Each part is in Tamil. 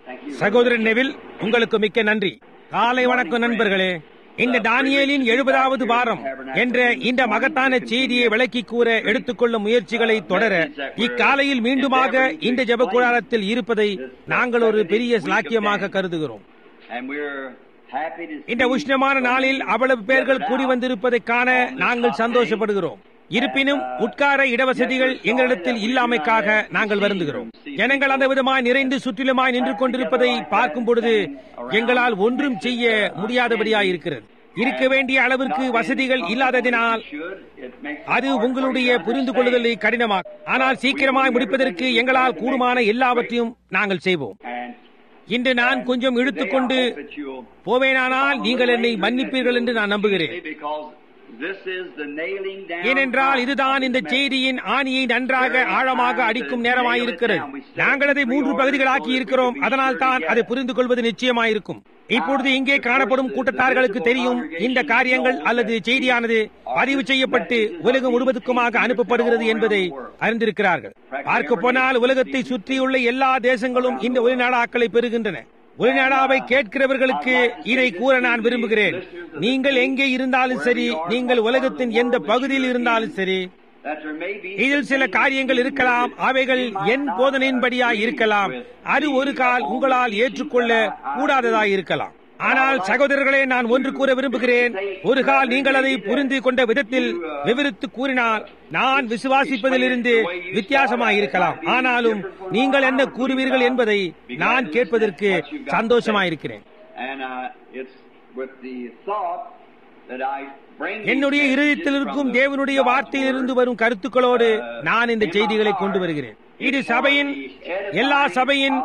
சகோதரன் நெவில் உங்களுக்கு மிக்க நன்றி காலை வணக்கம் நண்பர்களே இந்த தானியேலின் எழுபதாவது வாரம் என்ற இந்த மகத்தான செய்தியை விளக்கி கூற எடுத்துக்கொள்ளும் முயற்சிகளை தொடர இக்காலையில் மீண்டுமாக இந்த ஜெப கூடாரத்தில் இருப்பதை நாங்கள் ஒரு பெரிய சாக்கியமாக கருதுகிறோம் And we're happy to இந்த உஷ்ணமான நாளில் அவ்வளவு பேர்கள் கூடி வந்திருப்பதை காண நாங்கள் சந்தோஷப்படுகிறோம் இருப்பினும் உட்கார இடவசதிகள் எங்களிடத்தில் இல்லாமைக்காக நாங்கள் வருந்துகிறோம் ஜனங்கள் அந்த விதமாய் நிறைந்து சுற்றிலுமாய் நின்று கொண்டிருப்பதை பார்க்கும் பொழுது எங்களால் ஒன்றும் செய்ய முடியாதபடியாய் இருக்கிறது இருக்க வேண்டிய அளவிற்கு வசதிகள் இல்லாததினால் should. It makes அது உங்களுடைய புரிந்து கொள்ளுதலை கடினமாக்கும் ஆனால் சீக்கிரமாய் முடிப்பதற்கு எங்களால் கூடுமான எல்லாவற்றையும் நாங்கள் செய்வோம் and இன்று நான் கொஞ்சம் இழுத்துக்கொண்டு I hope that you'll போவேனானால் நீங்கள் என்னை மன்னிப்பீர்கள் என்று நான் நம்புகிறேன் because this is the nailing down ஏனென்றால் இதுதான் இந்த செய்தியின் ஆணியை நன்றாக ஆழமாக அடிக்கும் நேரமாயிருக்கிறது நாங்கள் அதை மூன்று பகுதிகளாக்கி இருக்கிறோம் அதனால் தான் அதை புரிந்து கொள்வது நிச்சயமாயிருக்கும் இப்பொழுது இங்கே காணப்படும் கூட்டத்தார்களுக்கு தெரியும் இந்த காரியங்கள் அல்லது செய்தியானது பதிவு செய்யப்பட்டு உலகம் முழுவதுக்குமாக அனுப்பப்படுகிறது என்பதை அறிந்திருக்கிறார்கள் பார்க்க போனால் உலகத்தை சுற்றியுள்ள எல்லா தேசங்களும் இந்த ஒளிநாடாக்களை பெறுகின்றன ஒளிநாடாவை கேட்கிறவர்களுக்கு இதை கூற நான் விரும்புகிறேன் நீங்கள் எங்கே இருந்தாலும் சரி நீங்கள் உலகத்தின் எந்த பகுதியில் இருந்தாலும் சரி that there may be இதில் சில காரியங்கள் இருக்கலாம் அவைகள் என் போதனையின்படியாய் இருக்கலாம் அது ஒரு கால் உங்களால் ஏற்றுக்கொள்ள கூடாததாய் இருக்கலாம் ஆனால் சகோதரர்களே நான் ஒன்று கூற விரும்புகிறேன் ஒரு கால் நீங்கள் அதை புரிந்து கொண்ட விதத்தில் விவரித்து கூறினால் நான் விசுவாசிப்பதிலிருந்து வித்தியாசமாய் இருக்கலாம் ஆனாலும் நீங்கள் என்ன கூறுவீர்கள் என்பதை நான் கேட்பதற்கு சந்தோஷமாயிருக்கிறேன் and uh, it's with the thought that I bring these என்னுடைய messages இருதயத்தில் from இருக்கும் the தேவனுடைய God's வார்த்தையிலிருந்து Word. வரும் கருத்துக்களோடு நான் இந்த செய்திகளை கொண்டு வருகிறேன் இது சபையின் எல்லா சபையின்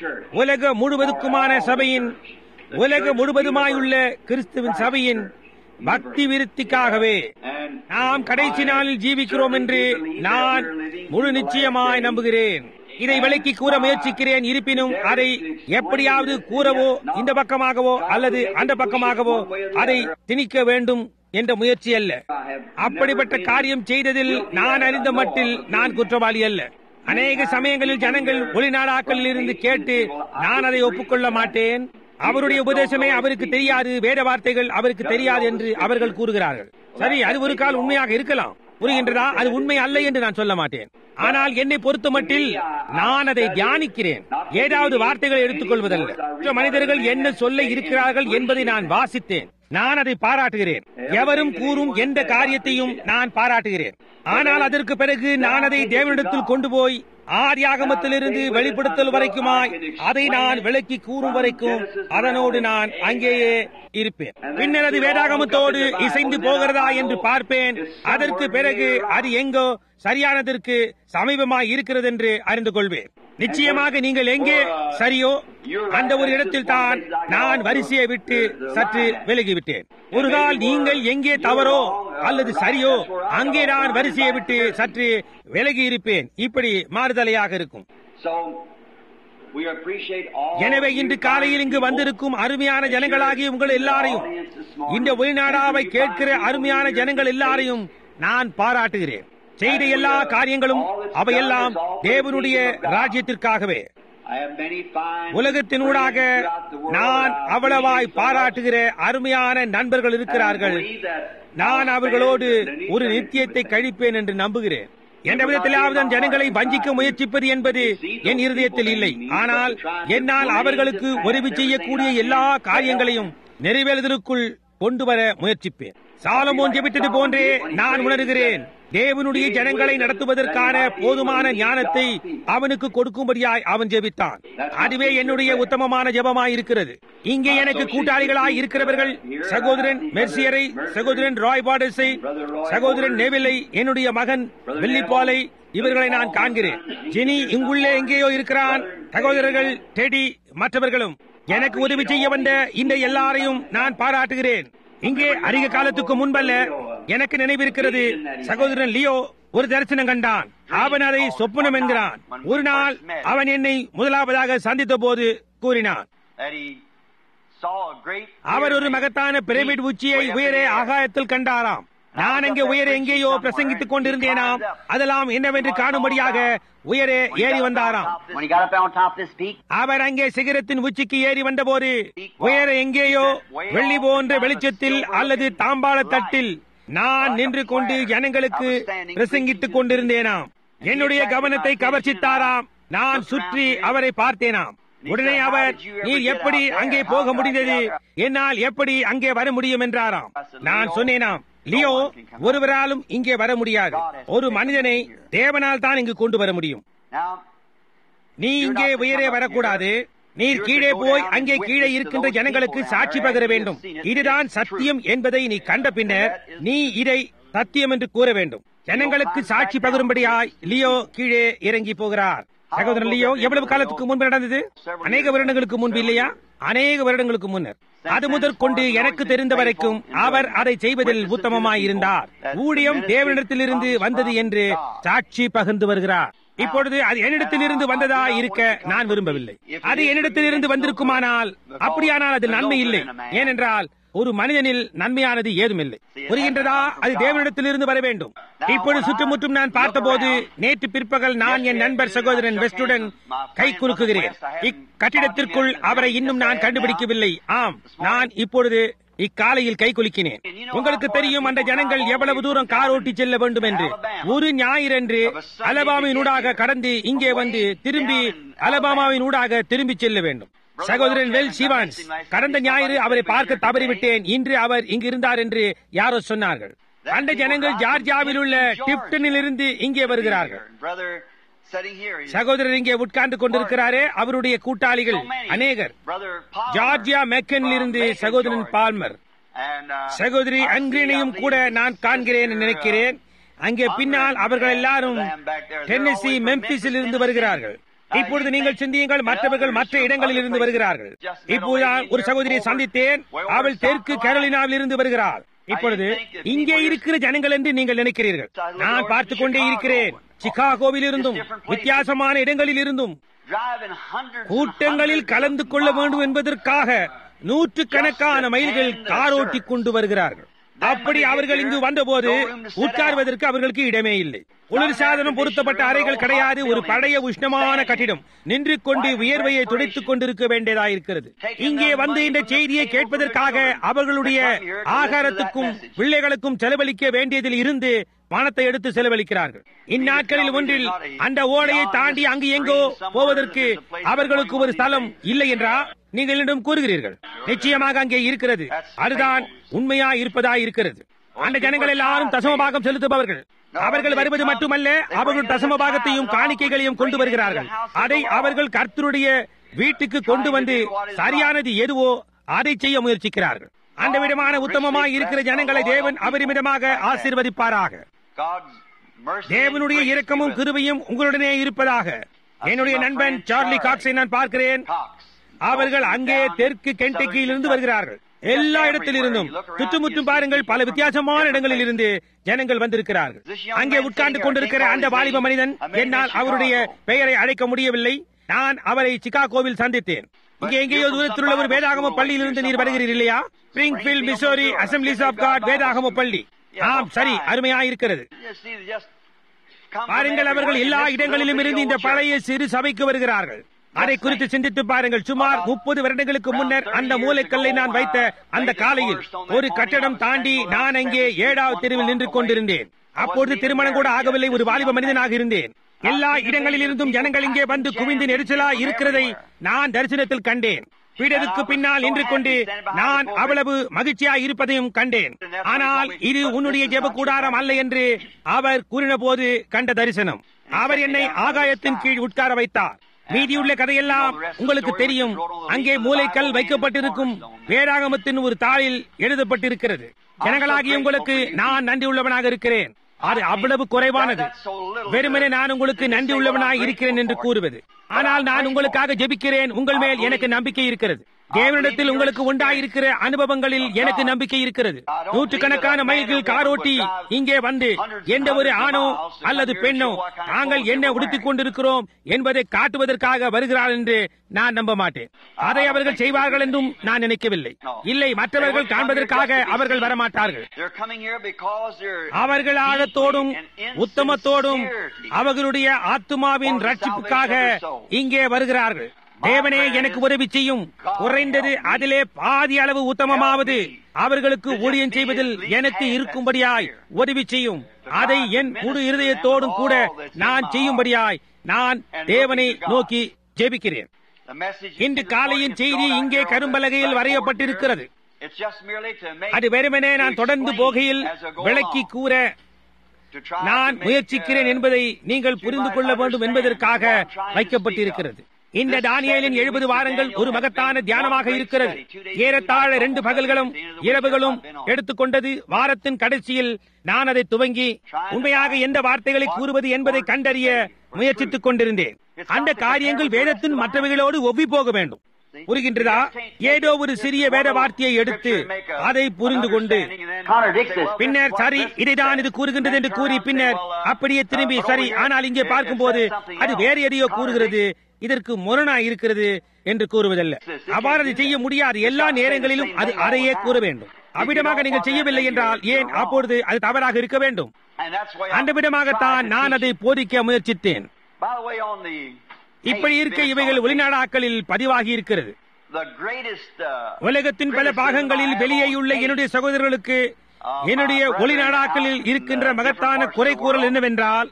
உலக முழுவதுக்குமான சபையின் உலக முழுவதுமாயுள்ள கிறிஸ்துவின் சபையின் பக்தி விருத்திக்காகவே And நாம் கடைசி நாளில் ஜீவிக்கிறோம் என்று நான் முழு நிச்சயமாய் நம்புகிறேன் இதை விளக்கி கூற முயற்சிக்கிறேன் இருப்பினும் அதை எப்படியாவது கூறவோ இந்த பக்கமாகவோ அல்லது அந்த பக்கமாகவோ அதை திணிக்க வேண்டும் என்ற முயற்சி அல்ல அப்படிப்பட்ட காரியம் செய்ததில் நான் அறிந்த மட்டில் நான் குற்றவாளி அல்ல அநேக சமயங்களில் ஜனங்கள் ஒளிநாடாக்களில் இருந்து கேட்டு நான் அதை ஒப்புக்கொள்ள மாட்டேன் அவருடைய உபதேசமே அவருக்கு தெரியாது வேத வார்த்தைகள் அவருக்கு தெரியாது என்று அவர்கள் கூறுகிறார்கள் சரி அது ஒரு கால் உண்மையாக இருக்கலாம் புரிகின்றதா அது உண்மை அல்ல என்று நான் சொல்ல மாட்டேன் ஆனால் என்னை பொறுத்த மட்டில் நான் அதை தியானிக்கிறேன் ஏதாவது வார்த்தைகளை எடுத்துக்கொள்வதல்ல மற்ற மனிதர்கள் என்ன சொல்ல இருக்கிறார்கள் என்பதை நான் வாசித்தேன் நான் அதை பாராட்டுகிறேன் எவரும் கூறும் எந்த காரியத்தையும் நான் பாராட்டுகிறேன் ஆனால் அதற்கு பிறகு நான் அதை தேவனிடத்தில் கொண்டு போய் ஆதியாகமத்திலிருந்து வெளிப்படுத்தல் வரைக்குமாய் அதை நான் விளக்கி கூறும் வரைக்கும் அதனோடு நான் அங்கேயே இருப்பேன் பின்னர் அது வேதாகமத்தோடு இசைந்து போகிறதா என்று பார்ப்பேன் அதற்கு பிறகு அது எங்கோ சரியானதற்கு சமீபமாய் இருக்கிறது என்று அறிந்து கொள்வேன் நிச்சயமாக நீங்கள் எங்கே சரியோ அந்த ஒரு இடத்தில் தான் நான் வரிசையை விட்டு சற்று விலகிவிட்டேன் ஒரு கால் நீங்கள் எங்கே தவறோ அல்லது சரியோ அங்கே நான் வரிசையை விட்டு சற்று விலகி இருப்பேன் இப்படி மாறுதலையாக இருக்கும் so we appreciate all எனவே இன்று காலையில் இங்கு வந்திருக்கும் அருமையான ஜனங்களாகிய உங்கள் எல்லாரையும் இந்த ஒளிநாடாவை கேட்கிற அருமையான ஜனங்கள் எல்லாரையும் நான் பாராட்டுகிறேன் செய்த எல்லா காரியங்களும் அவையெல்லாம் தேவனுடைய ராஜ்யத்திற்காகவே I have many fine உலகத்தினூடாக friends throughout the world. நான் I அவ்வளவாய் believe so. பாராட்டுகிற அருமையான நண்பர்கள் இருக்கிறார்கள் I believe that நான் our அவர்களோடு fans and ஒரு eternity நித்தியத்தை with them. கழிப்பேன் என்று நம்புகிறேன் எந்த விதத்திலாவது அந்த ஜனங்களை வஞ்சிக்க முயற்சிப்பது என்பது என் இருதயத்தில் இல்லை ஆனால் என்னால் அவர்களுக்கு உதவி செய்யக்கூடிய எல்லா காரியங்களையும் நிறைவேறுதலுக்குள் கொண்டு வர முயற்சிப்பேன் சாலமோன் ஜெபித்தது போன்றே நான் உணர்கிறேன் தேவனுடைய ஜனங்களை நடத்துவதற்கான போதுமான ஞானத்தை அவனுக்கு கொடுக்கும்படியாய் அவன் ஜெபித்தான் அதுவே என்னுடைய உத்தமமான ஜெபமாய் இருக்கிறது இங்கே எனக்கு கூட்டாளிகளாய் இருக்கிறவர்கள் சகோதரன் மெர்சியரை சகோதரன் ராய் பாடஸை சகோதரன் நெவிலை என்னுடைய மகன் வில்லிபாலை இவர்களை நான் காண்கிறேன் ஜெனி இங்குள்ளே எங்கேயோ இருக்கிறான் சகோதரர்கள் டெடி மற்றவர்களும் எனக்கு உதவி செய்ய வந்த இந்த எல்லாரையும் நான் பாராட்டுகிறேன் இங்கே அதிக காலத்துக்கு முன்பல்ல எனக்கு நினைவிருக்கிறது சகோதரன் லியோ ஒரு தரிசனம் கண்டான் அவன் அதை சொப்பனம் என்கிறான் ஒரு நாள் அவன் என்னை முதலாவதாக சந்தித்த போது கூறினான் that he saw a great அவர் ஒரு மகத்தான பிரமிட் உச்சியை உயரே ஆகாயத்தில் கண்டாராம் நான் அங்கே உயர எங்கேயோ பிரசங்கித்துக் கொண்டிருந்தேனாம் அதெல்லாம் என்னவென்று காணும்படியாக உயரே ஏறி வந்தாராம் When he got up on top of this peak, அவர் அங்கே சிகரத்தின் உச்சிக்கு ஏறி வந்தபோது உயர எங்கேயோ வெள்ளி போன்ற வெளிச்சத்தில் அல்லது தாம்பாள தட்டில் நான் நின்று கொண்டு ஜனங்களுக்கு பிரசங்கித்துக் கொண்டிருந்தேனாம் என்னுடைய கவனத்தை கவர்ச்சித்தாராம் நான் சுற்றி அவரை பார்த்தேனாம் உடனே அவர் நீர் எப்படி அங்கே போக முடிந்தது என்னால் எப்படி அங்கே வர முடியும் என்றாராம் நான் சொன்னேனாம் லியோ ஒருவராலும் இங்கே வர முடியாது ஒரு மனிதனை தேவனால் தான் இங்கு கொண்டு வர முடியும் now, நீ இங்கே உயரே வரக்கூடாது நீர் கீழே போய் அங்கே கீழே இருக்கின்ற ஜனங்களுக்கு சாட்சி பகர வேண்டும் இதுதான் சத்தியம் என்பதை நீ கண்ட பின்னர் நீ இதை சத்தியம் என்று கூற வேண்டும் ஜனங்களுக்கு சாட்சி பகரும்படியாய் லியோ கீழே இறங்கி போகிறார் சகோதரன் லியோ எவ்வளவு காலத்துக்கு முன்பு நடந்தது அநேக வருடங்களுக்கு முன்பு இல்லையா அநேக வருடங்களுக்கு முன்னர் அது முதற்கொண்டு எனக்கு தெரிந்த வரைக்கும் அவர் அதை செய்வதில் உத்தமமாய் இருந்தார் ஊழியம் தேவனிடத்திலிருந்து வந்தது என்று சாட்சி பகிர்ந்து வருகிறார் இப்பொழுது அது என்னிடத்திலிருந்து வந்ததா இருக்க நான் விரும்பவில்லை அது என்னிடத்திலிருந்து வந்திருக்குமானால் அப்படியானால் அது நன்மை இல்லை ஏனென்றால் ஒரு மனிதனில் நன்மையானது ஏதுமில்லை புரிகின்றதா அது தேவனிடத்திலிருந்து வர வேண்டும் இப்பொழுது சுற்றுமுற்றும் நான் பார்த்தபோது நேற்று பிற்பகல் நான் என் நண்பர் சகோதரன் வெஸ்டுடன் கை குலுக்குகிறேன் இக்கட்டிடத்திற்குள் அவரை இன்னும் நான் கண்டுபிடிக்கவில்லை ஆம் நான் இப்பொழுது இக்காலையில் கை குலுக்கினேன் உங்களுக்கு தெரியும் அந்த ஜனங்கள் எவ்வளவு தூரம் கார் ஓட்டி செல்ல வேண்டும் என்று ஒரு ஞாயிறன்று அலபாமின் ஊடாக கடந்து இங்கே வந்து திரும்பி அலபாமாவின் ஊடாக திரும்பி செல்ல வேண்டும் சகோதரன் வெல் சிவான்ஸ் கடந்த ஞாயிறு அவரை பார்க்க தவறிவிட்டேன் இன்று அவர் இங்கு இருந்தார் என்று யாரோ சொன்னார்கள் அந்த ஜனங்கள் ஜார்ஜியாவில் உள்ள டிப்டனில் இருந்து இங்கே வருகிறார்கள் brother sitting here, he's சகோதரர் இங்கே உட்கார்ந்து கொண்டிருக்கிறாரே அவருடைய கூட்டாளிகள் அநேகர் brother Palmer. ஜார்ஜியா மெக்கனில் இருந்து சகோதரன் பால்மர் And, uh, சகோதரி I see அன்கிரீனையும் all கூட these நான் காண்கிறேன் என்று Mr. நினைக்கிறேன் அங்கே பின்னால் அவர்கள் எல்லாரும் டென்னசி மெம்பிஸில் இருந்து வருகிறார்கள் இப்பொழுது நீங்கள் சிந்தியுங்கள் மற்றவர்கள் மற்ற இடங்களில் இருந்து வருகிறார்கள் இப்போது நான் ஒரு சகோதரியை சந்தித்தேன் அவள் தெற்கு கேரளினாவில் இருந்து வருகிறாள் இப்பொழுது இங்கே இருக்கிற ஜனங்கள் என்று நீங்கள் நினைக்கிறீர்கள் நான் பார்த்துக் கொண்டே இருக்கிறேன் சிகாகோவில் இருந்தும் வித்தியாசமான இடங்களில் இருந்தும் driving hundreds and கூட்டங்களில் hundreds கலந்து of கொள்ள miles. வேண்டும் என்பதற்காக நூற்றுக்கணக்கான மைல்கள் கார் ஓட்டி கொண்டு வருகிறார்கள் அப்படி அவர்கள் இங்கு வந்தபோது உட்கார்வதற்கு அவர்களுக்கு இடமே இல்லை குளிர் சாதனம் பொருத்தப்பட்ட அறைகள் கிடையாது ஒரு பழைய உஷ்ணமான கட்டிடம் நின்று கொண்டு வியர்வையை துடைத்துக் கொண்டிருக்க வேண்டியதாயிருக்கிறது இங்கே வந்து இந்த செய்தியை கேட்பதற்காக அவர்களுடைய ஆகாரத்துக்கும் பிள்ளைகளுக்கும் செலவழிக்க வேண்டியதில் இருந்து பணத்தை எடுத்து செலவழிக்கிறார்கள் இந்நாட்களில் ஒன்றில் அந்த ஓடையை தாண்டி அங்கு எங்கோ போவதற்கு அவர்களுக்கு ஒரு ஸ்தலம் இல்லை என்றா நீங்கள் என்னிடம் கூறுகிறீர்கள் நிச்சயமாக அங்கே இருக்கிறது அதுதான் உண்மையா இருப்பதா இருக்கிறது அந்த ஜனங்கள் எல்லாரும் தசமபாகம் செலுத்துபவர்கள் அவர்கள் வருவது மட்டுமல்ல அவர்கள் தசமபாகத்தையும் காணிக்கைகளையும் கொண்டு வருகிறார்கள் அதை அவர்கள் கர்த்தருடைய வீட்டுக்கு கொண்டு வந்து சரியானது எதுவோ அதை செய்ய முயற்சிக்கிறார்கள் அந்த விதமான உத்தமமாய் இருக்கிற ஜனங்களை தேவன் அபரிமிதமாக ஆசீர்வதிப்பாராக God's mercy தேவனுடைய and grace இரக்கமும் be with கிருபையும் உங்களுடனே இருப்பதாக என்னுடைய நண்பன் சார்லி காக்ஸை நான் பார்க்கிறேன் Cox. அவர்கள் அங்கே தெற்கு கென்டக்கியிலிருந்து வருகிறார்கள் எல்லா இடத்திலிருந்தும் சுற்றுமுற்றும் பாருங்கள் பல வித்தியாசமான இடங்களில் இருந்து ஜனங்கள் வந்திருக்கிறார்கள் அங்கே உட்கார்ந்து கொண்டிருக்கிற அந்த வாலிப மனிதன் என்னால் அவருடைய பெயரை அழைக்க முடியவில்லை நான் அவரை சிகாகோவில் சந்தித்தேன் இங்கே எங்கேயோ தூரத்தில் உள்ள ஒரு வேதாகம பள்ளியிலிருந்து நீர் வருகிறீர் இல்லையா Springfield Missouri Assemblies of God வேதாகம பள்ளி ஆம் சரி அருமையா இருக்கிறது Just see, just come from பாருங்கள் அவர்கள் everywhere எல்லா in this இடங்களிலும் little இருந்து இந்த bitty old பழைய சிறு சபைக்கு வருகிறார்கள் அதை குறித்து சிந்தித்து பாருங்கள் சுமார் முப்பது வருடங்களுக்கு முன்னர் அந்த மூலைக்கல்லை நான் வைத்த அந்த காலையில் ஒரு கட்டடம் தாண்டி நான் அங்கே ஏழாவது தெருவில் நின்று கொண்டிருந்தேன் அப்பொழுது திருமணம் கூட ஆகவில்லை ஒரு வாலிப மனிதனாக இருந்தேன் எல்லா இடங்களில் இருந்தும் ஜனங்கள் இங்கே வந்து குவிந்து நெரிசலா இருக்கிறதை நான் தரிசனத்தில் கண்டேன் பீடருக்கு பின்னால் நின்று கொண்டு நான் அவ்வளவு மகிழ்ச்சியாய் இருப்பதையும் கண்டேன் ஆனால் இது உன்னுடைய ஜெப கூடாரம் அல்ல என்று அவர் கூறின போது கண்ட தரிசனம் அவர் என்னை ஆகாயத்தின் கீழ் உட்கார வைத்தார் மீதியுள்ள கதையெல்லாம் உங்களுக்கு தெரியும் அங்கே மூளைக்கல் வைக்கப்பட்டிருக்கும் வேதாகமத்தின் ஒரு தாளில் எழுதப்பட்டிருக்கிறது ஜனங்களாகிய உங்களுக்கு நான் நன்றி உள்ளவனாக இருக்கிறேன் அது அவ்வளவு குறைவானது வெறுமனே நான் உங்களுக்கு நன்றி உள்ளவனாய் இருக்கிறேன் என்று கூறுவது ஆனால் நான் உங்களுக்காக ஜெபிக்கிறேன் உங்கள் மேல் எனக்கு நம்பிக்கை இருக்கிறது தேவனிடத்தில் உங்களுக்கு உண்டாயிருக்கிற அனுபவங்களில் எனக்கு நம்பிக்கை இருக்கிறது நூற்றுக்கணக்கான மைல்கள் காரோட்டி இங்கே வந்து எந்த ஒரு ஆணோ அல்லது பெண்ணோ நாங்கள் என்ன உடுத்திக் கொண்டிருக்கிறோம் என்பதை காட்டுவதற்காக வருகிறார் என்று நான் நம்ப மாட்டேன் அதை அவர்கள் செய்வார்கள் என்றும் நான் நினைக்கவில்லை இல்லை மற்றவர்கள் காண்பதற்காக அவர்கள் வரமாட்டார்கள் They're coming here because they're அவர்கள் ஆழத்தோடும் உத்தமத்தோடும் அவர்களுடைய ஆத்துமாவின் ரட்சிப்புக்காக இங்கே வருகிறார்கள் தேவனே எனக்கு உதவி செய்யும் குறைந்தது அதிலே பாதி அளவு உத்தமமாவது அவர்களுக்கு ஊழியம் செய்வதில் எனக்கு இருக்கும்படியாய் உதவி செய்யும் அதை என் முழு இருதயத்தோடும் கூட நான் செய்யும்படியாய் நான் தேவனை நோக்கி ஜெபிக்கிறேன் the message இன்று காலையின் செய்தி இங்கே கரும்பலகையில் வரையப்பட்டிருக்கிறது It's just merely to make அது வெறுமனே நான் தொடர்ந்து போகையில் விளக்கி கூற to try நான் to make, முயற்சிக்கிறேன் uh, என்பதை நீங்கள் புரிந்து கொள்ள வேண்டும் என்பதற்காக வைக்கப்பட்டிருக்கிறது இந்த தானியேலின் எழுபது வாரங்கள் ஒரு மகத்தான தியானமாக இருக்கிறது ஏறத்தாழ ரெண்டு பகல்களும் இரவுகளும் எடுத்துக்கொண்டது வாரத்தின் கடைசியில் நான் அதை துவங்கி உண்மையாக எந்த வார்த்தைகளை கூறுவது என்பதை கண்டறிய முயற்சித்துக் கொண்டிருந்தேன் அந்த காரியங்கள் வேதத்தின் மற்றவைகளோடு ஒவ்வி போக வேண்டும் புரிகின்றதா ஏதோ ஒரு சிறிய வேத வார்த்தையை எடுத்து அதை புரிந்து கொண்டு Contradicts this. பின்னர் சரி இதைதான் இது கூறுகின்றது என்று கூறி பின்னர் அப்படியே திரும்பி சரி ஆனால் இங்கே பார்க்கும்போது அது வேறு எதையோ கூறுகிறது இதற்கு முரணா இருக்கிறது என்று கூறுவதல்ல அவ்வாறு அதை செய்ய முடியாது எல்லா நேரங்களிலும் அது அதையே கூற வேண்டும் அவ்விடமாக நீங்கள் செய்யவில்லை என்றால் ஏன் அப்பொழுது அது தவறாக இருக்க வேண்டும் And that's why அந்த விதமாகத்தான் நான் அதை போதிக்க முயற்சித்தேன் By the way, on the இப்படி இருக்க இவைகள் வெளிநாடாக்களில் பதிவாகி இருக்கிறது the greatest uh, உலகத்தின் பல பாகங்களில் வெளியேயுள்ள என்னுடைய சகோதரர்களுக்கு என்னுடைய ஒளிநாடாக்களில் இருக்கின்ற மகத்தான குறை கூறல் என்னவென்றால்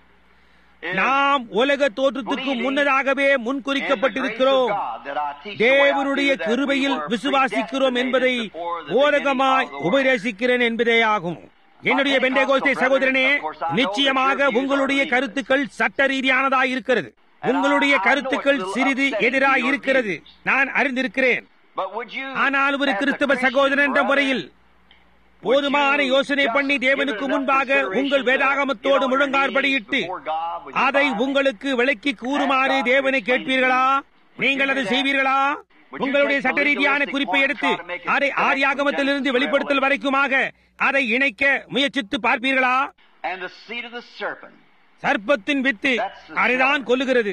நாம் உலக தோற்றத்துக்கு முன்னதாகவே முன்குறிக்கப்பட்டிருக்கிறோம் தேவனுடைய கிருபையில் விசுவாசிக்கிறோம் என்பதை ஓரகமாய் உபதேசிக்கிறேன் என்பதே ஆகும் என்னுடைய பெண்டேகோஸ்தே சகோதரனே நிச்சயமாக உங்களுடைய கருத்துக்கள் சட்ட ரீதியானதாய் இருக்கிறது உங்களுடைய கருத்துக்கள் சிறிது எதிராய் இருக்கிறது நான் அறிந்திருக்கிறேன் But would you, ஆனால் ஒரு as a கிறிஸ்தவ Christian சகோதரன் என்ற brother, முறையில் போதுமான யோசனை பண்ணி தேவனுக்கு முன்பாக உங்கள் வேதாகமத்தோடு முழங்கார்படியிட்டு அதை உங்களுக்கு விளக்கி கூறுமாறு தேவனை கேட்பீர்களா நீங்கள் அதை செய்வீர்களா உங்களுடைய சட்ட ரீதியான குறிப்பை எடுத்து அதை ஆதியாகமத்திலிருந்து வெளிப்படுத்தல் வரைக்குமாக அதை இணைக்க முயற்சித்து பார்ப்பீர்களா and the seed of the serpent. சர்ப்பத்தின் வித்து அதைதான் கொல்லுகிறது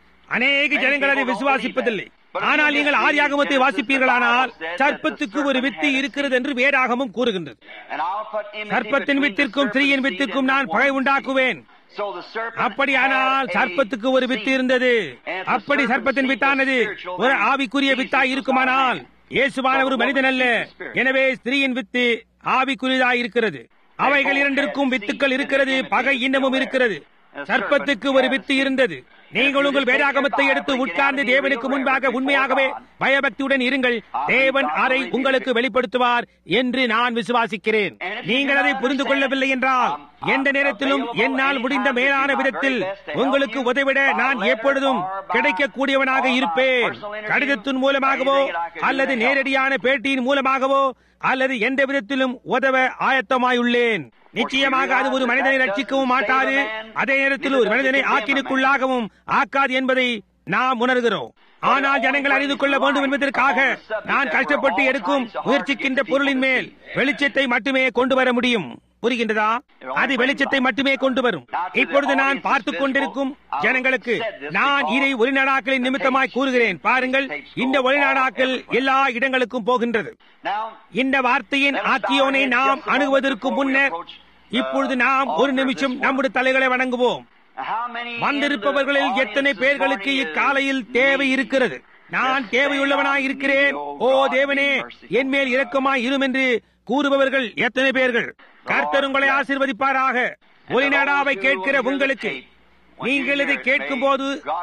அநேக ஜனங்கள் அதை விசுவாசிப்பதில்லை ஆனால் நீங்கள் ஆதியாகமத்தை வாசிப்பீர்களானால் சர்ப்பத்துக்கு ஒரு வித்து இருக்கிறது என்று வேதாகமும் கூறுகின்றது And I'll put enmity சர்ப்பத்தின் between the வித்திற்கும் serpent's ஸ்திரீயின் seed வித்திற்கும் and நான் the பகை woman's உண்டாக்குவேன் seed. So the serpent அப்படியானால் had a சர்ப்பத்துக்கு ஒரு வித்து seed. இருந்தது And the அப்படி serpent's சர்ப்பத்தின் seed வித்தானது was spiritual, ஒரு then ஆவிக்குரிய Jesus வித்தாய் was இருக்குமானால் not man. இயேசுவான ஒரு மனிதன் அல்ல எனவே ஸ்திரீயின் வித்து ஆவிக்குரியதாய் இருக்கிறது அவைகள் இரண்டிற்கும் வித்துக்கள் இருக்கிறது பகை இன்னமும் இருக்கிறது சர்ப்பத்துக்கு ஒரு வித்து இருந்தது நீங்கள் உங்கள் வேதாகமத்தை எடுத்து உட்கார்ந்து தேவனுக்கு முன்பாக உண்மையாகவே பயபக்தியுடன் இருங்கள் தேவன் அதை உங்களுக்கு வெளிப்படுத்துவார் என்று நான் விசுவாசிக்கிறேன் நீங்கள் அதை புரிந்து கொள்ளவில்லை என்றால் எந்த நேரத்திலும் என்னால் முடிந்த மேலான விதத்தில் உங்களுக்கு உதவிட நான் எப்பொழுதும் கிடைக்கக்கூடியவனாக இருப்பேன் கடிதத்தின் மூலமாகவோ அல்லது நேரடியான பேட்டியின் மூலமாகவோ அல்லது எந்த விதத்திலும் உதவ ஆயத்தமாயுள்ளேன் நிச்சயமாக அது ஒரு மனிதனை ரட்சிக்கவும் மாட்டாது அதே நேரத்தில் ஒரு மனிதனை ஆக்கினுக்குள்ளாகவும் ஆக்காது என்பதை நாம் உணர்கிறோம் ஆனால் ஜனங்கள் அறிந்து கொள்ள வேண்டும் என்பதற்காக நான் கஷ்டப்பட்டு எடுக்கும் முயற்சிக்கின்ற பொருளின் மேல் வெளிச்சத்தை மட்டுமே கொண்டு வர முடியும் புரிகின்றதா அது வெளிச்சத்தை மட்டுமே கொண்டு வரும் இப்பொழுது நான் பார்த்துக் கொண்டிருக்கும் ஜனங்களுக்கு நான் இதை ஒளிநாடாக்களின் நிமித்தமாய் கூறுகிறேன் பாருங்கள் இந்த ஒளிநாடாக்கள் எல்லா இடங்களுக்கும் போகின்றது Now, இந்த வார்த்தையின் ஆக்கியோனை நாம் அணுகுவதற்கு முன்னர் இப்பொழுது நாம் ஒரு நிமிஷம் நம்முடைய தலைகளை வணங்குவோம் how many in வந்திருப்பவர்களில் the எத்தனை audience பேர்களுக்கு this morning இக்காலையில் is தேவை need? இருக்கிறது நான் தேவையுள்ளவனாய் இருக்கிறேன் ஓ தேவனே என் மேல் இரக்கமாய் இரும் என்று கூறுபவர்கள் எத்தனை பேர்கள் கர்த்தர் உங்களை ஆசீர்வதிப்பாராக ஒளிநாடாவை கேட்கிற உங்களுக்கு நீங்கள் இதை கேட்கும் போது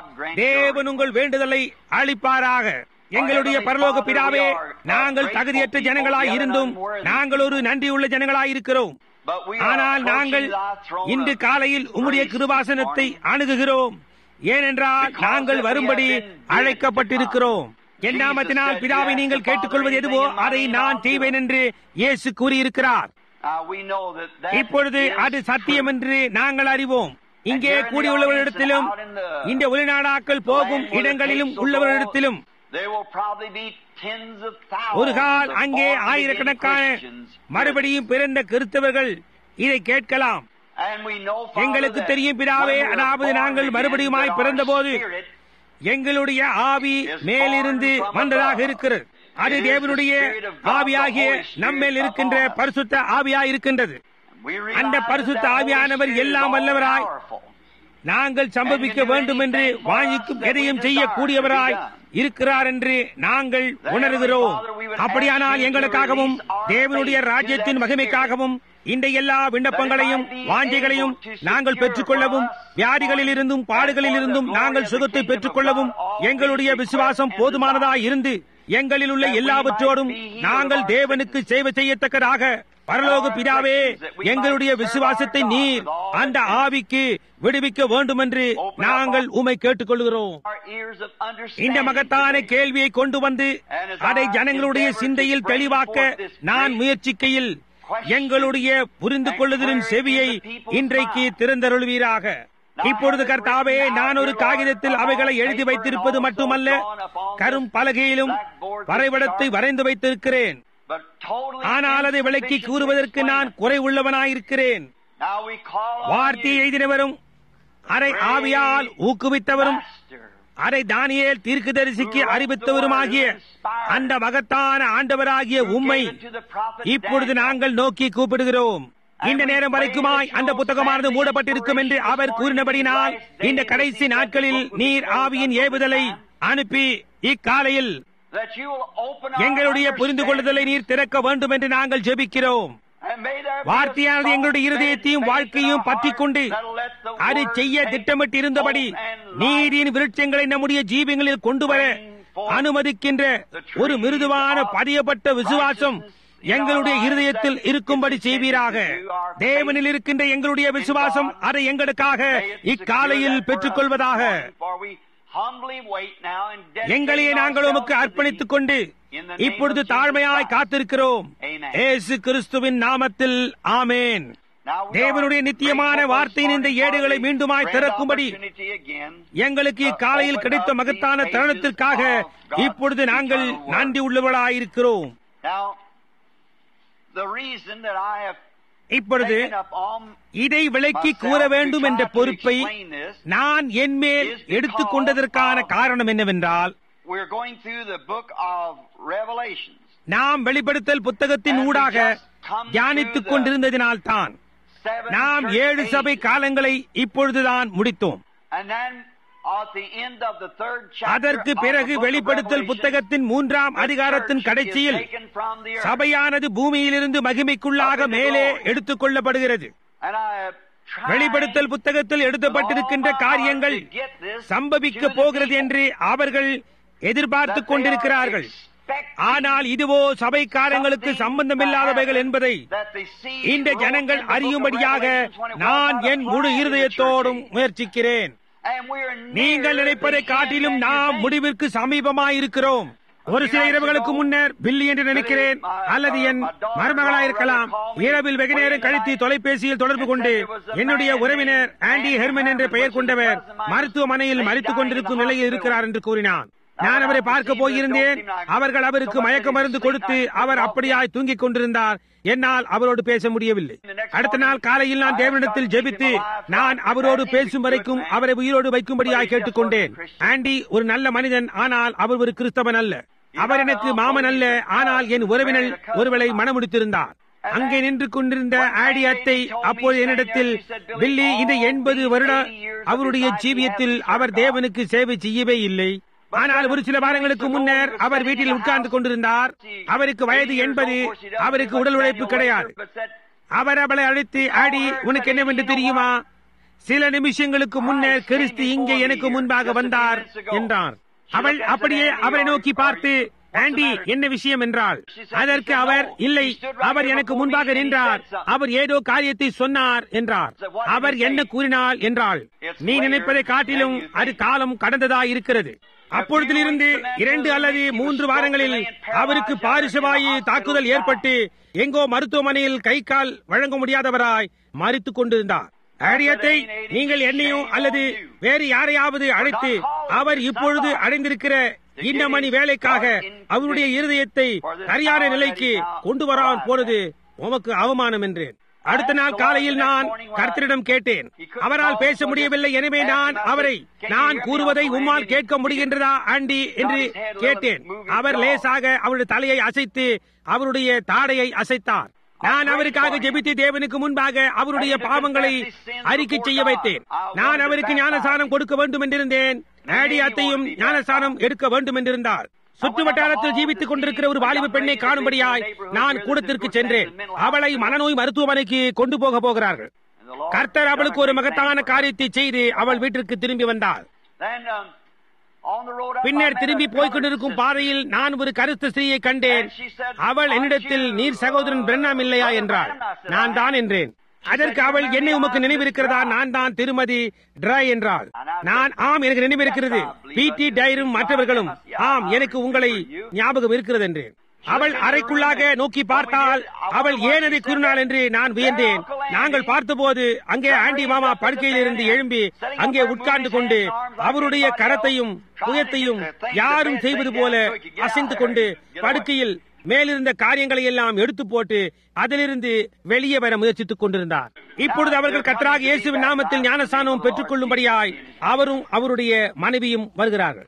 தேவன் உங்கள் வேண்டுதலை அளிப்பாராக எங்களுடைய பரலோக பிதாவே நாங்கள் தகுதியற்ற ஜனங்களாய் இருந்தும் நாங்கள் ஒரு நன்றியுள்ள ஜனங்களாய் இருக்கிறோம் But we are ஆனால் approaching நாங்கள் thy throne இன்று of காலையில் உம்முடைய grace கிருபாசனத்தை this morning. அணுகுகிறோம் ஏனென்றால் Because நாங்கள் that we வரும்படி have been அழைக்கப்பட்டிருக்கிறோம் என் நாமத்தினால் பிதாவை நீங்கள் கேட்டுக்கொள்வது எதுவோ அதை நான் செய்வேன் என்று இயேசு கூறியிருக்கிறார் Uh, we know that that இப்பொழுது is அது சத்தியம் true. என்று நாங்கள் அறிவோம் இங்கே கூடியுள்ளவர்களிடத்திலும் இந்த ஒளிநாடாக்கள் போகும் இடங்களிலும் உள்ளவர்களிடத்திலும் There will probably be tens of thousands ஒரு கால் of அங்கே born-again ஆயிரக்கணக்கான Christians. மறுபடியும் பிறந்த கிறிஸ்தவர்கள் இதை கேட்கலாம் And we know, Father, எங்களுக்கு that தெரியும் பிதாவே, when we are அதாவது born நாங்கள் again, மறுபடியுமாய் that our பிறந்தபோது spirit எங்களுடைய ஆவி மேலிருந்து வந்ததாக இருக்கிறது அது தேவனுடைய ஆவியாகிய நம்மேல் இருக்கின்ற பரிசுத்த ஆவியாய் இருக்கின்றது we அந்த realize பரிசுத்த that the Holy ஆவியானவர் Spirit is எல்லாம் all வல்லவராய் powerful. நாங்கள் சம்பவிக்க வேண்டும் என்று வாஞ்சிக்கும் எதையும் செய்யக்கூடியவராய் இருக்கிறார் என்று நாங்கள் உணர்கிறோம் அப்படியானால் எங்களுக்காகவும் தேவனுடைய ராஜ்யத்தின் மகிமைக்காகவும் இந்த எல்லா விண்ணப்பங்களையும் வாஞ்சைகளையும் நாங்கள் பெற்றுக்கொள்ளவும் வியாதிகளில் இருந்தும் பாடுகளில் இருந்தும் நாங்கள் சுகத்தை பெற்றுக்கொள்ளவும் எங்களுடைய விசுவாசம் போதுமானதாய் இருந்து எங்களில் உள்ள எல்லாவற்றோடும் நாங்கள் தேவனுக்கு சேவை செய்யத்தக்கதாக பரலோக பிதாவே எங்களுடைய விசுவாசத்தை நீர் அந்த ஆவிக்கு விடுவிக்க வேண்டும் என்று நாங்கள் உமை கேட்டுக்கொள்கிறோம் Our ears of இந்த understanding மகத்தான today. கேள்வியை கொண்டு வந்து அதை ஜனங்களுடைய சிந்தையில் தெளிவாக்க நான் முயற்சிக்கையில் எங்களுடைய புரிந்து கொள்ளுதலின் செவியை இன்றைக்கு திறந்தருள்வீராக இப்பொழுது கர்த்தாவே நான் ஒரு காகிதத்தில் அவைகளை எழுதி வைத்திருப்பது மட்டுமல்ல கரும் பலகையிலும் வரைபடத்தை வரைந்து வைத்திருக்கிறேன் But totally ஆனால் அதை விளக்கி insufficient கூறுவதற்கு to நான் explain குறை உள்ளவனாயிருக்கிறேன் it. Now we call on வார்த்தையை you, எழுதினவரும் அதை ஆவியால் ஊக்குவித்தவரும் Master. அதை தானியேல் தீர்க்கதரிசிக்கு அறிவித்தவருமாகிய அந்த மகத்தான ஆண்டவராகிய உம்மை இப்பொழுது நாங்கள் நோக்கி கூப்பிடுகிறோம் இந்த நேரம் வரைக்குமாய் அந்த புத்தகமானது மூடப்பட்டிருக்கும் என்று அவர் கூறினபடினால் இந்த கடைசி நாட்களில் நீர் ஆவியின் ஏவுதலை அனுப்பி இக்காலையில் That you will open our எங்களுடைய புரிந்து கொள்ளுதலை நீர் திறக்க வேண்டும் என்று நாங்கள் ஜெபிக்கிறோம் And may there be a வார்த்தையானது எங்களுடைய song இருதயத்தையும் that வாழ்க்கையும் makes our பற்றிக் கொண்டு heart that'll let the அது word செய்ய take திட்டமிட்டு இருந்தபடி hope and life. நீரின் விருட்சங்களை நம்முடைய ஜீவங்களில் கொண்டு வர அனுமதிக்கின்ற ஒரு மிருதுவான பதியப்பட்ட விசுவாசம் எங்களுடைய இருதயத்தில் இருக்கும்படி செய்வீராக தேவனில் இருக்கின்ற எங்களுடைய விசுவாசம் அதை எங்களுக்காக இக்காலையில் பெற்றுக்கொள்வதாக For we humbly wait now and dedicate எங்களையே நாங்கள் உமக்கு ourselves to அர்ப்பணித்துக் thee. கொண்டு In the name இப்பொழுது of Jesus தாழ்மையாய் Christ. காத்திருக்கிறோம் Amen. ஏசு கிறிஸ்துவின் நாமத்தில் ஆமேன் Now we தேவனுடைய are நித்தியமான grateful வார்த்தையின் இந்த this morning ஏடுகளை for the மீண்டுமாய் grand திறக்கும்படி opportunity again. எங்களுக்கு இக்காலையில் கிடைத்த மகத்தான தருணத்திற்காக இப்பொழுது நாங்கள் நன்றி உள்ளவர்களாயிருக்கிறோம் Now, the reason that I have இப்பொழுது taken up on இதை விளக்கி myself கூற to வேண்டும் try என்ற to பொறுப்பை explain this, நான் என்மேல் எடுத்துக் கொண்டதற்கான காரணம் என்னவென்றால் we're going through the book of Revelations. நாம் வெளிப்படுத்தல் புத்தகத்தின் ஊடாக தியானித்துக் கொண்டிருந்ததினால்தான் Seven நாம் church ஏழு சபை ages. காலங்களை இப்பொழுதுதான் முடித்தோம் And then at the end of the third chapter அதற்கு of the பிறகு book of வெளிப்படுத்தல் Revelation, புத்தகத்தின் மூன்றாம் the அதிகாரத்தின் church is கடைசியில் taken from the earth. சபையானது பூமியிலிருந்து மகிமைக்குள்ளாக மேலே எடுத்துக் கொள்ளப்படுகிறது And I have tried வெளிப்படுத்தல் புத்தகத்தில் எழுதப்பட்டிருக்கின்ற with all my காரியங்கள் heart to get this சம்பவிக்க to the போகிறது people. என்று அவர்கள் எதிர்பார்த்துக் That they கொண்டிருக்கிறார்கள் are expecting ஆனால் இதுவோ சபை காரியங்களுக்கு something சம்பந்தமில்லாதவைகள் to happen என்பதை that they see இந்த wrote ஜனங்கள் in the book of அறியும்படியாக Revelations when it was நான் not என் முழு applied in the இருதயத்தோடும் church age. முயற்சிக்கிறேன் And we're நீங்கள் near நினைப்பதை the காட்டிலும் end that you நாம் think. முடிவிற்கு சமீபமாயிருக்கிறோம் ஒரு சில இரவுகளுக்கு முன்னர் பில்லி என்று நினைக்கிறேன் அல்லது என் மருமகளாயிருக்கலாம் இரவில் வெகு நேரம் கழித்து தொலைபேசியில் தொடர்பு கொண்டு என்னுடைய உறவினர் ஆண்டி ஹெர்மன் என்ற பெயர் கொண்டவர் மருத்துவமனையில் மறித்துக் கொண்டிருக்கும் நிலையில் இருக்கிறார் என்று கூறினான் நான் அவரை பார்க்க போயிருந்தேன் அவர்கள் அவருக்கு மயக்க மருந்து கொடுத்து அவர் அப்படியாய் தூங்கிக் கொண்டிருந்தார் என்னால் அவரோடு பேச முடியவில்லை அடுத்த நாள் காலையில் நான் தேவனிடத்தில் ஜெபித்து நான் அவரோடு பேசும் வரைக்கும் அவரை உயிரோடு வைக்கும்படியாய் கேட்டுக்கொண்டேன் ஆண்டி ஒரு நல்ல மனிதன் ஆனால் அவர் ஒரு கிறிஸ்தவன் அல்ல அவர் எனக்கு மாமன் அல்ல ஆனால் என் உறவினர் ஒருவளை மணமுடித்திருந்தார் அங்கே நின்று கொண்டிருந்த ஆடி அத்தை அப்போது என்னிடத்தில் பில்லி இந்த எண்பது வருட அவருடைய ஜீவியத்தில் அவர் தேவனுக்கு சேவை செய்யவே இல்லை ஆனால் ஒரு சில வாரங்களுக்கு முன்னர் அவர் வீட்டில் உட்கார்ந்து கொண்டிருந்தார் அவருக்கு வயது எண்பது அவருக்கு உடல் உழைப்பு கிடையாது அவர் அவளை அழைத்து ஆடி உனக்கு என்னவென்று தெரியுமா சில நிமிஷங்களுக்கு முன்னர் கிறிஸ்து இங்கே எனக்கு முன்பாக வந்தார் என்றார் அவள் அப்படியே அவரை நோக்கி பார்த்து ஆண்டி என்ன விஷயம் என்றாள் அதற்கு அவர் இல்லை அவர் எனக்கு முன்பாக நின்றார் அவர் ஏதோ காரியத்தை சொன்னார் என்றார் அவர் என்ன கூறினார் என்றாள் நீ நினைப்பதை காட்டிலும் அது காலம் கடந்ததாய் இருக்கிறது அப்பொழுதிலிருந்து இரண்டு அல்லது மூன்று வாரங்களில் அவருக்கு பாரிசவாயு தாக்குதல் ஏற்பட்டு எங்கோ மருத்துவமனையில் கை கால் வழங்க முடியாதவராய் மறித்துக் கொண்டிருந்தார் ஆடியத்தை நீங்கள் என்னையோ அல்லது வேறு யாரையாவது அழைத்து அவர் இப்பொழுது அடைந்திருக்கிற இந்த மணி வேலைக்காக அவருடைய இருதயத்தை சரியான நிலைக்கு கொண்டு வராமல் போறது உமக்கு அவமானம் என்றேன் அடுத்த நாள் காலையில் நான் கர்த்தரிடம் கேட்டேன் அவரால் பேச முடியவில்லை எனவே நான் அவரை நான் கூறுவதை உம்மால் கேட்க முடிகின்றதா ஆண்டி என்று கேட்டேன் அவர் லேசாக அவருடைய தலையை அசைத்து அவருடைய தாடையை அசைத்தார் நான் அவருக்காக ஜெபித்து தேவனுக்கு முன்பாக அவருடைய பாவங்களை அறிக்கை செய்ய வைத்தேன் நான் அவருக்கு ஞானசானம் கொடுக்க வேண்டும் என்றிருந்தேன் ஆடி அத்தையும் ஞானசானம் எடுக்க வேண்டும் என்றிருந்தார் சுற்று வட்டாரத்தில் ஜீவித்துக் கொண்டிருக்கிற ஒரு வாலிப பெண்ணை காணும்படியாய் நான் கூடத்திற்கு சென்றேன் அவளை மனநோய் மருத்துவமனைக்கு கொண்டு போக போகிறார்கள் கர்த்தர் அவளுக்கு ஒரு மகத்தான காரியத்தை செய்து அவள் வீட்டிற்கு திரும்பி வந்தாள் பின்னர் திரும்பி போய்க் கொண்டிருக்கும் பாதையில் நான் ஒரு கருத்த ஸ்திரீயை கண்டேன் அவள் என்னிடத்தில் நீர் சகோதரன் பிரண்ணாம் இல்லையா என்றாள் நான் தான் என்றேன் அதற்கு அவள் என்னை உமக்கு நினைவிருக்கிறதா நான் தான் திருமதி ட்ரை என்றாள் நான் ஆம் எனக்கு நினைவிருக்கிறது பி டி டைரும் மற்றவர்களும் ஆம் எனக்கு உங்களை ஞாபகம் இருக்கிறது என்றேன் அவள் அறைக்குள்ளாக நோக்கி பார்த்தால் அவள் ஏன் அதை கூறினாள் என்று நான் வியந்தேன் நாங்கள் பார்த்தபோது அங்கே ஆண்டி மாமா படுக்கையில் இருந்து எழும்பி அங்கே உட்கார்ந்து கொண்டு அவருடைய கரத்தையும் புயத்தையும் யாரும் செய்வது போல அசைந்து கொண்டு படுக்கையில் மேலிருந்த காரியங்களை எல்லாம் எடுத்து போட்டு அதிலிருந்து வெளியே வர முயற்சித்துக் கொண்டிருந்தார் இப்பொழுது அவர்கள் கத்தராக இயேசுவின் நாமத்தில் ஞானசானமும் பெற்றுக் கொள்ளும்படியாய் அவரும் அவருடைய மனைவியும் வருகிறார்கள்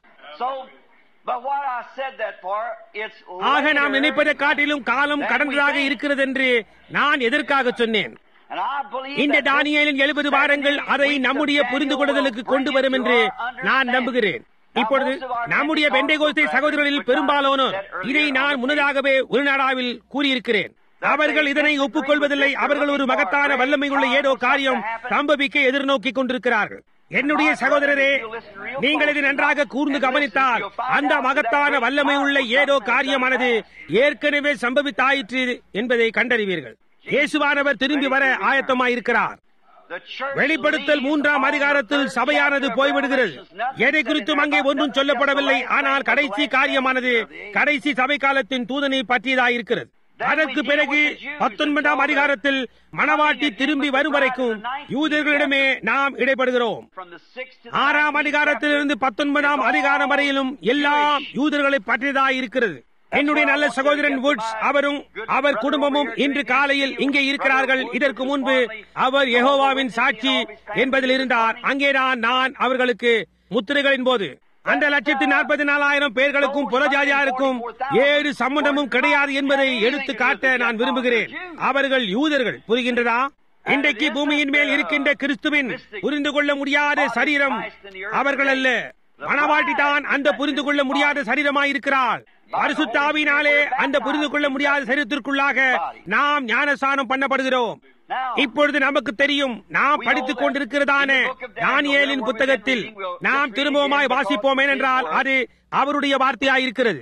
ஆக நாம் நினைப்பதை காட்டிலும் காலம் கடந்ததாக இருக்கிறது என்று நான் எதற்காக சொன்னேன் இந்த தானியலின் எழுபது வாரங்கள் அதை நம்முடைய புரிந்து கொள்ளுதலுக்கு கொண்டு வரும் என்று நான் நம்புகிறேன் இப்பொழுது நம்முடைய பெண்டைகோஸ்தை சகோதரர்களில் பெரும்பாலானோர் இதை நான் முன்னதாகவே உள்நாடாவில் கூறியிருக்கிறேன் அவர்கள் இதனை ஒப்புக்கொள்வதில்லை அவர்கள் ஒரு மகத்தான வல்லமை உள்ள ஏதோ காரியம் சம்பவிக்க எதிர்நோக்கிக் கொண்டிருக்கிறார்கள் என்னுடைய சகோதரரே நீங்கள் இது நன்றாக கூர்ந்து கவனித்தால் அந்த மகத்தான வல்லமை உள்ள ஏதோ காரியமானது ஏற்கனவே சம்பவித்தாயிற்று என்பதை கண்டறிவீர்கள் இயேசுவானவர் திரும்பி வர ஆயத்தமாயிருக்கிறார் வெளிப்படுத்தல் மூன்றாம் அதிகாரத்தில் சபையானது போய்விடுகிறது எதை குறித்தும் அங்கே ஒன்றும் சொல்லப்படவில்லை ஆனால் கடைசி காரியமானது கடைசி சபை காலத்தின் தூதனை பற்றியதாயிருக்கிறது அதற்கு பிறகு பத்தொன்பதாம் அதிகாரத்தில் மணவாட்டி திரும்பி வரும் வரைக்கும் யூதர்களிடமே நாம் இடைப்படுகிறோம் ஆறாம் அதிகாரத்திலிருந்து பத்தொன்பதாம் அதிகாரம் வரையிலும் எல்லாம் யூதர்களை பற்றியதாய் இருக்கிறது என்னுடைய நல்ல சகோதரன் வுட்ஸ் அவரும் அவர் குடும்பமும் இன்று காலையில் இங்கே இருக்கிறார்கள் இதற்கு முன்பு அவர் யெகோவாவின் சாட்சி என்பதில் இருந்தார் அங்கேதான் நான் அவர்களுக்கு முத்திரைகளின் போது அந்த லட்சத்தி நாற்பத்தி நாலாயிரம் பேர்களுக்கும் புறஜாதியாருக்கும் ஏழு சம்மந்தமும் கிடையாது என்பதை எடுத்து காட்ட நான் விரும்புகிறேன் அவர்கள் யூதர்கள் புரிகின்றதா இன்றைக்கு பூமியின் மேல் இருக்கின்ற கிறிஸ்துவின் புரிந்து கொள்ள முடியாத சரீரம் அவர்கள் அல்ல மணவாட்டி தான் அந்த புரிந்து கொள்ள முடியாத சரீரமாயிருக்கிறாள் பரிசுத்தாவினாலே அந்த புரிந்து கொள்ள முடியாத சரீரத்திற்குள்ளாக நாம் ஞானசானம் பண்ணப்படுகிறோம் இப்பொழுது நமக்கு தெரியும் நாம் படித்துக் கொண்டிருக்கிறதான தானியேலின் புத்தகத்தில் நாம் திரும்பவுமாய் வாசிப்போம் ஏனென்றால் அது அவருடைய வார்த்தையாயிருக்கிறது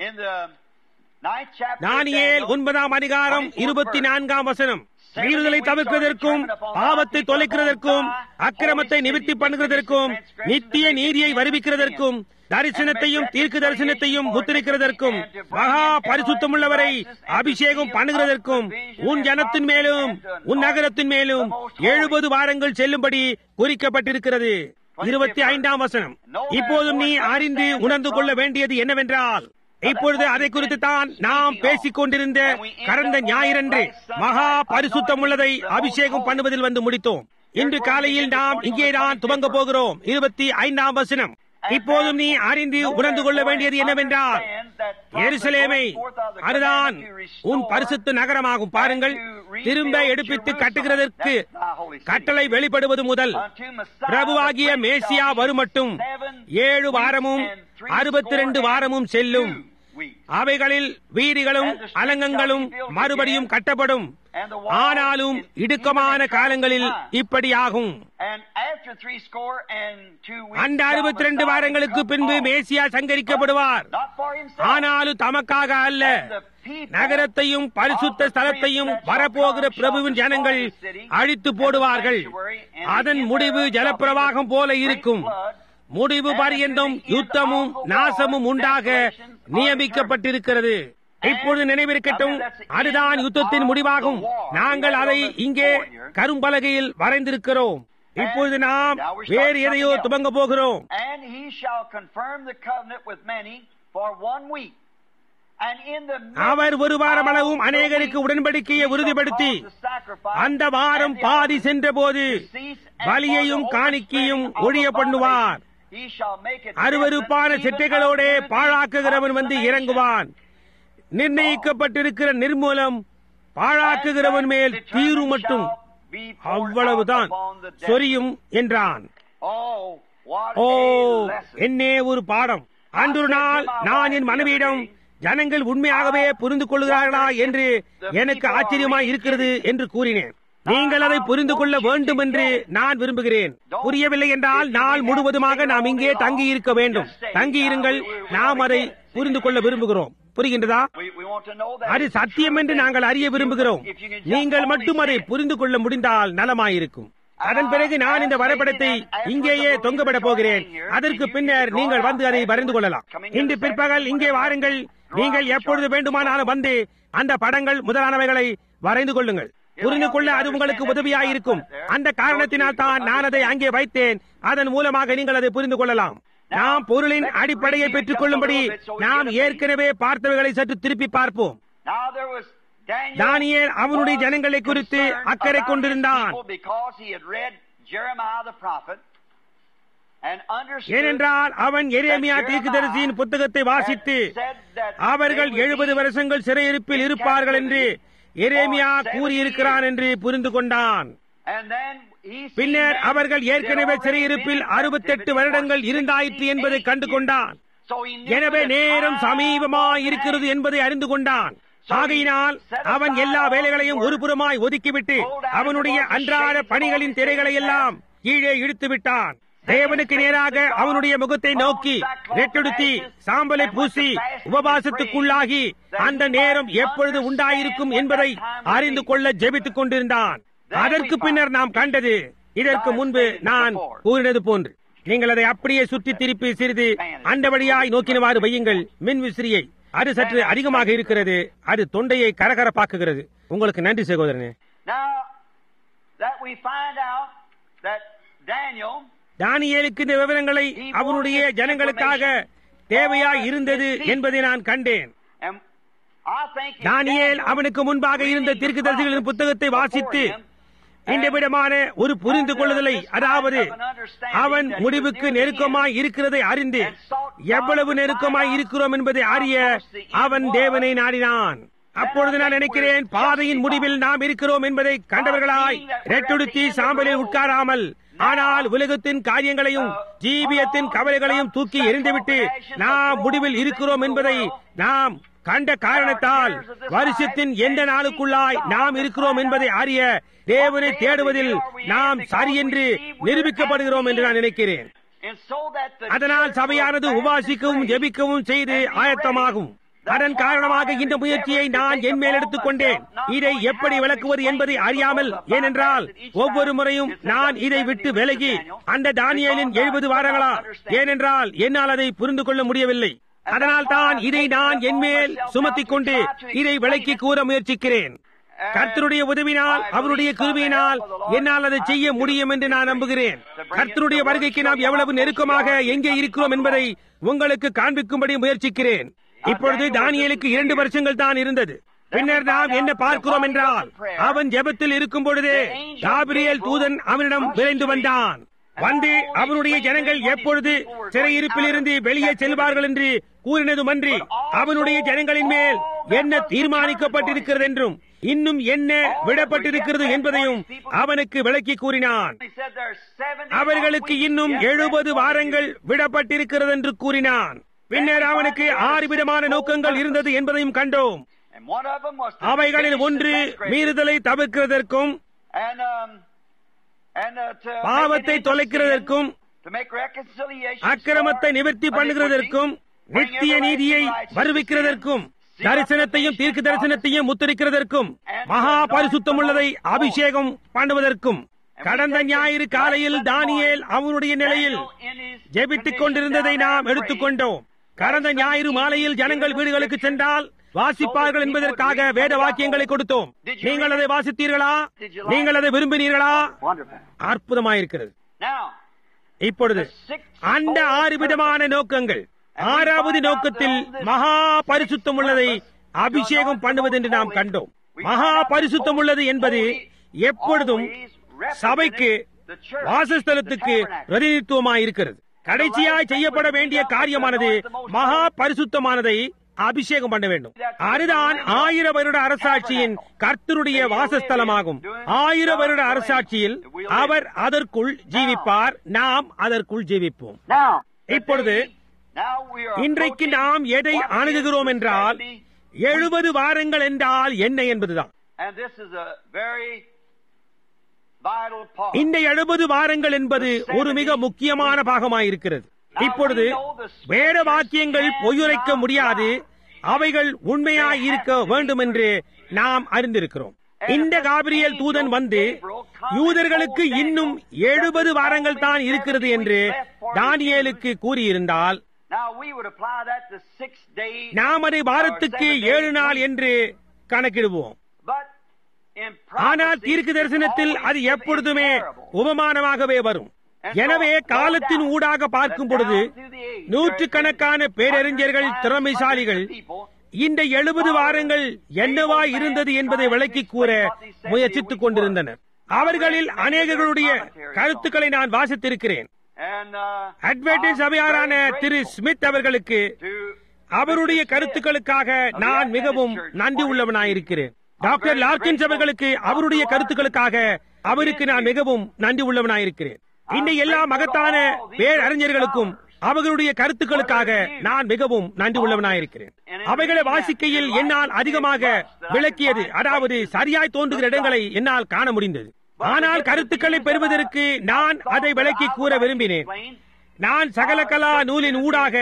தானியேல் ஒன்பதாம் அதிகாரம் இருபத்தி நான்காம் வசனம் மீறுதலை தவிர்க்கிறதற்கும் பாவத்தை தொலைக்கிறதற்கும் அக்கிரமத்தை நிவர்த்தி பண்ணுகிறதற்கும் நித்திய நீதியை வருவிக்கிறதற்கும் தரிசனத்தையும் தீர்க்க தரிசனத்தையும் முத்திரிக்கிறதற்கும் மகா பரிசுத்தமுள்ளவரை அபிஷேகம் பண்ணுகிறதற்கும் உன் ஜனத்தின் மேலும் உன் நகரத்தின் மேலும் எழுபது வாரங்கள் செல்லும்படி குறிக்கப்பட்டிருக்கிறது இருபத்தி ஐந்தாம் வசனம் இப்போதும் நீ அறிந்து உணர்ந்து கொள்ள வேண்டியது என்னவென்றால் இப்பொழுது அதை குறித்து தான் நாம் பேசிக் கொண்டிருந்த கடந்த ஞாயிறன்று மகா பரிசுத்தம் உள்ளதை அபிஷேகம் பண்ணுவதில் வந்து முடித்தோம் இன்று காலையில் நாம் இங்கேதான் துவங்க போகிறோம் இருபத்தி ஐந்தாம் வசனம் இப்போதும் நீ அறிந்து உணர்ந்து கொள்ள வேண்டியது என்னவென்றால் எருசலேமை அதுதான் உன் பரிசுத்த நகரமாகும் பாருங்கள் திரும்ப எடுப்பித்து கட்டுகிறதற்கு கட்டளை வெளிப்படுவது முதல் பிரபுவாகிய மேசியா வருமட்டும் ஏழு வாரமும் அறுபத்தி ரெண்டு வாரமும் செல்லும் அவைகளில் வீதிகளும் அலங்கங்களும் மறுபடியும் கட்டப்படும் ஆனாலும் இடுக்கமான காலங்களில் இப்படியாகும் அந்த அறுபத்தி ரெண்டு வாரங்களுக்கு பின்பு மேசியா சங்கரிக்கப்படுவார் ஆனாலும் தமக்காக அல்ல நகரத்தையும் பரிசுத்த ஸ்தலத்தையும் வரப்போகிற பிரபுவின் ஜனங்கள் அழித்து போடுவார்கள் அதன் முடிவு ஜலப்பிரவாகம் போல இருக்கும் முடிவு பரியந்தம் யுத்தமும் நாசமும் உண்டாக நியமிக்கப்பட்டிருக்கிறது இப்பொழுது நினைவிருக்கட்டும் அதுதான் யுத்தத்தின் முடிவாகும் நாங்கள் அதை இங்கே கரும்பலகையில் வரைந்திருக்கிறோம் இப்பொழுது நாம் வேறு எதையோ துவங்க போகிறோம் for one week. And in the midst அவர் ஒரு வாரம் அளவும் of the அநேகருக்கு week, உடன்படிக்கையை he shall உறுதிப்படுத்தி cause the sacrifice அந்த வாரம் and the பாதி offering சென்றபோது to cease, and பலியையும் for the காணிக்கையும் overspreading of ஒழிய பண்ணுவார் abomination, he shall make it அருவருப்பான desolate, even செட்டைகளோடே unto the பாழாக்குகிறவன் வந்து consummation. இறங்குவான் நிர்ணயிக்கப்பட்டிருக்கிற நிர்மூலம் பாழாக்குகிறவன் மேல் தீரு மட்டும் அவ்வளவுதான் சொரியும் என்றான் Oh, what O a lesson. என்னே ஒரு பாடம் அன்று ஒரு நாள் நான் என் மனைவியிடம் ஜனங்கள் உண்மையாகவே புரிந்து கொள்கிறார்களா என்று எனக்கு ஆச்சரியமாய் இருக்கிறது என்று கூறினேன் நீங்கள் அதை புரிந்து கொள்ள வேண்டும் என்று நான் விரும்புகிறேன் புரியவில்லை என்றால் நாள் முழுவதுமாக நாம் இங்கே தங்கி இருக்க வேண்டும் தங்கி இருங்கள் நாம் அதை புரிந்து கொள்ள விரும்புகிறோம் புரிகின்றதா We, we want to know that அது it's சத்தியம் true என்று that நாங்கள் அறிய விரும்புகிறோம் if you can just நீங்கள் only மட்டும் அதை see it. புரிந்து கொள்ள முடிந்தால் நலமாயிருக்கும் அதன் பிறகு நான் இந்த வரைபடத்தை இங்கேயே தொங்கவிட போகிறேன் அதற்கு பின்னர் நீங்கள் வந்து அதை வரைந்து கொள்ளலாம் இன்று பிற்பகல் இங்கே வாருங்கள் நீங்கள் எப்பொழுது வேண்டுமானாலும் வந்து அந்த படங்கள் முதலானவைகளை வரைந்து கொள்ளுங்கள் புரிந்து கொள்ள அது உங்களுக்கு உதவியாயிருக்கும் அந்த காரணத்தினால் தான் நான் அதை அங்கே வைத்தேன் அதன் மூலமாக நீங்கள் அதை புரிந்து கொள்ளலாம் நாம் பொருளின் அடிப்படையை பெற்றுக் கொள்ளும்படி நாம் ஏற்கனவே பார்த்தவைகளை சற்று திருப்பி பார்ப்போம் Now there was Daniel தானியேல் அவனுடைய ஜனங்களை குறித்து concerned அக்கறை about கொண்டிருந்தான் his people because he had read Jeremiah the prophet and understood ஏனென்றால் அவன் எரேமியா தீர்க்கதரிசியின் புத்தகத்தை வாசித்து அவர்கள் எழுபது வருஷங்கள் சிறையிருப்பில் இருப்பார்கள் என்று எரேமியா கூறியிருக்கிறான் என்று புரிந்து கொண்டான் And then he seen பின்னர் that அவர்கள் they had ஏற்கனவே already சிறையிருப்பில் been in அறுபத்தெட்டு captivity வருடங்கள் for இருந்தாயிற்று 16, என்பதை கண்டு கொண்டான் So he knew எனவே the நேரம் time சமீபமாய் was இருக்கிறது at. என்பதை அறிந்து கொண்டான் ஆகையினால் அவன் எல்லா வேலைகளையும் ஒரு புறமாய் ஒதுக்கிவிட்டு அவனுடைய அன்றாட பணிகளின் திரைகளை எல்லாம் கீழே இழுத்து விட்டான் தேவனுக்கு நேராக அவனுடைய முகத்தை நோக்கி ரெட்டெடுத்தி சாம்பலை பூசி உபவாசத்துக்குள்ளாகி அந்த நேரம் எப்பொழுது உண்டாயிருக்கும் என்பதை அறிந்து கொள்ள ஜெபித்துக் கொண்டிருந்தான் அதற்கு பின்னர் நாம் கண்டது இதற்கு முன்பு நான் கூறினது போன்று நீங்கள் அதை அப்படியே சுற்றி திருப்பி சிறிது அந்த வழியாய் நோக்கினவாறு வையுங்கள் மின் விசிறியை அது சற்று அதிகமாக இருக்கிறது அது தொண்டையை கரகரப்பாக்குகிறது உங்களுக்கு நன்றி சகோதரனே Now that we find out that Daniel தானியேலுக்கு இந்த விவரங்களை அவனுடைய ஜனங்களுக்காக தேவையாய் இருந்தது என்பதை நான் கண்டேன் and I think if Daniel Daniel அவனுக்கு முன்பாக இருந்த reading the தீர்க்கதரிசிகளின் புத்தகத்தை prophets வாசித்து before him, இந்த விதமான ஒரு புரிந்து கொள்ளுதலை அதாவது அவன் முடிவுக்கு நெருக்கமாய் இருக்கிறதை அறிந்து எவ்வளவு நெருக்கமாய் இருக்கிறோம் என்பதை அறிய அவன் தேவனை நாடினான் அப்பொழுது நான் நினைக்கிறேன் பாதையின் முடிவில் நாம் இருக்கிறோம் என்பதை கண்டவர்களாய் ரெட்டொடுத்தி சாம்பலில் உட்காராமல் ஆனால் உலகத்தின் காரியங்களையும் ஜீவியத்தின் கவலைகளையும் தூக்கி எறிந்துவிட்டு நாம் முடிவில் இருக்கிறோம் என்பதை நாம் கண்ட காரணத்தால் வருஷத்தின் எந்த நாளுக்குள்ளாய் நாம் இருக்கிறோம் என்பதை அறிய தேவனை தேடுவதில் நாம் சரியென்று நிரூபிக்கப்படுகிறோம் என்று நான் நினைக்கிறேன் and so that the அதனால் church சபையானது will உபாசிக்கவும் fast and ஜெபிக்கவும் செய்து pray and be ஆயத்தமாகும் ready. அதன் காரணமாக இந்த முயற்சியை நான் என் மேல் எடுத்துக் கொண்டேன் இதை எப்படி விளக்குவது என்பதை அறியாமல் ஏனென்றால் ஒவ்வொரு முறையும் நான் இதை விட்டு விலகி அந்த தானியலின் எழுபது வாரங்களா ஏனென்றால் என்னால் அதை புரிந்து கொள்ள முடியவில்லை அதனால் தான் இதை நான் என் மேல் சுமத்திக் கொண்டு இதை விளக்கி கூற முயற்சிக்கிறேன் கர்த்தருடைய உதவினால் அவருடைய கிருபையினால் என்னால் அதை செய்ய முடியும் என்று நான் நம்புகிறேன் கர்த்தருடைய வருகைக்கு நாம் எவ்வளவு நெருக்கமாக எங்கே இருக்கிறோம் என்பதை உங்களுக்கு காண்பிக்கும்படி முயற்சிக்கிறேன் இப்பொழுது தானியலுக்கு இரண்டு வருஷங்கள் தான் இருந்தது பின்னர் நாம் என்ன பார்க்கிறோம் என்றால் அவன் ஜெபத்தில் இருக்கும் பொழுதே காபிரியல் தூதன் அவனிடம் விரைந்து வந்தான் வந்து அவனுடைய ஜனங்கள் எப்பொழுது சிறையிருப்பிலிருந்து வெளியே செல்வார்கள் என்று கூறினதுமன்றி அவனுடைய ஜனங்களின் மேல் என்ன தீர்மானிக்கப்பட்டிருக்கிறது என்றும் இன்னும் என்ன விடப்பட்டிருக்கிறது என்பதையும் அவனுக்கு விளக்கி கூறினான் He said there's 70 அவர்களுக்கு weeks இன்னும் yet எழுபது left. வாரங்கள் விடப்பட்டிருக்கிறது என்று கூறினான் பின்னர் அவனுக்கு ஆறு விதமான நோக்கங்கள் இருந்தது என்பதையும் கண்டோம் And one of them was to அவைகளில் finish the ஒன்று transgression. மீறுதலை தவிர்க்கிறதற்கும் And, um, and, uh, to பாவத்தை make it into தொலைக்கிறதற்கும் sin, to make reconciliation அக்கிரமத்தை for நிவர்த்தி iniquity, பண்ணுகிறதற்கும் bring நித்திய everlasting நீதியை righteousness வருவிக்கிறதற்கும் in, seal தரிசனத்தையும் up the தீர்க்க vision தரிசனத்தையும் முத்திரிக்கிறதற்கும் மகா பரிசுத்தமுள்ளதை அபிஷேகம் பண்ணுவதற்கும் கடந்த ஞாயிறு காலையில் தானியேல் அவனுடைய நிலையில் ஜெபித்துக் கொண்டிருந்ததை நாம் எடுத்துக்கொண்டோம் கடந்த ஞாயிறு மாலையில் ஜனங்கள் வீடுகளுக்கு சென்றால் வாசிப்பார்கள் என்பதற்காக வேத வாக்கியங்களை கொடுத்தோம் நீங்கள் அதை வாசித்தீர்களா நீங்கள் அதை விரும்பினீர்களா Wonderful. அற்புதமாயிருக்கிறது Now, இப்பொழுது the six அந்த ஆறு விதமான நோக்கங்கள் ஆறாவது நோக்கத்தில் மகா பரிசுத்தம் உள்ளதை அபிஷேகம் பண்ணுவது என்று நாம் கண்டோம் மகா பரிசுத்தம் உள்ளது என்பது எப்பொழுதும் சபைக்கு வாசஸ்தலத்துக்கு பிரதிநிதித்துவமாய் இருக்கிறது கடைசியாய் செய்யப்பட வேண்டிய காரியமானது மகா பரிசுத்தமானதை அபிஷேகம் பண்ண வேண்டும் அதுதான் ஆயிர வருட அரசாட்சியின் கர்த்தருடைய வாசஸ்தலமாகும் ஆயிர வருட அரசாட்சியில் அவர் அதற்குள் ஜீவிப்பார் நாம் அதற்குள் ஜீவிப்போம் Now, இப்பொழுது now we are இன்றைக்கு approaching நாம் எதை what அணுகுகிறோம் is என்றால் exactly- எழுபது வாரங்கள் என்றால் என்ன என்பதுதான் And this is a very vital part. இந்த எழுபது வாரங்கள் என்பது ஒரு மிக முக்கியமான பாகமாயிருக்கிறது இப்பொழுது வேத வாக்கியங்கள் பொய்யுரைக்க முடியாது அவைகள் உண்மையாய் இருக்க வேண்டும் என்று நாம் அறிந்திருக்கிறோம் இந்த காபிரியல் தூதன் வந்து யூதர்களுக்கு இன்னும் எழுபது வாரங்கள் தான் இருக்கிறது என்று தானியேலுக்கு கூறியிருந்தால் Now we would apply that to six days. நாம் அதை வாரத்துக்கு or seven ஏழு days நாள் week. என்று கணக்கிடுவோம் But in ஆனால் prophecy, தீர்க்க தரிசனத்தில் it's அது always எப்பொழுதுமே comparable. உபமானமாகவே வரும் எனவே காலத்தின் ஊடாக பார்க்கும் பொழுது நூற்றுக்கணக்கான பேரறிஞர்கள் திறமைசாலிகள் இந்த எழுபது வாரங்கள் என்னவா இருந்தது என்பதை விளக்கி கூற முயற்சித்துக் கொண்டிருந்தனர் அவர்களில் அநேகர்களுடைய கருத்துக்களை நான் வாசித்திருக்கிறேன் அட்வைட்டிஸ் சபையாரான திரு ஸ்மித் அவர்களுக்கு அவருடைய கருத்துக்களுக்காக நான் மிகவும் நன்றி உள்ளவனாயிருக்கிறேன் டாக்டர் லார்கின்ஸ் அவர்களுக்கு அவருடைய கருத்துக்களுக்காக அவருக்கு நான் மிகவும் நன்றி உள்ளவனாயிருக்கிறேன் இந்த எல்லா மகத்தான பேரறிஞர்களுக்கும் அவர்களுடைய கருத்துக்களுக்காக நான் மிகவும் நன்றி உள்ளவனாயிருக்கிறேன் அவைகளை வாசிக்கையில் என்னால் அதிகமாக விளக்கியது அதாவது சரியாய் தோன்றுகிற இடங்களை என்னால் காண முடிந்தது ஆனால் கருத்துக்களை பெறுவதற்கு நான் அதை விளக்கி கூற விரும்பினேன் நான் சகலகலா நூலின் ஊடாக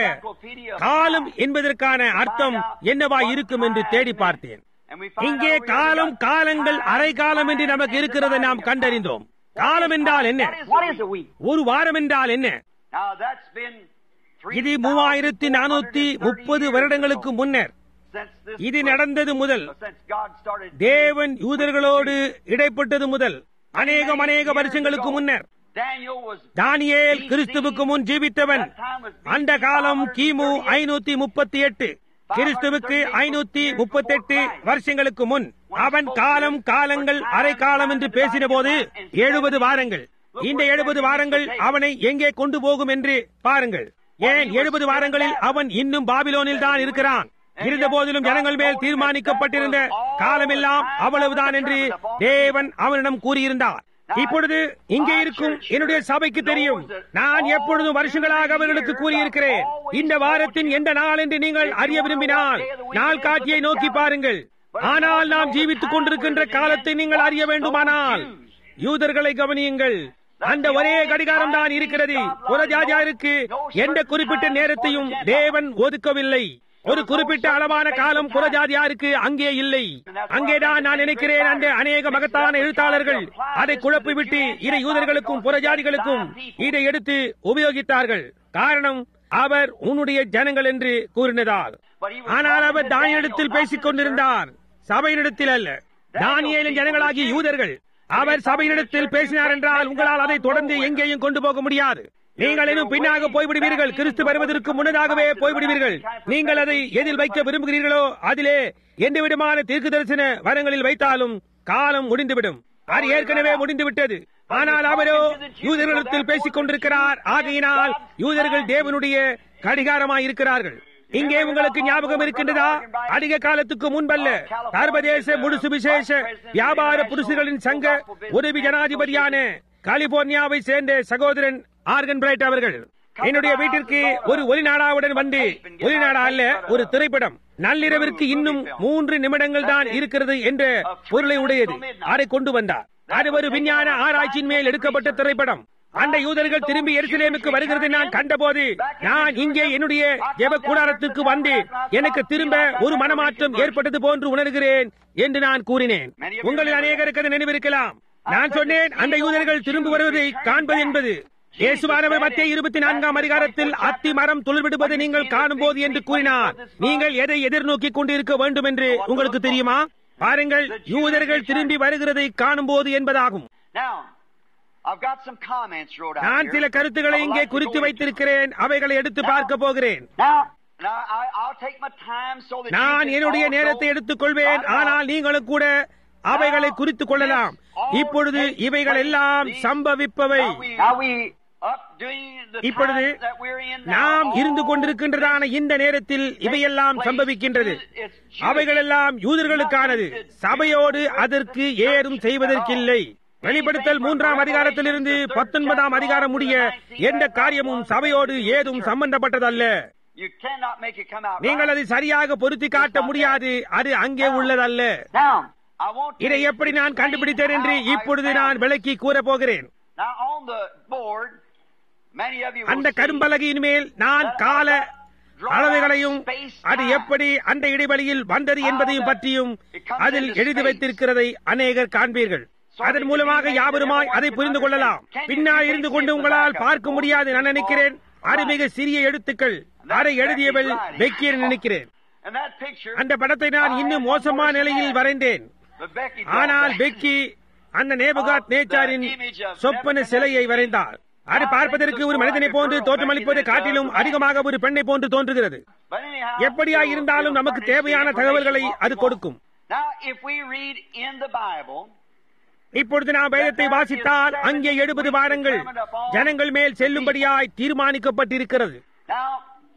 காலம் என்பதற்கான அர்த்தம் என்னவா இருக்கும் என்று தேடி பார்த்தேன் இங்கே காலம் காலங்கள் அரை காலம் என்று நமக்கு இருக்கிறதை நாம் கண்டறிந்தோம் காலம் என்றால் என்ன What is a week? ஒரு வாரம் என்றால் என்ன Now that's been இது மூவாயிரத்தி நானூத்தி முப்பது வருடங்களுக்கு முன்னர் since this இது நடந்தது முதல் since God started தேவன் யூதர்களோடு இடைப்பட்டது முதல் அநேகம் அநேக வருஷங்களுக்கு முன்னர் Daniel was தானியேல் கிறிஸ்துவுக்கு முன் ஜீவித்தவன் அந்த காலம் கிமு ஐநூத்தி முப்பத்தி எட்டு கிறிஸ்துவுக்கு ஐநூத்தி முப்பத்தெட்டு வருஷங்களுக்கு முன் அவன் காலம் காலங்கள் அரை காலம் என்று பேசின போது எழுபது வாரங்கள் இந்த எழுபது வாரங்கள் அவனை எங்கே கொண்டு போகும் என்று பாருங்கள் ஏன் எழுபது வாரங்களில் அவன் இன்னும் பாபிலோனில் தான் இருக்கிறான் இருந்த போதிலும் ஜனங்கள் மேல் தீர்மானிக்கப்பட்டிருந்த காலமெல்லாம் அவ்வளவுதான் என்று தேவன் அவனிடம் கூறியிருந்தார் இப்பொழுது இங்கே இருக்கும் என்னுடைய சபைக்கு தெரியும் நான் எப்பொழுதும் வருஷங்களாக அவர்களுக்கு கூறியிருக்கிறேன் இந்த வாரத்தின் எந்த நாள் என்று நீங்கள் அறிய விரும்பினால் நாள் காட்சியை நோக்கி பாருங்கள் ஆனால் நாம் ஜீவித்துக் கொண்டிருக்கின்ற காலத்தை நீங்கள் அறிய வேண்டுமானால் யூதர்களை கவனியுங்கள் அந்த ஒரே கடிகாரம் தான் இருக்கிறது புறஜாஜாருக்கு எந்த குறிப்பிட்ட நேரத்தையும் தேவன் ஒதுக்கவில்லை ஒரு குறிப்பிட்ட அளவான காலம் புறஜாதியாருக்கு அங்கே இல்லை அங்கேதான் நான் நினைக்கிறேன் அந்த அநேக மகத்தான எழுத்தாளர்கள் அதை குழப்பிவிட்டு இதை யூதர்களுக்கும் புறஜாதிகளுக்கும் இதை எடுத்து உபயோகித்தார்கள் காரணம் அவர் உன்னுடைய ஜனங்கள் என்று கூறினதால் ஆனால் அவர் தானியனிடத்தில் பேசிக் கொண்டிருந்தார் சபையினிடத்தில் அல்ல தானியேலின் ஜனங்களாகிய யூதர்கள் அவர் சபையினிடத்தில் பேசினார் என்றால் உங்களால் அதை தொடர்ந்து எங்கேயும் கொண்டு போக முடியாது நீங்கள் இன்னும் பின்னாக போய்விடுவீர்கள் கிறிஸ்து வருவதற்கு முன்னதாகவே போய்விடுவீர்கள் நீங்கள் அதை எதில் வைக்க விரும்புகிறீர்களோ அதிலே எந்த விதமான தீர்க்கு தரிசன வரங்களில் வைத்தாலும் காலம் முடிந்துவிடும் அது ஏற்கனவே முடிந்து விட்டது ஆனால் அவரோ யூதர்களிடத்தில் பேசிக் கொண்டிருக்கிறார் ஆகையினால் யூதர்கள் தேவனுடைய கடிகாரமாய் இருக்கிறார்கள் இங்கே உங்களுக்கு ஞாபகம் இருக்கின்றதா அதிக காலத்துக்கு முன்பல்ல சர்வதேச முழு சுவிசேஷ வியாபார புருஷர்களின் சங்க உதவி ஜனாதிபதியான கலிபோர்னியாவை சேர்ந்த சகோதரன் ஆர்கன் பிரைட் அவர்கள் என்னுடைய வீட்டிற்கு ஒரு ஒலிநாடாவுடன் வந்து ஒலிநாடா அல்ல ஒரு திரைப்படம் நள்ளிரவிற்கு இன்னும் மூன்று நிமிடங்கள் தான் இருக்கிறது என்ற பொருளை உடையது அதை கொண்டு வந்தார் அது ஒரு விஞ்ஞான ஆராய்ச்சியின் மேல் எடுக்கப்பட்ட திரைப்படம் அந்த யூதர்கள் திரும்பி எருசலேமுக்கு வருகிறதை நான் கண்டபோது நான் இங்கே என்னுடைய ஜெப கூடாரத்துக்கு வந்து எனக்கு திரும்ப ஒரு மனமாற்றம் ஏற்பட்டது போன்று உணர்கிறேன் என்று நான் கூறினேன் உங்களில் அநேகருக்கு அது நினைவிருக்கலாம் நான் சொன்னேன் அந்த யூதர்கள் திரும்பி வருவதை காண்பது என்பது இயேசுவானவர் மத்திய இருபத்தி நான்காம் அதிகாரத்தில் அத்தி மரம் துளிர்விடுவதை நீங்கள் காணும் போது என்று கூறினார் நீங்கள் எதை எதிர்நோக்கி கொண்டிருக்க வேண்டும் என்று உங்களுக்கு தெரியுமா பாருங்கள் யூதர்கள் திரும்பி வருகிறதை காணும் போது என்பதாகும் Now, I've got some comments wrote out நான் here. சில கருத்துக்களை I would இங்கே like to குறித்து go into. வைத்திருக்கிறேன் அவைகளை எடுத்து பார்க்க போகிறேன் Now, Now, I, I'll take my time so that நான் you can என்னுடைய also நேரத்தை எடுத்துக்கொள்வேன் write it ஆனால் out. நீங்களும் கூட அவைகளை குறித்துக் கொள்ளலாம் இப்பொழுது இவைகள் எல்லாம் சம்பவிப்பவை Now we, now we up doing the இப்பொழுது time that we're in now, நாம் இருந்து all கொண்டிருக்கின்றதான இந்த நேரத்தில் இவையெல்லாம் சம்பவிக்கின்றது It's Jewish. அவைகளெல்லாம் யூதர்களுக்கானது சபையோடு அதற்கு ஏதும் செய்வதற்கில்லை வெளிப்படுத்தல் மூன்றாம் அதிகாரத்திலிருந்து பத்தொன்பதாம் அதிகாரம் முடிய எந்த காரியமும் சபையோடு ஏதும் சம்பந்தப்பட்டதல்ல You cannot make it come out நீங்கள் right. அதை சரியாக பொருத்தி காட்ட முடியாது அது அங்கே உள்ளதல்ல Now, I want to இதை எப்படி நான் கண்டுபிடித்தேன் என்று explain how I இப்பொழுது found நான் it. விளக்கி கூறப் போகிறேன் Now, on the board, many of you will அந்த see கரும்பலகையின் மேல் நான் கால அளவுகளையும் அது எப்படி அந்த இடைவெளியில் வந்தது என்பதையும் பற்றியும் அதில் எழுதி வைத்திருக்கிறதை அநேகர் காண்பீர்கள் அதன் மூலமாக யாவருமாய் அதை புரிந்து கொள்ளலாம் பின்னால் இருந்து கொண்டு உங்களால் பார்க்க முடியாது நான் நினைக்கிறேன் அது மிக சிறிய எழுத்துக்கள் அதை எழுதியவள் பெக்கி என்று நினைக்கிறேன் And that picture, அந்த படத்தை நான் இன்னும் மோசமான நிலையில் வரைந்தேன் but Becky ஆனால் drawing பெக்கி அந்த நேபுகாத் நேச்சாரின் சொப்பன சிலையை வரைந்தார் அது பார்ப்பதற்கு ஒரு மனிதனை போன்று தோற்றமளிப்பதை காட்டிலும் அதிகமாக ஒரு பெண்ணை போன்று தோன்றுகிறது But anyhow, எப்படியா it'll- இருந்தாலும் it'll நமக்கு furnish the தேவையான information தகவல்களை what we அது want. கொடுக்கும் Now, if we read in the Bible, இப்பொழுது நாம் வேதத்தை வாசித்தால் அங்கே எழுபது வாரங்கள் ஜனங்கள் மேல் செல்லும்படியாய் தீர்மானிக்கப்பட்டிருக்கிறது now,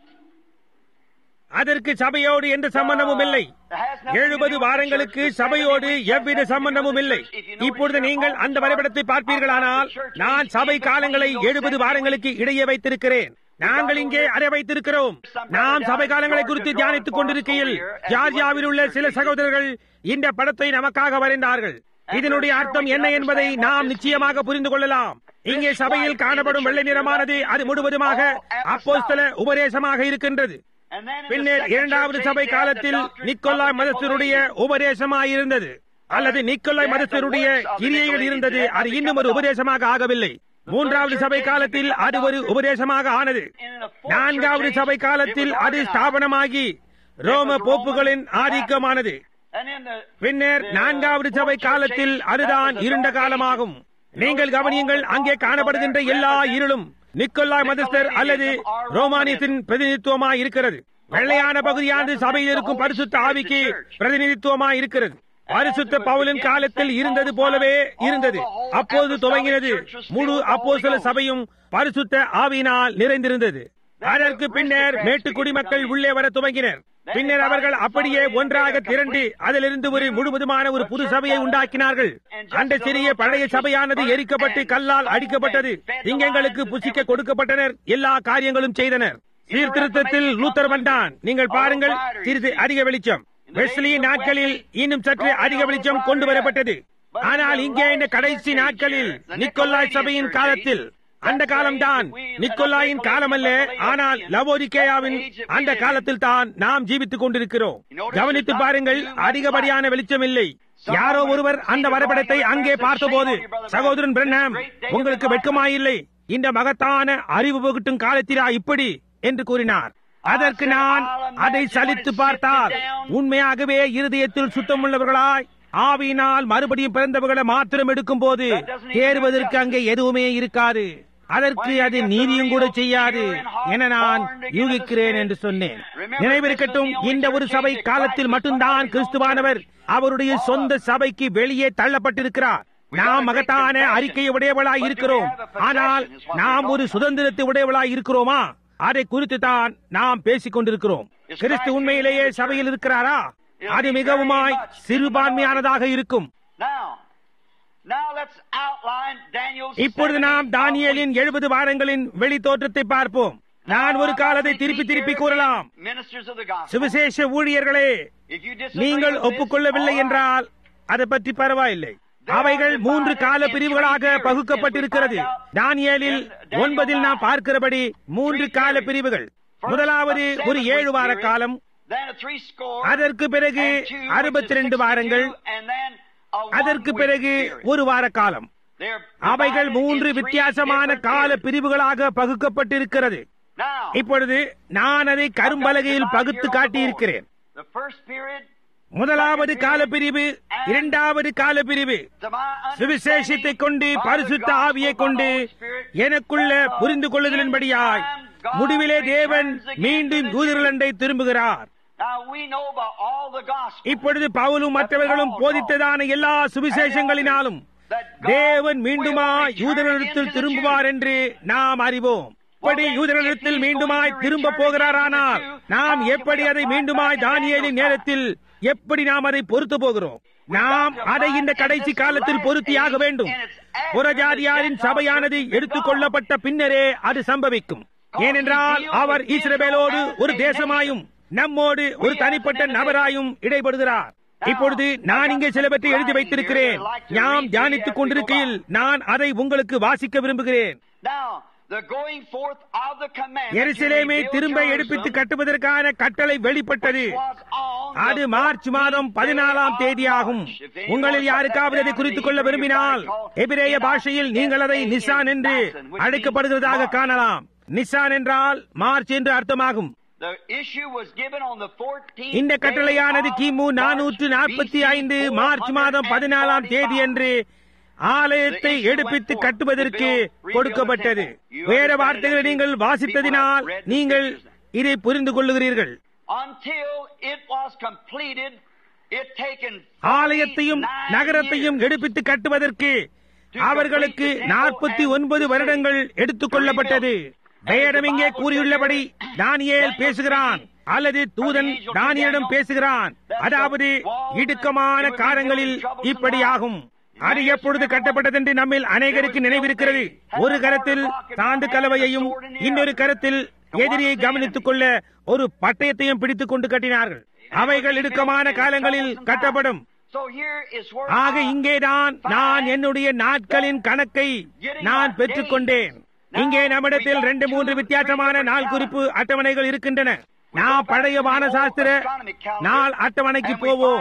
அதற்கு சபையோடு எந்த சம்பந்தமும் இல்லை it has nothing to எழுபது do with the வாரங்களுக்கு church. The சபையோடு 70 weeks has எவ்வித nothing to do சம்பந்தமும் with the இல்லை church. If you notice இப்பொழுது your நீங்கள் own அந்த chart, வரைபடத்தை பார்ப்பீர்களானால் I've got the church நான் age சபை in காலங்களை between those எழுபது 70 வாரங்களுக்கு இடையே வைத்திருக்கிறேன் நாங்கள் இங்கே அதை வைத்திருக்கிறோம் நாம் சபை காலங்களை குறித்து தியானித்துக் கொண்டிருக்கையில் ஜார்ஜியாவில் உள்ள சில சகோதரர்கள் இந்த படத்தை நமக்காக வரைந்தார்கள் இதனுடைய அர்த்தம் என்ன என்பதை நாம் நிச்சயமாக புரிந்து கொள்ளலாம் இங்கே சபையில் காணப்படும் வெள்ளை நிறமானது அது முழுவதுமாக அப்போஸ்தல உபதேசமாக இருக்கின்றது And then in the பின்னர் second இரண்டாவது church சபை age, you have the காலத்தில் doctrine நிக்கோலாய் of the மதஸ்தருடைய Nicolaitans. உபதேசமாயிருந்தது அல்லது நிக்கோலாய் மதஸ்தருடைய கிரியைகள் இருந்தது அது இன்னும் ஒரு உபதேசமாக ஆகவில்லை மூன்றாவது சபை காலத்தில் அது ஒரு உபதேசமாக ஆனது நான்காவது சபை காலத்தில் அது ஸ்தாபனமாகி ரோம போப்புகளின் ஆதிக்கமானது And in the பின்னர் நான்காவது சபை காலத்தில் அதுதான் இருண்ட காலமாகும் நீங்கள் கவனியுங்கள் அங்கே காணப்படுகின்ற எல்லா இருளும் நிக்கோலாய் மதஸ்தர் அல்லது ரோமானியத்தின் பிரதிநிதித்துவமாய் இருக்கிறது வெள்ளையான பகுதியானது சபையில் இருக்கும் பரிசுத்த ஆவிக்கு பிரதிநிதித்துவமாய் இருக்கிறது பரிசுத்த பவுலின் காலத்தில் இருந்தது போலவே இருந்தது அப்போது துவங்கினது முழு அப்போஸ்தல சபையும் பரிசுத்த ஆவியினால் நிறைந்திருந்தது அதற்கு பின்னர் மேட்டுக்குடி மக்கள் உள்ளே வர துவங்கினர் பின்னர் அவர்கள் அப்படியே ஒன்றாக திரண்டு அதிலிருந்து ஒரு முழுவதுமான ஒரு புது சபையை உண்டாக்கினார்கள் அந்த சிறிய பழைய சபையானது எரிக்கப்பட்டு கல்லால் அடிக்கப்பட்டது திங்கங்களுக்கு புசிக்க கொடுக்கப்பட்டனர் எல்லா காரியங்களும் செய்தனர் சீர்திருத்தத்தில் லூத்தர் வந்தான் நீங்கள் பாருங்கள் சிறிது அதிக வெளிச்சம் வெஸ்லியின் நாட்களில் இன்னும் சற்று அதிக வெளிச்சம் கொண்டு வரப்பட்டது ஆனால் இங்கே இந்த கடைசி நாட்களில் நிக்கோலாய் சபையின் காலத்தில் அந்த காலம்தான் நிக்கோலாயின் காலம் அல்ல ஆனால் லவோரிக்கேயாவின் அந்த காலத்தில் தான் நாம் ஜீவித்துக் கொண்டிருக்கிறோம் கவனித்து பாருங்கள் அதிகப்படியான வெளிச்சம் இல்லை யாரோ ஒருவர் அந்த வரைபடத்தை அங்கே பார்த்தபோது சகோதரன் பிரண்ணாம் உங்களுக்கு வெட்கமாயில்லை இந்த மகத்தான அறிவு புகட்டும் காலத்திலா இப்படி என்று கூறினார் அதற்கு நான் அதை சலித்து பார்த்தால் உண்மையாகவே இருதயத்தில் சுத்தமுள்ளவர்களாய் ஆவியினால் மறுபடியும் பிறந்தவர்களை மாத்திரம் எடுக்கும் போது தேர்வதற்கு அங்கே எதுவுமே இருக்காது அதற்கு அது நீதியும் கூட செய்யாது என நான் யூகிக்கிறேன் என்று சொன்னேன் நினைவிருக்கட்டும் இந்த ஒரு சபை காலத்தில் மட்டும்தான் கிறிஸ்துவானவர் அவருடைய சொந்த சபைக்கு வெளியே தள்ளப்பட்டிருக்கிறார் நாம் மகத்தான அறிக்கையை உடையவளாய் இருக்கிறோம் ஆனால் நாம் ஒரு சுதந்திரத்தை உடையவளாய் இருக்கிறோமா அதை குறித்து தான் நாம் பேசிக் கொண்டிருக்கிறோம் கிறிஸ்து உண்மையிலேயே சபையில் இருக்கிறாரா அது மிகவுமாய் சிறுபான்மையானதாக இருக்கும் Now, now let's outline Daniel's இப்பொழுது நாம் தானியேலின் எழுபது வாரங்களின் வெளி தோற்றத்தை பார்ப்போம் நான் ஒரு காலத்தை திருப்பி திருப்பி கூறலாம் Ministers of the gospel. சுவிசேஷ ஊழியர்களே If you disagree நீங்கள் with this, ஒப்புக்கொள்ளவில்லை all right. என்றால் அதை பற்றி பரவாயில்லை அவைகள் மூன்று கால பிரிவுகளாக பகுக்கப்பட்டிருக்கிறது தானியேலில் ஒன்பதில் நாம் பார்க்கிறபடி மூன்று கால பிரிவுகள் முதலாவது ஒரு ஏழு வார காலம் Then a three score, அதற்கு பிறகு and two, which is அறுபத்தி ரெண்டு வாரங்கள் 62, and then a one அதற்கு week பிறகு period. ஒரு வார காலம் They're அவைகள் divided மூன்று in three வித்தியாசமான different கால periods. பிரிவுகளாக பகுக்கப்பட்டிருக்கிறது Now, இப்பொழுது நான் அதை கரும்பலகையில் பகுத்து காட்டியிருக்கிறேன் the first period, முதலாவது காலப்பிரிவு இரண்டாவது காலப்பிரிவு to my சுவிசேஷத்தை understanding, கொண்டு by the பரிசுத்த gospel ஆவியை of the கொண்டு Holy Spirit, எனக்குள்ள புரிந்து கொள்ளுதலின்படியாய் முடிவிலே தேவன் மீண்டும் யூதர்களண்டை திரும்புகிறார் Now we know by all the gospel இப்பொழுது பவுலும் மற்றவர்களும் போதித்ததான எல்லா சுவிசேஷங்களினாலும் தேவன் மீண்டுமா யூதர்களிடத்தில் திரும்புவார் என்று நாம் அறிவோம் இப்படி யூதர்களிடத்தில் மீண்டுமாய் திரும்ப போகிறாரானால் நாம் எப்படி அதை மீண்டுமாய் தானியேலின் நேரத்தில் எப்படி நாம் அதை பொருத்த போகிறோம் நாம் அதை இந்த கடைசி காலத்தில் பொருத்தியாக வேண்டும் புறஜாதியாரின் சபையானது எடுத்துக் கொள்ளப்பட்ட பின்னரே அது சம்பவிக்கும் ஏனென்றால் அவர் இஸ்ரவேலோடு ஒரு தேசமாயும் நம்மோடு ஒரு தனிப்பட்ட நபராயும் இடைபடுகிறார் இப்பொழுது நான் இங்கே சிலவற்றை எழுதி வைத்திருக்கிறேன் நாம் தியானித்துக் கொண்டிருக்கையில் நான் அதை உங்களுக்கு வாசிக்க விரும்புகிறேன் Now, the going forth of the commandment எருசலேமை to rebuild திரும்ப Jerusalem எடுப்பித்து கட்டுவதற்கான கட்டளை வெளிப்பட்டது was on the அது மார்ச் மாதம் 14th பதினாலாம் day of தேதியாகும் March. If anyone உங்களில் wants யாருக்காவது that அதை down குறித்துக் in கொள்ள Hebrew, விரும்பினால் you probably call எபிரேய it பாஷையில் நீங்கள் அதை S-A-N, நிசான் என்று Nisan, which அழைக்கப்படுகிறதாக means காணலாம் நிசான் என்றால் மார்ச் என்று அர்த்தமாகும் The issue was given on the 14th இந்த day கட்டளையானது of கிமு March, நானூற்று நாற்பத்தி ஐந்து BC மார்ச் மாதம் பதினாலாம் 445. தேதி அன்று ஆலயத்தை எடுப்பித்து கட்டுவதற்கு கொடுக்கப்பட்டது வேற வார்த்தைகளை நீங்கள் வாசித்ததினால் நீங்கள் இதை புரிந்து கொள்ளுகிறீர்கள் Until it was completed, it taken ஆலயத்தையும் 49 நகரத்தையும் years. எடுப்பித்து கட்டுவதற்கு அவர்களுக்கு நாற்பத்தி ஒன்பது வருடங்கள் எடுத்துக் கொள்ளப்பட்டது வேதம் இங்கே கூறியுள்ளபடி தானியேல் பேசுகிறான் அல்லது தூதன் தானியலிடம் பேசுகிறான் அதாவது இடுக்கமான காலங்களில் இப்படியாகும் அது எப்பொழுது கட்டப்பட்டதென்று நம்மில் அநேகருக்கு நினைவிருக்கிறது ஒரு கரத்தில் சாந்து கலவையையும் இன்னொரு கரத்தில் எதிரியை கவனித்துக் கொள்ள ஒரு பட்டயத்தையும் பிடித்துக் கொண்டு கட்டினார்கள் அவைகள் இடுக்கமான காலங்களில் கட்டப்படும் So here is where ஆக I இங்கேதான் நான் என்னுடைய நாட்களின் கணக்கை நான் பெற்றுக்கொண்டேன் இங்கே நம்மிடத்தில் ரெண்டு மூன்று வித்தியாசமான நாள் குறிப்பு அட்டவணைகள் இருக்கின்றன நாம் பழைய வானசாஸ்திர நாள் அட்டவணைக்கு போவோம்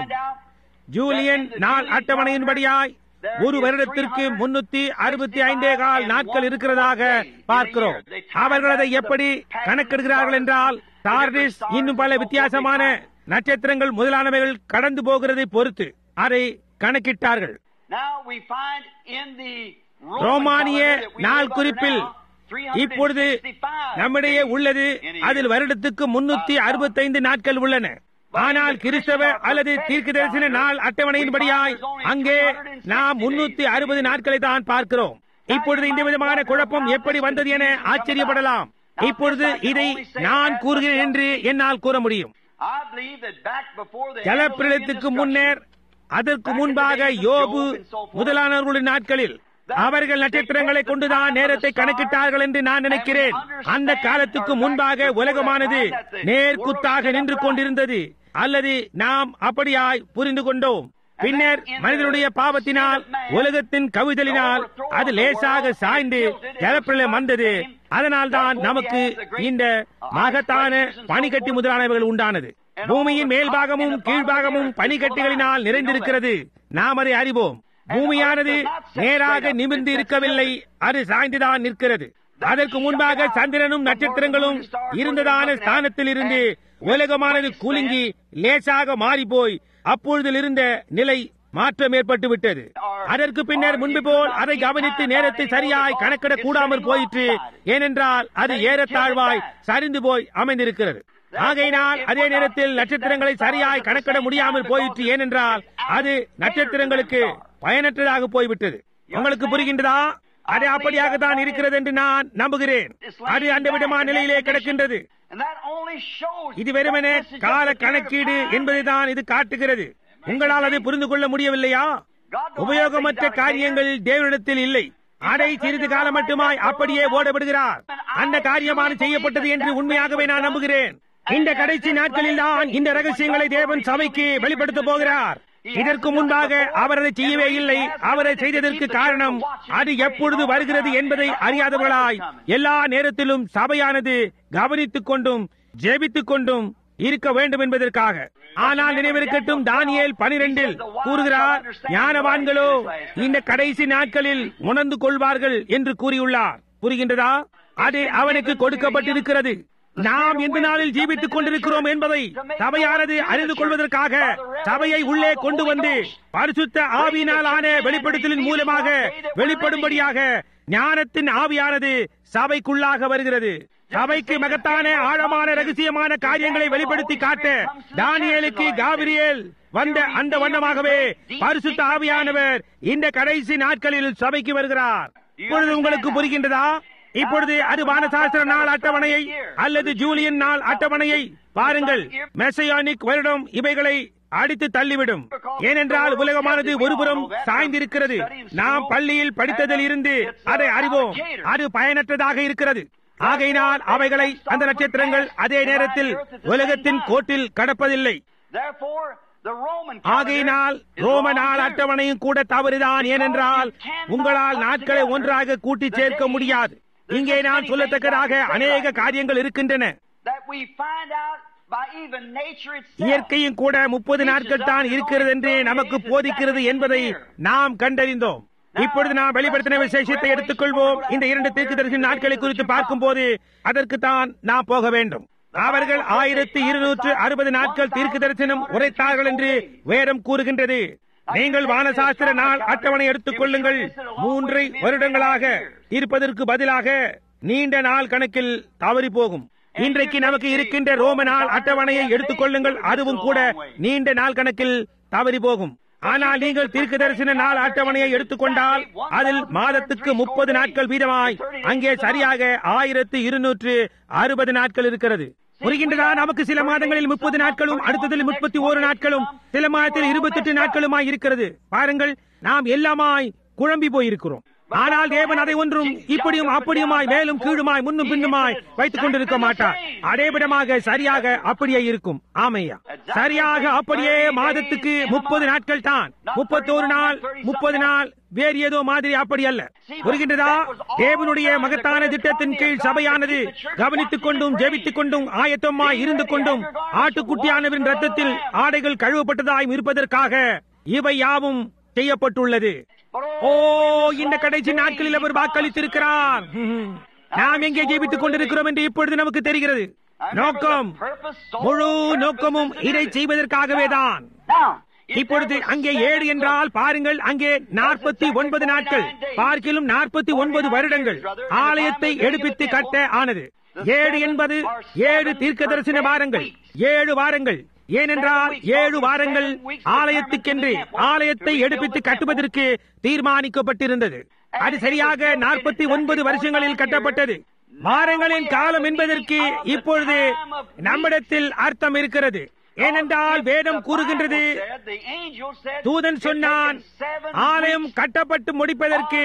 ஜூலியன் நாள் அட்டவணையின்படியாய் ஒரு வருடத்திற்கு முன்னூத்தி அறுபத்தி ஐந்தே கால் நாட்கள் இருக்கிறதாக பார்க்கிறோம் அவர்கள் அதை எப்படி கணக்கிடுகிறார்கள் என்றால் டார்டிஸ் இன்னும் பல வித்தியாசமான நட்சத்திரங்கள் முதலானவைகள் கடந்து போகிறதை பொறுத்து அதை கணக்கிட்டார்கள் Now we find in the Roman ரோமானிய calendar that we நாள் live under குறிப்பில் now, இப்பொழுது 365 நம்மிடையே உள்ளது in a year. அதில் வருடத்துக்கு முன்னூத்தி அறுபத்தைந்து நாட்கள் உள்ளன ஆனால் கிறிஸ்தவ அல்லது தீர்க்க தரிசன நாள் அட்டவணையின்படியாய் அங்கே நாம் முன்னூத்தி அறுபது நாட்களை தான் பார்க்கிறோம் இப்பொழுது இந்த விதமான குழப்பம் எப்படி வந்தது என ஆச்சரியப்படலாம் இப்பொழுது இதை நான் கூறுகிறேன் என்று என்னால் கூற முடியும் I believe that back before the ஜலப்பிரளயத்துக்கு முன்னர் அதற்கு முன்பாக யோபு முதலானவர்களுடைய நாட்களில் அவர்கள் நட்சத்திரங்களை கொண்டுதான் நேரத்தை கணக்கிட்டார்கள் என்று நான் நினைக்கிறேன் அந்த காலத்துக்கு முன்பாக உலகமானது நேர்குத்தாக நின்று கொண்டிருந்தது அல்லது நாம் அப்படியாய் புரிந்து கொண்டோம் பின்னர் மனிதனுடைய பாவத்தினால் உலகத்தின் கவிதலினால் அது லேசாக சாய்ந்து ஜலப்பிரளயம் வந்தது அதனால் தான் நமக்கு இந்த மகத்தான பனிக்கட்டி முதலானவைகள் உண்டானது பூமியின் மேல்பாகமும் கீழ்பாகமும் பனிக்கட்டிகளினால் நிறைந்திருக்கிறது நாம் அதை அறிவோம் பூமியானது நேராக நிமிர்ந்து இருக்கவில்லை அது சாய்ந்துதான் நிற்கிறது அதற்கு முன்பாக சந்திரனும் நட்சத்திரங்களும் இருந்ததான ஸ்தானத்தில் இருந்து உலகமானது குலுங்கி லேசாக மாறி போய் அப்பொழுதில் இருந்த நிலை மாற்றம் ஏற்பட்டு விட்டது அதற்கு பின்னர் முன்பு போல் அதை கவனித்து நேரத்தை சரியாய் கணக்கிட கூடாமற் போயிற்று ஏனென்றால் அது ஏறத்தாழ்வாய் சரிந்து போய் அமைந்திருக்கிறது ஆகையினால் அதே நேரத்தில் நட்சத்திரங்களை சரியாய் கணக்கிட முடியாமல் போயிற்று ஏனென்றால் அது நட்சத்திரங்களுக்கு பயனற்றதாக போய்விட்டது உங்களுக்கு புரிகின்றதா அது அப்படியாகத்தான் இருக்கிறது என்று நான் நம்புகிறேன் அது அந்த விதமான நிலையிலே கிடக்கின்றது And that only shows இது வெறுமனே that this is கால just a period of கணக்கீடு time. என்பதைதான் இது காட்டுகிறது உங்களால் அதை புரிந்து கொள்ள முடியவில்லையா உபயோகமற்ற காரியங்களில் தேவனிடத்தில் இல்லை அதை சிறிது காலம் மட்டுமாய் அப்படியே ஓடவிடுகிறார் அந்த காரியமான செய்யப்பட்டது என்று உண்மையாகவே நான் நம்புகிறேன் இந்த கடைசி நாட்களில் தான் இந்த ரகசியங்களை தேவன் சபைக்கு வெளிப்படுத்த போகிறார் இதற்கு முன்பாக அவர் அதை செய்யவே இல்லை அவரை செய்ததற்கு காரணம் அது எப்பொழுது வருகிறது என்பதை அறியாதவர்களாய் எல்லா நேரத்திலும் சபையானது கவனித்துக் கொண்டும் ஜெபித்துக் கொண்டும் இருக்க வேண்டும் என்பதற்காக ஆனால் நினைவிருக்கட்டும் தானியேல் பனிரெண்டில் கூறுகிறார் ஞானவான்களோ இந்த கடைசி நாட்களில் உணர்ந்து கொள்வார்கள் என்று கூறியுள்ளார் புரிகின்றதா அது அவனுக்கு கொடுக்கப்பட்டிருக்கிறது நாம் எந்த நாளில் ஜீவித்துக் கொண்டிருக்கிறோம் என்பதை சபையானது அறிந்து கொள்வதற்காக சபையை உள்ளே கொண்டு வந்து பரிசுத்த ஆவியினால் ஆன வெளிப்படுத்தலின் மூலமாக வெளிப்படும்படியாக ஞானத்தின் ஆவியானது சபைக்குள்ளாக வருகிறது சபைக்கு மகத்தான ஆழமான ரகசியமான காரியங்களை வெளிப்படுத்தி காட்ட தானியேலுக்கு காபிரியேல் வந்த அந்த வண்ணமாகவே பரிசுத்த ஆவியானவர் இந்த கடைசி நாட்களில் சபைக்கு வருகிறார் இப்பொழுது உங்களுக்கு புரிகின்றதா இப்பொழுது அது வானசாஸ்திர நாள் அட்டவணையை அல்லது ஜூலியன் நாள் அட்டவணையை பாருங்கள் மெசையானிக் வருடம் இவைகளை அடித்து தள்ளிவிடும் ஏனென்றால் உலகமானது ஒருபுறம் சாய்ந்திருக்கிறது நாம் பள்ளியில் படித்ததில் இருந்து அதை அறிவோம் அது பயனற்றதாக இருக்கிறது ஆகையினால் அவைகளை அந்த நட்சத்திரங்கள் அதே நேரத்தில் உலகத்தின் கோட்டில் கடப்பதில்லை Therefore, the Roman ஆகையினால் ரோம நாள் அட்டவணையும் கூட தவறுதான் ஏனென்றால் உங்களால் நாட்களை ஒன்றாக கூட்டி சேர்க்க முடியாது இங்கே நான் சொல்லத்தக்கதாக அநேக காரியங்கள் இருக்கின்றன that we find out by even nature itself. இயற்கையும் கூட முப்பது நாட்கள் தான் இருக்கிறது என்று நமக்கு போதிக்கிறது என்பதை நாம் கண்டறிந்தோம் இப்பொழுது நாம் வெளிப்படுத்தின விசேஷத்தை எடுத்துக்கொள்வோம் இந்த இரண்டு தீர்க்கதரிசி நாட்களை குறித்து பார்க்கும்போது அதற்கு தான் நாம் போக வேண்டும் அவர்கள் ஆயிரத்தி இருநூற்று அறுபது நாட்கள் தீர்க்க தரிசனம் உரைத்தார்கள் என்று வேதம் கூறுகின்றது நீங்கள் வானசாஸ்திர நாள் அட்டவணை எடுத்துக் கொள்ளுங்கள் மூன்றை வருடங்களாக இருப்பதற்கு பதிலாக நீண்ட நாள் கணக்கில் தவறி போகும் இன்றைக்கு நமக்கு இருக்கின்ற ரோம நாள் அட்டவணையை எடுத்துக் கொள்ளுங்கள் அதுவும் கூட நீண்ட நாள் கணக்கில் தவறி போகும் ஆனால் நீங்கள் தீர்க்க தரிசன நாள் அட்டவணையை எடுத்துக்கொண்டால் அதில் மாதத்துக்கு முப்பது நாட்கள் வீதமாய் அங்கே சரியாக ஆயிரத்து இருநூற்று அறுபது நாட்கள் இருக்கிறது புரிகின்றதா நமக்கு சில மாதங்களில் முப்பது நாட்களும் அடுத்ததில் முப்பத்தி ஓரு நாட்களும் சில மாதத்தில் இருபத்தி எட்டு நாட்களுமாய் இருக்கிறது பாருங்கள் நாம் எல்லாமாய் குழம்பி போயிருக்கிறோம் ஆனால் தேவன் அதை ஒன்றும் இப்படியும் அப்படியுமாய் மேலும் கீழுமாய் முன்னும் பின்னுமாய் வைத்துக் கொண்டிருக்க மாட்டார் அதே விதமாக சரியாக அப்படியே இருக்கும் ஆமையா சரியாக அப்படியே மாதத்துக்கு முப்பது நாட்கள் தான் முப்பத்தோரு நாள் முப்பது நாள் வேறு ஏதோ மாதிரி அப்படி அல்ல புரிகின்றதா தேவனுடைய மகத்தான திட்டத்தின் கீழ் சபையானது கவனித்துக் கொண்டும் ஜெபித்துக் கொண்டும் ஆயத்தமாய் இருந்து கொண்டும் ஆட்டுக்குட்டியானவரின் ரத்தத்தில் ஆடைகள் கழுவப்பட்டதாயும் இருப்பதற்காக இவை யாவும் செய்யப்பட்டுள்ளது ஓ இந்த கடைசி நாட்களில் அவர் வாக்களித்திருக்கிறார் ம்ஹும். நாம் எங்கே ஜெபித்துக் கொண்டிருக்கிறோம் என்று இப்பொழுது நமக்கு தெரிகிறது நோக்கம் முழு நோக்கமும் இதை செய்வதற்காகவே தான் Now, இப்பொழுது அங்கே ஏழு என்றால் பாருங்கள் அங்கே நாற்பத்தி ஒன்பது நாட்கள் பார்க்கிலும் நாற்பத்தி ஒன்பது வருடங்கள் ஆலயத்தை எடுப்பித்து கட்ட ஆனது ஏழு என்பது ஏழு தீர்க்க தரிசன வாரங்கள் ஏழு வாரங்கள் ஏனென்றால் ஏழு வாரங்கள் ஆலயத்துக்கென்று ஆலயத்தை எடுப்பித்து கட்டுவதற்கு தீர்மானிக்கப்பட்டிருந்தது அது சரியாக நாற்பத்தி ஒன்பது வருஷங்களில் கட்டப்பட்டது வாரங்களின் காலம் என்பதற்கு இப்பொழுது நம்மிடத்தில் அர்த்தம் இருக்கிறது ஏனென்றால் வேதம் கூறுகின்றது the angel said, தூதன் சொன்னான் ஆலயம் கட்டப்பட்டு முடிப்பதற்கு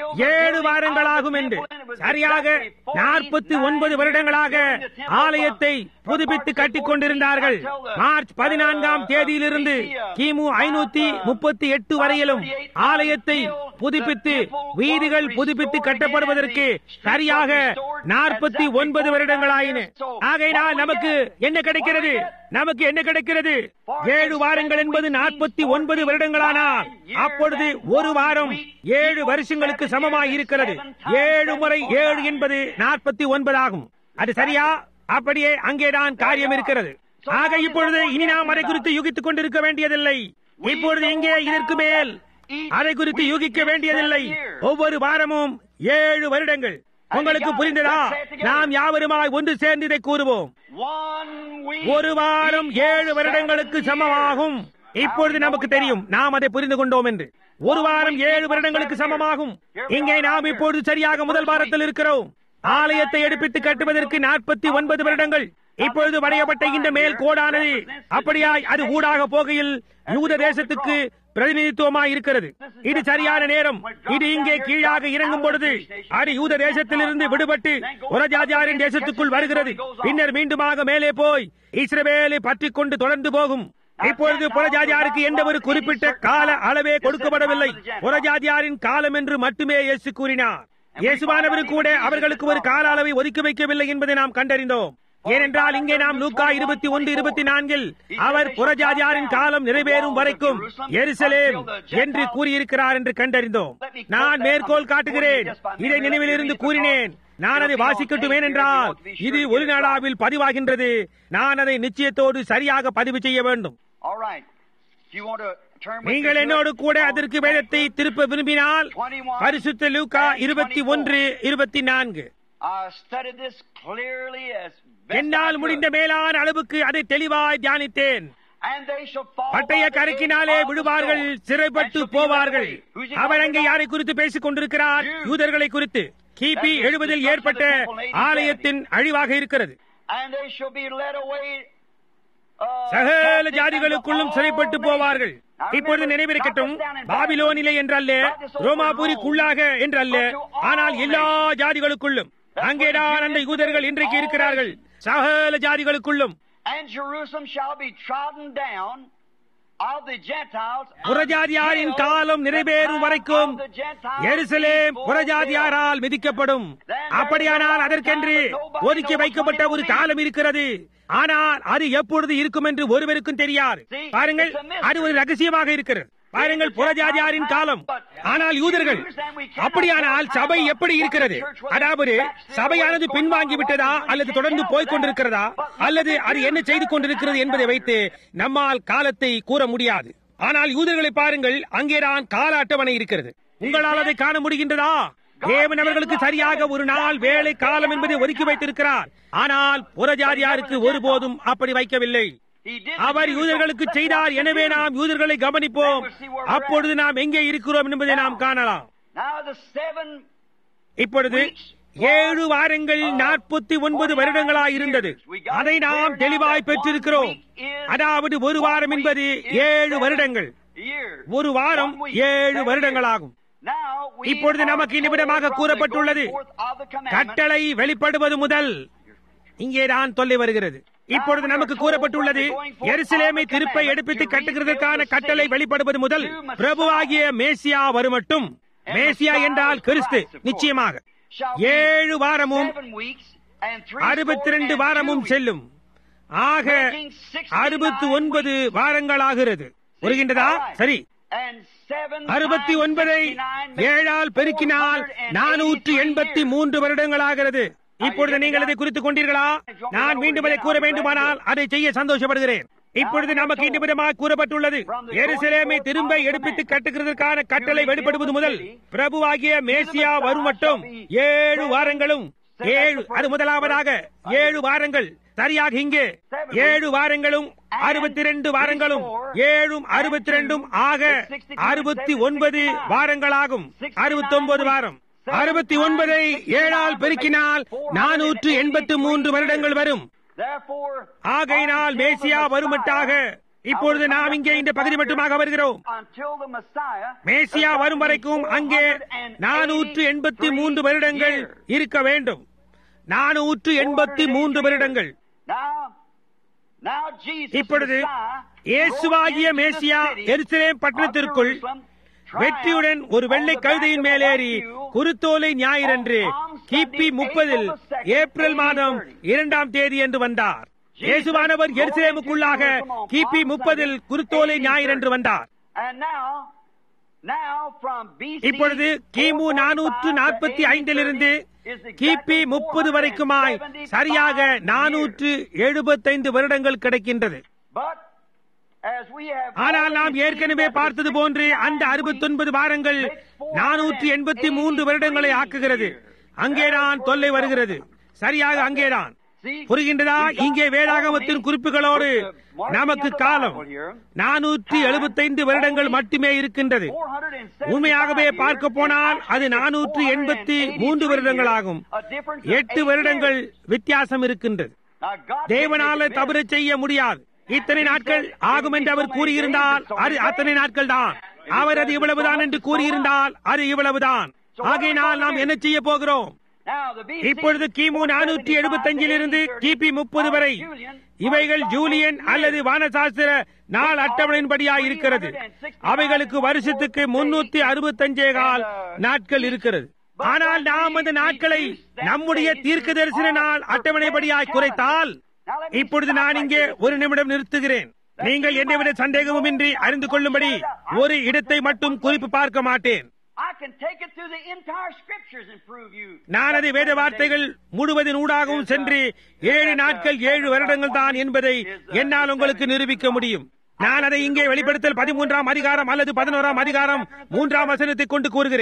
ஏழு வாரங்களாகும் என்று சரியாக நாற்பத்தி ஒன்பது வருடங்களாக ஆலயத்தை புதுப்பித்து கட்டிக் கொண்டிருந்தார்கள் மார்ச் பதினான்காம் தேதியிலிருந்து கிமு ஐநூத்தி முப்பத்தி எட்டு வரையிலும் ஆலயத்தை புதுப்பித்து வீதிகள் புதுப்பித்து கட்டப்படுவதற்கு சரியாக நாற்பத்தி ஒன்பது வருடங்களாயின ஆகையினால் நமக்கு என்ன கிடைக்கிறது நமக்கு என்ன கிடைக்கிறது ஏழு வாரங்கள் என்பது நாற்பத்தி ஒன்பது வருடங்களானால் அப்பொழுது ஒரு வாரம் ஏழு வருஷங்களுக்கு சமமாய் இருக்கிறது ஏழு முறை ஏழு என்பது நாற்பத்தி ஒன்பது ஆகும் அது சரியா அப்படியே அங்கேதான் காரியம் இருக்கிறது ஆக இப்பொழுது இனி நாம் அதை குறித்து யூகித்துக் கொண்டிருக்க வேண்டியதில்லை இப்பொழுது இங்கே இதற்கு மேல் அதை குறித்து யூகிக்க வேண்டியதில்லை ஒவ்வொரு வாரமும் ஏழு வருடங்கள் உங்களுக்கு புரிந்ததா நாம் யாவருமாய் ஒன்று சேர்ந்து இதை கூறுவோம் One week. ஒரு வாரம் ஏழு வருடங்களுக்கு சமமாகும் இப்பொழுது நமக்கு தெரியும் நாம் அதை புரிந்து கொண்டோம் என்று ஒரு வாரம் ஏழு வருடங்களுக்கு சமமாகும் இங்கே நாம் இப்பொழுது சரியாக முதல் வாரத்தில் இருக்கிறோம் ஆலயத்தை எடுப்பித்து கட்டுவதற்கு நாற்பத்தி ஒன்பது வருடங்கள் இப்பொழுது வரையப்பட்ட இந்த மேல் கோடானது அப்படியாய் அது ஊடாக போகையில் யூத தேசத்துக்கு பிரதிநிதித்துவமாய் இருக்கிறது இது சரியான நேரம் இது இங்கே கீழாக இறங்கும் பொழுது அது யூத தேசத்திலிருந்து விடுபட்டு உரஜாஜாரின் தேசத்துக்குள் வருகிறது பின்னர் மீண்டுமாக மேலே போய் இஸ்ரவேலை பற்றி கொண்டு தொடர்ந்து போகும் இப்பொழுது புறஜாதியாருக்கு எந்த ஒரு குறிப்பிட்ட கால அளவே கொடுக்கப்படவில்லை புறஜாதியாரின் காலம் என்று மட்டுமே இயேசு கூறினார் இயேசுவானவர் கூட அவர்களுக்கு ஒரு கால அளவை ஒதுக்கி வைக்கவில்லை என்பதை நாம் கண்டறிந்தோம் ஏனென்றால் இங்கே நாம் லூக்கா இருபத்தி ஒன்று இருபத்தி நான்கில் அவர் புறஜாதியாரின் காலம் நிறைவேறும் வரைக்கும் எருசலேம் என்று கூறியிருக்கிறார் என்று கண்டறிந்தோம் நான் மேற்கோள் காட்டுகிறேன் இதை நினைவில் இருந்து கூறினேன் நான் அதை வாசிக்கட்டும் ஏனென்றால் இது ஒரு நாளாவில் பதிவாகின்றது நான் அதை நிச்சயத்தோடு சரியாக பதிவு செய்ய வேண்டும் All right. If you want to turn with நீங்கள் me to என்னோடு it, கூட அதற்கு வேதத்தை திருப்ப விரும்பினால் பரிசுத்த லூக்கா இருபத்தி ஒன்று இருபத்தி நான்கு I studied this clearly as best I என்னால் could. முடிந்த மேலான அளவுக்கு அதை தெளிவாய் தியானித்தேன் And they shall fall பட்டய by the கருக்கினாலே edge of the விடுவார்கள் sword, சிறைப்பட்டு and shall be போவார்கள் led away. Who's he our talking அங்கே about? யாரை குறித்து பேசிக் கொண்டிருக்கிறார் யூதர்களை குறித்து கிபி That is எழுபதில் the ஏற்பட்ட destruction of the temple in 1870. ஆலயத்தின் அழிவாக இருக்கிறது And they shall be led away. uh, சகல captive ஜாதிகளுக்குள்ளும் unto சிறைப்பட்டு all போவார்கள் nations. Now இப்பொழுது remember, நினைவிருக்கட்டும் not just down in பாபிலோனிலே என்றல்ல not just over ரோமாபுரிக்குள்ளாக என்றல்ல but to all ஆனால் எல்லா ஜாதிகளுக்குள்ளும் அங்கேதான் அந்த யூதர்கள் இன்றைக்கு இருக்கிறார்கள் சகல ஜாதிகளுக்குள்ளும் And Jerusalem shall be trodden down of the Gentiles. புறஜாதியாரின் until காலம் நிறைவேறும் the time வரைக்கும் of the Gentiles Jerusalem be fulfilled. புறஜாதியாரால் மிதிக்கப்படும் அப்படியானால் அதற்கென்று ஒதுக்கி வைக்கப்பட்ட ஒரு காலம் இருக்கிறது ஆனால் அது எப்பொழுது இருக்கும் என்று ஒருவருக்கும் தெரியாது பாருங்கள் அது ஒரு ரகசியமாக இருக்கிறது பாருங்கள் புறஜாதியாரின் காலம் ஆனால் யூதர்கள் அப்படியானால் சபை எப்படி இருக்கிறது அதாவது சபையானது பின்வாங்கி விட்டதா அல்லது தொடர்ந்து போய்க் கொண்டிருக்கிறதா அல்லது அது என்ன செய்து கொண்டிருக்கிறது என்பதை வைத்து நம்மால் காலத்தை கூற முடியாது ஆனால் யூதர்களை பாருங்கள் அங்கேதான் கால அட்டவணை இருக்கிறது உங்களால் அதை காண முடிகின்றதா தேவன் அவர்களுக்கு சரியாக ஒரு நாள் வேலை காலம் என்பதை ஒதுக்கி வைத்திருக்கிறார் ஆனால் புறஜாதியாருக்கு ஒருபோதும் அப்படி வைக்கவில்லை He did our the Jews யூதர்களுக்கு so- செய்தார் எனவே நாம் யூதர்களை கவனிப்போம் அப்பொழுது நாம் எங்கே இருக்கிறோம் என்பதை நாம் காணலாம் Now the seven இப்பொழுது ஏழு வாரங்கள் நாற்பத்தி ஒன்பது வருடங்களாய் இருந்தது அதை நாம் தெளிவாய் பெற்றிருக்கிறோம் அதாவது ஒரு வாரம் என்பது ஏழு வருடங்கள் years. ஒரு வாரம் One week, ஏழு seven வருடங்களாகும் years. Now we இப்பொழுது are நமக்கு told நிமிடமாக from the கூறப்பட்டுள்ளது going forth of the commandment கட்டளை வெளிப்படுவது முதல் இங்கேதான் தொல்லை வருகிறது இப்பொழுது நமக்கு கூறப்பட்டுள்ளது எருசலேமை திருப்பை எடுப்பித்து கட்டுகிறதற்கான கட்டளை வெளிப்படுவது முதல் பிரபுவாகிய மேசியா வருமட்டும் மேசியா என்றால் கிறிஸ்து நிச்சயமாக shall be ஏழு வாரமும் seven weeks and three அறுபத்தி ரெண்டு score and வாரமும் two weeks. செல்லும் ஆக அறுபத்தி ஒன்பது வாரங்களாகிறது புரிகின்றதா சரி And seven அறுபத்தி times ஒன்பதை 69 makes ஏழால் பெருக்கினால் 483 நானூற்று எண்பத்தி years. மூன்று வருடங்களாகிறது இப்பொழுது நீங்கள் அதை குறித்துக் கொண்டீர்களா நான் மீண்டும் அதை கூற வேண்டுமானால் அதை செய்ய சந்தோஷப்படுகிறேன் இப்பொழுது நமக்கு இந்த விதமாக கூறப்பட்டுள்ளது எருசலேமை திரும்ப எடுப்பித்து கட்டுகிறதற்கான கட்டளை வெளிப்படுவது முதல் பிரபுவாகிய மேசியா வரும் மட்டும் ஏழு வாரங்களும் ஏழு அது முதலாவதாக ஏழு வாரங்கள் சரியாக இங்கே ஏழு வாரங்களும் அறுபத்தி ரெண்டு வாரங்களும் ஏழும் அறுபத்தி ரெண்டும் ஆக அறுபத்தி ஒன்பது வாரங்களாகும் அறுபத்தி ஒன்பது வாரம் அறுபத்தி ஒன்பதை ஏழால் பெருக்கினால் நானூற்று எண்பத்து மூன்று வருடங்கள் வரும் Therefore, ஆகையினால் until the மேசியா வருமட்டாக Messiah- இப்பொழுது நாம் இங்கே இந்த பகுதி மட்டுமாக வருகிறோம் Until the Messiah, மேசியா வரும் வரைக்கும் அங்கே நானூற்று எண்பத்தி மூன்று வருடங்கள் இருக்க வேண்டும் நானூற்று எண்பத்தி மூன்று வருடங்கள் Now, now Jesus, இப்பொழுது Messiah, இயேசுவாகிய rode into the Messiah city Jerusalem of பட்டணத்திற்குள் Jerusalem, வெற்றியுடன் ஒரு வெள்ளை on the back கழுதையின் of a மேலேறி white mule, குருத்தோலை ஞாயிறன்று கிபி முப்பதில் ஏப்ரல் மாதம் இரண்டாம் தேதி என்று வந்தார் இயேசுவானவர் எருசலேமுக்குள்ளாக கிபி முப்பதில் குருத்தோலை ஞாயிறன்று வந்தார் And now, now from BC இப்பொழுது கிமு நானூற்று நாற்பத்தி ஐந்திலிருந்து கிபி முப்பது வரைக்குமாய் சரியாக நானூற்று எழுபத்தைந்து வருடங்கள் கிடைக்கின்றது But as we have ஆனால் நாம் already ஏற்கனவே seen that பார்த்தது the போன்று அந்த 69 அறுபத்தொன்பது வாரங்கள் நானூற்றி எண்பத்தி மூன்று வருடங்களை ஆக்குகிறது அங்கேதான் தொல்லை வருகிறது சரியாக அங்கேதான் புரிகின்றதா இங்கே வேதாகமத்தின் குறிப்புகளோடு நமக்கு காலம் நானூற்றி எழுபத்தைந்து வருடங்கள் மட்டுமே இருக்கின்றது உண்மையாகவே பார்க்க போனால் அது நானூற்று எண்பத்தி மூன்று வருடங்களாகும் எட்டு வருடங்கள் வித்தியாசம் இருக்கின்றது தேவனால தவறு செய்ய முடியாது இத்தனை நாட்கள் ஆகும் என்று அவர் கூறியிருந்தால் அது அத்தனை நாட்கள் தான் அவர் அது இவ்வளவுதான் என்று கூறியிருந்தால் அது இவ்வளவுதான் ஆகையினால் நாம் என்ன செய்ய போகிறோம் இப்பொழுது கிமு நானூற்றி எழுபத்தஞ்சிலிருந்து கிபி முப்பது வரை இவைகள் ஜூலியன் அல்லது வானசாஸ்திர நாள் அட்டவணையின்படியாய் இருக்கிறது அவைகளுக்கு வருஷத்துக்கு முன்னூத்தி அறுபத்தஞ்சே கால் நாட்கள் இருக்கிறது ஆனால் நாம் அந்த நாட்களை நம்முடைய தீர்க்க தரிசன நாள் அட்டவணைப்படியாய் குறைத்தால் இப்பொழுது நான் இங்கே ஒரு நிமிடம் நிறுத்துகிறேன் நீங்கள் என்னை விட சந்தேகமுமின்றி அறிந்து கொள்ளும்படி ஒரு இடத்தை மட்டும் குறிப்பு பார்க்க மாட்டேன் I can take it through the entire scriptures and prove you. நான் அதை வேத வார்த்தைகள் முழுவதின் ஊடாகவும் சென்று ஏழு நாட்கள் ஏழு வருடங்கள் தான் என்பதை என்னால் உங்களுக்கு நிரூபிக்க முடியும் நான் அதை இங்கே வெளிப்படுத்தல் பதிமூன்றாம் அதிகாரம் அல்லது பதினோராம் அதிகாரம் மூன்றாம் வசனத்தை கொண்டு கூறுகிறேன்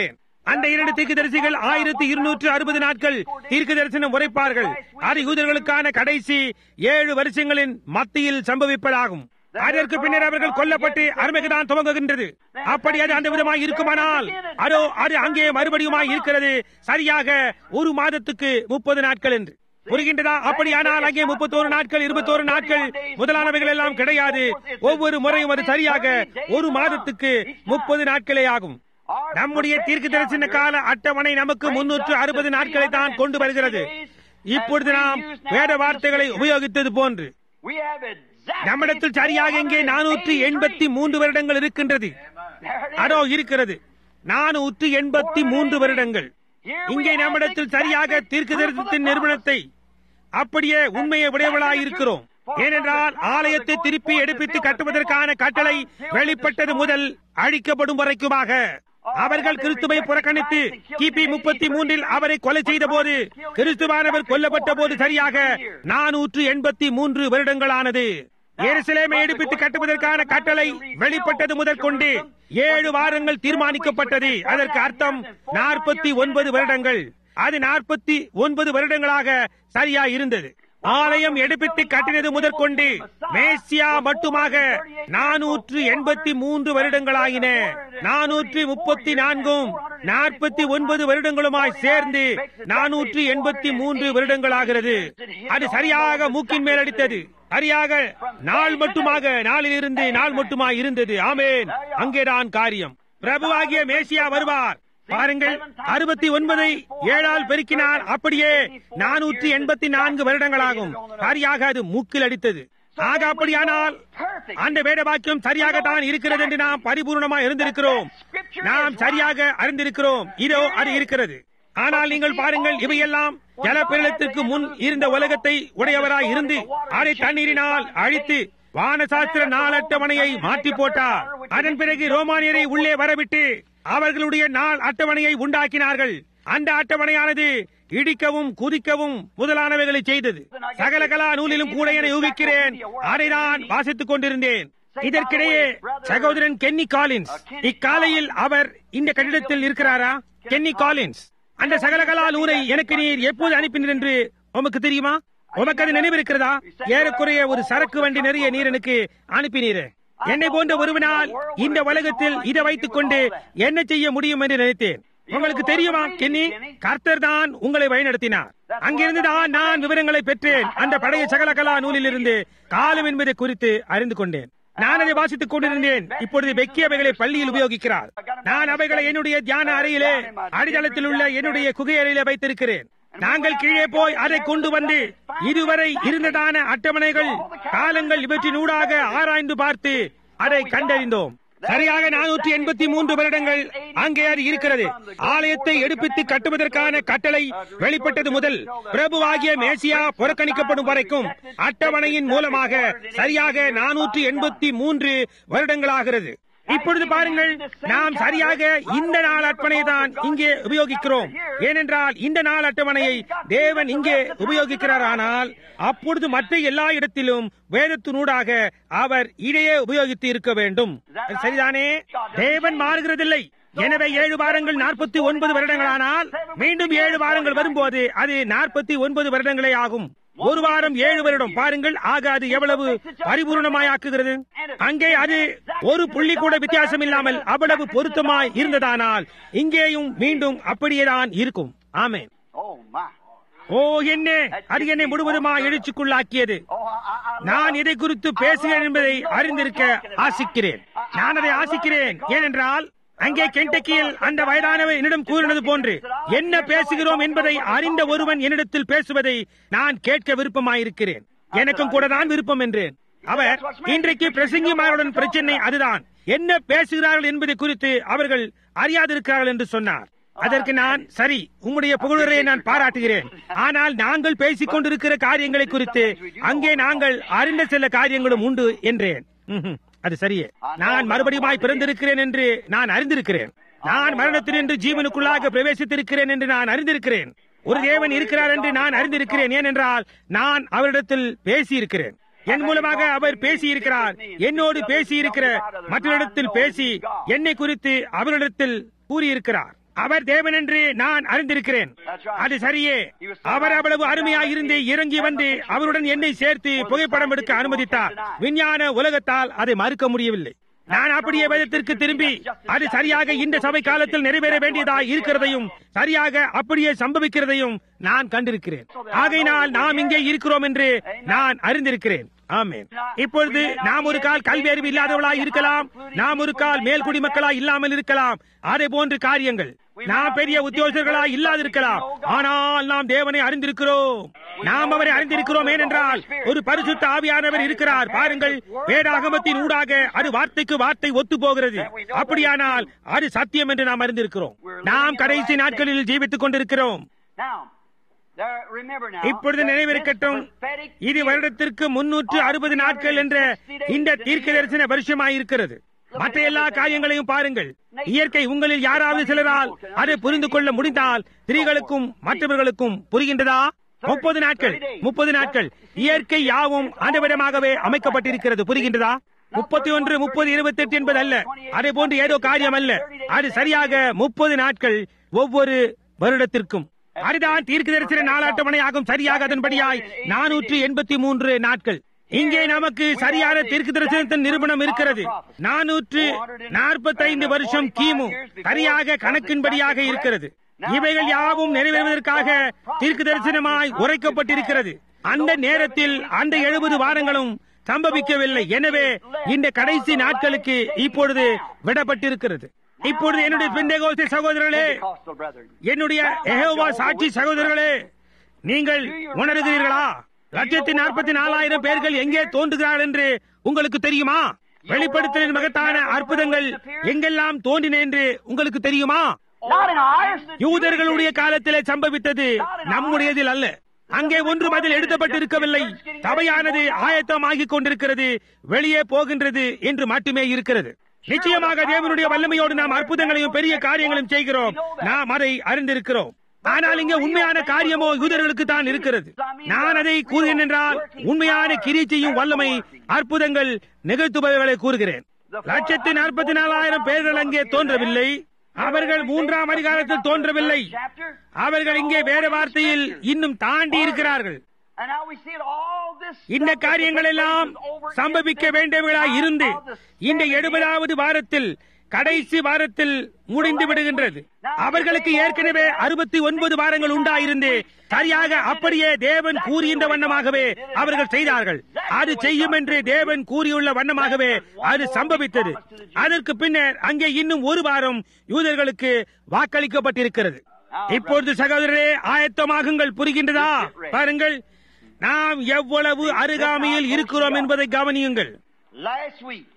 அந்த இரண்டு தீர்க்கதரிசிகள் ஆயிரத்தி இருநூற்று அறுபது நாட்கள் தீர்க்க தரிசனம் உரைப்பார்கள் அது யூதர்களுக்கான கடைசி ஏழு வருஷங்களின் மத்தியில் சம்பவிப்பதாகும் அதற்கு பின்னர் அவர்கள் கொல்லப்பட்டு அருமைக்குதான் துவங்குகின்றது அப்படி அது அந்த விதமாய் இருக்குமானால் அதோ அது அங்கே மறுபடியுமாய் இருக்கிறது சரியாக ஒரு மாதத்துக்கு முப்பது நாட்கள் என்று புரிகின்றதா அப்படியானால் அங்கே முப்பத்தோரு நாட்கள் இருபத்தோரு நாட்கள் முதலானவைகள் எல்லாம் கிடையாது ஒவ்வொரு முறையும் அது சரியாக ஒரு மாதத்துக்கு முப்பது நாட்களே ஆகும் நம்முடைய தீர்க்க தரிசன கால அட்டவணை நமக்கு முன்னூற்று அறுபது நாட்களை தான் கொண்டு வருகிறது இப்பொழுது நாம் வேத வார்த்தைகளை உபயோகித்தது போன்று We have exactly நம்மிடத்தில் சரியாக இங்கே நானூற்றி எண்பத்தி மூன்று வருடங்கள் இருக்கின்றது There it is. அதோ இருக்கிறது நானூற்றி எண்பத்தி மூன்று வருடங்கள் இங்கே நம்மிடத்தில் சரியாக தீர்க்க தரிசனத்தின் நிறுவனத்தை அப்படியே உண்மையை உடையவளாய் இருக்கிறோம் ஏனென்றால் ஆலயத்தை திருப்பி எடுப்பித்து கட்டுவதற்கான கட்டளை வெளிப்பட்டது முதல் அழிக்கப்படும் வரைக்குமாக அவர்கள் கிறிஸ்துவை புறக்கணித்து கிபி முப்பத்தி மூன்றில் அவரை கொலை செய்த போது கிறிஸ்துவானவர் கொல்லப்பட்ட போது சரியாக நானூற்று எண்பத்தி மூன்று வருடங்களானது எருசலேமை எடுப்பித்து கட்டுவதற்கான கட்டளை வெளிப்பட்டது முதல் கொண்டு ஏழு வாரங்கள் தீர்மானிக்கப்பட்டது அதற்கு அர்த்தம் நாற்பத்தி ஒன்பது வருடங்கள் அது நாற்பத்தி ஒன்பது வருடங்களாக சரியா இருந்தது ஆலயம் எடுப்பித்து கட்டினது முதற்கொண்டு மேசியா மட்டுமாக நானூற்று எண்பத்தி மூன்று வருடங்களாயின நானூற்று முப்பத்தி நான்கும் நாற்பத்தி ஒன்பது வருடங்களுமாய் சேர்ந்து நானூற்று எண்பத்தி மூன்று வருடங்களாகிறது அது சரியாக மூக்கின் மேல் அடித்தது சரியாக நாள் மட்டுமாக நாளிலிருந்து நாள் மட்டுமாய் இருந்தது ஆமேன் அங்கேதான் காரியம் பிரபுவாகிய மேசியா வருவார் பாருங்கள் அறுபத்தி ஒன்பதை ஏழால் பெருக்கினால் அப்படியே நானூற்றி எண்பத்தி நான்கு வருடங்களாகும் சரியாக அது மூக்கில் அடித்தது ஆக அப்படியானால் அந்த வேத வாக்கியம் சரியாகத்தான் இருக்கிறது என்று நாம் பரிபூர்ணமாக இருந்திருக்கிறோம் நாம் சரியாக அறிந்திருக்கிறோம் இதோ அது இருக்கிறது ஆனால் நீங்கள் பாருங்கள் இவையெல்லாம் ஜலப்பிரளத்திற்கு முன் இருந்த உலகத்தை உடையவராய் இருந்து அதை தண்ணீரினால் அழித்து வானசாஸ்திர நாள் அட்டவணையை மாற்றி போட்டார் அதன் பிறகு ரோமானியரை உள்ளே வரவிட்டு அவர்களுடைய நாள் அட்டவணையை உண்டாக்கினார்கள் அந்த அட்டவணையானது இடிக்கவும் குதிக்கவும் முதலானவைகளை செய்தது சகல கலா நூலிலும் கூட என யூகிக்கிறேன் அதை நான் வாசித்துக் கொண்டிருந்தேன் இதற்கிடையே சகோதரன் கென்னி காலின்ஸ் இக்காலையில் அவர் இந்த கட்டிடத்தில் இருக்கிறாரா கென்னி காலின்ஸ் அந்த சகலகலா நூலை எனக்கு நீர் எப்போது அனுப்பினீர் என்று உமக்கு தெரியுமா உமக்கு அது நினைவிருக்கிறதா ஏறக்குறைய ஒரு சரக்கு வண்டி நிறைய நீர் எனக்கு அனுப்பினீரே என்னை போன்ற ஒருவனால் இந்த உலகத்தில் இதை வைத்துக் கொண்டு என்ன செய்ய முடியும் என்று நினைத்தேன் உங்களுக்கு தெரியுமா கென்னி கர்த்தர் தான் உங்களை வழிநடத்தினார் அங்கிருந்து தான் நான் விவரங்களை பெற்றேன் அந்த பழைய சகலகலா நூலிலிருந்து காலம் என்பதை குறித்து அறிந்து கொண்டேன் நான் அதை வாசித்துக் கொண்டிருந்தேன் இப்பொழுது வெக்கி அவைகளை பள்ளியில் உபயோகிக்கிறார் நான் அவைகளை என்னுடைய தியான அறையிலே அடித்தளத்தில் உள்ள என்னுடைய குகை அறையிலே வைத்திருக்கிறேன் நாங்கள் கீழே போய் அதை கொண்டு வந்து இதுவரை இருந்ததான அட்டவணைகள் காலங்கள் இவற்றினூடாக ஆராய்ந்து பார்த்து அதை கண்டறிந்தோம் சரியாக நானூற்றி எண்பத்தி மூன்று வருடங்கள் அங்கே அது இருக்கிறது ஆலயத்தை எடுப்பித்து கட்டுவதற்கான கட்டளை வெளிப்பட்டது முதல் பிரபுவாகிய மேசியா புறக்கணிக்கப்படும் வரைக்கும் அட்டவணையின் மூலமாக சரியாக நானூற்றி எண்பத்தி மூன்று வருடங்களாகிறது இப்பொழுது பாருங்கள் நாம் சரியாக இந்த நாள் அட்டவணையை தான் இங்கே உபயோகிக்கிறோம் ஏனென்றால் இந்த நாள் அட்டவணையை தேவன் இங்கே உபயோகிக்கிறார் ஆனால் அப்பொழுது மற்ற எல்லா இடத்திலும் வேதத்தினூடாக அவர் இதையே உபயோகித்து இருக்க வேண்டும் அது சரிதானே தேவன் மாறுகிறதில்லை எனவே ஏழு வாரங்கள் நாற்பத்தி ஒன்பது வருடங்களானால் மீண்டும் ஏழு வாரங்கள் வரும்போது அது நாற்பத்தி ஒன்பது வருடங்களே ஆகும் ஒரு வாரம் ஏழு வருடம் பாருங்கள் ஆக அது எவ்வளவு பரிபூர்ணமாயாக்குகிறது அங்கே அது ஒரு புள்ளி கூட வித்தியாசம் இல்லாமல் அவ்வளவு பொருத்தமாய் இருந்ததானால் இங்கேயும் மீண்டும் அப்படியேதான் இருக்கும் ஆமென் Oh, my. ஓ என்ன அது என்னை முழுவதுமாய் எழுச்சிக்குள்ளாக்கியது Oh, I, I, I நான் இதை குறித்து பேசுகிறேன் என்பதை அறிந்திருக்க ஆசிக்கிறேன் நான் அதை ஆசிக்கிறேன் ஏனென்றால் அங்கே கெண்டக்கியில் அந்த வயதானவர் என்னிடம் கூறினது போன்று என்ன பேசுகிறோம் என்பதை அறிந்த ஒருவன் என்னிடத்தில் பேசுவதை நான் கேட்க விருப்பமாயிருக்கிறேன் எனக்கும் கூட தான் விருப்பம் என்றேன் அவர் இன்றைக்கு பிரசங்கிமாருடன் பிரச்சனை அதுதான் என்ன பேசுகிறார்கள் என்பதை குறித்து அவர்கள் அறியாதிருக்கிறார்கள் என்று சொன்னார் அதற்கு நான் சரி உம்முடைய புகழுரையை நான் பாராட்டுகிறேன் ஆனால் நாங்கள் பேசிக் கொண்டிருக்கிற காரியங்களை குறித்து அங்கே நாங்கள் அறிந்த சில காரியங்களும் உண்டு என்றேன் ம்ஹும். அது சரியே நான் மறுபடியுமாய் பிறந்திருக்கிறேன் என்று நான் அறிந்திருக்கிறேன் நான் மரணத்தினின்று ஜீவனுக்குள்ளாக பிரவேசித்திருக்கிறேன் என்று நான் அறிந்திருக்கிறேன் ஒரு தேவன் இருக்கிறார் என்று நான் அறிந்திருக்கிறேன் ஏனென்றால் நான் அவரிடத்தில் பேசியிருக்கிறேன் என் மூலமாக அவர் பேசியிருக்கிறார் என்னோடு பேசியிருக்கிற மற்றவரிடத்தில் பேசி என்னை குறித்து அவரிடத்தில் கூறியிருக்கிறார் அவர் தேவன் என்று நான் அறிந்திருக்கிறேன் அது சரியே அவர் அவ்வளவு அருமையாய் இருந்து இறங்கி வந்து அவருடன் என்னை சேர்த்து புகைப்படம் எடுக்க அனுமதித்தார் விஞ்ஞான உலகத்தால் அதை மறுக்க முடியவில்லை நான் அப்படியே வேதத்திற்கு திரும்பி அது சரியாக இந்த சபை காலத்தில் நிறைவேற வேண்டியதாய் இருக்கிறதையும் சரியாக அப்படியே சம்பவிக்கிறதையும் நான் கண்டிருக்கிறேன் ஆகையினால் நாம் இங்கே இருக்கிறோம் என்று நான் அறிந்திருக்கிறேன் ஆமென் இப்பொழுது நாம் ஒரு கால் கல்வி அறிவு இல்லாதவர்களாய் இருக்கலாம் நாம் ஒரு கால் மேல் குடிமக்களாய் இல்லாமல் இருக்கலாம் அதே போன்று காரியங்கள் நாம் பெரிய உத்தியோகர்களாய் இல்லாதிருக்கலாம் ஆனால் நாம் தேவனை அறிந்திருக்கிறோம் நாம் அவரை அறிந்திருக்கிறோம் ஏனென்றால் ஒரு பரிசுத்த ஆவியானவர் இருக்கிறார் பாருங்கள் வேதாகமத்தின் ஊடாக அது வார்த்தைக்கு வார்த்தை ஒத்து போகிறது அப்படியானால் அது சத்தியம் என்று நாம் அறிந்திருக்கிறோம் நாம் கடைசி நாட்களில் ஜீவித்துக் கொண்டிருக்கிறோம் Now, there, remember now. இப்பொழுது that நினைவிருக்கட்டும் this prophetic இது year வருடத்திற்கு முன்னூற்று அறுபது நாட்கள் என்ற இந்த தீர்க்க தரிசன வருஷமாயிருக்கிறது மற்ற எல்லா காரியங்களையும் பாருங்கள் இயற்கை உங்களில் யாராவது சிலரால் அதை புரிந்து கொள்ள முடிந்தால் ஸ்திரீகளுக்கும் மற்றவர்களுக்கும் புரிகின்றதா முப்பது நாட்கள் முப்பது நாட்கள் இயற்கை யாவும் அந்த விதமாகவே அமைக்கப்பட்டிருக்கிறது புரிகின்றதா முப்பத்தி ஒன்று முப்பது இருபத்தி எட்டு என்பது அல்ல அதே போன்று ஏதோ காரியம் அல்ல அது சரியாக முப்பது நாட்கள் ஒவ்வொரு வருடத்திற்கும் அதுதான் தீர்க்க தரிசன நாளாட்டமனையாகும் சரியாக அதன்படியாய் நானூற்று எண்பத்தி மூன்று நாட்கள் இங்கே நமக்கு சரியான தீர்க்க தரிசனத்தின் நிரூபணம் இருக்கிறது நானூற்று நாற்பத்தைந்து வருஷம் கிமு சரியாக கணக்கின்படியாக இருக்கிறது இவைகள் யாவும் நிறைவேறுவதற்காக தீர்க்க தரிசனமாய் உரைக்கப்பட்டிருக்கிறது அந்த நேரத்தில் அந்த எழுபது வாரங்களும் சம்பவிக்கவில்லை எனவே இந்த கடைசி நாட்களுக்கு இப்பொழுது விடப்பட்டிருக்கிறது இப்பொழுது என்னுடைய பிந்தகோசி சகோதரர்களே Pentecostal brethren. என்னுடைய எஹோவா சாட்சி சகோதரர்களே நீங்கள் உணர்கிறீர்களா லட்சத்தி நாற்பத்தி நாலாயிரம் பேர்கள் எங்கே தோன்றுகிறார்கள் என்று உங்களுக்கு தெரியுமா வெளிப்படுத்தலின் மகத்தான அற்புதங்கள் எங்கெல்லாம் தோன்றின என்று உங்களுக்கு தெரியுமா Not in ours. யூதர்களுடைய காலத்திலே சம்பவித்தது நம்முடையதில் அல்ல அங்கே ஒன்று பதில் எழுதப்பட்டிருக்கவில்லை சபையானது ஆயத்தமாகிக் கொண்டிருக்கிறது வெளியே போகின்றது என்று மட்டுமே இருக்கிறது நிச்சயமாக தேவனுடைய வல்லமையோடு நாம் அற்புதங்களையும் பெரிய காரியங்களையும் செய்கிறோம் நாம் அதை அறிந்திருக்கிறோம் ஆனால் இங்கே உண்மையான காரியமோ யூதர்களுக்கு தான் இருக்கிறது நான் அதை கூறுகிறேன் என்றால் உண்மையான கிரீச்சையும் வல்லமை அற்புதங்கள் நிகழ்த்துபவர்களை கூறுகிறேன் லட்சத்தி நாற்பத்தி நாலாயிரம் பேர்கள் அங்கே தோன்றவில்லை அவர்கள் மூன்றாம் அதிகாரத்தில் தோன்றவில்லை Chapter. அவர்கள் இங்கே வேற வார்த்தையில் இன்னும் தாண்டி இருக்கிறார்கள் And now we see it all this. இந்த stuff காரியங்கள் எல்லாம் that over in சம்பவிக்க this வேண்டியவர்களாய் இருந்து time of the இந்த 70 எழுபதாவது வாரத்தில் கடைசி வாரத்தில் முடிந்து விடுகின்றது அவர்களுக்கு ஏற்கனவே அறுபத்தி ஒன்பது வாரங்கள் உண்டாயிருந்து சரியாக அப்படியே தேவன் கூறுகின்ற வண்ணமாகவே அவர்கள் செய்தார்கள் அது செய்யும் என்று தேவன் கூறியுள்ள வண்ணமாகவே அது சம்பவித்தது அதற்கு பின்னர் அங்கே இன்னும் ஒரு வாரம் யூதர்களுக்கு வாக்களிக்கப்பட்டிருக்கிறது இப்பொழுது சகோதரரே ஆயத்தமாகுங்கள் புரிகின்றதா பாருங்கள் நாம் எவ்வளவு அருகாமையில் இருக்கிறோம் என்பதை கவனியுங்கள் Last week.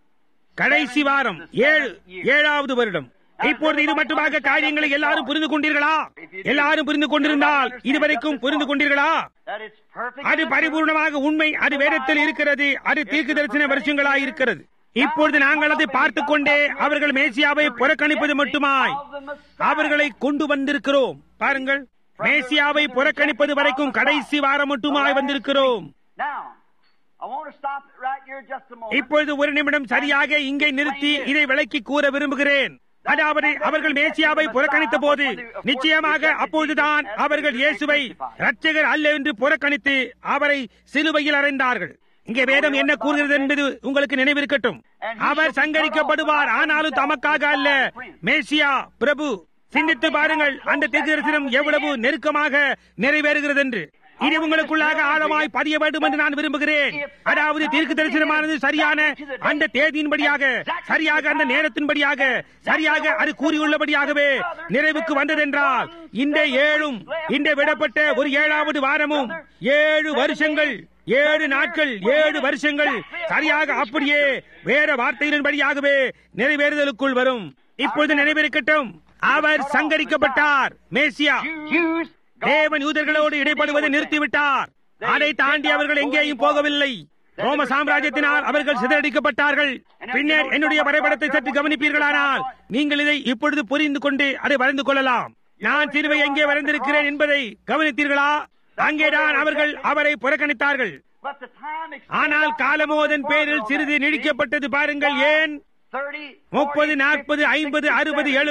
கடைசி வாரம் ஏழு ஏழாவது வருடம் இப்பொழுது இது மட்டுமாக காரியங்களை எல்லாரும் புரிந்து கொண்டீர்களா எல்லாரும் புரிந்து கொண்டிருந்தால் இதுவரைக்கும் புரிந்து கொண்டீர்களா That it's perfect. அது பரிபூர்ணமாக உண்மை அது வேதத்தில் இருக்கிறது அது தீர்க்க தரிசன வருஷங்களாய் இருக்கிறது இப்பொழுது நாங்கள் அதை பார்த்துக் கொண்டே அவர்கள் மேசியாவை புறக்கணிப்பது மட்டுமாய் அவர்களை கொண்டு வந்திருக்கிறோம் பாருங்கள் மேசியாவை புறக்கணிப்பது வரைக்கும் கடைசி வாரம் மட்டுமாய் வந்திருக்கிறோம் Now, I want to stop right here just a moment. இப்பொழுது ஒரு நிமிடம் சரியாக இங்கே நிறுத்தி இதை விளக்கி கூற விரும்புகிறேன் அதாவது அவர்கள் மேசியாவை புறக்கணித்த போது நிச்சயமாக அப்பொழுதுதான் அவர்கள் இயேசுவை ரட்சகர் அல்ல என்று புறக்கணித்து அவரை சிலுவையில் அறைந்தார்கள் இங்கே வேதம் என்ன கூறுகிறது என்பது உங்களுக்கு நினைவிருக்கட்டும் அவர் சங்கரிக்கப்படுவார் ஆனாலும் தமக்காக அல்ல மேசியா பிரபு சிந்தித்து பாருங்கள் அந்த தீர்க்கதரிசனம் எவ்வளவு நெருக்கமாக நிறைவேறுகிறது என்று இது உங்களுக்குள்ளாக ஆழமாய் பதிய வேண்டும் என்று நான் விரும்புகிறேன் அதாவது தீர்க்க தரிசனமானது சரியான அந்த தேதியின்படியாக சரியாக அந்த நேரத்தின்படியாக சரியாக அது கூறியுள்ளபடியாகவே நிறைவுக்கு வந்ததென்றால் இந்த ஏழும் இந்த விடப்பட்ட ஒரு ஏழாவது வாரமும் ஏழு வருஷங்கள் ஏழு நாட்கள் ஏழு வருஷங்கள் சரியாக அப்படியே வேற வார்த்தைகளின்படியாகவே நிறைவேறுதலுக்குள் வரும் இப்பொழுது நினைவிருக்கட்டும் அவர் சங்கரிக்கப்பட்டார் மேசியா Jews, தேவன் யூதர்களோடு இடைப்படுவதை நிறுத்திவிட்டார் அதை தாண்டி அவர்கள் எங்கேயும் போகவில்லை ரோம சாம்ராஜ்யத்தினால் அவர்கள் சிதறடிக்கப்பட்டார்கள் பின்னர் என்னுடைய வரைபடத்தை சற்று கவனிப்பீர்களானால் நீங்கள் இதை இப்பொழுது புரிந்து கொண்டு அதை வரைந்து கொள்ளலாம் நான் சிறுவை எங்கே வரைந்திருக்கிறேன் என்பதை கவனித்தீர்களா அங்கேதான் அவர்கள் அவரை புறக்கணித்தார்கள் but the time extended ஆனால் out காலமோதன் பேரில் on சிறிது that. நீடிக்கப்பட்டது பாருங்கள் ஏன் 30, முப்பது 40, நாற்பது 50, ஐம்பது 60, அறுபது 70. எழுபது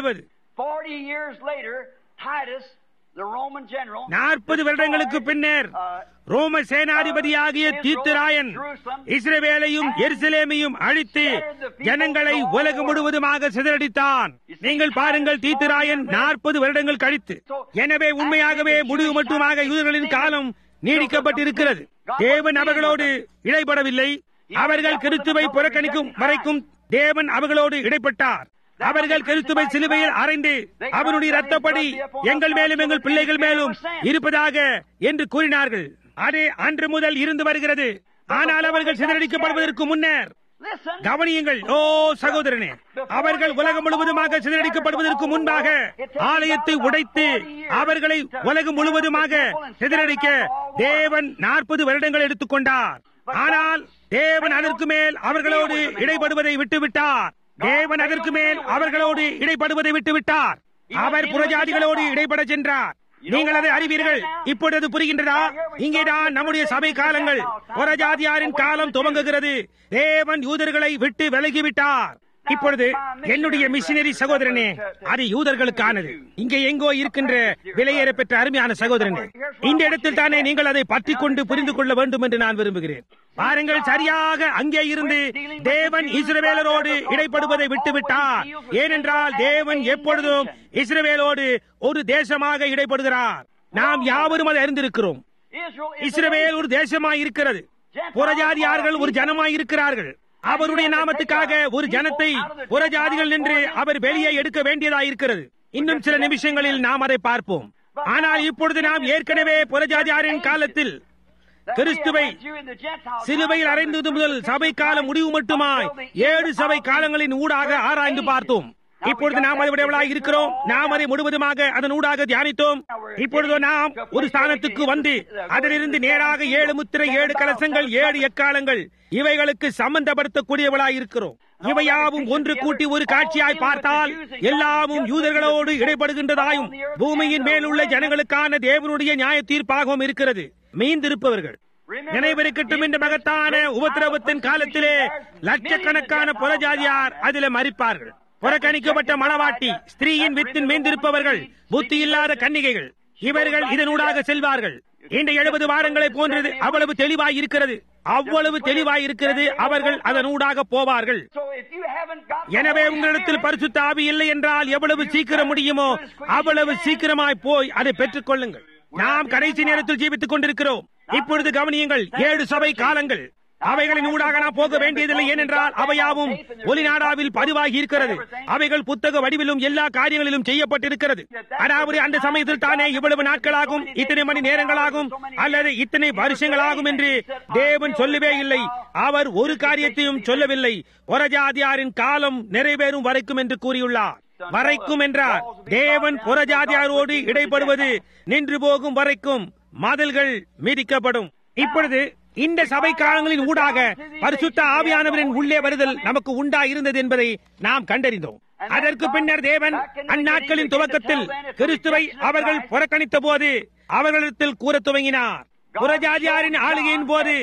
Forty years later, Titus, the Roman general, நாற்பது வருடங்களுக்கு பின்னர் ரோம சேனாதிபதியாகிய தீத்துராயன் இஸ்ரவேலையும் எருசலேமையும் அழித்து ஜனங்களை உலகம் முழுவதுமாக சிதறடித்தான் நீங்கள் பாருங்கள் தீத்துராயன் நாற்பது வருடங்கள் கழித்து எனவே உண்மையாகவே முடிவு மட்டுமாக யூதர்களின் காலம் நீடிக்கப்பட்டிருக்கிறது தேவன் அவர்களோடு இடைப்படவில்லை அவர்கள் கிறிஸ்துவை புறக்கணிக்கும் வரைக்கும் தேவன் அவர்களோடு இடைப்பட்டார் அவர்கள் கிறிஸ்துவை சிலுவையில் அறைந்து அவருடைய ரத்தப்படி எங்கள் மேலும் எங்கள் பிள்ளைகள் மேலும் இருப்பதாக என்று கூறினார்கள் அது அன்று முதல் இருந்து வருகிறது ஆனால் அவர்கள் சிதறடிக்கப்படுவதற்கு முன்னர் listen, கவனியுங்கள் ஓ சகோதரனே அவர்கள் உலகம் முழுவதுமாக சிதறடிக்கப்படுவதற்கு முன்பாக ஆலயத்தை உடைத்து அவர்களை உலகம் முழுவதுமாக சிதறடிக்க தேவன் நாற்பது வருடங்கள் எடுத்துக்கொண்டார் ஆனால் தேவன் அதற்கு மேல் அவர்களோடு இடைப்படுவதை விட்டுவிட்டார் தேவன் அதற்கு மேல் அவர்களோடு இடைப்படுவதை விட்டுவிட்டார் அவர் புறஜாதிகளோடு இடைப்பட சென்றார் நீங்கள் அதை அறிவீர்கள் இப்பொழுது புரிகின்றதா இங்கேதான் நம்முடைய சபை காலங்கள் புறஜாதியாரின் காலம் துவங்குகிறது தேவன் யூதர்களை விட்டு விலகிவிட்டார் இப்பொழுது என்னுடைய மிஷினரி சகோதரனே அது யூதர்களுக்கானது இங்கே எங்கோ இருக்கின்ற விலையேற பெற்ற அருமையான சகோதரனே இந்த இடத்தில் தானே நீங்கள் அதை பற்றி கொண்டு புரிந்து கொள்ள வேண்டும் என்று நான் விரும்புகிறேன் பாருங்கள் சரியாக அங்கே இருந்து தேவன் இஸ்ரவேலரோடு இடைப்படுவதை விட்டுவிட்டார் ஏனென்றால் தேவன் எப்பொழுதும் இஸ்ரவேலோடு ஒரு தேசமாக இடைப்படுகிறார் நாம் யாவரும் அதை அறிந்திருக்கிறோம் Israel is இஸ்ரவேல் ஒரு தேசமாய் இருக்கிறது புறஜாதியார்கள் ஒரு ஜனமாய் இருக்கிறார்கள் அவருடைய நாமத்துக்காக ஒரு ஜனத்தை புறஜாதிகள் நின்று அவர் வெளியே எடுக்க வேண்டியதாய் இருக்கிறது இன்னும் சில நிமிஷங்களில் நாம் அதை பார்ப்போம் ஆனால் இப்பொழுது நாம் ஏற்கனவே புறஜாதியாரின் காலத்தில் கிறிஸ்துவை சிலுவையில் அறைந்தது முதல் சபை காலம் முடிவு மட்டுமாய் ஏழு சபை காலங்களின் ஊடாக ஆராய்ந்து பார்த்தோம் இப்பொழுது நாம் அதை உடையவளாக இருக்கிறோம் நாம் அதை முழுவதுமாக அதன் ஊடாக தியானித்தோம் இப்பொழுது நாம் ஒரு ஸ்தானத்துக்கு வந்து அதிலிருந்து நேராக ஏழு முத்திரை ஏழு கலசங்கள் ஏழு எக்காலங்கள் இவைகளுக்கு சம்பந்தப்படுத்தக்கூடியவளாய் இருக்கிறோம் இவையாவும் ஒன்று கூட்டி ஒரு காட்சியாய் பார்த்தால் எல்லாமும் யூதர்களோடு இடைப்படுகின்றதாயும் பூமியின் மேலுள்ள ஜனங்களுக்கான தேவனுடைய நியாய தீர்ப்பாகவும் இருக்கிறது மீந்திருப்பவர்கள் நினைவிருக்கட்டும் என்ற மகத்தான உபத்திரவத்தின் காலத்திலே லட்சக்கணக்கான புறஜாதியார் அதிலே மறிப்பார்கள் புறக்கணிக்கப்பட்ட மணவாட்டி ஸ்திரீயின் வித்தின் மீந்திருப்பவர்கள் புத்தி இல்லாத கன்னிகைகள் இவர்கள் இதனூடாக செல்வார்கள் இந்த எழுபது வாரங்களை போன்றது அவ்வளவு தெளிவாய் இருக்கிறது அவ்வளவு தெளிவாய் இருக்கிறது அவர்கள் அதனூடாக போவார்கள் So if you haven't got the எனவே Holy உங்களிடத்தில் Spirit, பரிசுத்த ஆவி இல்லை என்றால் எவ்வளவு சீக்கிரம் முடியுமோ அவ்வளவு சீக்கிரமாய் போய் அதை பெற்றுக் கொள்ளுங்கள் நாம் கடைசி நேரத்தில் ஜீவித்துக் கொண்டிருக்கிறோம் இப்பொழுது கவனியுங்கள் ஏழு சபை காலங்கள் அவைகளின் ஊடாக நாம் போக வேண்டியதில்லை ஏனென்றால் அவையாவும் ஒலிநாடாவில் பதிவாகி இருக்கிறது அவைகள் புத்தக வடிவிலும் எல்லா காரியங்களிலும் செய்யப்பட்டிருக்கிறது அதாவது அந்த சமயத்தில் தானே இவ்வளவு நாட்களாகும் இத்தனை மணி நேரங்களாகும் அல்லது இத்தனை வருஷங்களாகும் என்று தேவன் சொல்லவே இல்லை அவர் ஒரு காரியத்தையும் சொல்லவில்லை புறஜாதியாரின் காலம் நிறைவேறும் வரைக்கும் என்று கூறியுள்ளார் வரைக்கும் என்றார் தேவன் புறஜாதியாரோடு இடைப்படுவது நின்று போகும் வரைக்கும் மதில்கள் மிதிக்கப்படும் இப்பொழுது இந்த சபை காலங்களின் ஊடாக பரிசுத்த ஆவியானவரின் உள்ளே வருதல் நமக்கு உண்டா இருந்தது என்பதை நாம் கண்டறிந்தோம் அதற்கு பின்னர் தேவன் அந்நாட்களின் துவக்கத்தில் கிறிஸ்துவை அவர்கள் புறக்கணித்த போது அவர்களிடத்தில் கூறத் துவங்கினார் புறஜாதியாரின் ஆளுகையின் போது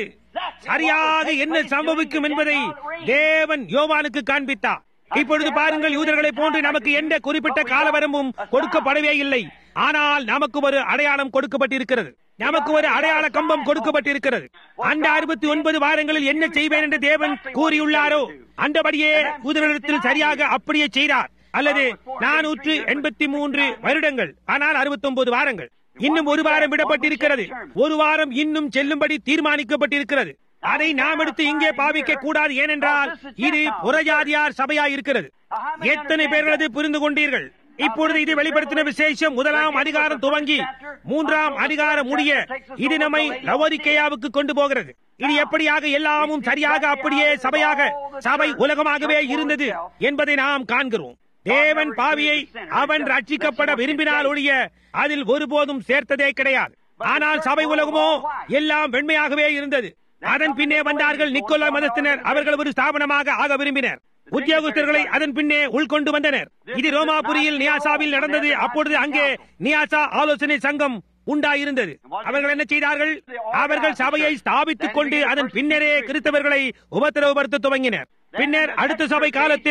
சரியாக என்ன சம்பவிக்கும் என்பதை தேவன் யோவானுக்கு காண்பித்தார் இப்பொழுது பாருங்கள் யூதர்களை போன்று நமக்கு எந்த குறிப்பிட்ட காலவரம்பும் கொடுக்கப்படவே இல்லை ஆனால் நமக்கு ஒரு அடையாளம் கொடுக்கப்பட்டிருக்கிறது நமக்கு ஒரு அடையாள கம்பம் கொடுக்கப்பட்டிருக்கிறது அந்த அறுபத்தி ஒன்பது வாரங்களில் என்ன செய்வேன் என்று தேவன் கூறியுள்ளாரோ அந்தபடியே யூதர்களிடத்தில் சரியாக அப்படியே செய்தார் அல்லது நானூற்று எண்பத்தி மூன்று வருடங்கள் ஆனால் அறுபத்தி ஒன்பது வாரங்கள் இன்னும் ஒரு வாரம் விடப்பட்டிருக்கிறது ஒரு வாரம் இன்னும் செல்லும்படி தீர்மானிக்கப்பட்டிருக்கிறது அதை நாம் எடுத்து இங்கே பாவிக்க கூடாது ஏனென்றால் இது புறஜாதியார் சபையாய் இருக்கிறது எத்தனை பேர்கள் அதை புரிந்து கொண்டீர்கள் இப்பொழுது இது வெளிப்படுத்தின விசேஷம் முதலாம் அதிகாரம் துவங்கி மூன்றாம் அதிகாரம் முடிய இது நம்மை லவோதிக்கேயாவுக்கு கொண்டு போகிறது இது எப்படியாக எல்லாமும் சரியாக அப்படியே சபையாக சபை உலகமாகவே இருந்தது என்பதை நாம் காண்கிறோம் தேவன் பாவியை அவன் ரட்சிக்கப்பட விரும்பினால் ஒழிய அதில் ஒருபோதும் சேர்த்ததே கிடையாது ஆனால் சபை உலகமோ எல்லாம் வெண்மையாகவே இருந்தது அதன் பின்னே வந்தார்கள் நிக்கோலா மதத்தினர் அவர்கள் ஒரு ஸ்தாபனமாக ஆக விரும்பினர் உத்தியோகஸ்தர்களை அதன் பின்னே உள்கொண்டு வந்தனர் இது ரோமாபுரியில் நியாசாவில் நடந்தது அப்பொழுது அங்கே நியாசா ஆலோசனை சங்கம் உண்டாயிருந்தது அவர்கள் என்ன செய்தார்கள் அவர்கள் சபையை ஸ்தாபித்துக் கொண்டு அதன் பின்னரே கிறிஸ்தவர்களை உபத்திரவப்படுத்த துவங்கினர் பின்னர் அடுத்த சபை காலத்தில்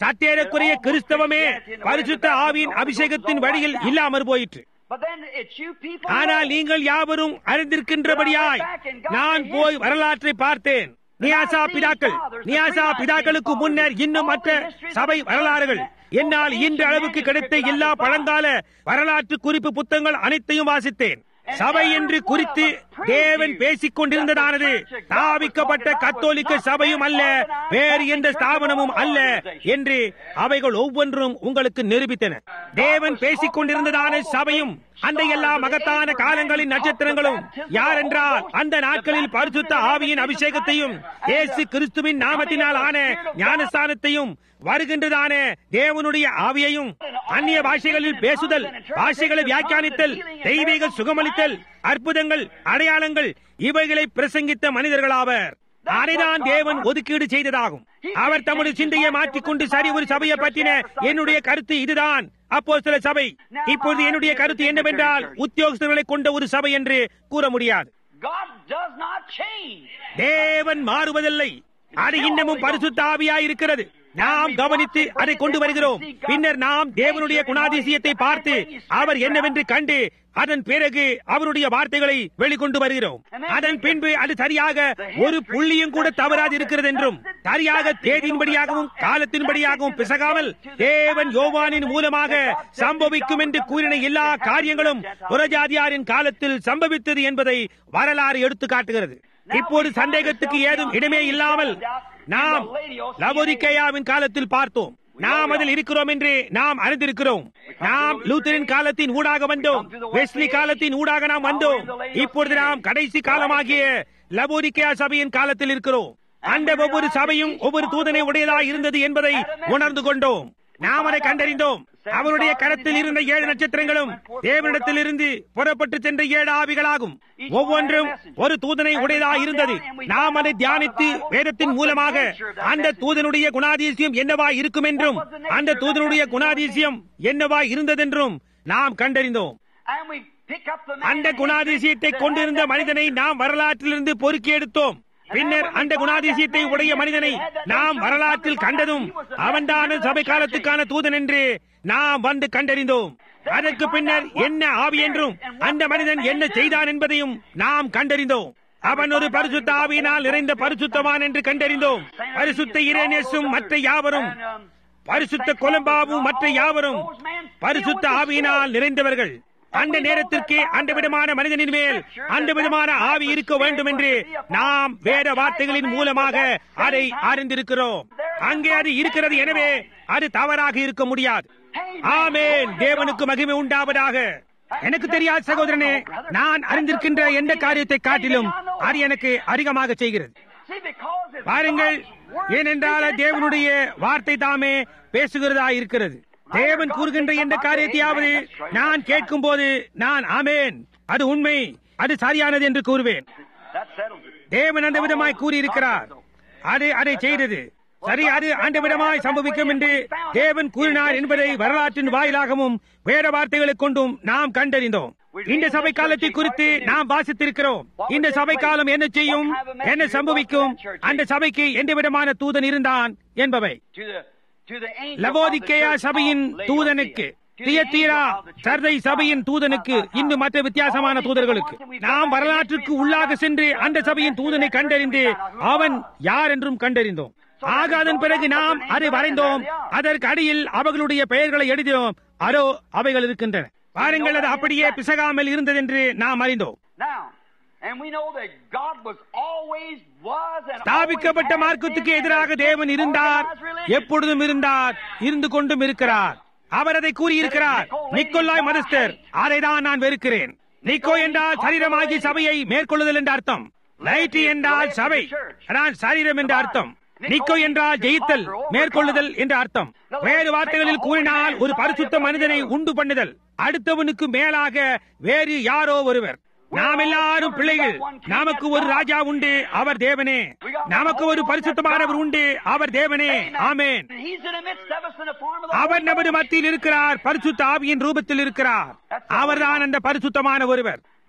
சற்றேறக்குறைய கிறிஸ்தவமே பரிசுத்த ஆவியின் அபிஷேகத்தின் வழியில் இல்லாமற் போயிற்று But then it's you people. ஆனால் நீங்கள் யாவரும் அறிந்திருக்கின்றபடியாய் நான் போய் வரலாற்றை பார்த்தேன் நியாசா பிதாக்கள் நியாசா பிதாக்களுக்கு முன்னர் இன்னும் மற்ற சபை வரலாறுகள் என்னால் இன்று அளவுக்கு கிடைத்த எல்லா பழங்கால வரலாற்று குறிப்பு புத்தகங்கள் அனைத்தையும் வாசித்தேன் சபை என்று குறித்து தேவன் பேசிக் கொண்டிருந்ததானது ஸ்தாபிக்கப்பட்ட கத்தோலிக்க சபையும் அல்ல வேறு எந்த ஸ்தாபனமும் அல்ல என்று அவைகள் ஒவ்வொன்றும் உங்களுக்கு நிரூபித்தன தேவன் பேசிக் கொண்டிருந்ததான சபையும் அந்த எல்லா மகத்தான காலங்களின் நட்சத்திரங்களும் யாரென்றால் அந்த நாட்களில் பரிசுத்த ஆவியின் அபிஷேகத்தையும் இயேசு கிறிஸ்துவின் நாமத்தினால் ஆன ஞானஸ்தானத்தையும் வருகின்றதான தேவனுடைய ஆவியையும் அந்நிய பாஷைகளில் பேசுதல் பாஷைகளை வியாக்கியானித்தல் தெய்வீக சுகமளித்தல் அற்புதங்கள் அடையாளங்கள் இவைகளை பிரசங்கித்த மனிதர்களாவர் அதைதான் தேவன் ஒதுக்கீடு செய்ததாகும் அவர் தம்முடைய சிந்தையை மாற்றிக்கொண்டு சரி ஒரு சபையை பற்றின என்னுடைய கருத்து இதுதான் அப்போ சில சபை இப்பொழுது என்னுடைய கருத்து என்னவென்றால் உத்தியோகஸ்தர்களை கொண்ட ஒரு சபை என்று கூற முடியாது God does not change. தேவன் மாறுவதில்லை அது இன்னமும் பரிசுத்த ஆவியாய் இருக்கிறது நாம் கவனித்து அதை கொண்டு வருகிறோம் பின்னர் நாம் தேவனுடைய குணாதிசயத்தை பார்த்து அவர் என்னவென்று கண்டு அதன் பிறகு அவருடைய வார்த்தைகளை வெளிக்கொண்டு வருகிறோம் அதன் பின்பு அது சரியாக ஒரு புள்ளியும் கூட தவறாது இருக்கிறது என்றும் சரியாக தேதியின்படியாகவும் காலத்தின்படியாகவும் பிசகாமல் தேவன் யோவானின் மூலமாக சம்பவிக்கும் என்று கூறின எல்லா காரியங்களும் புறஜாதியாரின் காலத்தில் சம்பவித்தது என்பதை வரலாறு எடுத்து காட்டுகிறது இப்போது சந்தேகத்துக்கு ஏதும் இடமே இல்லாமல் நாம் லவோரிக்கேயாவின் காலத்தில் பார்த்தோம் நாம் அதில் இருக்கிறோம் என்று நாம் அறிந்திருக்கிறோம் நாம் லூத்தரின் காலத்தின் ஊடாக வந்தோம் வெஸ்லி காலத்தின் ஊடாக நாம் வந்தோம் இப்பொழுது நாம் கடைசி காலமாகிய லவோரிக்கேயா சபையின் காலத்தில் இருக்கிறோம் அந்த ஒவ்வொரு சபையும் ஒவ்வொரு தூதனை உடையதாக இருந்தது என்பதை உணர்ந்து கொண்டோம் நாம் அதை கண்டறிந்தோம் அவருடைய கரத்தில் இருந்த ஏழு நட்சத்திரங்களும் தேவனிடத்தில் இருந்து புறப்பட்டு சென்ற ஏழு ஆவிகளாகும் ஒவ்வொன்றும் ஒரு தூதனை உடையதாக இருந்தது நாம் அதை தியானித்து வேதத்தின் மூலமாக அந்த தூதனுடைய குணாதிசயம் என்னவா இருக்கும் என்றும் அந்த தூதனுடைய குணாதிசயம் என்னவா இருந்ததென்றும் நாம் கண்டறிந்தோம் And we pick up the man அந்த in குணாதிசயத்தை history that கொண்டிருந்த had that மனிதனை nature. நாம் வரலாற்றிலிருந்து பொறுக்கி எடுத்தோம் பின்னர் அந்த குணாதிசயத்தை உடைய மனிதனை நாம் வரலாற்றில் கண்டதும் அவன்தான் சபை காலத்துக்கான தூதன் என்று நாம் வந்து கண்டறிந்தோம் அதற்கு பின்னர் என்ன ஆவி என்றும் அந்த மனிதன் என்ன செய்தான் என்பதையும் நாம் கண்டறிந்தோம் அவன் ஒரு பரிசுத்த ஆவியினால் நிறைந்த பரிசுத்தவான் என்று கண்டறிந்தோம் பரிசுத்த இரேனேசும் மற்ற யாவரும் பரிசுத்த கொலம்பாவும் மற்ற யாவரும் பரிசுத்த ஆவியினால் நிறைந்தவர்கள் அந்த நேரத்திற்கு அந்த விதமான மனிதனின் மேல் அந்த விதமான ஆவி இருக்க வேண்டும் என்று நாம் வேத வார்த்தைகளின் மூலமாக அதை அறிந்திருக்கிறோம் அங்கே அது இருக்கிறது எனவே அது தவறாக இருக்க முடியாது ஆமேன் தேவனுக்கு மகிமை உண்டாவதாக எனக்கு தெரியாது சகோதரனே நான் அறிந்திருக்கின்ற எந்த காரியத்தை காட்டிலும் அது எனக்கு அதிகமாக செய்கிறது See, because it's பாருங்கள் God's word ஏனென்றால் speaking, தேவனுடைய வார்த்தை தாமே பேசுகிறதா இருக்கிறது தேவன் கூறுகின்ற எந்த காரியத்தையாவது நான் கேட்கும் போது நான் ஆமேன் அது உண்மை அது சரியானது என்று கூறுவேன் That settles it. தேவன் அந்த விதமாய் கூறியிருக்கிறார் அது அதை செய்தது சரி அது அந்த விதமாய் சம்பவிக்கும் என்று தேவன் கூறினார் என்பதை வரலாற்றின் வாயிலாகவும் வேற வார்த்தைகளை கொண்டும் நாம் கண்டறிந்தோம் இந்த சபை காலத்தை குறித்து நாம் வாசித்திருக்கிறோம் இந்த சபை காலம் என்ன செய்யும் என்ன சம்பவிக்கும் அந்த சபைக்கு எந்த விதமான தூதன் இருந்தான் என்பவை To the, to the angel லவோதிக்கேயா of the church சபையின் of தூதனுக்கு Laodicea. To the Thyatira angel of the church சர்தை of சபையின் God. தூதனுக்கு Uh, uh, uh. இன்னும் மற்ற வித்தியாசமான தூதர்களுக்கு நாம் வரலாற்றுக்கு உள்ளாக சென்று அந்த சபையின் தூதனை கண்டறிந்து அவன் யார் என்றும் கண்டறிந்தோம் ஆக அதன் பிறகு நாம் அதை வரைந்தோம் அதற்கு அடியில் அவர்களுடைய பெயர்களை எழுதினோம் அதோ அவைகள் இருக்கின்றன பாருங்கள் அது அப்படியே பிசகாமல் இருந்ததென்று நாம் அறிந்தோம் Now, and we know that God was always, was, and ஸ்தாபிக்கப்பட்ட always has மார்க்கத்துக்கு been எதிராக against தேவன் இருந்தார் organized religion. எப்பொழுதும் இருந்தார் இருந்து கொண்டும் இருக்கிறார் அவர் அதை கூறியிருக்கிறார் நிக்கோலாய் மதஸ்தர் அதைதான் நான் வெறுக்கிறேன் நிக்கோ என்றால் சரீரமாகி சபையை மேற்கொள்ளுதல் என்ற அர்த்தம் லைட்டி என்றால் சபை அதான் சரீரம் என்ற அர்த்தம் நிக்கோ என்றால் ஜெயித்தல் மேற்கொள்ளுதல் என்ற அர்த்தம் வேறு வார்த்தைகளில் கூறினால் ஒரு பரிசுத்த மனிதனை உண்டு பண்ணுதல் அடுத்தவனுக்கு மேலாக வேறு யாரோ ஒருவர் நாம் எல்லாரும் பிள்ளைகள் நமக்கு ஒரு ராஜா உண்டு அவர் தேவனே நமக்கு ஒரு பரிசுத்தமானவர் உண்டு அவர் தேவனே ஆமேன் And He's in the midst of us in the form of the our Holy நமது மத்தியில் இருக்கிறார் பரிசுத்த ஆவியின் ரூபத்தில் இருக்கிறார் அவர்தான் அந்த பரிசுத்தமான ஒருவர்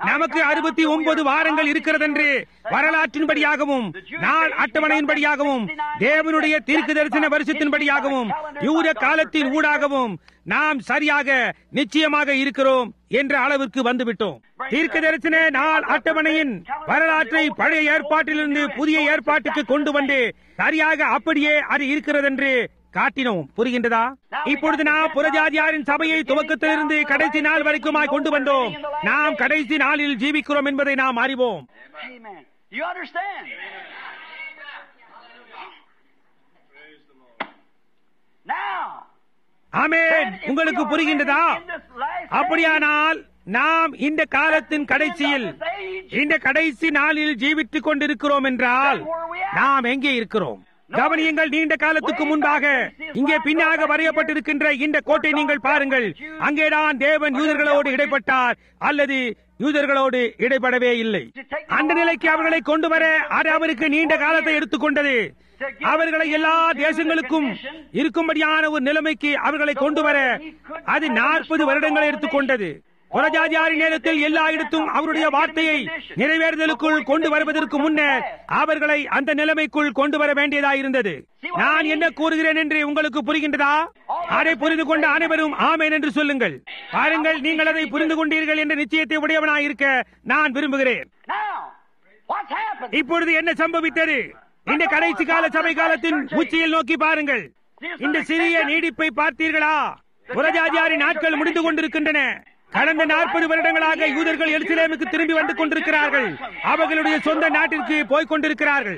நமக்கு அறுபத்தி ஒன்பது வாரங்கள் இருக்கிறதென்று வரலாற்றின்படியாகவும் நாள் அட்டவணையின்படியாகவும் தேவனுடைய தீர்க்க தரிசன வருஷத்தின்படியாகவும் யூத காலத்தின் ஊடாகவும் நாம் சரியாக நிச்சயமாக இருக்கிறோம் என்ற அளவிற்கு வந்துவிட்டோம் தீர்க்க தரிசன நாள் அட்டவணையின் வரலாற்றை பழைய ஏற்பாட்டிலிருந்து புதிய ஏற்பாட்டுக்கு கொண்டு வந்து சரியாக அப்படியே அது இருக்கிறதென்று காட்டினோம் புரிகின்றதா இப்பொழுது நாம் புறஜாதியாரின் சபையை துவக்கத்திலிருந்து கடைசி நாள் வரைக்குமாய் கொண்டு வந்தோம் நாம் கடைசி நாளில் ஜீவிக்கிறோம் என்பதை நாம் அறிவோம் Amen. You understand? Now, amen then if உங்களுக்கு we are புரிகின்றதா living in this last day, அப்படியானால் நாம் இந்த காலத்தின் கடைசியில் இந்த கடைசி நாளில் ஜீவித்துக் கொண்டிருக்கிறோம் என்றால் நாம் எங்கே இருக்கிறோம் கவனியுங்கள் நீண்ட காலத்துக்கு முன்பாக இங்கே பின்னாக வரையப்பட்டிருக்கின்ற இந்த கோட்டை நீங்கள் பாருங்கள் அங்கேதான் தேவன் யூதர்களோடு இடைப்பட்டார் அல்லது யூதர்களோடு இடைப்படவே இல்லை அந்த நிலைக்கு அவர்களை கொண்டு வர அது அவருக்கு நீண்ட காலத்தை எடுத்துக்கொண்டது அவர்களை எல்லா தேசங்களுக்கும் இருக்கும்படியான ஒரு நிலைமைக்கு அவர்களை கொண்டு வர அது நாற்பது வருடங்களை எடுத்துக்கொண்டது புறஜாதியாரி நேரத்தில் எல்லா இடத்தும் அவருடைய வார்த்தையை நிறைவேறுதலுக்குள் கொண்டு வருவதற்கு முன்னர் அவர்களை அந்த நிலைமைக்குள் கொண்டு வர வேண்டியதாயிருந்தது நான் என்ன கூறுகிறேன் என்று உங்களுக்கு புரிகின்றதா அதை புரிந்து கொண்ட அனைவரும் ஆமேன் என்று சொல்லுங்கள் பாருங்கள் நீங்கள் அதை புரிந்து கொண்டீர்கள் என்ற நிச்சயத்தை உடையவனாய் இருக்க நான் விரும்புகிறேன் Now, what's happened? இப்பொழுது என்ன சம்பவித்தது இந்த கடைசி கால சபை காலத்தின் உச்சியில் நோக்கி பாருங்கள் இந்த சிறிய நீடிப்பை பார்த்தீர்களா புறஜாதியாரி நாட்கள் முடிந்து கொண்டிருக்கின்றன கடந்த நாற்பது வருடங்களாக யூதர்கள் எருசலேமுக்கு திரும்பி வந்து கொண்டிருக்கிறார்கள் அவர்களுடைய சொந்த நாட்டிற்கு போய்க் கொண்டிருக்கிறார்கள்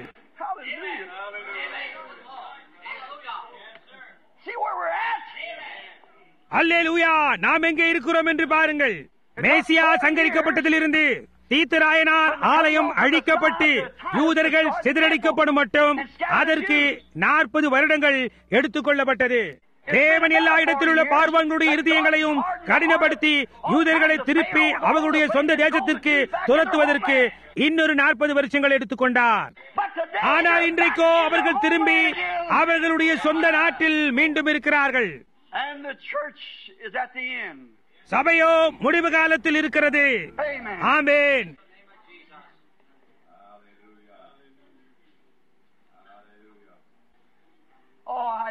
See where we're at? அல்லேலூயா நாம் எங்கே இருக்கிறோம் என்று பாருங்கள் மேசியா சங்கரிக்கப்பட்டதிலிருந்து தீத்துராயனார் ஆலயம் அழிக்கப்பட்டு யூதர்கள் சிதறடிக்கப்படும் மட்டும் அதற்கு நாற்பது வருடங்கள் எடுத்துக்கொள்ளப்பட்டது தேவன் எல்லா இடத்தில் உள்ள பார்வங்களுடைய இருதயங்களையும் கடினப்படுத்தி யூதர்களை திருப்பி அவர்களுடைய சொந்த தேசத்திற்கு துரத்துவதற்கு இன்னொரு நாற்பது வருஷங்கள் எடுத்துக்கொண்டார் But today, ஆனால் இன்றைக்கோ அவர்கள் திரும்பி அவர்களுடைய சொந்த நாட்டில் மீண்டும் இருக்கிறார்கள் and the church is at the end. சபையோ முடிவு காலத்தில் இருக்கிறது Amen. Amen Oh, I,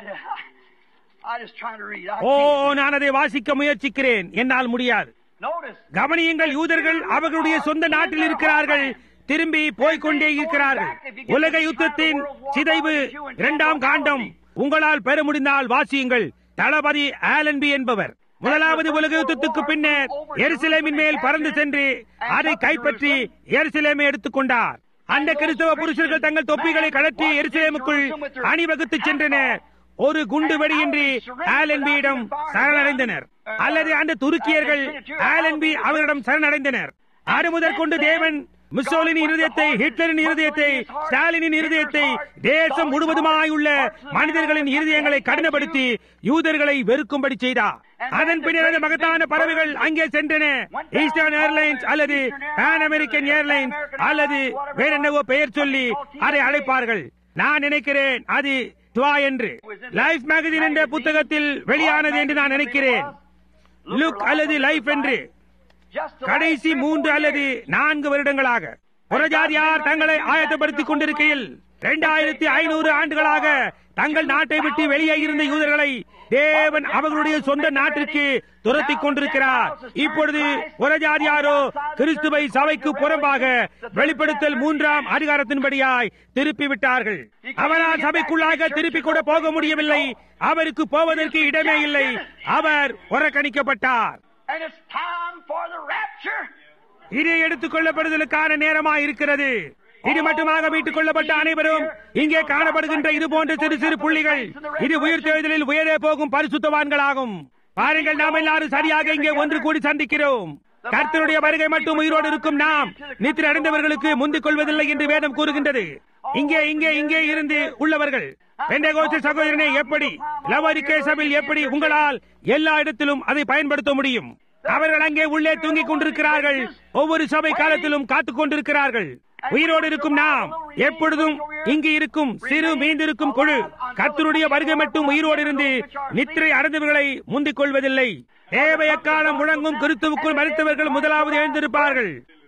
I just trying to read. I O can't. நான் அதை வாசிக்க முயற்சிக்கிறேன் என்னால் முடியாது Notice. கவனியுங்கள் யூதர்கள் அவர்களுடைய சொந்த நாட்டில் இருக்கிறார்கள் திரும்பி போய்க்கொண்டே இருக்கிறார்கள் உலக யுத்தத்தின் சிதைவு இரண்டாம் காண்டம் உங்களால் பெற முடிந்தால் வாசியுங்கள் தளபதி ஆலன்பி என்பவர் முதலாவது உலக யுத்தத்துக்கு பின்னர் எருசலேமின் மேல் பறந்து சென்று அதை கைப்பற்றி எருசலேமை எடுத்துக்கொண்டார் அந்த கிறிஸ்தவ புருஷர்கள் தங்கள் தொப்பிகளை கழற்றி எருசலேமுக்குள் அணிவகுத்து சென்றனர் ஒரு குண்டு வெடியின்றி ஆலன்பியிடம் சரணடைந்தனர் அல்லது அந்த துருக்கியர்கள் ஆலன்பி அவரிடம் சரணடைந்தனர் அது முதற்கொண்டு தேவன் முசோலின் இருதயத்தை ஹிட்லரின் இருதயத்தை ஸ்டாலினின் இருதயத்தை தேசம் முழுவதுமாய் உள்ள மனிதர்களின் இருதயங்களை கடினப்படுத்தி யூதர்களை வெறுக்கும்படி செய்தார் அதன் பின்னர் அந்த மகத்தான பறவைகள் அங்கே சென்றன ஈஸ்டர்ன் ஏர்லைன்ஸ் அல்லது பான் அமெரிக்கன் ஏர்லைன்ஸ் அல்லது வேற என்னவோ பெயர் சொல்லி அதை அழைப்பார்கள் நான் நினைக்கிறேன் அது துவா என்று லைஃப் மேகசின் என்ற புத்தகத்தில் வெளியானது என்று நான் நினைக்கிறேன் லுக் அல்லது லைஃப் என்று Just the கடைசி last மூன்று three, அல்லது நான்கு வருடங்களாக புறஜாதியார் தங்களை ஆயத்தப்படுத்திக் கொண்டிருக்கையில் இரண்டாயிரத்தி ஐநூறு ஆண்டுகளாக தங்கள் நாட்டை விட்டு வெளியே இருந்த யூதர்களை தேவன் அவர்களுடைய சொந்த நாட்டிற்கு துரத்திக் கொண்டிருக்கிறார் இப்பொழுது புறஜாதியாரோ கிறிஸ்துவை சபைக்கு புறம்பாக வெளிப்படுத்தல் மூன்றாம் அதிகாரத்தின்படியாய் திருப்பி விட்டார்கள் அவரால் சபைக்குள்ளாக திருப்பி கூட போக முடியவில்லை அவருக்கு போவதற்கு இடமே இல்லை அவர் புறக்கணிக்கப்பட்டார் And it's time for the rapture. இது எடுத்துக் கொள்ளப்படுதலுக்கான நேரமாய் இருக்கிறது இது மட்டுமாக மீட்டுக் கொள்ளப்பட்ட அனைவரும் இங்கே காணப்படுகின்ற இது போன்ற சிறு சிறு புள்ளிகள் இது உயிர் தேர்தலில் உயரே போகும் பரிசுத்தவான்களாகும் பாருங்கள் நாம் எல்லாரும் சரியாக இங்கே ஒன்று கூடி சந்திக்கிறோம் கர்த்தருடைய வருகை மட்டும் உயிரோடு இருக்கும் நாம் நித்திர அடைந்தவர்களுக்கு முந்திக் கொள்வதில்லை என்று வேதம் கூறுகின்றது இங்கே இங்கே இங்கே இருந்து உள்ளவர்கள் பெண்டகோஸ்து சகோதரனை எப்படி லவரிக்கே சபையில் எப்படி உங்களால் எல்லா இடத்திலும் அதை பயன்படுத்த முடியும் அவர்கள் அங்கே உள்ளே தூங்கிக் கொண்டிருக்கிறார்கள் ஒவ்வொரு சபை காலத்திலும் காத்துக் கொண்டிருக்கிறார்கள் உயிரோடு இருக்கும் நாம் எப்பொழுதும் இங்கு இருக்கும் சிறு மீந்திருக்கும் குழு கர்த்தருடைய வருகை மட்டும் உயிரோடு இருந்து நித்திரை அடைந்தவர்களை முந்திக் கொள்வதில்லை தேவையக்காலம் முழங்கும் கிறிஸ்துவுக்குள் மறித்தவர்கள் முதலாவது எழுந்திருப்பார்கள்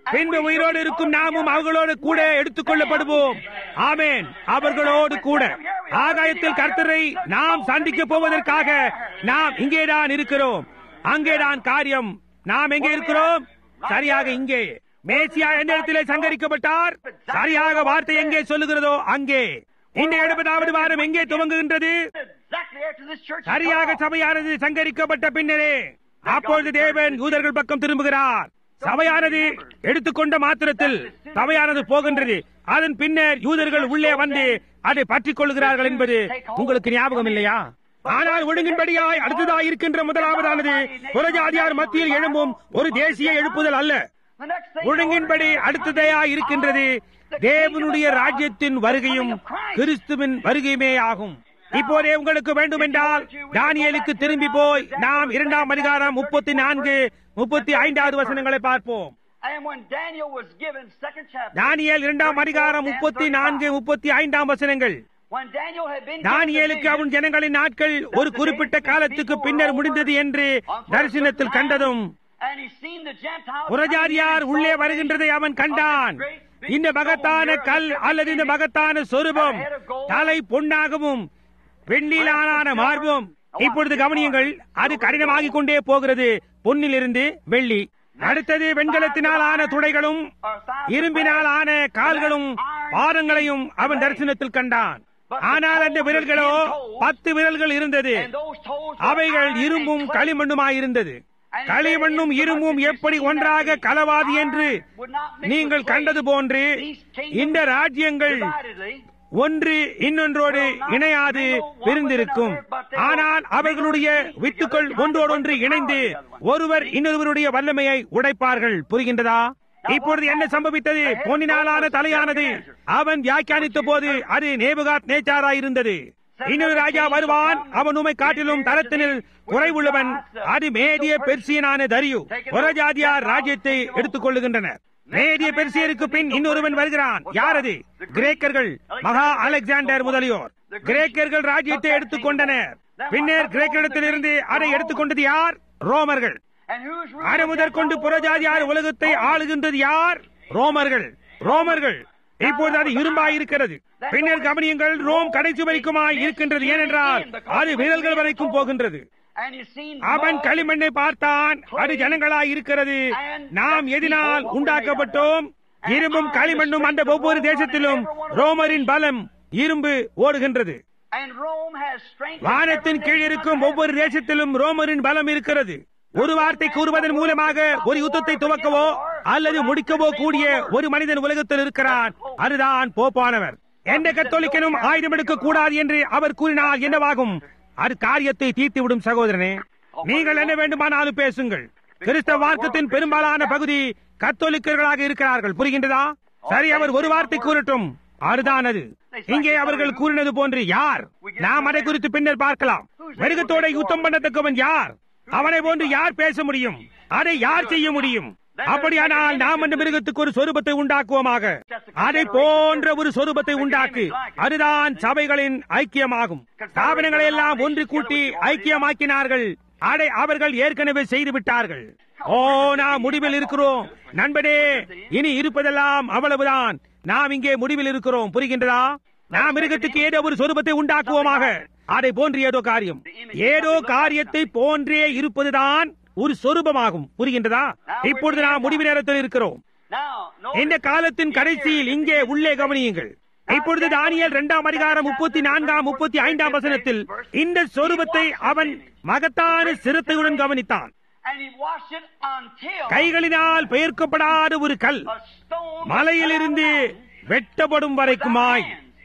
பின்பு உயிரோடு இருக்கும் நாமும் அவர்களோடு கூட எடுத்துக் கொள்ளப்படுவோம் ஆமேன் அவர்களோடு கூட ஆகாயத்தில் கர்த்தரை நாம் சந்திக்க போவதற்காக நாம் இங்கேதான் இருக்கிறோம் அங்கேதான் காரியம் நாம் எங்கே இருக்கிறோம் சரியாக இங்கே மேசியா எந்த இடத்திலே சங்கரிக்கப்பட்டார் சரியாக வார்த்தை எங்கே சொல்லுகிறதோ அங்கே இந்த எழுபதாவது வாரம் எங்கே துவங்குகின்றது Exactly after this church. is சரியாக off. சபையானது சங்கரிக்கப்பட்ட பின்னரே அப்பொழுது தேவன் யூதர்கள் பக்கம் திரும்புகிறார் சபையானது எடுத்துக்கொண்ட மாத்திரத்தில் சபையானது போகின்றது அதன் பின்னர் யூதர்கள் உள்ளே வந்து அதை பற்றிக் கொள்கிறார்கள் என்பது உங்களுக்கு ஞாபகம் இல்லையா ஆனால் ஒழுங்கின்படியாய் அடுத்ததாய் இருக்கின்ற முதலாவதானது புறஜாதியார் மத்தியில் எழும்பும் ஒரு தேசிய எழுப்புதல் அல்ல The next thing ஒழுங்கின்படி அடுத்ததையாய் இருக்கின்றது தேவனுடைய ராஜ்யத்தின் வருகையும் கிறிஸ்துவின் வருகையுமே ஆகும் இப்போதே உங்களுக்கு வேண்டுமென்றால் தானியலுக்கு திரும்பி போய் நாம் இரண்டாம் அதிகாரம் முப்பத்தி நான்கு முப்பத்தி ஐந்தாவது வசனங்களை பார்ப்போம் And when Daniel was given second chapter, தானியேல் இரண்டாம் அதிகாரம் முப்பத்தி நான்கு முப்பத்தி ஐந்தாம் வசனங்கள் when Daniel had been தானியேலுக்கு given அவன் ஜனங்களின் நாட்கள் ஒரு குறிப்பிட்ட காலத்துக்கு பின்னர் முடிந்தது என்று தரிசனத்தில் கண்டதும் and he seen the Gentiles புறஜாதியார் உள்ளே வருகின்றதை அவன் கண்டான் இந்த மகத்தான கல் அல்லது இந்த மகத்தான சொரூபம் தலை பொன்னாகவும் வெண்ணிலான மார்பும் இப்பொழுது கவனியுங்கள் அது கடினமாகிக் கொண்டே போகிறது பொன்னிலிருந்து வெள்ளி அடுத்தது வெண்கலத்தினால் ஆன துடைகளும் இரும்பினால் ஆன கால்களும் பாதங்களையும் அவன் தரிசனத்தில் கண்டான் ஆனால் அந்த விரல்களோ பத்து விரல்கள் இருந்தது and those toes were அவைகள் iron இரும்பும் and clay. களிமண்ணுமாயிருந்தது களிமண்ணும் இரும்பும் எப்படி ஒன்றாக கலவாது என்று நீங்கள் கண்டது போன்று இந்த ராஜ்யங்கள் Dividedly, ஒன்று இன்னொன்றோடு இணையாது பிரிந்திருக்கும் ஆனால் அவர்களுடைய வித்துக்கள் ஒன்றோடொன்று இணைந்து ஒருவர் இன்னொருவருடைய வல்லமையை உடைப்பார்கள் புரிகின்றதா இப்பொழுது என்ன சம்பவித்தது பொன்னினாலான தலையானது அவன் வியாக்கியானித்த போது அது நேபுகாத் நேச்சாராயிருந்தது இன்னொரு ராஜா வருவான் அவன் உமை காட்டிலும் தரத்தினில் குறைவுள்ளவன் அது மேதிய பெர்சியனான தரியு புறஜாதியார் ராஜ்யத்தை எடுத்துக் கொள்ளுகின்றனர் மேதிய பெர்சியருக்கு பின் இன்னொருவன் வருகிறான் யார் அது கிரேக்கர்கள் மகா அலெக்சாண்டர் முதலியோர் கிரேக்கர்கள் ராஜ்யத்தை எடுத்துக் கொண்டனர் பின்னர் கிரேக்கரிடத்திலிருந்து அதை எடுத்துக்கொண்டது யார் ரோமர்கள் and who's அரை முதற்கொண்டு புறஜாதியார் உலகத்தை ஆளுகின்றது யார் ரோமர்கள் ரோமர்கள் இப்போது அது இரும்பாய் இருக்கிறது பின்னர் கவனியுங்கள் ரோம் கடைசி வரைக்குமாய் இருக்கின்றது ஏனென்றால் அது விரல்கள் வரைக்கும் போகின்றது and you seen அவன் mud, களிமண்ணை பார்த்தான் அது ஜனங்களாய் இருக்கிறது நாம் எதினால் உண்டாக்கப்பட்டோம் இரும்பும் களிமண்ணும் அந்த ஒவ்வொரு தேசத்திலும் ரோமரின் பலம் இரும்பு ஓடுகின்றது and Rome has strength. வானத்தின் கீழ் இருக்கும் ஒவ்வொரு தேசத்திலும் ரோமரின் பலம் இருக்கிறது ஒரு வார்த்தை கூறுவதன் மூலமாக ஒரு யுத்தத்தை துவக்கவோ அல்லது முடிக்கவோ கூடிய ஒரு மனிதன் உலகத்தில் இருக்கிறான் அதுதான் போப்பானவர் எந்த கத்தோலிக்கனும் ஆயுதம் எடுக்க கூடாது என்று அவர் கூறினால் என்னவாகும் அது காரியத்தை தீர்த்து விடும் சகோதரனே நீங்கள் என்ன வேண்டுமானாலும் பேசுங்கள் கிறிஸ்தவ மார்க்கத்தின் பெரும்பாலான பகுதி கத்தோலிக்கர்களாக இருக்கிறார்கள் புரிகின்றதா சரி அவர் ஒரு வார்த்தை கூறட்டும் அதுதான் அது இங்கே அவர்கள் கூறினது போன்று யார் நாம் அதை குறித்து பின்னர் பார்க்கலாம் மிருகத்தோட யுத்தம் பண்ணத்தக்கவன் யார் அவனை போன்று யார் பேச முடியும் அதை யார் செய்ய முடியும் அப்படியானால் நாம் அந்த மிருகத்துக்கு ஒரு சொரூபத்தை உண்டாக்குவோமாக அதை போன்ற ஒரு சொரூபத்தை உண்டாக்கு அதுதான் சபைகளின் ஐக்கியமாகும் ஸ்தாபனங்களை எல்லாம் ஒன்று கூட்டி ஐக்கியமாக்கினார்கள் அதை அவர்கள் ஏற்கனவே செய்து விட்டார்கள் ஓ நாம் முடிவில் இருக்கிறோம் நண்பனே இனி இருப்பதெல்லாம் அவ்வளவுதான் நாம் இங்கே முடிவில் இருக்கிறோம் புரிகின்றதா நாம் மிருகத்துக்கு ஏதோ ஒரு சொரூபத்தை உண்டாக்குவோமாக அதை போன்று ஏதோ காரியம் ஏதோ காரியத்தை போன்றே இருப்பதுதான் ஒரு சொரூபமாகும் புரிகின்றதா இப்பொழுது நாம் முடிவு நேரத்தில் இருக்கிறோம் Now, இந்த notice, காலத்தின் கடைசியில் இங்கே உள்ளே கவனியுங்கள் இப்பொழுது தானியல் இரண்டாம் அதிகாரம் முப்பத்தி நான்காம் முப்பத்தி ஐந்தாம் வசனத்தில் இந்த சொரூபத்தை அவன் மகத்தான சிரத்தையுடன் கவனித்தான் and he washed it until கைகளினால் பெயர்க்கப்படாத ஒரு கல் a stone மலையிலிருந்து வெட்டப்படும் வரைக்குமாய்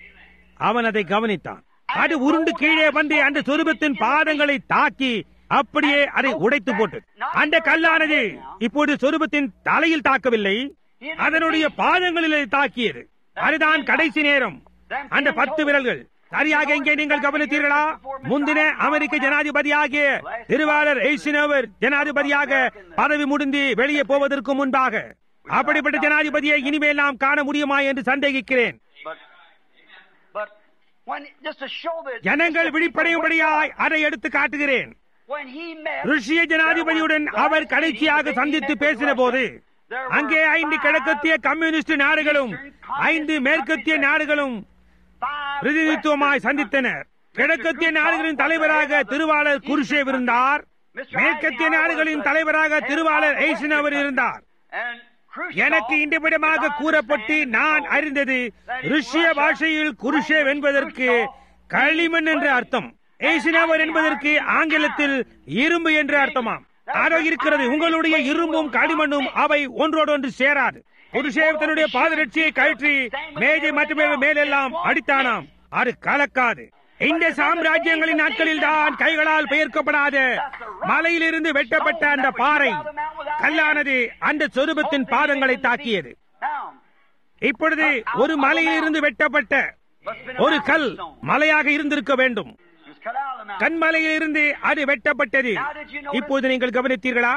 அவன் அதை கவனித்தான் அது உருண்டு கீழே வந்து அந்த சொரூபத்தின் பாதங்களை தாக்கி அப்படியே அதை உடைத்து போட்டது அந்த கல்லானது இப்போது சொரூபத்தின் தலையில் தாக்கவில்லை அதனுடைய பாதங்களிலே தாக்கியது அதுதான் கடைசி நேரம் அந்த பத்து விரல்கள் சரியாக இங்கே நீங்கள் கவனித்தீர்களா முந்தின அமெரிக்க ஜனாதிபதியாகிய திருவாளர் எய்சினோவர் ஜனாதிபதியாக பதவி முடிந்து வெளியே போவதற்கு முன்பாக அப்படிப்பட்ட ஜனாதிபதியை இனிமேல் நாம் காண முடியுமா என்று சந்தேகிக்கிறேன் But, but when just to show that ஜனங்கள் விழிப்படையும்படியாய் அதை எடுத்து காட்டுகிறேன் when he met ருஷ்ய ஜனாதிபதியுடன் அவர் கடைசியாக சந்தித்து பேசின போது அங்கே ஐந்து கிழக்கத்திய கம்யூனிஸ்ட் நாடுகளும் ஐந்து மேற்கத்திய நாடுகளும் பிரதிநிதித்துவமாய் சந்தித்தனர் கிழக்கத்திய நாடுகளின் தலைவராக திருவாளர் குருஷேவ் இருந்தார் மேற்கத்திய நாடுகளின் தலைவராக திருவாளர் எய்சனவர் இருந்தார் எனக்கு இன்றுவிடமாக கூறப்பட்டு நான் அறிந்தது ருஷ்ய பாஷையில் குருஷேவ் என்பதற்கு களிமண் என்று அர்த்தம் ஏசினாவர் என்பதற்கு ஆங்கிலத்தில் இரும்பு என்று அர்த்தமாம் அதோ இருக்கிறது உங்களுடைய இரும்பும் களிமண்ணும் அவை ஒன்றோடொன்று சேராது குருஷேவ் தன்னுடைய பாதரட்சியை கழற்றி மேஜை மட்டுமே மேலெல்லாம் அடித்தானாம் அது கலக்காது இந்த சாம்ராஜ்யங்களின் நாட்களில் தான் கைகளால் பெயர்க்கப்படாத மலையிலிருந்து வெட்டப்பட்ட அந்த பாறை கல்லானது அந்த சொரூபத்தின் பாதங்களை தாக்கியது இப்பொழுது ஒரு மலையிலிருந்து வெட்டப்பட்ட ஒரு கல் மலையாக இருந்திருக்க வேண்டும் கண்மலையில் இருந்து அது வெட்டப்பட்டது இப்போது நீங்கள் கவனித்தீர்களா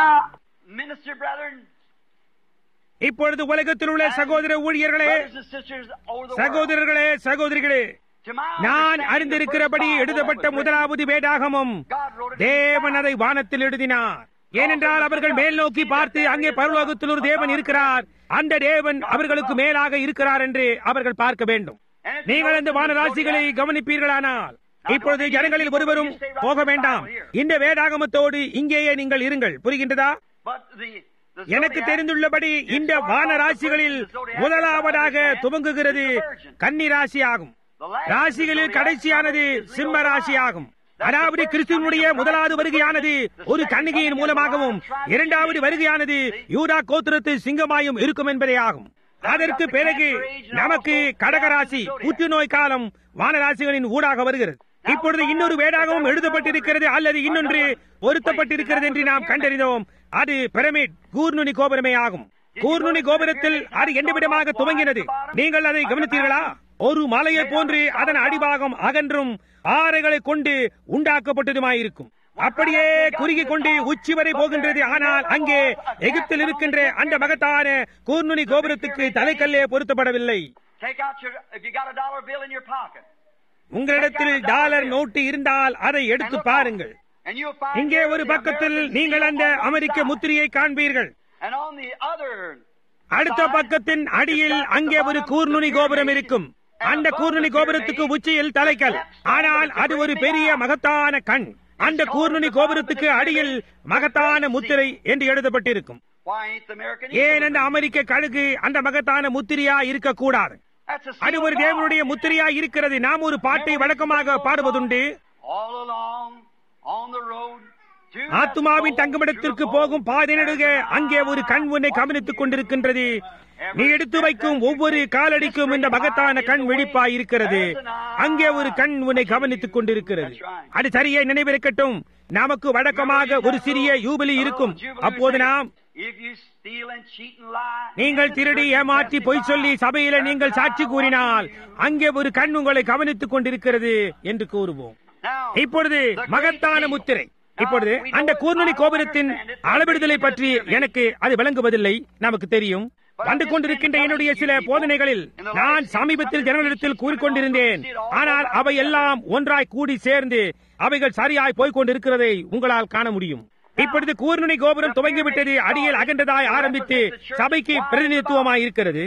இப்பொழுது உலகத்தில் உள்ள சகோதர ஊழியர்களே சகோதரர்களே சகோதரிகளே நான் அறிந்திருக்கிறபடி எழுதப்பட்ட முதலாவது வேதாகமம் தேவன் அதை வானத்தில் எழுதினார் ஏனென்றால் அவர்கள் மேல் நோக்கி பார்த்து அங்கே பரலோகத்தில் ஒரு தேவன் இருக்கிறார் அந்த தேவன் அவர்களுக்கு மேலாக இருக்கிறார் என்று அவர்கள் பார்க்க வேண்டும் நீங்கள் அந்த வானராசிகளை கவனிப்பீர்களானால் இப்பொழுது ஜனங்களில் ஒருவரும் போக வேண்டாம் இந்த வேதாகமத்தோடு இங்கேயே நீங்கள் இருங்கள் புரிகின்றதா எனக்கு தெரிந்துள்ளபடி இந்த வான ராசிகளில் முதலாவதாக துவங்குகிறது கன்னி ராசி ஆகும் ராசிகளில் கடைசியானது சிம்ம ராசி ஆகும் அதாவது கிறிஸ்துவனுடைய முதலாவது வருகையானது ஒரு கன்னிகையின் மூலமாகவும் இரண்டாவது வருகையானது யூதா கோத்திரத்து சிங்கமாயும் இருக்கும் என்பதே ஆகும் அதற்கு பிறகு நமக்கு கடகராசி புற்றுநோய் காலம் வானராசிகளின் ஊடாக வருகிறது இப்பொழுது இன்னொரு வேடாகவும் எழுதப்பட்டிருக்கிறது அல்லது இன்னொன்று பொருத்தப்பட்டிருக்கிறது என்று நாம் கண்டறிந்தோம் அது பிரமிட் கூர்நுனி கோபுரமே ஆகும் கூர்நுனி கோபுரத்தில் அது எந்த விதமாக துவங்கினது நீங்கள் அதை கவனித்தீர்களா ஒரு மலையை போன்று அதன் அடிபாகம் அகன்றும் ஆறுகளை கொண்டு உண்டாக்கப்பட்டதுமாயிருக்கும் அப்படியே குறுகி கொண்டு உச்சி வரை போகின்றது ஆனால் அங்கே எகிப்தில் இருக்கின்ற அந்த மகத்தான கூர்நுனி கோபுரத்துக்கு தலைக்கல்லே பொருத்தப்படவில்லை உங்களிடத்தில் டாலர் நோட்டு இருந்தால் அதை எடுத்து பாருங்கள் இங்கே ஒரு பக்கத்தில் நீங்கள் அந்த அமெரிக்க முத்திரையை காண்பீர்கள் அடுத்த பக்கத்தின் அடியில் அங்கே ஒரு கூர்நுனி கோபுரம் இருக்கும் அந்த கூர்நுனி கோபுரத்துக்கு உச்சியில் தலைக்கல் ஆனால் அது ஒரு பெரிய மகத்தான கண் அந்த கூர்நுனி கோபுரத்துக்கு அடியில் மகத்தான முத்திரை என்று எழுதப்பட்டிருக்கும் ஏன் அந்த அமெரிக்க கழுகு அந்த மகத்தான முத்திரையா இருக்கக்கூடாது அது ஒரு தேவனுடைய முத்திரையா இருக்கிறது நாம் ஒரு பாட்டை வழக்கமாக பாடுவதுண்டு ஆத்மாவின் தங்குமிடத்திற்கு போகும் பாதை நடுக அங்கே ஒரு கண் உன்னை கவனித்துக் கொண்டிருக்கின்றது நீ எடுத்து வைக்கும் ஒவ்வொரு காலடிக்கும் இந்த மகத்தான கண் வெடிப்பாய் இருக்கிறது அங்கே ஒரு கண் உன்னை கவனித்துக் கொண்டிருக்கிறது அது சரியே நினைவிருக்கட்டும் நமக்கு வழக்கமாக ஒரு சிறிய யூபிலி இருக்கும் அப்போது நாம் நீங்கள் திருடி ஏமாற்றி பொய் சொல்லி சபையில நீங்கள் சாட்சி கூறினால் அங்கே ஒரு கண் உங்களை கவனித்துக் கொண்டிருக்கிறது என்று கூறுவோம் இப்பொழுது மகத்தான முத்திரை இப்பொழுது அந்த கூர்நுனி கோபுரத்தின் அளவிடுதலை பற்றி எனக்கு அது விளங்குவதில்லை நமக்கு தெரியும் வந்து கொண்டிருக்கின்ற என்னுடைய சில போதனைகளில் நான் சமீபத்தில் ஜனங்களிடத்தில் கூறிக்கொண்டிருந்தேன் ஆனால் அவை எல்லாம் ஒன்றாய் கூடி சேர்ந்து அவைகள் சரியாய் போய்க் கொண்டிருக்கிறதை உங்களால் காண முடியும் இப்பொழுது கூர்நுனி கோபுரம் துவங்கிவிட்டது அடியில் அகன்றதாய் ஆரம்பித்து சபைக்கு பிரதிநிதித்துவமாய் இருக்கிறது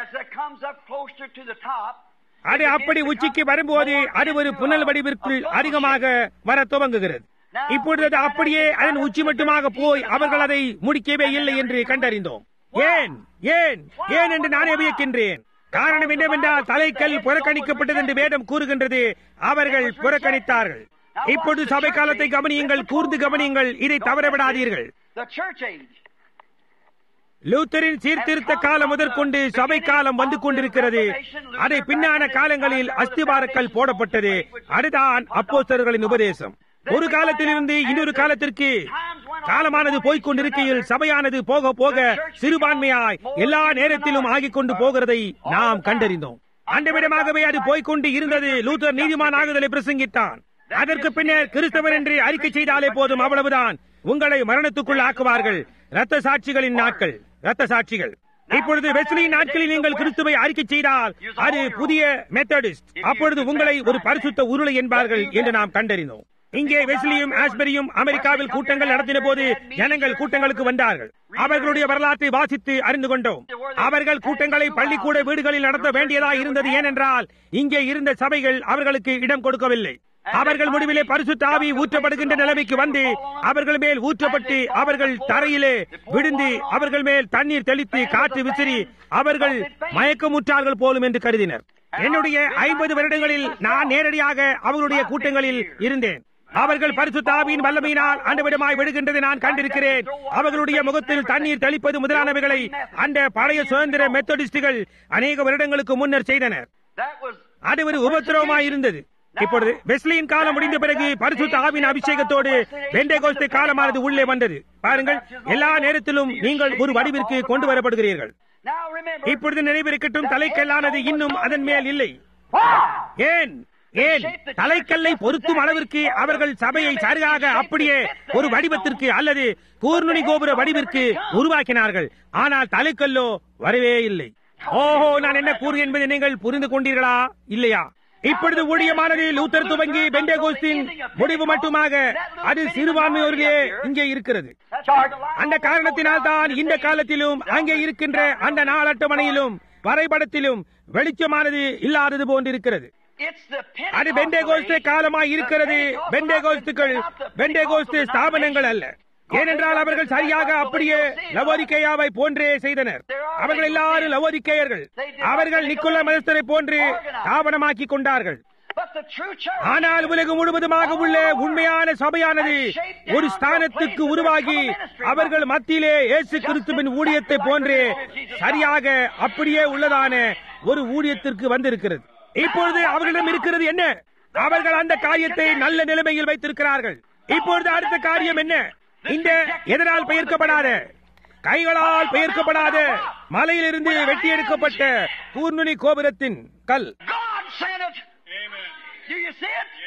அது அப்படி உச்சிக்கு வரும்போது அது ஒரு புனல் வடிவிற்குள் அதிகமாக வர துவங்குகிறது இப்பொழுது அது அப்படியே அதன் உச்சி மட்டுமாக போய் அவர்கள் அதை முடிக்கவே இல்லை என்று கண்டறிந்தோம் ஏன் ஏன் ஏன் என்று நான் வியக்கின்றேன் காரணம் என்னவென்றால் தலைக்கல் புறக்கணிக்கப்பட்டது என்று வேதம் கூறுகின்றது அவர்கள் புறக்கணித்தார்கள் இப்பொழுது சபை காலத்தை கவனியுங்கள் கூர்ந்து கவனியுங்கள் இதை தவறவிடாதீர்கள் லூத்தரின் சீர்திருத்த காலம் முதற்கொண்டு சபை காலம் வந்து கொண்டிருக்கிறது அதை பின்னான காலங்களில் அஸ்திபாரக்கல் போடப்பட்டது அதுதான் அப்போஸ்தர்களின் உபதேசம் ஒரு காலத்திலிருந்து இன்னொரு காலத்திற்கு காலமானது போய்க் கொண்டிருக்கையில் சபையானது போக போக சிறுபான்மையாய் எல்லா நேரத்திலும் ஆகிக் கொண்டு போகிறதை நாம் கண்டறிந்தோம் அந்த விதமாகவே அது போய்கொண்டு இருந்தது லூத்தர் நீதிமான் ஆகுதலை பிரசங்கித்தான் அதற்கு பின்னர் கிறிஸ்தவர் என்று அறிக்கை செய்தாலே போதும் அவ்வளவுதான் உங்களை மரணத்துக்குள் ஆக்குவார்கள் ரத்த சாட்சிகளின் நாட்கள் ரத்த சாட்சிகள் இப்பொழுது வெஸ்லியின் நாட்களில் நீங்கள் கிறிஸ்துவை அறிக்கை செய்தால் அது புதிய மெத்தடிஸ்ட் அப்பொழுது உங்களை ஒரு பரிசுத்த உருளை என்பார்கள் என்று நாம் கண்டறிந்தோம் இங்கே வெஸ்லியும் ஆஸ்பரியும் அமெரிக்காவில் கூட்டங்கள் நடத்தின போது ஜனங்கள் கூட்டங்களுக்கு வந்தார்கள் அவர்களுடைய வரலாற்றை வாசித்து அறிந்து கொண்டோம் அவர்கள் கூட்டங்களை பள்ளிக்கூட வீடுகளில் நடத்த வேண்டியதா இருந்தது ஏனென்றால் இங்கே இருந்த சபைகள் அவர்களுக்கு இடம் கொடுக்கவில்லை அவர்கள் முடிவிலே பரிசுத்த ஆவி ஊற்றப்படுகின்ற நிலைமைக்கு வந்து அவர்கள் மேல் ஊற்றப்பட்டு அவர்கள் தரையிலே விழுந்து அவர்கள் மேல் தண்ணீர் தெளித்து காற்று விசிறி அவர்கள் மயக்கமுற்றார்கள் போலும் என்று கருதினர் என்னுடைய ஐம்பது வருடங்களில் நான் நேரடியாக அவர்களுடைய கூட்டங்களில் இருந்தேன் அவர்கள் பரிசுத்த ஆவியின் வல்லமையினால் அண்டவிடமாய் விடுகின்றதை நான் கண்டிருக்கிறேன் அவர்களுடைய முகத்தில் தண்ணீர் தெளிப்பது முதலானவைகளை அந்த பழைய சுதந்திர மெத்தடிஸ்டுகள் அநேக வருடங்களுக்கு முன்னர் செய்தனர் That was அது ஒரு உபத்திரவமாய் இருந்தது இப்பொழுது வெஸ்லியின் காலம் முடிந்த பிறகு பரிசுத்த ஆவின் அபிஷேகத்தோடு பெண்டேகோஸ்தே காலமானது உள்ளே வந்தது பாருங்கள் எல்லா நேரத்திலும் நீங்கள் ஒரு வடிவிற்கு கொண்டு வரப்படுகிறீர்கள் now remember. இப்பொழுது நினைவிருக்கட்டும் தலைக்கல்லானது இன்னும் அதன் மேல் இல்லை ஏன் ஏன் தலைக்கல்லை பொருத்தும் அளவிற்கு அவர்கள் சபையை சரியாக அப்படியே ஒரு வடிவத்திற்கு அல்லது கூர்நுனி கோபுர வடிவிற்கு உருவாக்கினார்கள் ஆனால் தலைக்கல்லோ வரவே இல்லை ஓஹோ நான் என்ன கூறு என்பதை நீங்கள் புரிந்து கொண்டீர்களா இல்லையா இப்பொழுது ஊழியமானது லூத்தர் துவங்கி பெண்டேகோஸ்தின் முடிவு மட்டுமாக அது சிறுபான்மையோரிலே இங்கே இருக்கிறது அந்த காரணத்தினால் தான் இந்த காலத்திலும் அங்கே இருக்கின்ற அந்த நாள் அட்டவணையிலும் வரைபடத்திலும் வெளிச்சமானது இல்லாதது போன்றிருக்கிறது It's the அது பெண்டேகோஸ்தே காலமாய் இருக்கிறது பெண்டேகோஸ்துக்கள் பெண்டேகோஸ்து ஸ்தாபனங்கள் அல்ல ஏனென்றால் அவர்கள் சரியாக அப்படியே லவோதிக்கேயாவை போன்றே செய்தனர் அவர்கள் எல்லாரும் லவோதிக்கேயர்கள் அவர்கள் நிக்கோல மதஸ்தரை போன்று ஸ்தாபனமாக்கி கொண்டார்கள் But the true church. ஆனால் உலகம் முழுவதுமாக உள்ள உண்மையான சபையானது ஒரு ஸ்தானத்துக்கு உருவாகி அவர்கள் மத்தியிலே இயேசு கிறிஸ்துவின் ஊழியத்தை போன்றே சரியாக அப்படியே உள்ளதான ஒரு ஊழியத்திற்கு வந்திருக்கிறது இப்பொழுது அவர்களிடம் இருக்கிறது என்ன அவர்கள் அந்த காரியத்தை நல்ல நிலைமையில் வைத்திருக்கிறார்கள் இப்பொழுது அடுத்த காரியம் என்ன இந்த எதனால் பெயர்க்கப்படாத கைகளால் பெயர்க்கப்படாத மலையிலிருந்து வெட்டி எடுக்கப்பட்ட கூர்நுனி கோபுரத்தின் கல் God sent it. Do you see it?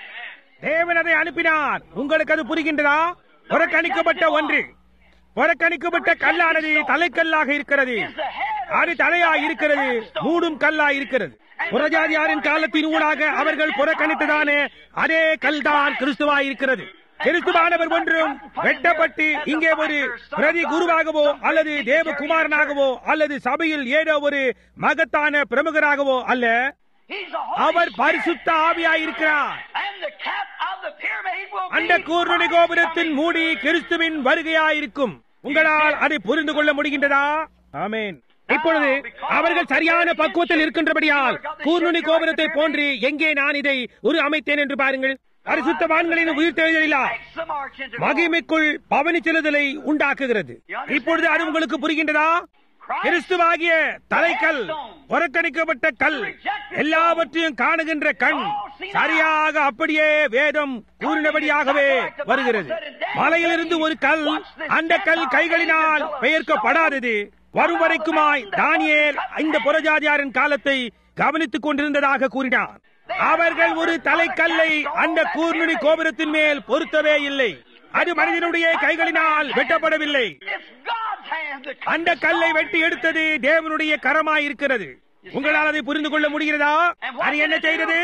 தேவன் அதை அனுப்பினார் உங்களுக்கு அது புரிகின்றதா புறக்கணிக்கப்பட்ட ஒன்று புறக்கணிக்கப்பட்ட கல்லானது தலைக்கல்லாக இருக்கிறது அது தலையா இருக்கிறது மூடும் கல்லா இருக்கிறது புறஜாதியாரின் காலத்தின் ஊடாக அவர்கள் புறக்கணித்ததானே அதே கல்தான் கிறிஸ்துவா இருக்கிறது கிறிஸ்துவானவர் ஒன்றும் வெட்டப்பட்டு இங்கே ஒரு பிரதி குருவாகவோ அல்லது தேவகுமாரனாகவோ அல்லது சபையில் ஏதோ ஒரு மகத்தான பிரமுகராகவோ அல்ல He's the Holy our Spirit. பரிசுத்த ஆவியாயிருக்கிறார் And the cap of the pyramid will அந்த be கூர்நுனி கோபுரத்தின் மூடி கிறிஸ்துவின் வருகையாயிருக்கும் உங்களால் அதை புரிந்து கொள்ள முடிகின்றதா ஆமென் இப்பொழுது அவர்கள் சரியான பக்குவத்தில் இருக்கின்றபடியால் கூர்நுனி கோபுரத்தை போன்று எங்கே நான் இதை ஒரு அமைத்தேன் என்று பாருங்கள் பரிசுத்தவான்களின் உயிர் தெழுதலிலா Makes the march into மகிமைக்குள் பவனி செலுதலை உண்டாக்குகிறது இப்பொழுது அது உங்களுக்கு புரிகின்றதா கிறிஸ்துவாகிய தலைக்கல் புறக்கணிக்கப்பட்ட கல் எல்லாவற்றையும் காணுகின்ற கண் சரியாக அப்படியே வேதம் கூறினபடியாகவே வருகிறது மலையிலிருந்து ஒரு கல் அந்த கல் கைகளினால் பெயர்க்கப்படாதது வரும் வரைக்குமாய் தானியேல் இந்த புறஜாதியாரின் காலத்தை கவனித்துக் கொண்டிருந்ததாக கூறினார் அவர்கள் ஒரு தலைக்கல்லை அந்த கூர்நுனி கோபுரத்தின் மேல் பொருத்தவே இல்லை அது மனிதனுடைய கைகளினால் வெட்டப்படவில்லை It's God's hand that அந்த கல்லை வெட்டி எடுத்தது தேவனுடைய கரமாய் இருக்கிறது உங்களால் அதை புரிந்து கொள்ள முடிகிறதா அது என்ன செய்தது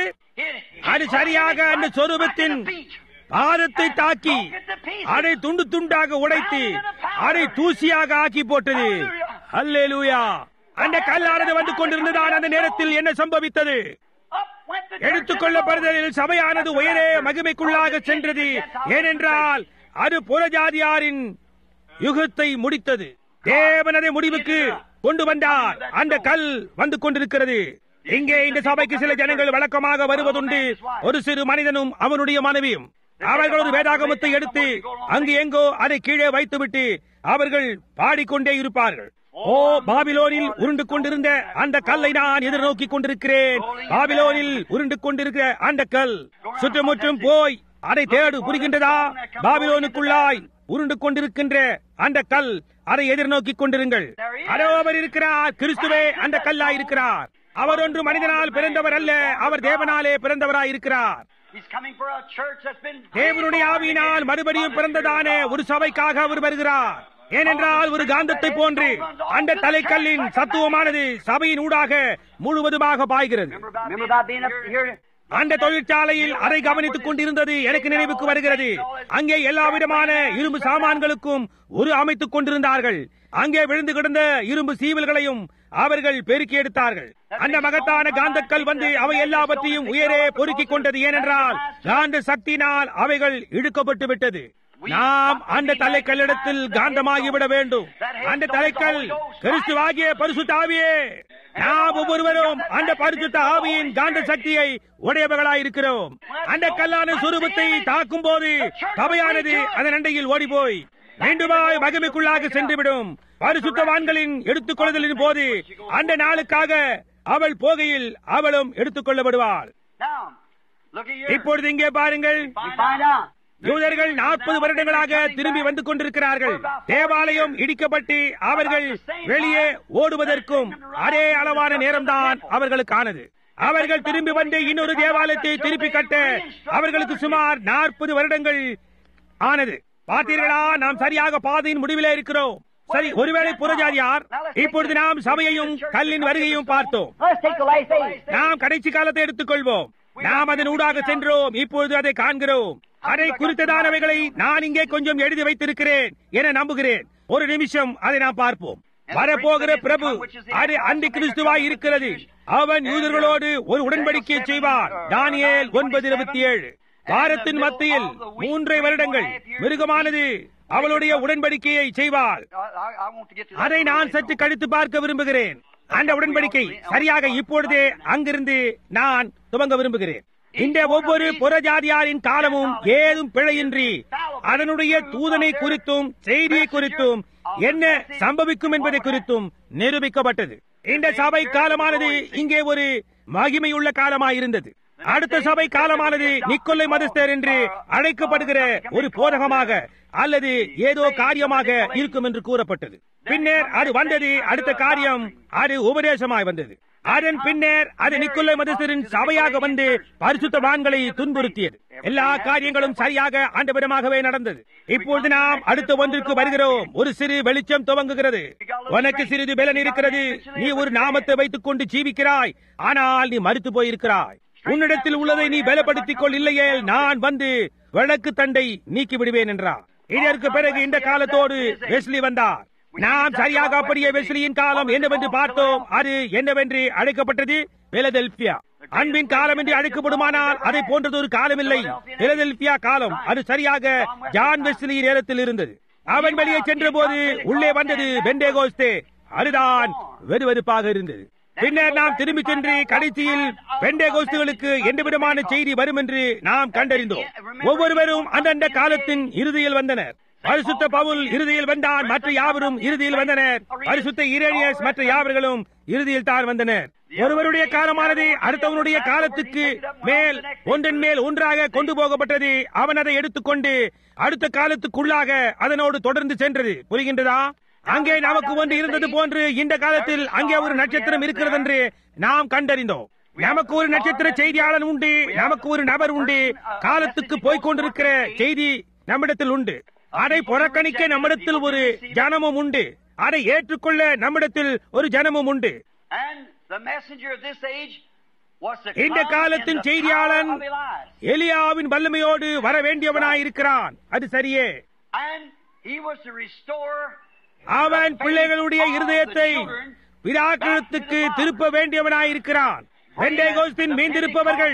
அது சரியாக அந்த சொரூபத்தின் பாதத்தை தாக்கி அதை துண்டு துண்டாக உடைத்து அதை தூசியாக ஆக்கி போட்டது அல்லேலூயா அந்த கல்லானது வந்து கொண்டிருந்ததால் அந்த நேரத்தில் என்ன சம்பவித்தது எடுத்துக் கொள்ளப்படுதலில் சபையானது உயரே மகிமைக்குள்ளாக சென்றது ஏனென்றால் அது புறஜாதியாரின் யுகத்தை முடித்தது தேவன் அதை முடிவுக்கு கொண்டு வந்தார் அந்த கல் வந்து கொண்டிருக்கிறது இங்கே இந்த சபைக்கு சில ஜனங்கள் வழக்கமாக வருவதுண்டு ஒரு சிறு மனிதனும் அவனுடைய மனைவியும் அவர்கள் ஒரு வேதாகமத்தை எடுத்து அங்கு எங்கோ அதை கீழே வைத்துவிட்டு அவர்கள் பாடிக்கொண்டே இருப்பார்கள் ஓ பாபிலோனில் உருண்டு கொண்டிருந்த அந்த கல்லை நான் எதிர்நோக்கி கொண்டிருக்கிறேன் பாபிலோனில் உருண்டு கொண்டிருக்கிற அந்த கல் சுற்றுமுற்றும் போய் அதை தேடு புரிகின்றதா பாபிலோனுக்குள்ளாய் உருண்டு கொண்டிருக்கின்ற அந்த கல் அதை எதிர்நோக்கி கொண்டிருங்கள் அதோ அவர் இருக்கிறார் கிறிஸ்துவே அந்த கல்லாய் இருக்கிறார் அவர் ஒன்று மனிதனால் பிறந்தவர் அல்ல அவர் தேவனாலே பிறந்தவராய் இருக்கிறார் He's coming for a church that's been தேவனுடைய ஆவியினால் மறுபடியும் பிறந்ததான ஒரு சபைக்காக அவர் வருகிறார் ஏனென்றால் ஒரு காந்தத்தை போன்று அந்த தலைக்கல்லின் சத்துவமானது சபையின் ஊடாக முழுவதுமாக பாய்கிறது Remember about being up here? அந்த தொழிற்சாலையில் அதை கவனித்துக் கொண்டிருந்தது எனக்கு நினைவுக்கு வருகிறது அங்கே எல்லா விதமான இரும்பு சாமான்களுக்கும் ஒரு அமைத்துக் கொண்டிருந்தார்கள் அங்கே விழுந்து கிடந்த இரும்பு சீவல்களையும் அவர்கள் பெருக்கி எடுத்தார்கள் அந்த மகத்தான காந்தக்கல் வந்து அவை எல்லாவற்றையும் உயரே பொறுக்கிக் கொண்டது ஏனென்றால் காந்த சக்தியினால் அவைகள் இழுக்கப்பட்டு விட்டது நாம் அந்த தலைக்கல்லிடத்தில் காந்தமாகிவிட வேண்டும் அந்த தலைக்கல் கிறிஸ்துவாகிய பரிசுத்த ஆவியே நாம் ஒவ்வொருவரும் அந்த பரிசுத்த ஆவியின் காந்த சக்தியை உடையவர்களாய் இருக்கிறோம் அந்த கல்லான சுரூபத்தை தாக்கும் போது சபையானது அதன் அண்டையில் ஓடிப்போய் மீண்டுமாய் மகிமைக்குள்ளாக சென்றுவிடும் பரிசுத்தவான்களின் எடுத்துக் கொள்ளுதலின் போது அந்த நாளுக்காக அவள் போகையில் அவளும் எடுத்துக் கொள்ளப்படுவாள் Now, look at here. இப்பொழுது இங்கே பாருங்கள் We find out. யூதர்கள் நாற்பது வருடங்களாக திரும்பி வந்து கொண்டிருக்கிறார்கள் தேவாலயம் இடிக்கப்பட்டு அவர்கள் வெளியே ஓடுவதற்கும் அதே அளவான நேரம்தான் அவர்களுக்கானது அவர்கள் திரும்பி வந்து இன்னொரு தேவாலயத்தை திருப்பி கட்ட அவர்களுக்கு சுமார் நாற்பது வருடங்கள் ஆனது பார்த்தீர்களா நாம் சரியாக பாதையின் முடிவிலே இருக்கிறோம் சரி ஒருவேளை புறஜாதியார் இப்பொழுது நாம் சபையையும் கல்லின் வருகையும் பார்த்தோம் Let's take the last days. நாம் கடைசி காலத்தை எடுத்துக்கொள்வோம் நாம் அதன் ஊடாக சென்றோம் இப்பொழுது அதை காண்கிறோம் அதை குறித்ததானவைகளை நான் இங்கே கொஞ்சம் எழுதி வைத்திருக்கிறேன் என நம்புகிறேன் ஒரு நிமிஷம் அதை நாம் பார்ப்போம் வரப்போகிற பிரபு அது அந்தி கிறிஸ்துவாய் இருக்கிறது அவன் யூதர்களோடு ஒரு உடன்படிக்கையை செய்வான் தானியேல் ஒன்பது இருபத்தி ஏழு வாரத்தின் மத்தியில் மூன்றை வருடங்கள் மிருகமானது அவளுடைய உடன்படிக்கையை செய்வாள் I, I, I want to get to that. அதை நான் சற்று கழித்து பார்க்க விரும்புகிறேன் அந்த உடன்படிக்கை சரியாக இப்பொழுதே அங்கிருந்து நான் துவங்க விரும்புகிறேன் இந்த ஒவ்வொரு புறஜாதியாரின் காலமும் ஏதும் பிழையின்றி அதனுடைய தூதனை குறித்தும் செய்தியை குறித்தும் என்ன சம்பவிக்கும் என்பதை குறித்தும் நிரூபிக்கப்பட்டது இந்த சபை காலமானது இங்கே ஒரு மகிமையுள்ள காலமாயிருந்தது அடுத்த சபை காலமானது நிக்கொல்லை மதஸ்தர் என்று அழைக்கப்படுகிற ஒரு போதகமாக அல்லது ஏதோ காரியமாக இருக்கும் என்று கூறப்பட்டது பின்னர் அது வந்தது அடுத்த காரியம் அது உபதேசமாய் வந்தது அதன் பின்னர் அது நிக்கொல்லை மதஸ்தரின் சபையாக வந்து பரிசுத்தவான்களை துன்புறுத்தியது எல்லா காரியங்களும் சரியாக ஆண்டவிடமாகவே நடந்தது இப்பொழுது நாம் அடுத்த ஒன்றுக்கு வருகிறோம் ஒரு சிறு வெளிச்சம் துவங்குகிறது உனக்கு சிறிது பலன் இருக்கிறது நீ ஒரு நாமத்தை வைத்துக் கொண்டு ஜீவிக்கிறாய் ஆனால் நீ மறுத்து போயிருக்கிறாய் உன்னிடத்தில் உள்ளதை நீ பலப்படுத்திக் கொள் இல்லையே நான் வந்து வழக்கு தண்டை நீக்கி விடுவேன் என்றார் இதற்கு பிறகு இந்த காலத்தோடு வெஸ்லி வந்தார் நாம் சரியாக அப்படியே வெஸ்லியின் காலம் என்னவென்று பார்த்தோம் அது என்னவென்று அழைக்கப்பட்டது பிலதெல்பியா அன்பின் காலம் என்று அழைக்கப்படுமானால் அதை போன்றது ஒரு காலம் இல்லை பிலதெல்பியா காலம் அது சரியாக ஜான் வெஸ்லி நேரத்தில் இருந்தது அவன் வெளியே சென்ற போது உள்ளே வந்தது பெண்டேகோஸ்தே அதுதான் வெறுவெறுப்பாக இருந்தது பின்னர் நாம் திரும்பி சென்று கடைசியில் பெண்டேகோஸ்துகளுக்கு எந்த விதமான செய்தி வரும் என்று நாம் கண்டறிந்தோம் ஒவ்வொருவரும் அந்தந்த காலத்தின் இறுதியில் வந்தனர் பரிசுத்த பவுல் இறுதியில் வந்தான் மற்ற யாவரும் இறுதியில் வந்தனர் பரிசுத்த இரேனியஸ் மற்ற யாவர்களும் இறுதியில் தான் வந்தனர் ஒருவருடைய காலமானது அடுத்தவனுடைய காலத்துக்கு மேல் ஒன்றன் மேல் ஒன்றாக கொண்டு போகப்பட்டது அவன் அதை எடுத்துக்கொண்டு அடுத்த காலத்துக்குள்ளாக அதனோடு தொடர்ந்து சென்றது புரிகின்றதா அங்கே நமக்கு ஒன்று இருந்தது போன்று இந்த காலத்தில் அங்கே ஒரு நட்சத்திரம் இருக்கிறது என்று நாம் கண்டறிந்தோம் நமக்கு ஒரு நட்சத்திர செய்தியாளன் உண்டு நமக்கு ஒரு நபர் உண்டு காலத்துக்கு போய்க் கொண்டிருக்கிற செய்தி நம்மிடத்தில் உண்டு அதை புறக்கணிக்க நம்மிடத்தில் ஒரு ஜனமும் உண்டு அதை ஏற்றுக்கொள்ள நம்மிடத்தில் ஒரு ஜனமும் உண்டு And the messenger of this age was to இந்த come காலத்தின் in the செய்தியாளன் power of Elias. எலியாவின் வல்லமையோடு வர வேண்டியவனாயிருக்கிறான் அது சரியே And he was to restore அவன் பிள்ளைகளுடைய இருதயத்தை விராக்கிரத்துக்கு திருப்ப வேண்டியவனாயிருக்கிறான் பெண்டேகோஸ்தின் மீந்திருப்பவர்கள்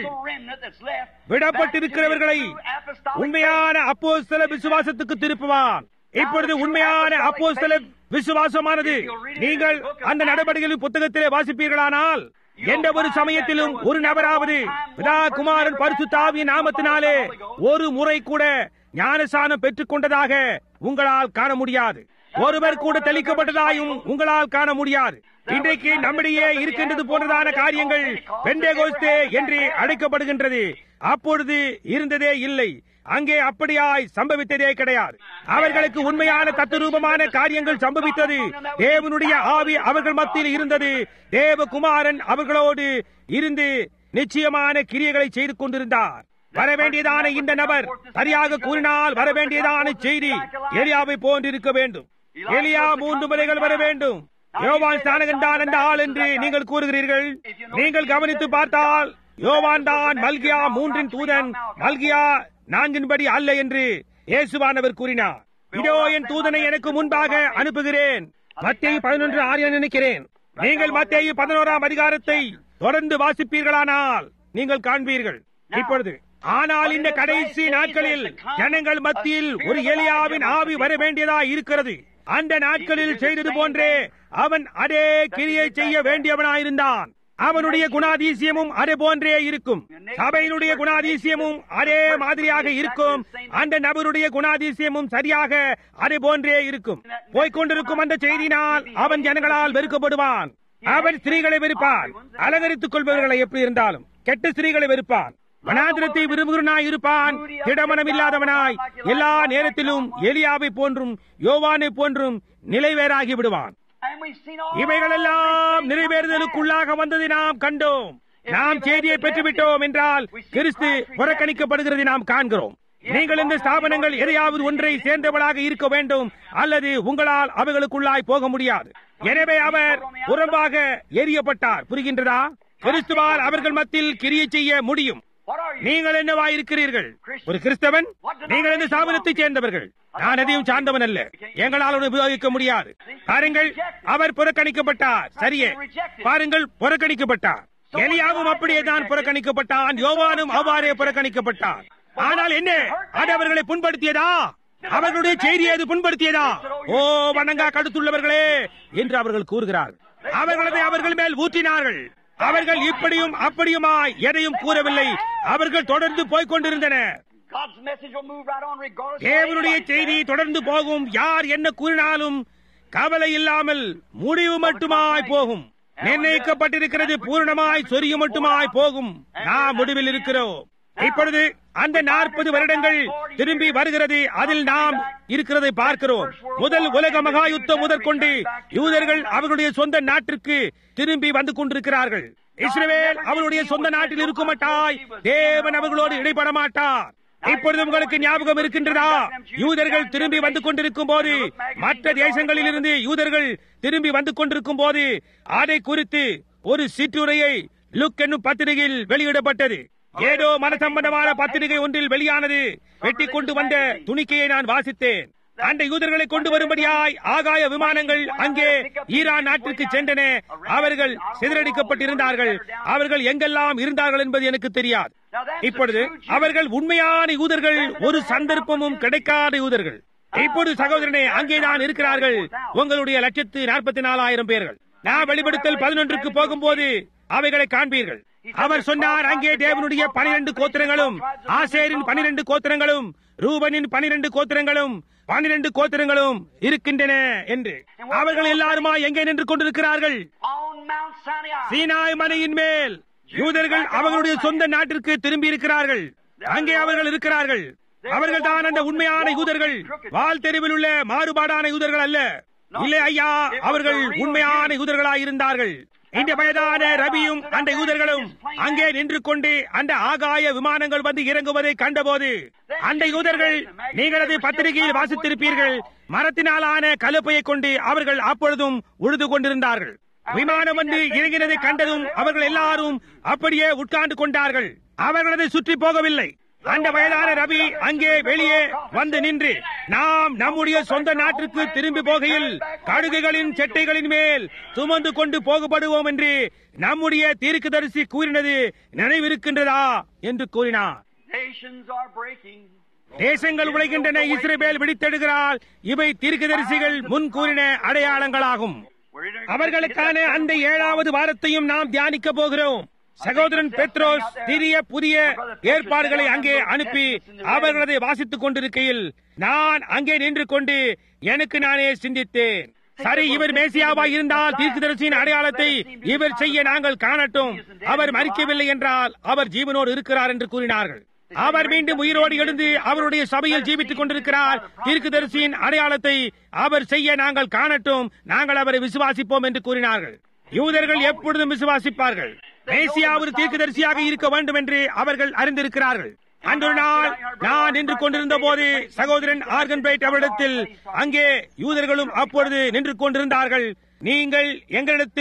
விடப்பட்டிருக்கிறவர்களை உண்மையான அப்போஸ்தல விசுவாசத்துக்கு திருப்புவான் இப்பொழுது உண்மையான அப்போஸ்தல விசுவாசமானது நீங்கள் அந்த நடவடிக்கைகளின் புத்தகத்திலே வாசிப்பீர்களானால் எந்த ஒரு சமயத்திலும் ஒரு நபராவது பிதா குமாரன் பரிசுத்தாவியின் நாமத்தினாலே ஒரு முறை கூட ஞானசானம் பெற்றுக் கொண்டதாக உங்களால் காண முடியாது ஒருவர் கூட தெளிக்கப்பட்டதாயும் உங்களால் காண முடியாது இன்றைக்கு நம்மிடையே இருக்கின்றது போன்றதான காரியங்கள் பெண்டேகோஸ்தே என்று அழைக்கப்படுகின்றது அப்பொழுது இருந்ததே இல்லை அங்கே அப்படியாய் சம்பவித்ததே கிடையாது அவர்களுக்கு உண்மையான தத்துரூபமான காரியங்கள் சம்பவித்தது தேவனுடைய ஆவி அவர்கள் மத்தியில் இருந்தது தேவகுமாரன் அவர்களோடு இருந்து நிச்சயமான கிரியைகளை செய்து கொண்டிருந்தார் வரவேண்டியதான இந்த நபர் சரியாக கூறினால் வரவேண்டியதான செய்தி எலியாவை போன்றிருக்க வேண்டும் எலியா மூன்று முறைகள் வர வேண்டும் யோவான் ஸ்நானகன் தான் அந்த ஆள் என்று நீங்கள் கூறுகிறீர்கள் நீங்கள் கவனித்து பார்த்தால் யோவான் தான் மல்கியா மூன்றின் தூதன் மல்கியா நான்கின்படி அல்ல என்று இயேசுவானவர் கூறினார் இதோ என் தூதனை எனக்கு முன்பாக அனுப்புகிறேன் மத்திய பதினொன்று ஆறு என நினைக்கிறேன் நீங்கள் மத்திய பதினோராம் அதிகாரத்தை தொடர்ந்து வாசிப்பீர்களானால் நீங்கள் காண்பீர்கள் இப்பொழுது ஆனால் இந்த கடைசி நாட்களில் ஜனங்கள் மத்தியில் ஒரு எலியாவின் ஆவி வர வேண்டியதா இருக்கிறது அந்த நாட்களில் செய்தது போன்றே அவன் அதே கிரியை செய்ய வேண்டியவனாயிருந்தான் அவனுடைய குணாதிசயமும் அதே போன்றே இருக்கும் சபையினுடைய குணாதிசயமும் அதே மாதிரியாக இருக்கும் அந்த நபருடைய குணாதிசயமும் சரியாக அதே போன்றே இருக்கும் போய்கொண்டிருக்கும் அந்த செய்தினால் அவன் ஜனங்களால் வெறுக்கப்படுவான் அவன் ஸ்திரீகளை வெறுப்பான் அலங்கரித்துக் கொள்பவர்களை எப்படி இருந்தாலும் கெட்ட ஸ்திரீகளை வெறுப்பான் வனாந்திரத்தை விரும்புகிறனாய் இருப்பான் திடமனம் இல்லாதவனாய் எல்லா நேரத்திலும் எலியாவை போன்றும் யோவானை போன்றும் நிலைவேறாகி விடுவான் And we've seen all இவைகளெல்லாம் நிறைவேறுதலுக்குள்ளாக வந்ததை நாம் கண்டோம் நாம் செய்தியை பெற்றுவிட்டோம் என்றால் கிறிஸ்து புறக்கணிக்கப்படுகிறதை நாம் காண்கிறோம் நீங்கள் இந்த ஸ்தாபனங்கள் எதையாவது ஒன்றை சேர்ந்தவளாக இருக்க வேண்டும் அல்லது உங்களால் அவைகளுக்குள்ளாய் போக முடியாது எனவே அவர் புறம்பாக எரியப்பட்டார் புரிகின்றதா கிறிஸ்துவால் அவர்கள் மத்தியில் கிரியை செய்ய முடியும் What are you? நீங்கள் என்னவா இருக்கிறீர்கள் ஒரு கிறிஸ்தவன் நீங்கள் இந்த ஸ்தாபனத்தைச் சேர்ந்தவர்கள் நான் எதையும் சார்ந்தவன் அல்ல எங்களால் அவனை உபயோகிக்க முடியாது பாருங்கள் அவர் புறக்கணிக்கப்பட்டார் சரியே பாருங்கள் புறக்கணிக்கப்பட்டார் எலியாவும் அப்படியே தான் புறக்கணிக்கப்பட்டான் யோவானும் அவ்வாறே புறக்கணிக்கப்பட்டான் ஆனால் என்ன அது அவர்களை புண்படுத்தியதா அவர்களுடைய செய்தியை அது புண்படுத்தியதா ஓ வணங்கா கடுத்துள்ளவர்களே என்று அவர்கள் கூறுகிறார்கள் அவர்களதை அவர்கள் மேல் ஊற்றினார்கள் அவர்கள் இப்படியும் அப்படியுமாய் எதையும் கூறவில்லை அவர்கள் தொடர்ந்து போய்க் கொண்டிருந்தனர் God's message will move right on regardless of தேவனுடைய what anybody செய்தி says. தொடர்ந்து போகும் யார் என்ன கூறினாலும் கவலை இல்லாமல் முடிவு மட்டுமாய் போகும் நிர்ணயிக்கப்பட்டிருக்கிறது பூரணமாய் சொரிய மட்டுமாய் போகும் நாம் முடிவில் இருக்கிறோம் இப்பொழுது அந்த நாற்பது வருடங்கள் திரும்பி வருகிறது அதில் நாம் இருக்கிறதை பார்க்கிறோம் முதல் உலக மகா யுத்தம் முதற்கொண்டு யூதர்கள் அவர்களுடைய சொந்த நாட்டிற்கு திரும்பி வந்து கொண்டிருக்கிறார்கள் இஸ்ரவேல் அவருடைய சொந்த நாட்டில் இருக்க மாட்டாய் தேவன் அவர்களோடு இடைப்பட மாட்டார் இப்பொழுது உங்களுக்கு ஞாபகம் இருக்கின்றதா யூதர்கள் திரும்பி வந்து கொண்டிருக்கும் போது மற்ற தேசங்களில் இருந்து யூதர்கள் திரும்பி வந்து கொண்டிருக்கும் போது அதை குறித்து ஒரு சிற்றுரையை லுக் என்னும் பத்திரிகையில் வெளியிடப்பட்டது ஏதோ மனசம்பந்தமான பத்திரிகை ஒன்றில் வெளியானது வெட்டி கொண்டு வந்த துணிக்கையை நான் வாசித்தேன் அந்த யூதர்களை கொண்டு வரும்படியாய் ஆகாய விமானங்கள் அங்கே ஈரான் நாட்டிற்கு சென்றன அவர்கள் சிதறடிக்கப்பட்டிருந்தார்கள் அவர்கள் எங்கெல்லாம் இருந்தார்கள் என்பது எனக்கு தெரியாது இப்பொழுது அவர்கள் உண்மையான யூதர்கள் ஒரு சந்தர்ப்பமும் கிடைக்காத யூதர்கள் இப்பொழுது சகோதரனே அங்கேதான் இருக்கிறார்கள் உங்களுடைய லட்சத்து நாற்பத்தி நாலாயிரம் பேர்கள் நான் வெளிப்படுத்தல் பதினொன்றுக்கு போகும்போது அவைகளை காண்பீர்கள் அவர் சொன்னார் அங்கே தேவனுடைய பனிரெண்டு கோத்திரங்களும் ஆசேரின் பனிரெண்டு கோத்திரங்களும் ரூபனின் பனிரெண்டு கோத்திரங்களும் பனிரெண்டு கோத்திரங்களும் இருக்கின்றன என்று அவர்கள் எல்லாருமா எங்கே நின்று கொண்டிருக்கிறார்கள் On Mount Sinai. சீனாய் மலையின் மேல் யூதர்கள் அவர்களுடைய சொந்த நாட்டிற்கு திரும்பி இருக்கிறார்கள் அங்கே அவர்கள் இருக்கிறார்கள் அவர்கள் தான் அந்த உண்மையான யூதர்கள் வால் தெருவில் உள்ள மாறுபாடான யூதர்கள் அல்ல இல்லை ஐயா அவர்கள் உண்மையான யூதர்களாய் இருந்தார்கள் இந்த வயதான ரபியும் அந்த யூதர்களும் அங்கே நின்று கொண்டு அந்த ஆகாய விமானங்கள் வந்து இறங்குவதை கண்டபோது அந்த யூதர்கள் நீங்கள் அதை பத்திரிகையில் வாசித்திருப்பீர்கள் மரத்தினாலான கலப்பையை கொண்டு அவர்கள் அப்பொழுதும் உழுது கொண்டிருந்தார்கள் விமானம் வந்து இறங்கினதை கண்டதும் அவர்கள் எல்லாரும் அப்படியே உட்கார்ந்து கொண்டார்கள் அவர்கள் அதை சுற்றி போகவில்லை அந்த வயதான ரவி அங்கே வெளியே வந்து நின்று நாம் நம்முடைய சொந்த நாட்டிற்கு திரும்பி போகையில் கடுகுகளின் செட்டைகளின் மேல் சுமந்து கொண்டு போகப்படுவோம் என்று நம்முடைய தீர்க்கதரிசி கூறினது நினைவிருக்கின்றதா என்று கூறினார் Nations are breaking. தேசங்கள் உழைகின்றன இஸ்ரேல் விழித்தெடுகிறாள் இவை தீர்க்கதரிசிகள் முன் கூறின அடையாளங்களாகும் We're in a- அவர்களுக்கான அந்த ஏழாவது வாரத்தையும் நாம் தியானிக்க போகிறோம் சகோதரன் பெத்ரோஸ் சிறிய புதிய ஏற்பாடுகளை அங்கே அனுப்பி அவர்களதை வாசித்துக் கொண்டிருக்கையில் நான் அங்கே நின்று கொண்டு எனக்கு நானே சிந்தித்தேன் சரி இவர் மேசியாவாய் இருந்தால் தீர்க்கதரிசியின் அடையாளத்தை இவர் செய்ய நாங்கள் காணட்டும் அவர் மறிக்கவில்லை என்றால் அவர் ஜீவனோடு இருக்கிறார் என்று கூறினார்கள் அவர் மீண்டும் உயிரோடு எழுந்து அவருடைய சபையில் ஜீவித்துக் கொண்டிருக்கிறார் தீர்க்கதரிசியின் அடையாளத்தை அவர் செய்ய நாங்கள் காணட்டும் நாங்கள் அவரை விசுவாசிப்போம் என்று கூறினார்கள் யூதர்கள் எப்பொழுதும் விசுவாசிப்பார்கள் மேசியா ஒரு தீர்க்கதரிசியாக இருக்க வேண்டும் என்று அவர்கள் அறிந்திருக்கிறார்கள் அன்று ஒரு நாள் நான் நின்று கொண்டிருந்த போது சகோதரன் ஆர்கன் பிரைட் அவரிடத்தில் அங்கே யூதர்களும் அப்பொழுது நின்று கொண்டிருந்தார்கள் நீங்கள் எங்களிடத்தில்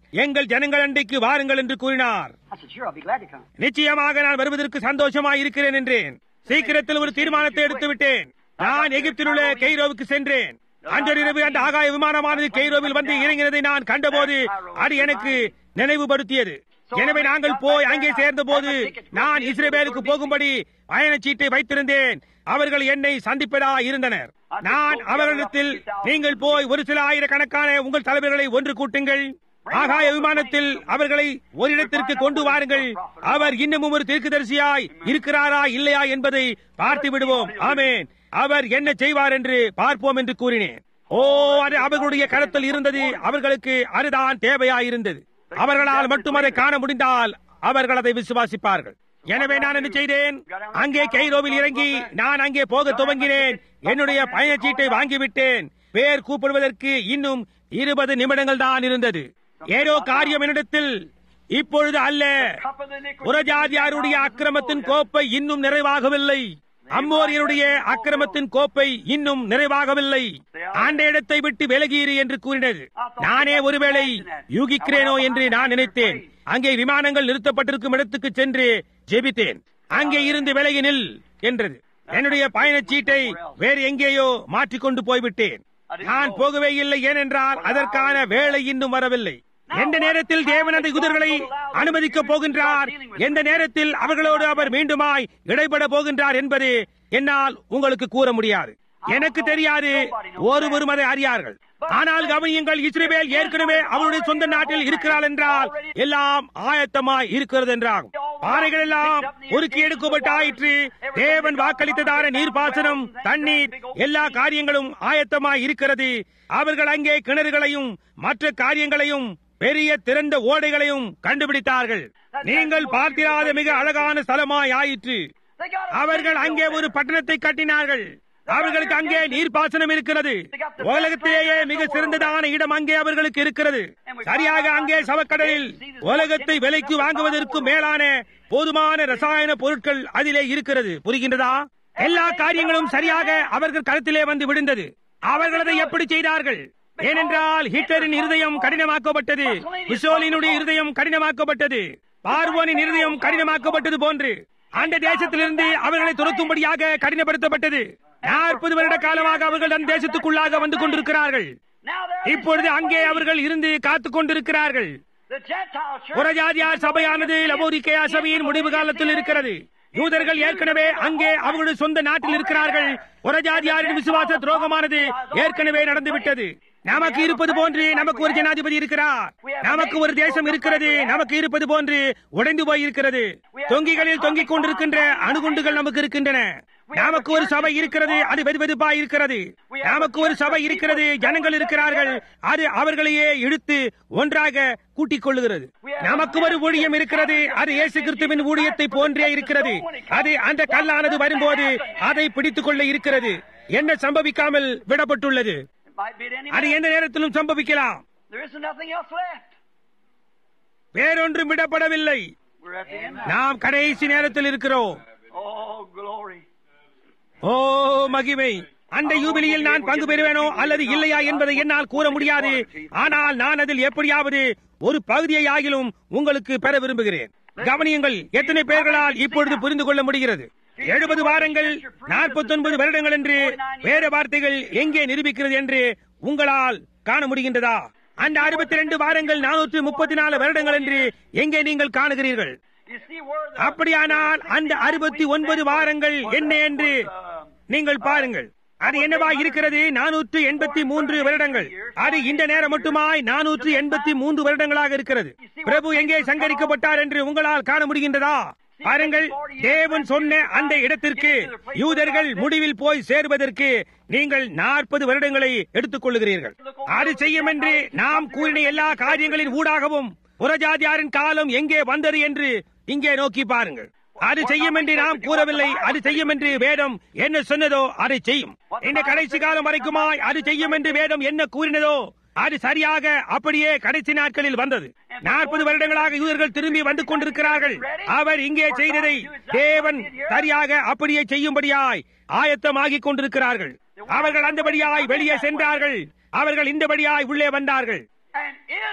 எங்கள் ஜனங்கள் அண்டைக்கு வாருங்கள் என்று கூறினார் I said, sure, I'll be glad to come. நிச்சயமாக நான் வருவதற்கு சந்தோஷமாய் இருக்கிறேன் என்றேன் சீக்கிரத்தில் ஒரு தீர்மானத்தை எடுத்து விட்டேன் நான் எகிப்தில் உள்ள கெய்ரோவுக்கு சென்றேன் அன்றொரு இரவு அந்த ஆகாய விமானமானது கெய்ரோவில் வந்து இறங்கினதை நான் கண்டபோது அது எனக்கு நினைவுபடுத்தியது எனவே நாங்கள் போய் அங்கே சேர்ந்த போது நான் இஸ்ரேவேலுக்கு போகும்படி பயணச்சீட்டை வைத்திருந்தேன் அவர்கள் என்னை சந்திப்பதா இருந்தனர் நான் அவர்களிடத்தில் நீங்கள் போய் ஒரு சில ஆயிரக்கணக்கான உங்கள் தலைவர்களை ஒன்று கூட்டுங்கள் ஆகாய விமானத்தில் அவர்களை ஒரு இடத்திற்கு கொண்டு வாருங்கள் அவர் இன்னமும் ஒரு தீர்க்கதரிசியாய் இருக்கிறாரா இல்லையா என்பதை பார்த்து விடுவோம் ஆமேன் அவர் என்ன செய்வார் என்று பார்ப்போம் என்று கூறினேன் ஓ அது அவர்களுடைய கருத்தில் இருந்தது அவர்களுக்கு அதுதான் தேவையாயிருந்தது அவர்களால் மட்டும் அதை காண முடிந்தால் அவர்கள் அதை விசுவாசிப்பார்கள் எனவே நான் என்ன செய்தேன் அங்கே கைரோவில் இறங்கி நான் அங்கே போக துவங்கினேன் என்னுடைய பயணச்சீட்டை வாங்கிவிட்டேன் பேர் கூப்பிடுவதற்கு இன்னும் இருபது நிமிடங்கள் தான் இருந்தது ஏதோ காரியம் என்னிடத்தில் இப்பொழுது அல்ல புறஜாதியாருடைய அக்கிரமத்தின் கோப்பை இன்னும் நிறைவாகவில்லை அம்மோரியருடைய அக்கிரமத்தின் கோப்பை இன்னும் நிறைவாகவில்லை ஆண்ட இடத்தை விட்டு விலகியிரு என்று கூறினது நானே ஒருவேளை யூகிக்கிறேனோ என்று நான் நினைத்தேன் அங்கே விமானங்கள் நிறுத்தப்பட்டிருக்கும் இடத்துக்கு சென்று ஜெபித்தேன் அங்கே இருந்து விலகி நில் என்றது என்னுடைய பயணச்சீட்டை வேறு எங்கேயோ மாற்றிக்கொண்டு போய்விட்டேன் நான் போகவே இல்லை ஏனென்றால் அதற்கான வேலை இன்னும் வரவில்லை எந்த நேரத்தில் தேவன் அந்த யூதர்களை அனுமதிக்க போகின்றார் எந்த நேரத்தில் அவர்களோடு அவர் மீண்டுமாய் இடைபட போகின்றார் என்பது என்னால் உங்களுக்கு கூற முடியாது எனக்கு தெரியாது ஒருவரும் அதை அறியார்கள் ஆனால் கவனியுங்கள் இஸ்ரேல் ஏற்கனவே அவருடைய சொந்த நாட்டில் இருக்கிறாள் என்றால் எல்லாம் ஆயத்தமாய் இருக்கிறது என்றாகும் பாறைகள் எல்லாம் ஒருக்கி எடுக்கப்பட்டாயிற்று தேவன் வாக்களித்ததான நீர்ப்பாசனம் தண்ணீர் எல்லா காரியங்களும் ஆயத்தமாய் இருக்கிறது அவர்கள் அங்கே கிணறுகளையும் மற்ற காரியங்களையும் பெரிய திறந்த ஓடைகளையும் கண்டுபிடித்தார்கள் நீங்கள் பார்த்திராத மிக அழகான ஸ்தலமாய் ஆயிற்று அவர்கள் அங்கே ஒரு பட்டணத்தை கட்டினார்கள் அவர்களுக்கு அங்கே நீர்ப்பாசனம் இருக்கிறது உலகத்திலேயே மிக சிறந்ததான இடம் அங்கே அவர்களுக்கு இருக்கிறது சரியாக அங்கே சவக்கடலில் உலகத்தை விலைக்கு வாங்குவதற்கு மேலான போதுமான ரசாயன பொருட்கள் அதிலே இருக்கிறது புரிகின்றதா எல்லா காரியங்களும் சரியாக அவர்கள் கருத்திலே வந்து விழுந்தது அவர்கள் அதை எப்படி செய்தார்கள் ஏனென்றால் ஹிட்லரின் இருதயம் கடினமாக்கப்பட்டது மிசோலினுடைய இருதயம் கடினமாக்கப்பட்டது பார்வோனின் இருதயம் கடினமாக்கப்பட்டது போன்று அந்த தேசத்திலிருந்து அவர்களை துரத்தும்படியாக கடினப்படுத்தப்பட்டது நாற்பது வருட காலமாக அவர்கள் அந்த தேசத்துக்குள்ளாக வந்து கொண்டிருக்கிறார்கள் இப்பொழுது அங்கே அவர்கள் இருந்து காத்துக் கொண்டிருக்கிறார்கள் புறஜாதியார் சபையானது லபோரிக்கையா சபையின் முடிவு காலத்தில் இருக்கிறது யூதர்கள் ஏற்கனவே அங்கே அவர்களுடைய சொந்த நாட்டில் இருக்கிறார்கள் புறஜாதியாரின் விசுவாச துரோகமானது ஏற்கனவே நடந்துவிட்டது நமக்கு இருப்பது போன்று நமக்கு ஒரு ஜனாதிபதி இருக்கிறார் நமக்கு ஒரு தேசம் இருக்கிறது நமக்கு இருப்பது போன்று உடைந்து போய் இருக்கிறது தொங்கிகளில் தொங்கிக் கொண்டிருக்கின்ற அணுகுண்டுகள் நமக்கு இருக்கின்றன நமக்கு ஒரு சபை இருக்கிறது அது வெதுவெதுப்பா இருக்கிறது நமக்கு ஒரு சபை இருக்கிறது ஜனங்கள் இருக்கிறார்கள் அது அவர்களையே இழுத்து ஒன்றாக கூட்டிக் கொள்ளுகிறது நமக்கு ஒரு ஊழியம் இருக்கிறது அது இயேசு கிறிஸ்துவின் ஊழியத்தை போன்றே இருக்கிறது அது அந்த கல்லானது வரும்போது அதை பிடித்துக் கொள்ள இருக்கிறது என்ன சம்பவிக்காமல் விடப்பட்டுள்ளது அது எந்த நேரத்திலும் சம்பவிக்கலாம் வேறொன்றும் விடப்படவில்லை நாம் கடைசி நேரத்தில் இருக்கிறோம் ஓ மகிமை அந்த யூபிலியில் நான் பங்கு பெறுவேனோ அல்லது இல்லையா என்பதை என்னால் கூற முடியாது ஆனால் நான் அதில் எப்படியாவது ஒரு பகுதியை ஆகிலும் உங்களுக்கு பெற விரும்புகிறேன் கவனியுங்கள் எத்தனை பேர்களால் இப்பொழுது புரிந்து கொள்ள முடிகிறது எழுபது வாரங்கள் நாற்பத்தி ஒன்பது வருடங்கள் என்று வேறு வார்த்தைகள் எங்கே நிரூபிக்கிறது என்று உங்களால் காண முடிகின்றதா அந்த அறுபத்தி ரெண்டு வாரங்கள் நானூற்றி முப்பத்தி நாலு வருடங்கள் என்று எங்கே நீங்கள் காணுகிறீர்கள் அப்படியானால் அந்த அறுபத்தி ஒன்பது வாரங்கள் என்ன என்று நீங்கள் பாருங்கள் அது என்னவா இருக்கிறது நானூற்று எண்பத்தி மூன்று வருடங்கள் அது இந்த நேரம் மட்டுமாய் நானூற்று எண்பத்தி மூன்று வருடங்களாக இருக்கிறது பிரபு எங்கே சங்கரிக்கப்பட்டார் என்று உங்களால் காண முடிகின்றதா பாருங்கள் தேவன் சொன்ன அந்த இடத்திற்கு யூதர்கள் முடிவில் போய் சேர்வதற்கு நீங்கள் நாற்பது வருடங்களை எடுத்துக் கொள்ளுகிறீர்கள் அது செய்யும் என்று நாம் கூறின எல்லா காரியங்களின் ஊடாகவும் புறஜாதியாரின் காலம் எங்கே வந்தது என்று இங்கே நோக்கி பாருங்கள் அது செய்யும் என்று நாம் கூறவில்லை அது செய்யும் என்று வேதம் என்ன சொன்னதோ அதை செய்யும் இந்த கடைசி காலம் வரைக்குமாய் அது செய்யும் என்று வேதம் என்ன கூறினதோ அது சரியாக அப்படியே கடைசி நாட்களில் வந்தது நாற்பது வருடங்களாக யூதர்கள் திரும்பி வந்து கொண்டிருக்கிறார்கள் அவர் இங்கே செய்ததை தேவன் சரியாக அப்படியே செய்யும்படியாய் ஆயத்தமாகிக் கொண்டிருக்கிறார்கள் அவர்கள் அந்தபடியாய் வெளியே சென்றார்கள் அவர்கள் இந்தபடியாய் உள்ளே வந்தார்கள்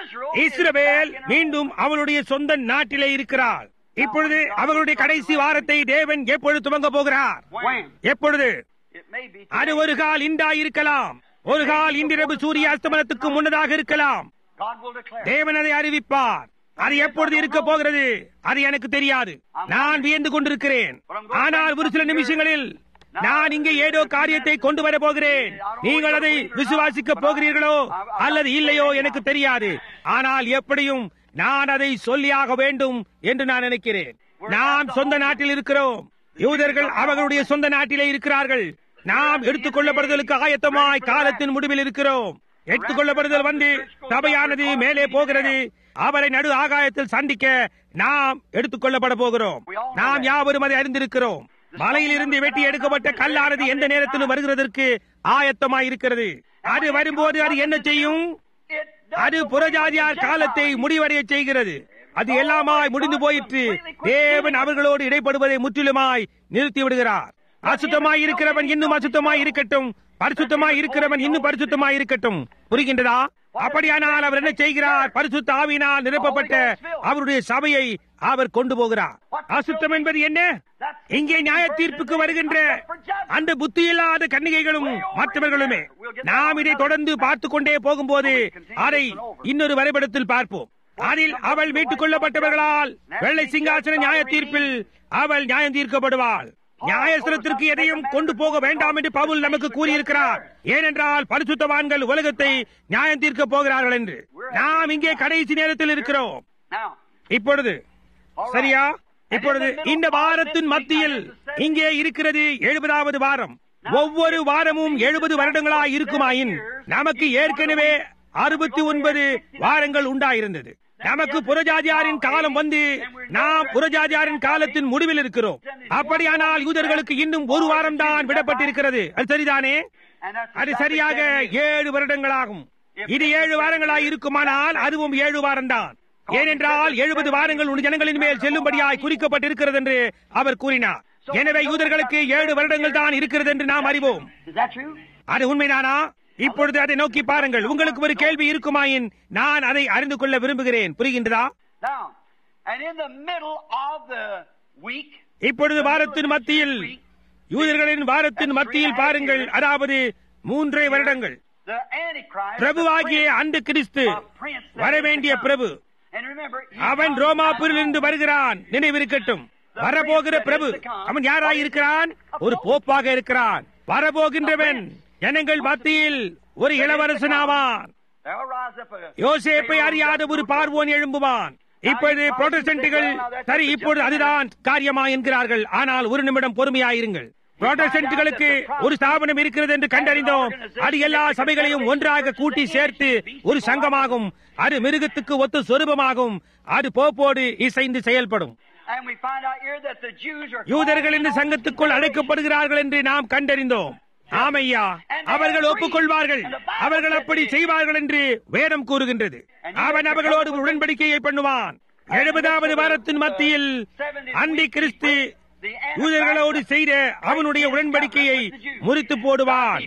Israel is Israel back in her மீண்டும் அவளுடைய சொந்த நாட்டிலே இருக்கிறார் இப்பொழுது அவர்களுடைய கடைசி வாரத்தை தேவன் எப்பொழுது துவங்க போகிறார் When? எப்பொழுது It may be அது today. ஒரு கால் இன்றா இருக்கலாம் ஒரு கால் இன்றிரவு சூரிய அஸ்தமனத்துக்கு முன்னதாக இருக்கலாம் God will declare. தேவன் அதை அறிவிப்பார் அது எப்பொழுது இருக்க போகிறது அது எனக்கு தெரியாது நான் வியந்து கொண்டிருக்கிறேன் ஆனால் ஒரு சில நிமிஷங்களில் நான் இங்கே ஏதோ காரியத்தை கொண்டு வர போகிறேன் நீங்கள் அதை விசுவாசிக்க போகிறீர்களோ அல்லது இல்லையோ எனக்கு தெரியாது ஆனால் எப்படியும் நான் அதை சொல்லியாக வேண்டும் என்று நான் நினைக்கிறேன் நாம் சொந்த நாட்டில் இருக்கிறோம் யூதர்கள் அவர்களுடைய சொந்த நாட்டிலே இருக்கிறார்கள் நாம் எடுத்துக்கொள்ளப்படுதலுக்கு ஆயத்தமாய் காலத்தின் முடிவில் இருக்கிறோம் எடுத்துக்கொள்ளப்படுதல் வந்து சபையானது மேலே போகிறது அவரை நடு ஆகாயத்தில் சந்திக்க நாம் எடுத்துக்கொள்ளப்பட போகிறோம் நாம் யாவரும் அதை அறிந்திருக்கிறோம் மலையிலிருந்து வெட்டி எடுக்கப்பட்ட கல்லானது எந்த நேரத்திலும் வருகிறதற்கு ஆயத்தமாய் இருக்கிறது அது வரும்போது அது என்ன செய்யும் It அது புறஜாதியார் காலத்தை முடிவடைய செய்கிறது அது எல்லாமாய் முடிந்து போயிற்று தேவன் அவர்களோடு இடைப்படுவதை முற்றிலுமாய் நிறுத்தி விடுகிறார் அசுத்தமாய் இருக்கிறவன் இன்னும் அசுத்தமாய் இருக்கட்டும் பரிசுத்தமாய் இருக்கிறவன் இன்னும் பரிசுத்தமாய் இருக்கட்டும் புரிகின்றதா அப்படியானால் அவர் என்ன செய்கிறார் பரிசுத்த ஆவியினால் நிரப்பப்பட்ட அவருடைய சபையை அவர் கொண்டு போகிறார் அசுத்தம் என்பது என்ன இங்கே நியாய தீர்ப்புக்கு வருகின்ற அந்த புத்தியில்லாத கன்னிகைகளும் மற்றவர்களுமே நாம் இதை தொடர்ந்து பார்த்து கொண்டே போகும்போது அதை இன்னொரு வரைபடத்தில் பார்ப்போம் அதில் அவள் மீட்டுக் கொள்ளப்பட்டவர்களால் வெள்ளை சிங்காசன நியாய தீர்ப்பில் அவள் நியாயம் தீர்க்கப்படுவாள் நியாயஸ்திரத்திற்கு எதையும் கொண்டு போக வேண்டாம் என்று பவுல் நமக்கு கூறியிருக்கிறார் ஏனென்றால் பரிசுத்தவான்கள் உலகத்தை நியாயம் தீர்க்க போகிறார்கள் என்று நாம் இங்கே கடைசி நேரத்தில் இருக்கிறோம் Now, இப்பொழுது சரியா இப்பொழுது இந்த வாரத்தின் மத்தியில் இங்கே இருக்கிறது எழுபதாவது வாரம் ஒவ்வொரு வாரமும் எழுபது வருடங்களாய் இருக்குமாயின் நமக்கு ஏற்கனவே அறுபத்தி ஒன்பது வாரங்கள் உண்டாயிருந்தது நமக்கு புறஜாதியாரின் காலம் வந்து நாம் புறஜாதியாரின் காலத்தின் முடிவில் இருக்கிறோம் அப்படியானால் யூதர்களுக்கு இன்னும் ஒரு வாரம் தான் விடப்பட்டிருக்கிறது அது சரிதானே and that's அது exactly சரியாக seven years. ஏழு வருடங்களாகும் இது ஏழு வாரங்களாய் இருக்குமானால் அதுவும் ஏழு வாரம்தான் ஏனென்றால் எழுபது வாரங்கள் உன் ஜனங்களின் மேல் செல்லும்படியாய் குறிக்கப்பட்டிருக்கிறது என்று அவர் கூறினார் எனவே யூதர்களுக்கு ஏழு வருடங்கள் தான் இருக்கிறது என்று நாம் அறிவோம் Is that true? அது உண்மைதானா இப்பொழுது அதை நோக்கி பாருங்கள் உங்களுக்கு ஒரு கேள்வி இருக்குமாயின் நான் அதை அறிந்து கொள்ள விரும்புகிறேன் புரிகின்றதா Now, and in the middle of the week, இப்பொழுது வாரத்தின் மத்தியில் யூதர்களின் வாரத்தின் மத்தியில் பாருங்கள் அதாவது மூன்றே வருடங்கள் the Antichrist, பிரபுவாகிய அந்த கிறிஸ்து வரவேண்டிய பிரபு and remember, he அவன் comes ரோமாபுரிலிருந்து வருகிறான் நினைவிருக்கட்டும் வரப்போகிற பிரபு அவன் யாராய் இருக்கிறான் ஒரு போப்பாக இருக்கிறான் வரப்போகின்றவன் ஜனங்கள் மத்தியில் ஒரு இளவரசனாவான் There will rise up a யோசேப்பை அறியாத ஒரு பார்வோன் எழும்புவான் இப்பொழுது புரோட்டஸ்டன்ட்டுகள் சரி இப்பொழுது அதுதான் காரியமா என்கிறார்கள் ஆனால் ஒரு நிமிடம் பொறுமையாயிருங்கள் புரோட்டஸ்டன்ட்டுகளுக்கு ஒரு ஸ்தாபனம் இருக்கிறது என்று கண்டறிந்தோம் அது எல்லா சபைகளையும் ஒன்றாக கூட்டி சேர்த்து ஒரு சங்கமாகும் அது மிருகத்துக்கு ஒத்து சொரூபமாகும் அது போப்போடு இசைந்து செயல்படும் And we find out here that the Jews are யூதர்கள் இந்த சங்கத்துக்குள் அழைக்கப்படுகிறார்கள் என்று நாம் கண்டறிந்தோம் ஆமையா அவர்கள் ஒப்புக்கொள்வார்கள் அவர்கள் அப்படி செய்வார்கள் என்று வேதம் கூறுகின்றது அவன் அவர்களோடு ஒரு உடன்படிக்கையை பண்ணுவான் எழுபதாவது வாரத்தின் மத்தியில் அந்தி கிறிஸ்து யூதர்களோடு செய்த அவனுடைய உடன்படிக்கையை முறித்து போடுவான்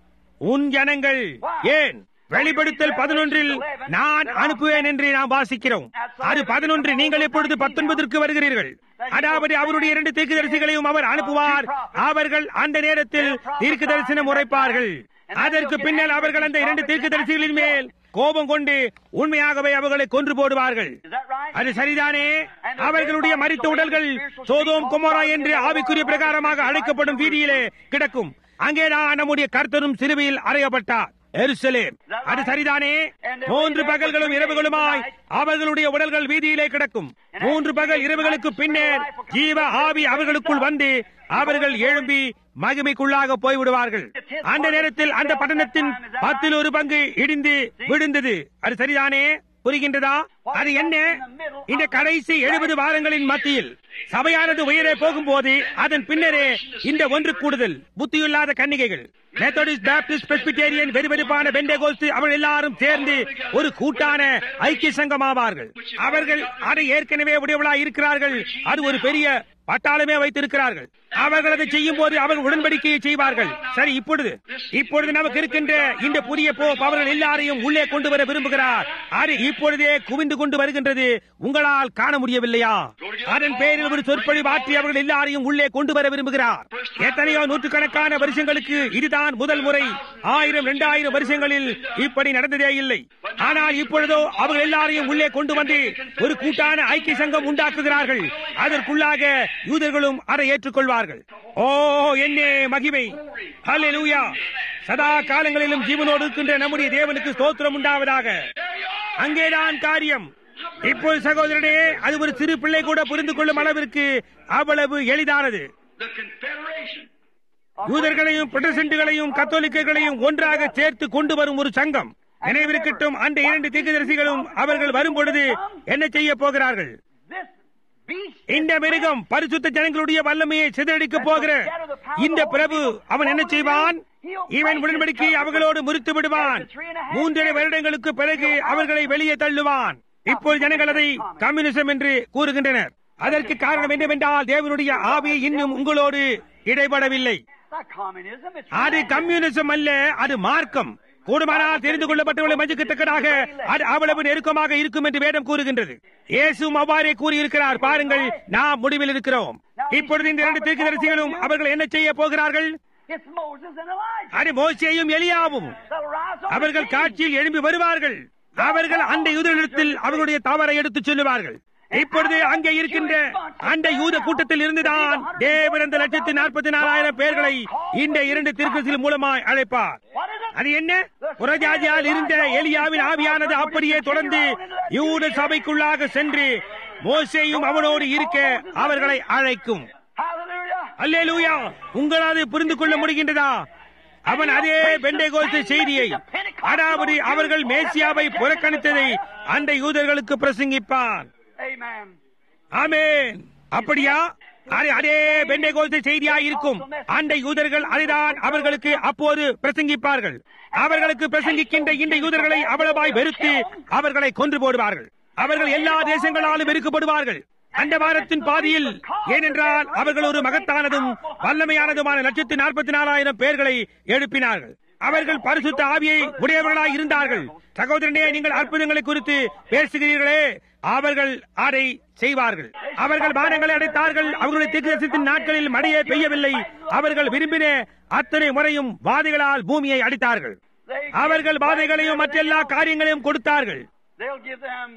உன் ஜனங்கள் ஏன் வெளிப்படுத்தல் பதினொன்றில் நான் அனுப்புவேன் என்று நாம் வாசிக்கிறோம் அது பதினொன்று நீங்கள் எப்பொழுது பத்தொன்பதற்கு வருகிறீர்கள் அதாவது அவருடைய இரண்டு தீர்க்கதரிசிகளையும் அவர் அனுப்புவார் அவர்கள் அந்த நேரத்தில் தீர்க்க தரிசனம் உரைப்பார்கள் அதற்கு பின்னர் அவர்கள் அந்த இரண்டு தீர்க்கதரிசிகளின் மேல் கோபம் கொண்டு உண்மையாகவே அவர்களை கொன்று போடுவார்கள் Is that right? அது சரிதானே அவர்களுடைய மரித்த உடல்கள் சோதோம் குமரா என்று ஆவிக்குரிய பிரகாரமாக அழைக்கப்படும் வீதியிலே கிடக்கும் அங்கேதான் நம்முடைய கர்த்தரும் சிலுவையில் அறையப்பட்டார் எருசலேம் அது சரிதானே மூன்று பகல்களும் இரவுகளுமாய் அவர்களுடைய உடல்கள் வீதியிலே கிடக்கும் மூன்று பகல் இரவுகளுக்கு பின்னர் ஜீவ ஆவி அவர்களுக்குள் வந்து அவர்கள் எழும்பி மகிமைக்குள்ளாக போய்விடுவார்கள் அந்த நேரத்தில் அந்த பட்டணத்தின் பத்தில் ஒரு பங்கு இடிந்து விழுந்தது அது சரிதானே புரிகின்றதா அது என்ன இந்த கடைசி எழுபது வாரங்களின் மத்தியில் சபையானது உயரே போகும்போது அதன் பின்னரே இந்த ஒன்று கூடுதல் புத்தியில்லாத கன்னிகைகள் மெத்தடிஸ்ட் பேப்டிஸ்ட் பெஸ்பிட்டேரியன் வெறுவெறுப்பான பெண்டகோஸ்து அவர்கள் எல்லாரும் சேர்ந்து ஒரு கூட்டான ஐக்கிய சங்கமாவார்கள் அவர்கள் அதை ஏற்கனவே உடையவளா இருக்கிறார்கள் அது ஒரு பெரிய பட்டாளமே வைத்திருக்கிறார்கள் அவர்கள் அதை செய்யும் போது அவர்கள் உடன்படிக்கையை செய்வார்கள் சரி இப்பொழுது இப்பொழுது நமக்கு இருக்கின்ற இந்த புதிய போப் அவர்கள் எல்லாரையும் உள்ளே கொண்டு வர விரும்புகிறார் அது இப்பொழுதே குவிந்து கொண்டு வருகின்றது உங்களால் காண முடியவில்லையா அதன் பேரில் ஒரு சொற்பொழி மாற்றி அவர்கள் எல்லாரையும் உள்ளே கொண்டு வர விரும்புகிறார் எத்தனையோ நூற்றுக்கணக்கான வருஷங்களுக்கு இதுதான் முதல் முறை ஆயிரம் இரண்டாயிரம் வருஷங்களில் இப்படி நடந்ததே இல்லை ஆனால் இப்பொழுதோ அவர்கள் எல்லாரையும் உள்ளே கொண்டு வந்து ஒரு கூட்டான ஐக்கிய சங்கம் உண்டாக்குகிறார்கள் அதற்குள்ளாக யூதர்களும் அதை ஏற்றுக்கொள்வார்கள் ஓ என்னே மகிமை ஹalleluya சதா காலங்களிலும் ஜீவனோடு இருக்கின்ற நம்முடைய தேவனுக்கு ஸ்தோத்திரம் உண்டாவதாக அங்கேதான் காரியம் இப்போது சகோதரனே அது ஒரு சிறு பிள்ளை கூட புரிந்து கொள்ளும் அளவிற்கு அவ்வளவு எளிதானது The Confederation. யூதர்களையும் புரொட்டஸ்டன்ட்டுகளையும் கத்தோலிக்கர்களையும் ஒன்றாக சேர்த்து கொண்டு வரும் ஒரு சங்கம் நினைவிருக்கட்டும் அந்த இரண்டு தீர்க்கதரிசிகளும் அவர்கள் வரும் பொழுது என்ன செய்ய போகிறார்கள் This beast இந்த மிருகம் பரிசுத்த ஜனங்களுடைய வல்லமையை சிதறடிக்க போகிற இந்த பிரபு அவன் என்ன செய்வான் இவன் உடன்படிக்கை அவர்களோடு முறித்து விடுவான் மூன்றரை வருடங்களுக்கு பிறகு அவர்களை வெளியே தள்ளுவான் இப்போது ஜனங்கள் அதை கம்யூனிசம் என்று கூறுகின்றனர் அதற்கு காரணம் என்னவென்றால் தேவனுடைய ஆவி இன்னும் உங்களோடு இடைபடவில்லை not communism. It's அது religion. கம்யூனிசம் அல்ல அது மார்க்கம் கூடுமானால் தெரிந்து கொள்ளப்பட்டவர்களை மதிக்கத்தக்கதாக அது அவ்வளவு நெருக்கமாக இருக்கும் என்று வேதம் கூறுகின்றது இயேசுவும் அவ்வாறே கூறியிருக்கிறார் பாருங்கள் நாம் முடிவில் இருக்கிறோம் இப்பொழுது இந்த இரண்டு தீர்க்கதரிசிகளும் அவர்கள் என்ன செய்ய போகிறார்கள் It's Moses and Elijah. அது மோசேயும் எலியாவும் That'll rise on அவர்கள் the scene. காட்சியில் எழும்பி வருவார்கள் அவர்கள் அந்த யூதரிடத்தில் அவர்களுடைய தவறை எடுத்துச் சொல்லுவார்கள் இப்பொழுது அங்கே இருக்கின்ற அந்த யூத கூட்டத்தில் இருந்துதான் தேவன் அந்த லட்சத்தி நாற்பத்தி நாலாயிரம் பேர்களை இந்த இரண்டு திருக்கசில் மூலமாய் அழைப்பார் What is it? அது என்ன புறஜாதியால் இருந்த எலியாவின் ஆவியானது அப்படியே தொடர்ந்து யூத சபைக்குள்ளாக சென்று மோசேயும் அவனோடு இருக்க அவர்களை அழைக்கும் Hallelujah. அல்லேலூயா உங்களால் புரிந்து கொள்ள முடிகின்றதா அவன் அதே பெண்டேகோஸ்து செய்தியை அதாவது அவர்கள் மேசியாவை புறக்கணித்ததை அந்த யூதர்களுக்கு பிரசங்கிப்பான் Amen. ஆமென் அப்படியா அது அதே பெண்டேகோஸ்து செய்தியா இருக்கும் அந்த யூதர்கள் அதுதான் அவர்களுக்கு அப்போது பிரசங்கிப்பார்கள் அவர்களுக்கு பிரசங்கிக்கின்ற இந்த யூதர்களை அவ்வளவாய் வெறுத்து அவர்களை கொன்று போடுவார்கள் அவர்கள் எல்லா தேசங்களாலும் வெறுக்கப்படுவார்கள் அந்த வாரத்தின் பாதியில் ஏனென்றால் அவர்கள் ஒரு மகத்தானதும் வல்லமையானதுமான லட்சத்து நாற்பத்தி நாலாயிரம் பேர்களை எழுப்பினார்கள் அவர்கள் பரிசுத்த ஆவியை உடையவர்களாய் இருந்தார்கள் சகோதரனே நீங்கள் அற்புதங்களை குறித்து பேசுகிறீர்களே அவர்கள் அதை செய்வார்கள் அவர்கள் வானங்களை அடைத்தார்கள் அவர்களுடைய தீர்க்கதரிசனத்தின் நாட்களில் மழையே பெய்யவில்லை அவர்கள் விரும்பின அத்தனை முறையும் வாதிகளால் பூமியை அடித்தார்கள் They அவர்கள் வாதைகளையும் மற்றெல்லா காரியங்களையும் கொடுத்தார்கள் They'll give them.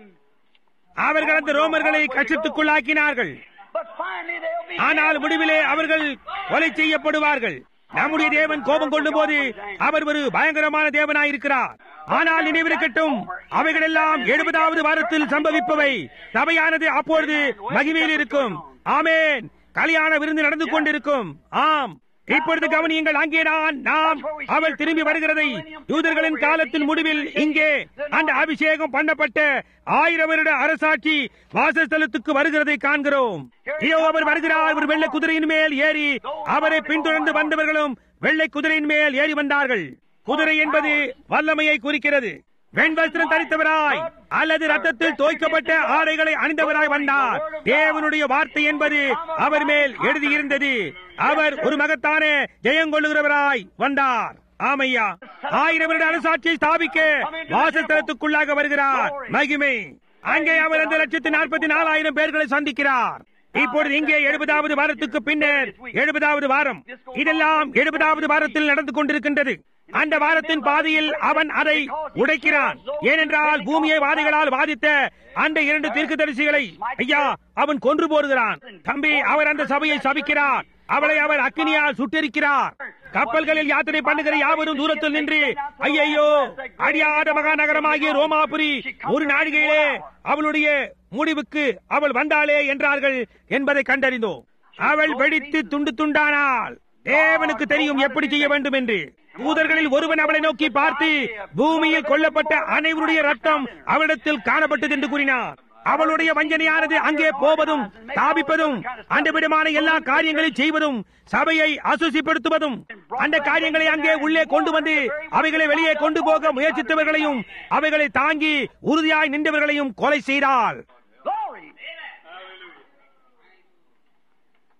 அவர்கள் அந்த ரோமர்களை கட்சத்துக்குள்ளாக்கினார்கள் But finally they'll be. ஆனால் முடிவிலே அவர்கள் கொலை செய்யப்படுவார்கள் நம்முடைய தேவன் கோபம் கொள்ளும் போது அவர் ஒரு பயங்கரமான தேவனாயிருக்கிறார் ஆனால் நினைவிருக்கட்டும் அவைகள் எல்லாம் எழுபதாவது வாரத்தில் சம்பவிப்பவை சபையானது அப்பொழுது மகிமையில் இருக்கும் ஆமேன் கல்யாண விருந்து நடந்து கொண்டிருக்கும் ஆம் இப்பொழுது கவனியுங்கள் அங்கேதான் நாம் அவள் திரும்பி வருகிறதை யூதர்களின் காலத்தின் முடிவில் இங்கே அந்த அபிஷேகம் பண்ணப்பட்ட ஆயிரம் வருட அரசாட்சி வாசஸ்தலத்துக்கு வருகிறதை காண்கிறோம் இதோ அவர் வருகிறார் ஒரு வெள்ளை குதிரையின் மேல் ஏறி அவரை பின்தொடர்ந்து வந்தவர்களும் வெள்ளை குதிரையின் மேல் ஏறி வந்தார்கள் குதிரை என்பது வல்லமையை குறிக்கிறது வெண் வஸ்திரம் தரித்தவராய் அல்லது ரத்தத்தில் தோய்க்கப்பட்ட ஆடைகளை அணிந்தவராய் வந்தார் தேவனுடைய வார்த்தை என்பது அவர் மேல் எழுதியிருந்தது அவர் ஒரு மகத்தான ஜெயங்கொள்ளுகிறவராய் வந்தார் ஆமையா ஆயிரம் வருட அரசாட்சியை ஸ்தாபிக்க வாசஸ்தலத்துக்குள்ளாக வருகிறார் மகிமை அங்கே அவர் அந்த லட்சத்து நாற்பத்தி நாலாயிரம் பேர்களை சந்திக்கிறார் இப்பொழுது இங்கே எழுபதாவது வாரத்துக்கு பின்னர் எழுபதாவது வாரம் இதெல்லாம் எழுபதாவது வாரத்தில் நடந்து கொண்டிருக்கின்றது அந்த வாரத்தின் பாதையில் அவன் அதை உடைக்கிறான் ஏனென்றால் பூமியை வாதிகளால் வாதித்த அந்த இரண்டு தீர்க்கதரிசிகளை ஐயா அவன் கொன்று போடுகிறான் தம்பி அவர் அந்த சபையை சபிக்கிறார் அவளை அவர் அக்கினியால் சுட்டெரிக்கிறார் கப்பல்களில் யாத்திரை பண்ணுகிற யாவரும் தூரத்தில் நின்று ஐயையோ அடியாத மகாநகரமாகிய ரோமாபுரி ஒரு நாழிகையிலே அவளுடைய முடிவுக்கு அவள் வந்தாளே என்றார்கள் என்பதை கண்டறிந்தோம் அவள் வெடித்து துண்டு துண்டானாள் தேவனுக்கு தெரியும் எப்படி செய்ய வேண்டும் என்று தூதர்களில் ஒருவன் அவளை நோக்கி பார்த்து பூமியில் கொல்லப்பட்ட அனைவருடைய ரத்தம் அவளிடத்தில் காணப்பட்டது என்று கூறினார் அவளுடைய வஞ்சனையானது அங்கே போவதும் ஸ்தாபிப்பதும் அந்த விதமான எல்லா காரியங்களையும் செய்வதும் சபையை அசுசிப்படுத்துவதும் அந்த காரியங்களை அங்கே உள்ளே கொண்டு வந்து அவைகளை வெளியே கொண்டு போக முயற்சித்தவர்களையும் அவைகளை தாங்கி உறுதியாய் நின்றவர்களையும் கொலை செய்தாள் Glory.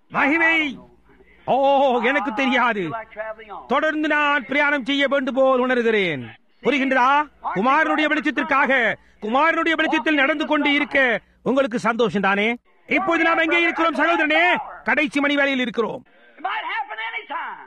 மகிமை ஓ எனக்கு தெரியாது Feel like traveling on. தொடர்ந்து நான் பிரயாணம் செய்ய வேண்டும் போல் உணர்கிறேன் புரிகின்றதா குமாரனுடைய வெளிச்சத்திற்காக குமாரனுடைய வெளிச்சத்தில் நடந்து கொண்டு இருக்க உங்களுக்கு சந்தோஷம் தானே இப்போது நாம் எங்கே இருக்கிறோம் சகோதரனே கடைசி மணி வேலையில் இருக்கிறோம் It might happen anytime.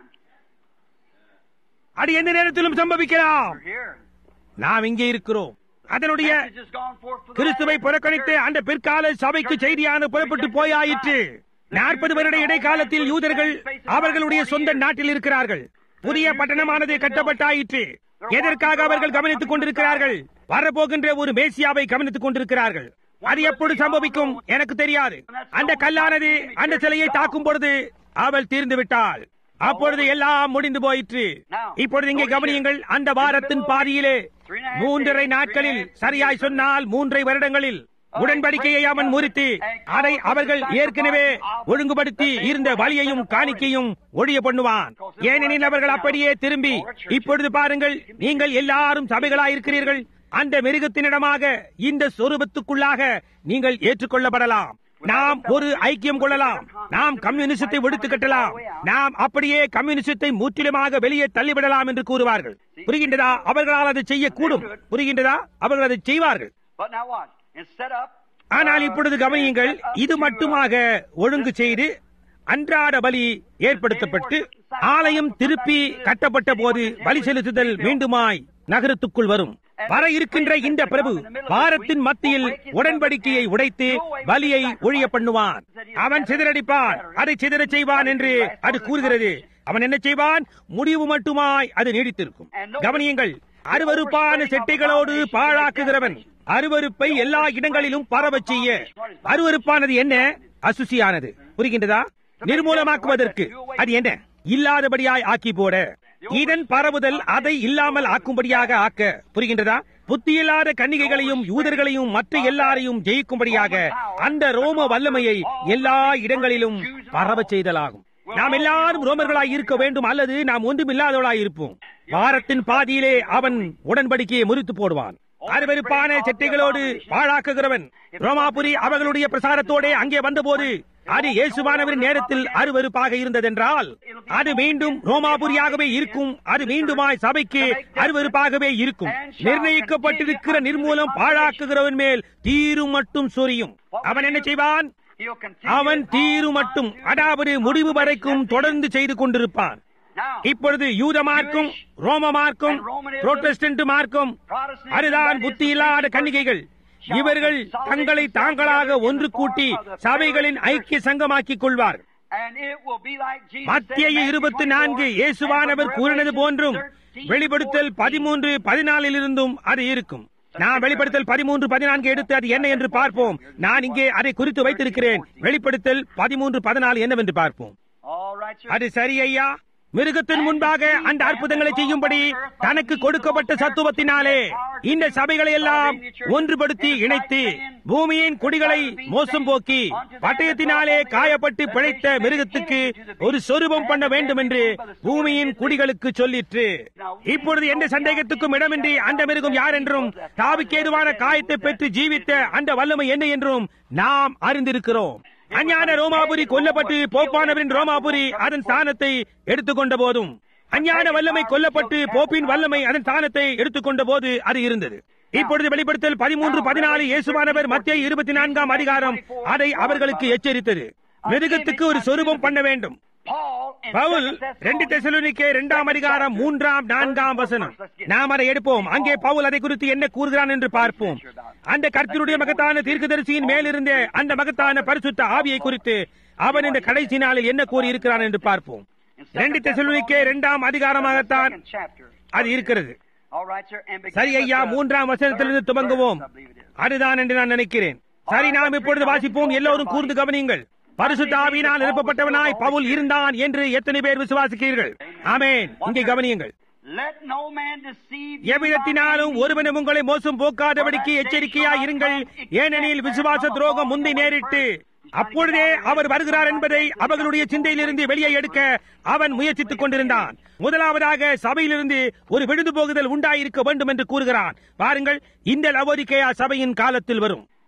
அது எந்த நேரத்திலும் சம்பவிக்கலாம் We're here. நாம் இங்கே இருக்கிறோம் அதனுடைய Message has gone forth for the கிறிஸ்துவை last புறக்கணித்து அந்த பிற்கால சபைக்கு செய்தியான புறப்பட்டு போயாயிற்று நாற்பது வருட இடைக்காலத்தில் யூதர்கள் அவர்களுடைய சொந்த நாட்டில் இருக்கிறார்கள் புதிய பட்டணமானது கட்டப்பட்டாயிற்று எதற்காக அவர்கள் கவனித்துக் கொண்டிருக்கிறார்கள் வரப்போகின்ற ஒரு மேசியாவை கவனித்துக் கொண்டிருக்கிறார்கள் அது எப்பொழுது சம்பவிக்கும் எனக்கு தெரியாது அந்த கல்லானது அந்த சிலையை தாக்கும் பொழுது அவள் தீர்ந்து விட்டாள் அப்பொழுது எல்லாம் முடிந்து போயிற்று இப்பொழுது இங்கே கவனியுங்கள் அந்த வாரத்தின் பாதியிலே மூன்றரை நாட்களில் சரியாய் சொன்னால் மூன்றை வருடங்களில் உடன்படிக்கையை அவன் முறித்து அதை அவர்கள் ஏற்கனவே ஒழுங்குபடுத்தி இருந்த வழியையும் காணிக்கையும் ஒழிய பண்ணுவான் ஏனெனில் அவர்கள் அப்படியே திரும்பி இப்பொழுது பாருங்கள் நீங்கள் எல்லாரும் சபைகளாயிருக்கிறீர்கள் அந்த மிருகத்தினிடமாக இந்த சொரூபத்துக்குள்ளாக நீங்கள் ஏற்றுக்கொள்ளப்படலாம் நாம் ஒரு ஐக்கியம் கொள்ளலாம் நாம் கம்யூனிசத்தை விடுத்து கட்டலாம் நாம் அப்படியே கம்யூனிசத்தை முற்றிலுமாக வெளியே தள்ளிவிடலாம் என்று கூறுவார்கள் புரிகின்றதா அவர்களால் அதை செய்யக்கூடும் புரிகின்றதா அவர்கள் அதை செய்வார்கள் But now watch. Instead of ஆனால் இப்பொழுது கவனியுங்கள் இது மட்டுமாக ஒழுங்கு செய்து அன்றாட பலி ஏற்படுத்தப்பட்டு ஆலயம் திருப்பி கட்டப்பட்ட போது பலி செலுத்துதல் மீண்டுமாய் நகரத்துக்குள் வரும் வர இருக்கின்ற இந்த பிரபு வாரத்தின் மத்தியில் உடன்படிக்கையை உடைத்து பலியை ஒழிய பண்ணுவான் அவன் சிதறடிப்பான் அதை சிதறச் செய்வான் என்று அது கூறுகிறது அவன் என்ன செய்வான் முடிவு மட்டுமாய் அது நீடித்திருக்கும் கவனியுங்கள் அருவருப்பான செட்டைகளோடு பாழாக்குகிறவன் அருவருப்பை எல்லா இடங்களிலும் பரவச் செய்ய அருவருப்பானது என்ன அசுசியானது புரிகின்றதா நிர்மூலமாக்குவதற்கு அது என்ன இல்லாதபடியாய் ஆக்கி போட இதன் பரவுதல் அதை இல்லாமல் ஆக்கும்படியாக ஆக்க புரிகின்றதா புத்தியில்லாத கன்னிகைகளையும் யூதர்களையும் மற்ற எல்லாரையும் ஜெயிக்கும்படியாக அந்த ரோம வல்லமையை எல்லா இடங்களிலும் பரவச் செய்தலாகும் நாம் எல்லாரும் ரோமர்களாய் இருக்க வேண்டும் அல்லது நாம் ஒன்றுமில்லாதவர்களாய் இருப்போம் வாரத்தின் பாதியிலே அவன் உடன்படிக்கையை முறித்து போடுவான் அருவருப்பான செட்டைகளோடு பாழாக்குகிறவன் ரோமாபுரி அவர்களுடைய பிரசாரத்தோட அங்கே வந்தபோது அது இயேசுவானவரின் நேரத்தில் அருவருப்பாக இருந்ததென்றால் அது மீண்டும் ரோமாபுரியாகவே இருக்கும் அது மீண்டுமாய் சபைக்கு அருவருப்பாகவே இருக்கும் நிர்ணயிக்கப்பட்டிருக்கிற நிர்மூலம் பாழாக்குகிறவன் மேல் தீரும் மட்டும் சொரியும் அவன் என்ன செய்வான் he'll continue. அவன் தீரு மட்டும் அதாவது முடிவு வரைக்கும் தொடர்ந்து செய்து கொண்டிருப்பான் Now, இப்பொழுது யூத மார்க்கும் ரோம மார்க்கும் புரோட்டஸ்டன்ட் மார்க்கும் அதுதான் புத்தி இல்லாத கன்னிகைகள் இவர்கள் தங்களை தாங்களாக ஒன்று கூட்டி சபைகளின் ஐக்கிய சங்கமாக்கிக் கொள்வார் and it will be like Jesus மத்திய said in Matthew இருபத்தி நான்கு 24, இயேசுவானவர் and கூறினது Revelation போன்றும் 13, வெளிப்படுத்தல் 14. பதிமூன்று பதினாலில் இருந்தும் அது இருக்கும் நான் வெளிப்படுத்தல் பதிமூன்று பதினான்கு எடுத்து அது என்ன என்று பார்ப்போம் நான் இங்கே அதை குறித்து வைத்திருக்கிறேன் வெளிப்படுத்தல் பதிமூன்று பதினாலு என்னவென்று பார்ப்போம் All right, sir. அது சரி ஐயா மிருகத்தின் முன்பாக அந்த அற்புதங்களை செய்யும்படி தனக்கு கொடுக்கப்பட்ட சத்துவத்தினாலே இந்த சபைகளை எல்லாம் ஒன்றுபடுத்தி இணைத்து பூமியின் குடிகளை மோசம் போக்கி பட்டயத்தினாலே காயப்பட்டு பிழைத்த மிருகத்துக்கு ஒரு சொரூபம் பண்ண வேண்டும் என்று பூமியின் குடிகளுக்கு சொல்லிற்று இப்பொழுது எந்த சந்தேகத்துக்கும் இடமின்றி அந்த மிருகம் யார் என்றும் தாவுக்கு ஏதுவான காயத்தை பெற்று ஜீவித்த அந்த வல்லமை என்ன என்றும் நாம் அறிந்திருக்கிறோம் அஞ்ஞான ரோமாபுரி கொல்லப்பட்டு போப்பானவரின் ரோமாபுரி அதன் ஸ்தானத்தை எடுத்துக்கொண்ட போதும் அஞ்ஞான வல்லமை கொல்லப்பட்டு போப்பின் வல்லமை அதன் ஸ்தானத்தை எடுத்துக்கொண்ட போது அது இருந்தது இப்பொழுது வெளிப்படுத்தல் பதிமூன்று பதினாலு இயேசுவானவர் மத்திய இருபத்தி நான்காம் அதிகாரம் அதை அவர்களுக்கு எச்சரித்தது மிருகத்துக்கு ஒரு சொரூபம் பண்ண வேண்டும் Paul in Paul Second Thessalonians ரெண்டு தெசலோனிக்கே இரண்டாம் அதிகாரம் மூன்றாம் நான்காம் வசனம் நாம் அதை எடுப்போம் அங்கே பவுல் அதை குறித்து என்ன கூறுகிறான் என்று பார்ப்போம் அந்த கர்த்தருடைய மகத்தான தீர்க்கதரிசியின் மேலிருந்த அந்த மகத்தான பரிசுத்த ஆவியை குறித்து அவன் இந்த கடைசி நாளில் என்ன கூறி இருக்கிறான் என்று பார்ப்போம் ரெண்டு தெசலோனிக்கே இரண்டாம் அதிகாரமாகத்தான் second chapter. அது இருக்கிறது All right, sir. And begin சரி with ஐயா the மூன்றாம் வசனத்திலிருந்து third துவங்குவோம் verse, I believe it is. அதுதான் என்று நான் நினைக்கிறேன் சரி நாம் இப்பொழுது வாசிப்போம் எல்லோரும் கூர்ந்து கவனியுங்கள் பரிசுத்த ஆவியினால் நிரப்பப்பட்டவனாய் பவுல் இருந்தான் என்று எத்தனை பேர் விசுவாசிக்கிறீர்கள் ஆமென் இங்கே கவனியுங்கள் Let no man deceive you எவ்விதத்தினாலும் by any ஒருவனும் உங்களை மோசம் போக்காதபடிக்கு எச்சரிக்கையாய் இருங்கள் ஏனெனில் விசுவாச துரோகம் முந்தி நேரிட்டு அப்பொழுதே அவர் வருகிறார் என்பதை அவர்களுடைய சிந்தையிலிருந்து வெளியே எடுக்க அவன் முயற்சித்துக் கொண்டிருந்தான் முதலாவதாக சபையிலிருந்து ஒரு விழுந்து போகுதல் உண்டாயிருக்க வேண்டும் என்று கூறுகிறான் பாருங்கள் இந்த லவோதிக்கேயா சபையின் காலத்தில் வரும்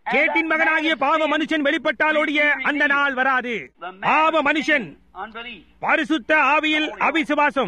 கேட்டின் மகனாகிய பாவ மனுஷன் வெளிப்பட்டாலோடிய அந்த நாள் வராது பாவ மனுஷன் Unbelief. பரிசுத்த ஆவியில் அவிசுவாசம்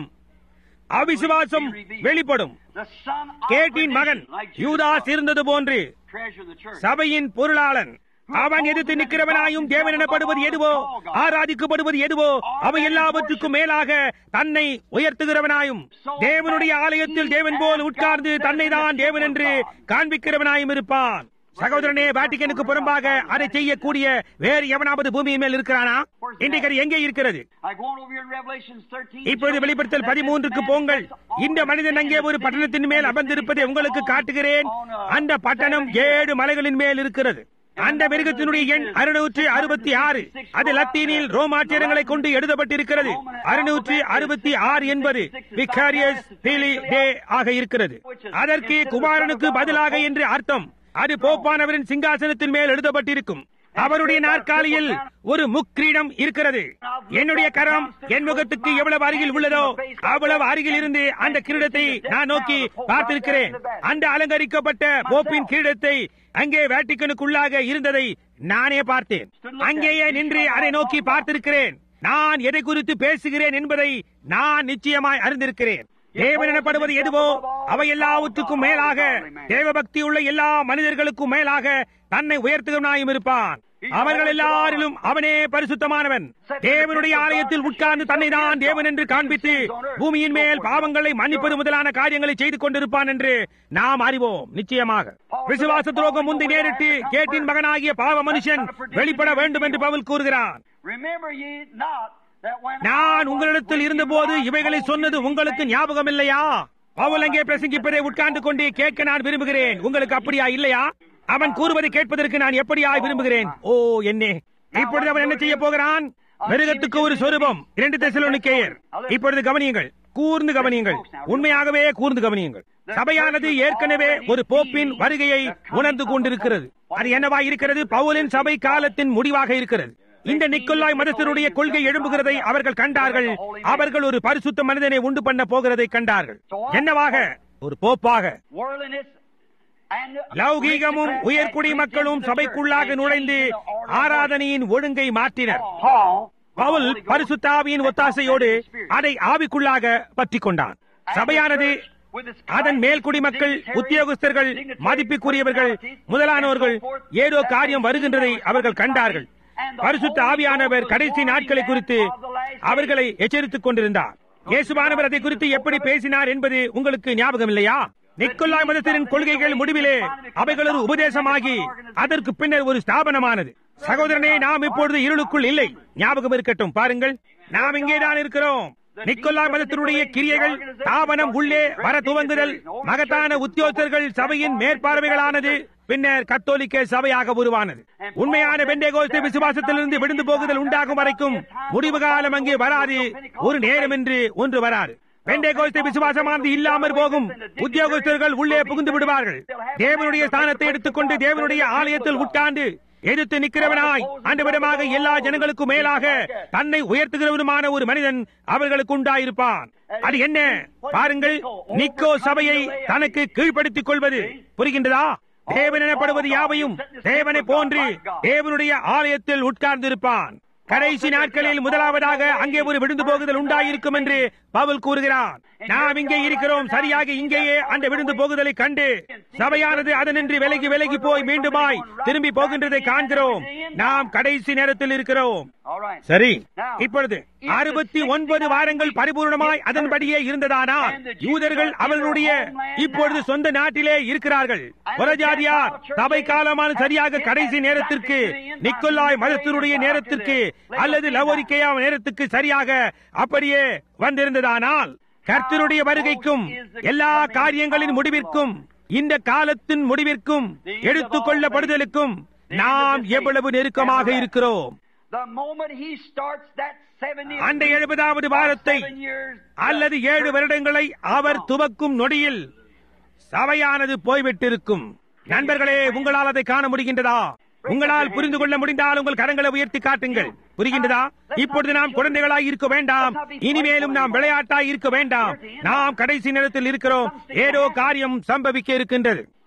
அவிசுவாசம் வெளிப்படும் The son of கேட்டின் மகன் perdition, like Judas Judas was, இருந்தது போன்று treasure of the church. சபையின் பொருளாளன் அவன் எதிர்த்து நிற்கிறவனாயும் தேவன் எனப்படுவது எதுவோ ஆராதிக்கப்படுவது எதுவோ அவை எல்லாவற்றுக்கும் மேலாக தன்னை உயர்த்துகிறவனாயும் தேவனுடைய ஆலயத்தில் தேவன் போல் உட்கார்ந்து தன்னை தான் தேவன் என்று காண்பிக்கிறவனாயும் இருப்பான் சகோதரனே வாட்டிகனுக்கு புறம்பாக அதை செய்யக்கூடிய வேறு எவனாவது பூமியின் மேல் இருக்கிறானா இன்றைக்கு அது எங்கே இருக்கிறது I go on over here in Revelations 13. இப்பொழுது வெளிப்படுத்தல் பதிமூன்றுக்கு போங்கள் இந்த மனிதன் அங்கே ஒரு பட்டணத்தின் மேல் அமர்ந்திருப்பதை உங்களுக்கு காட்டுகிறேன் அந்த பட்டணம் ஏழு மலைகளின் மேல் இருக்கிறது அந்த மிருகத்தினுடைய எண் அறுநூற்றி அறுபத்தி ஆறு அது லத்தீனில் ரோமாட்சியரங்களை கொண்டு எழுதப்பட்டிருக்கிறது அறுநூற்றி அறுபத்தி ஆறு என்பது விகாரியஸ் பீலி டே ஆக இருக்கிறது அதற்கு குமாரனுக்கு பதிலாக என்று அர்த்தம் அது போப்பானவரின் சிங்காசனத்தின் மேல் எழுதப்பட்டிருக்கும் அவருடைய நாற்காலியில் ஒரு முக்கிரீடம் இருக்கிறது என்னுடைய கரம் என் முகத்துக்கு எவ்வளவு அருகில் உள்ளதோ அவ்வளவு அருகில் இருந்து அந்த கிரீடத்தை நான் நோக்கி பார்த்திருக்கிறேன் அந்த அலங்கரிக்கப்பட்ட போப்பின் கிரீடத்தை அங்கே வேட்டிக்கனுக்குள்ளாக இருந்ததை நானே பார்த்தேன் அங்கேயே நின்று அதை நோக்கி பார்த்திருக்கிறேன் நான் எதை குறித்து பேசுகிறேன் என்பதை நான் நிச்சயமாய் அறிந்திருக்கிறேன் தேவன் எனப்படுவது எதுவோ அவை எல்லாவற்றுக்கும் மேலாக தேவபக்தி உள்ள எல்லா மனிதர்களுக்கும் மேலாக தன்னை உயர்த்துகிறவனாயும் இருப்பான் அவர்கள் எல்லாரிலும் அவனே பரிசுத்தமானவன் தேவனுடைய ஆலயத்தில் உட்கார்ந்து தன்னை தான் தேவன் என்று காண்பித்து பூமியின் மேல் பாவங்களை மன்னிப்பது முதலான காரியங்களை செய்து கொண்டிருப்பான் என்று நாம் அறிவோம் நிச்சயமாக விசுவாச துரோகம் முந்தி நேரிட்டு கேட்டின் மகனாகிய பாவ மனுஷன் வெளிப்பட வேண்டும் என்று பவுல் கூறுகிறான் Remember ye not that when நான் உங்களிடத்தில் இருந்தபோது இவைகளை சொன்னது உங்களுக்கு ஞாபகம் இல்லையா பவுல் அங்கே பிரசங்கிப்பதை உட்கார்ந்து கொண்டு கேட்க நான் விரும்புகிறேன் உங்களுக்கு அப்படியா இல்லையா அவன் கூறுவதை கேட்பதற்கு நான் எப்படியா விரும்புகிறேன் ஓ என்னே இப்பொழுது அவன் என்ன செய்ய போகிறான் மிருகத்துக்கு ஒரு சொரூபம் இரண்டு தெசலோனிக்கேயர் இப்பொழுது கவனியுங்கள் கூர்ந்து கவனியுங்கள் உண்மையாகவே கூர்ந்து கவனியுங்கள் சபையானது ஏற்கனவே ஒரு போப்பின் வருகையை உணர்ந்து கொண்டிருக்கிறது அது என்னவா இருக்கிறது பவுலின் சபை காலத்தின் முடிவாக இருக்கிறது இந்த நிக்கோலாய் மதத்தினுடைய கொள்கை எழும்புகிறதை அவர்கள் கண்டார்கள் அவர்கள் ஒரு பரிசுத்த மனிதனை உண்டு பண்ண போகிறதை கண்டார்கள் என்னவாக ஒரு போப்பாக worldliness and லௌகீகமும் உயர்குடி மக்களும் சபைக்குள்ளாக நுழைந்து ஆராதனையின் ஒழுங்கை மாற்றினர் Paul பவுல் பரிசுத்தாவியின் ஒத்தாசையோடு அதை ஆவிக்குள்ளாக பற்றி கொண்டான் சபையானது அதன் மேல்குடி மக்கள் உத்தியோகஸ்தர்கள் மதிப்புக்குரியவர்கள் முதலானவர்கள் ஏதோ காரியம் வருகின்றதை அவர்கள் கண்டார்கள் பரிசுத்த ஆவியானவர் கடைசி நாட்களை குறித்து அவர்களை எச்சரித்துக் கொண்டிருந்தார் இயேசுவானவர் அதை குறித்து எப்படி பேசினார் என்பது உங்களுக்கு ஞாபகம் இல்லையா நிக்கோலாய் மதத்தின் கொள்கைகள் முடிவிலே அவைகள் ஒரு உபதேசமாகி அதற்கு பின்னர் ஒரு ஸ்தாபனமானது சகோதரனே நாம் இப்பொழுது இருளுக்குள் இல்லை ஞாபகம் இருக்கட்டும் பாருங்கள் நாம் இங்கேதான் இருக்கிறோம் நிக்கோலாய் மதத்தினுடைய கிரியைகள் ஸ்தாபனம் உள்ளே வர துவங்குதல் மகத்தான உத்தியோகர்கள் சபையின் மேற்பார்வைகளானது பின்னர் கத்தோலிக்க சபையாக உருவானது உண்மையான பெண்டேகோஸ்தே விசுவாசத்திலிருந்து விழுந்து போகுதல் உண்டாகும் வரைக்கும் முடிவு காலம் அங்கே வராது ஒரு நேரம் என்று ஒன்று வராது பெண்டேகோஸ்தே விசுவாசமானது இல்லாமற் போகும் உத்தியோகஸ்தர்கள் உள்ளே புகுந்து விடுவார்கள் தேவனுடைய ஸ்தானத்தை எடுத்துக்கொண்டு தேவனுடைய ஆலயத்தில் உட்கார்ந்து எதிர்த்து நிற்கிறவனாய் அந்த விடமாக எல்லா ஜனங்களுக்கும் மேலாக தன்னை உயர்த்துகிறவனுமான ஒரு மனிதன் அவர்களுக்கு உண்டாயிருப்பான் அது என்ன பாருங்கள் நிக்கோ சபையை தனக்கு கீழ்ப்படுத்திக் கொள்வது புரிகின்றதா தேவன் எனப்படுவது யாவையும் தேவனை போன்று தேவனுடைய ஆலயத்தில் உட்கார்ந்திருப்பான் கடைசி நாட்களில் முதலாவதாக அங்கே ஒரு விழுந்து போகுதல் உண்டாயிருக்கும் என்று பவுல் கூறுகிறான் நாம் இங்கே இருக்கிறோம் சரியாக இங்கேயே அந்த விழுந்து போகுதலை கண்டு சபையானது அதனின்றி விலகி விலகி போய் மீண்டுமாய் திரும்பி போகின்றதை காண்கிறோம் நாம் கடைசி நேரத்தில் இருக்கிறோம் All right. சரி இப்பொழுது அறுபத்தி ஒன்பது வாரங்கள் பரிபூர்ணமாய் அதன்படியே இருந்ததானால் யூதர்கள் அவர்களுடைய இப்பொழுது சொந்த நாட்டிலே இருக்கிறார்கள் புறஜாதியார் சபை காலமான சரியாக கடைசி நேரத்திற்கு நிக்கோலாய் மதத்தினுடைய நேரத்திற்கு அல்லது லவோரிக்கையா நேரத்துக்கு சரியாக அப்படியே வந்திருந்ததானால் கர்த்தருடைய வருகைக்கும் எல்லா காரியங்களின் முடிவிற்கும் இந்த காலத்தின் முடிவிற்கும் எடுத்துக் கொள்ளப்படுதலுக்கும் நாம் எவ்வளவு நெருக்கமாக இருக்கிறோம் The moment he starts that 70 அந்த எழுபதாவது வாரத்தை seven years, அல்லது ஏழு வருடங்களை அவர் துவக்கும் நொடியில் சபையானது போய்விட்டிருக்கும் நண்பர்களே உங்களால் அதை காண முடிகின்றதா உங்களால் புரிந்து கொள்ள முடிந்தால் உங்கள் கரங்களை உயர்த்தி காட்டுங்கள் புரிகின்றதா இப்பொழுது நாம் குழந்தைகளாய் இருக்க வேண்டாம் இனிமேலும் நாம் விளையாட்டாய் இருக்க வேண்டாம் நாம் கடைசி நேரத்தில் இருக்கிறோம் ஏதோ காரியம் சம்பவிக்க இருக்கின்றது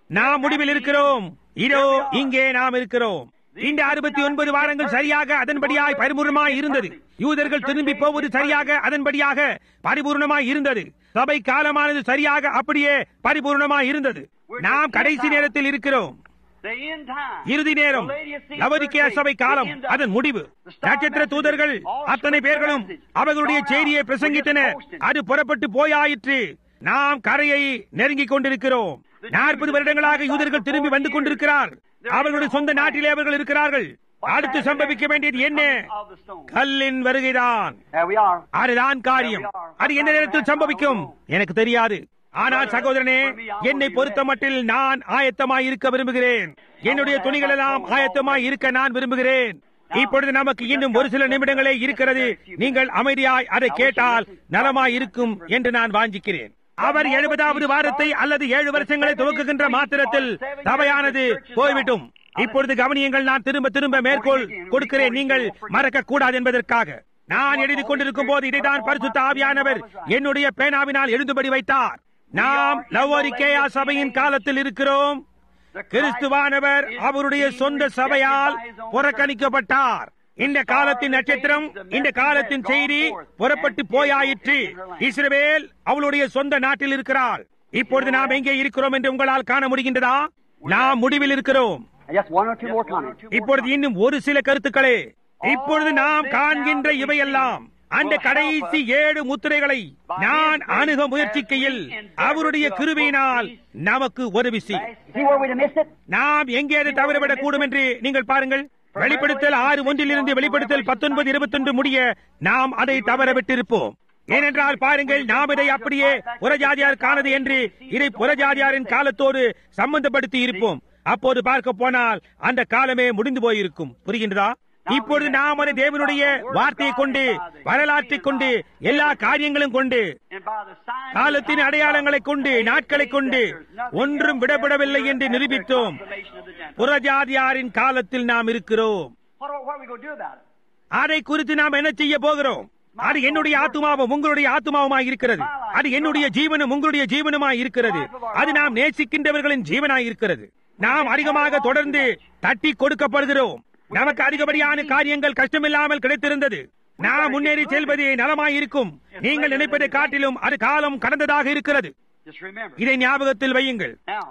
நாம் முடிவில் இருக்கிறோம் இதோ இங்கே நாம் இருக்கிறோம் இந்த அறுபத்தி ஒன்பது வாரங்கள் சரியாக அதன்படியாய் பரிபூர்ணமாய் இருந்தது யூதர்கள் திரும்பி போவது சரியாக அதன்படியாக பரிபூர்ணமாய் இருந்தது சபை காலமானது சரியாக அப்படியே பரிபூர்ணமாய் இருந்தது நாம் கடைசி நேரத்தில் இருக்கிறோம் The end time. இறுதி நேரம் The Laodicean லவதிக்கேய church சபை age, காலம் the end of அதன் it. முடிவு The star நட்சத்திர messengers, தூதர்கள் all அத்தனை spread பேர்களும் the message. அவர்களுடைய Gone out. செய்தியை We're பிரசங்கித்தன just posting. அது புறப்பட்டு போயாயிற்று நாம் கரையை நெருங்கிக் கொண்டிருக்கிறோம் நாற்பது வருடங்களாக யூதர்கள் திரும்பி வந்து கொண்டிருக்கிறார் அவர்களுடைய சொந்த நாட்டிலே அவர்கள் இருக்கிறார்கள் அடுத்து சம்பவிக்க வேண்டியது என்ன Of the stone. கல்லின் வருகைதான் There we are. அதுதான் காரியம் அது எந்த நேரத்தில் சம்பவிக்கும் எனக்கு தெரியாது ஆனால் சகோதரனே என்னை பொறுத்த மட்டில் நான் ஆயத்தமாய் இருக்க விரும்புகிறேன் என்னுடைய துணிகள் எல்லாம் ஆயத்தமாய் இருக்க நான் விரும்புகிறேன் இப்பொழுது நமக்கு இன்னும் ஒரு சில நிமிடங்களே இருக்கிறது நீங்கள் அமைதியாய் அதை கேட்டால் நலமாய் இருக்கும் என்று நான் வாஞ்சிக்கிறேன் அவர் எழுபதாவது வாரத்தை அல்லது ஏழு வருஷங்களை துவக்குகின்ற மாத்திரத்தில் சபையானது போய்விட்டும் இப்பொழுது கவனியங்கள் நான் திரும்ப திரும்ப மேற்கோள் கொடுக்கிறேன் நீங்கள் மறக்க கூடாது என்பதற்காக நான் எழுதி கொண்டிருக்கும் போது இதைதான் பரிசுத்த ஆவியானவர் என்னுடைய பேனாவினால் எழுதும்படி வைத்தார் நாம் லவோரிக்கேயா சபையின் காலத்தில் இருக்கிறோம் கிறிஸ்துவானவர் அவருடைய சொந்த சபையால் புறக்கணிக்கப்பட்டார் இந்த காலத்தின் நட்சத்திரம் இந்த காலத்தின் செய்தி புறப்பட்டு போயாயிற்று இஸ்ரவேல் அவளுடைய சொந்த நாட்டில் இருக்கிறாள் இப்பொழுது நாம் எங்கே இருக்கிறோம் என்று உங்களால் காண முடிகின்றதா நாம் முடிவில் இருக்கிறோம் Just one or two more comments. இப்பொழுது இன்னும் ஒரு சில கருத்துக்களே இப்பொழுது நாம் காண்கின்ற இவையெல்லாம் அந்த கடைசி ஏழு முத்திரைகளை நான் அணுக முயற்சிக்கையில் அவருடைய கிருபையினால் நமக்கு உதவி செய் See where we'd have missed it? நாம் எங்கே அதை தவறவிடக் கூடும் என்று நீங்கள் பாருங்கள் வெளிப்படுத்தல் ஆறு ஒன்றிலிருந்து வெளிப்படுத்தல் பத்தொன்பது இருபத்தொன்று முடிய நாம் அதை தவறவிட்டிருப்போம் ஏனென்றால் பாருங்கள் நாம் இதை அப்படியே புறஜாதியார் காணது என்று இதை புறஜாதியாரின் காலத்தோடு சம்பந்தப்படுத்தி இருப்போம் அப்போது பார்க்க போனால் அந்த காலமே முடிந்து போயிருக்கும் புரிகின்றதா இப்பொழுது நாம் அதை தேவனுடைய வார்த்தையை கொண்டு வரலாற்றை கொண்டு எல்லா காரியங்களும் கொண்டு And by the signs காலத்தின் அடையாளங்களை கொண்டு நாட்களை கொண்டு ஒன்றும் விடப்படவில்லை என்று நிரூபித்தோம் புறஜாதியாரின் காலத்தில் நாம் இருக்கிறோம் What are, what are we going to do about it? அதை குறித்து நாம் என்ன செய்ய போகிறோம் அது என்னுடைய ஆத்துமாவும் உங்களுடைய ஆத்துமாவுமாய் இருக்கிறது அது என்னுடைய ஜீவனும் உங்களுடைய ஜீவனுமாய் இருக்கிறது அது நாம் நேசிக்கின்றவர்களின் ஜீவனாய் இருக்கிறது நாம் அதிகமாக தொடர்ந்து தட்டி கொடுக்கப்படுகிறோம் நமக்கு அதிகப்படியான காரியங்கள் கஷ்டமில்லாமல் கிடைத்திருந்தது நாம் முன்னேறி செல்வது நலமாய் இருக்கும் நீங்கள் நினைப்பதை காட்டிலும் அது காலம் கடந்ததாக இருக்கிறது Just remember. இதை ஞாபகத்தில் வையுங்கள் Now,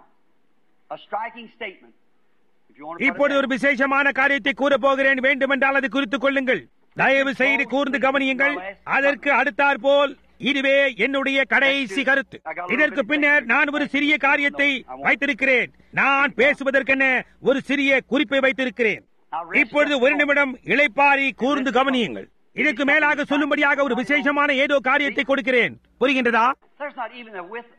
a striking statement. If you want to இப்பொழுது ஒரு விசேஷமான காரியத்தை கூற போகிறேன் வேண்டுமென்றால் அது குறித்துக் கொள்ளுங்கள் தயவு செய்து கூர்ந்து கவனியுங்கள் அதற்கு அடுத்தாற் போல் இதுவே என்னுடைய கடைசி கருத்து இதற்கு பின்னர் நான் ஒரு சிறிய காரியத்தை வைத்திருக்கிறேன் நான் பேசுவதற்கென ஒரு சிறிய குறிப்பை வைத்திருக்கிறேன் இப்பொழுது ஒரு நிமிடம் இளைப்பாரி கூர்ந்து கவனியுங்கள் இதற்கு மேலாக சொல்லும்படியாக ஒரு விசேஷமான ஏதோ காரியத்தை கொடுக்கிறேன் புரிகின்றதா There's not even the width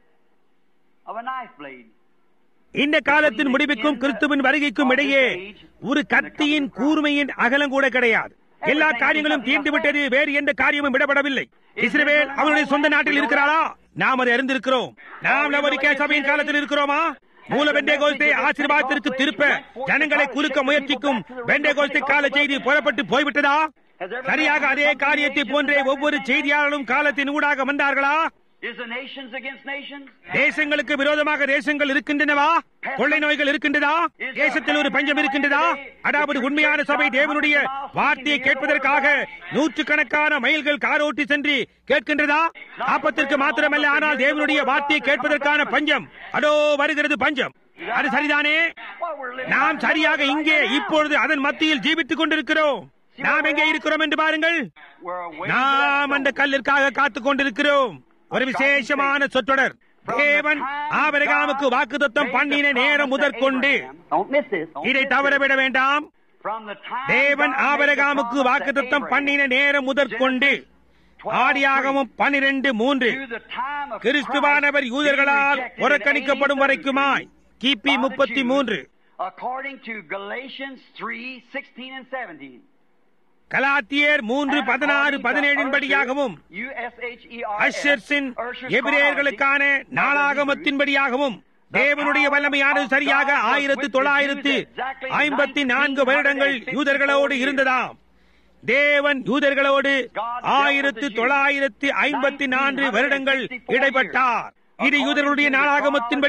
of a knife blade. இந்த காலத்தின் முடிவுக்கும் கிறிஸ்துவின் வருகைக்கும் இடையே ஒரு கத்தியின் கூர்மையின் அகலம் கூட கிடையாது எல்லா காரியங்களும் தீர்ந்து விட்டது வேறு எந்த காரியமும் விடப்படவில்லை இஸ்ரவேல் அவனுடைய சொந்த நாட்டில் இருக்கிறாளா நாம் அதை அறிந்திருக்கிறோம் நாம் நவரிக்கா சபையின் காலத்தில் இருக்கிறோமா மூல வெண்டை கோஸ்தை ஆசீர்வாதத்திற்கு திருப்ப ஜனங்களை குறுக்க முயற்சிக்கும் வெண்டை கோஸ்தை கால செய்தி புறப்பட்டு போய்விட்டதா சரியாக அதே காரியத்தை போன்றே ஒவ்வொரு செய்தியாளரும் காலத்தின் ஊடாக வந்தார்களா Is the nations against nations? தேசங்களுக்கு விரோதமாக தேசங்கள் இருக்கின்றனவா கொள்ளை நோய்கள் இருக்கின்றதா தேசத்தில் ஒரு பஞ்சம் இருக்கின்றதா அதாவது உண்மையான சபை தேவனுடைய வார்த்தையை கேட்பதற்காக நூற்றுக்கணக்கான மைல்கள் காரோட்டி சென்று கேட்கின்றதா ஆபத்திற்கு மாத்திரமல்ல ஆனால் தேவனுடைய வார்த்தையை கேட்பதற்கான பஞ்சம் அதோ வருகிறது பஞ்சம் அது சரிதானே Well, we're living நாம் சரியாக இங்கே இப்பொழுது அதன் மத்தியில் ஜீவித்துக் கொண்டிருக்கிறோம் நாம் எங்கே இருக்கிறோம் என்று பாருங்கள் We're waiting நாம் அந்த கல்லிற்காக காத்துக் கொண்டிருக்கிறோம் ஒரு விசேஷமான சொற்றொடர் தேவன் ஆபரகாமுக்கு வாக்குத்தத்தம் பண்ணின நேரம் முதற்கொண்டு Don't miss this. Don't இதை miss தவறவிட வேண்டாம் this. From the time தேவன் God made the ஆபரகாமுக்கு promise to வாக்குத்தத்தம் Abraham, பண்ணின நேரம் முதற்கொண்டு ஆடியாகமும் பனிரெண்டு மூன்று to the time of கிறிஸ்துவானவர் Christ யூதர்களால் being rejected in புறக்கணிக்கப்படும் 80 வரைக்குமாய் கிபி by the முப்பத்தி Jews, மூன்று According to Galatians 3, 16 and 17. கலாத்தியர் மூன்று பதினாறு பதினேழின் படியாகவும் அஷர்ஸின் எபிரேயர்களுக்கான நாளாகமத்தின்படியாகவும் தேவனுடைய வல்லமையானது சரியாக ஆயிரத்து தொள்ளாயிரத்து ஐம்பத்தி நான்கு வருடங்கள் யூதர்களோடு இருந்ததாம் தேவன் யூதர்களோடு ஆயிரத்து தொள்ளாயிரத்து ஐம்பத்தி நான்கு வருடங்கள் இடைப்பட்டார் இது யூதர்களுடைய நாளாகமத்தின்படியும்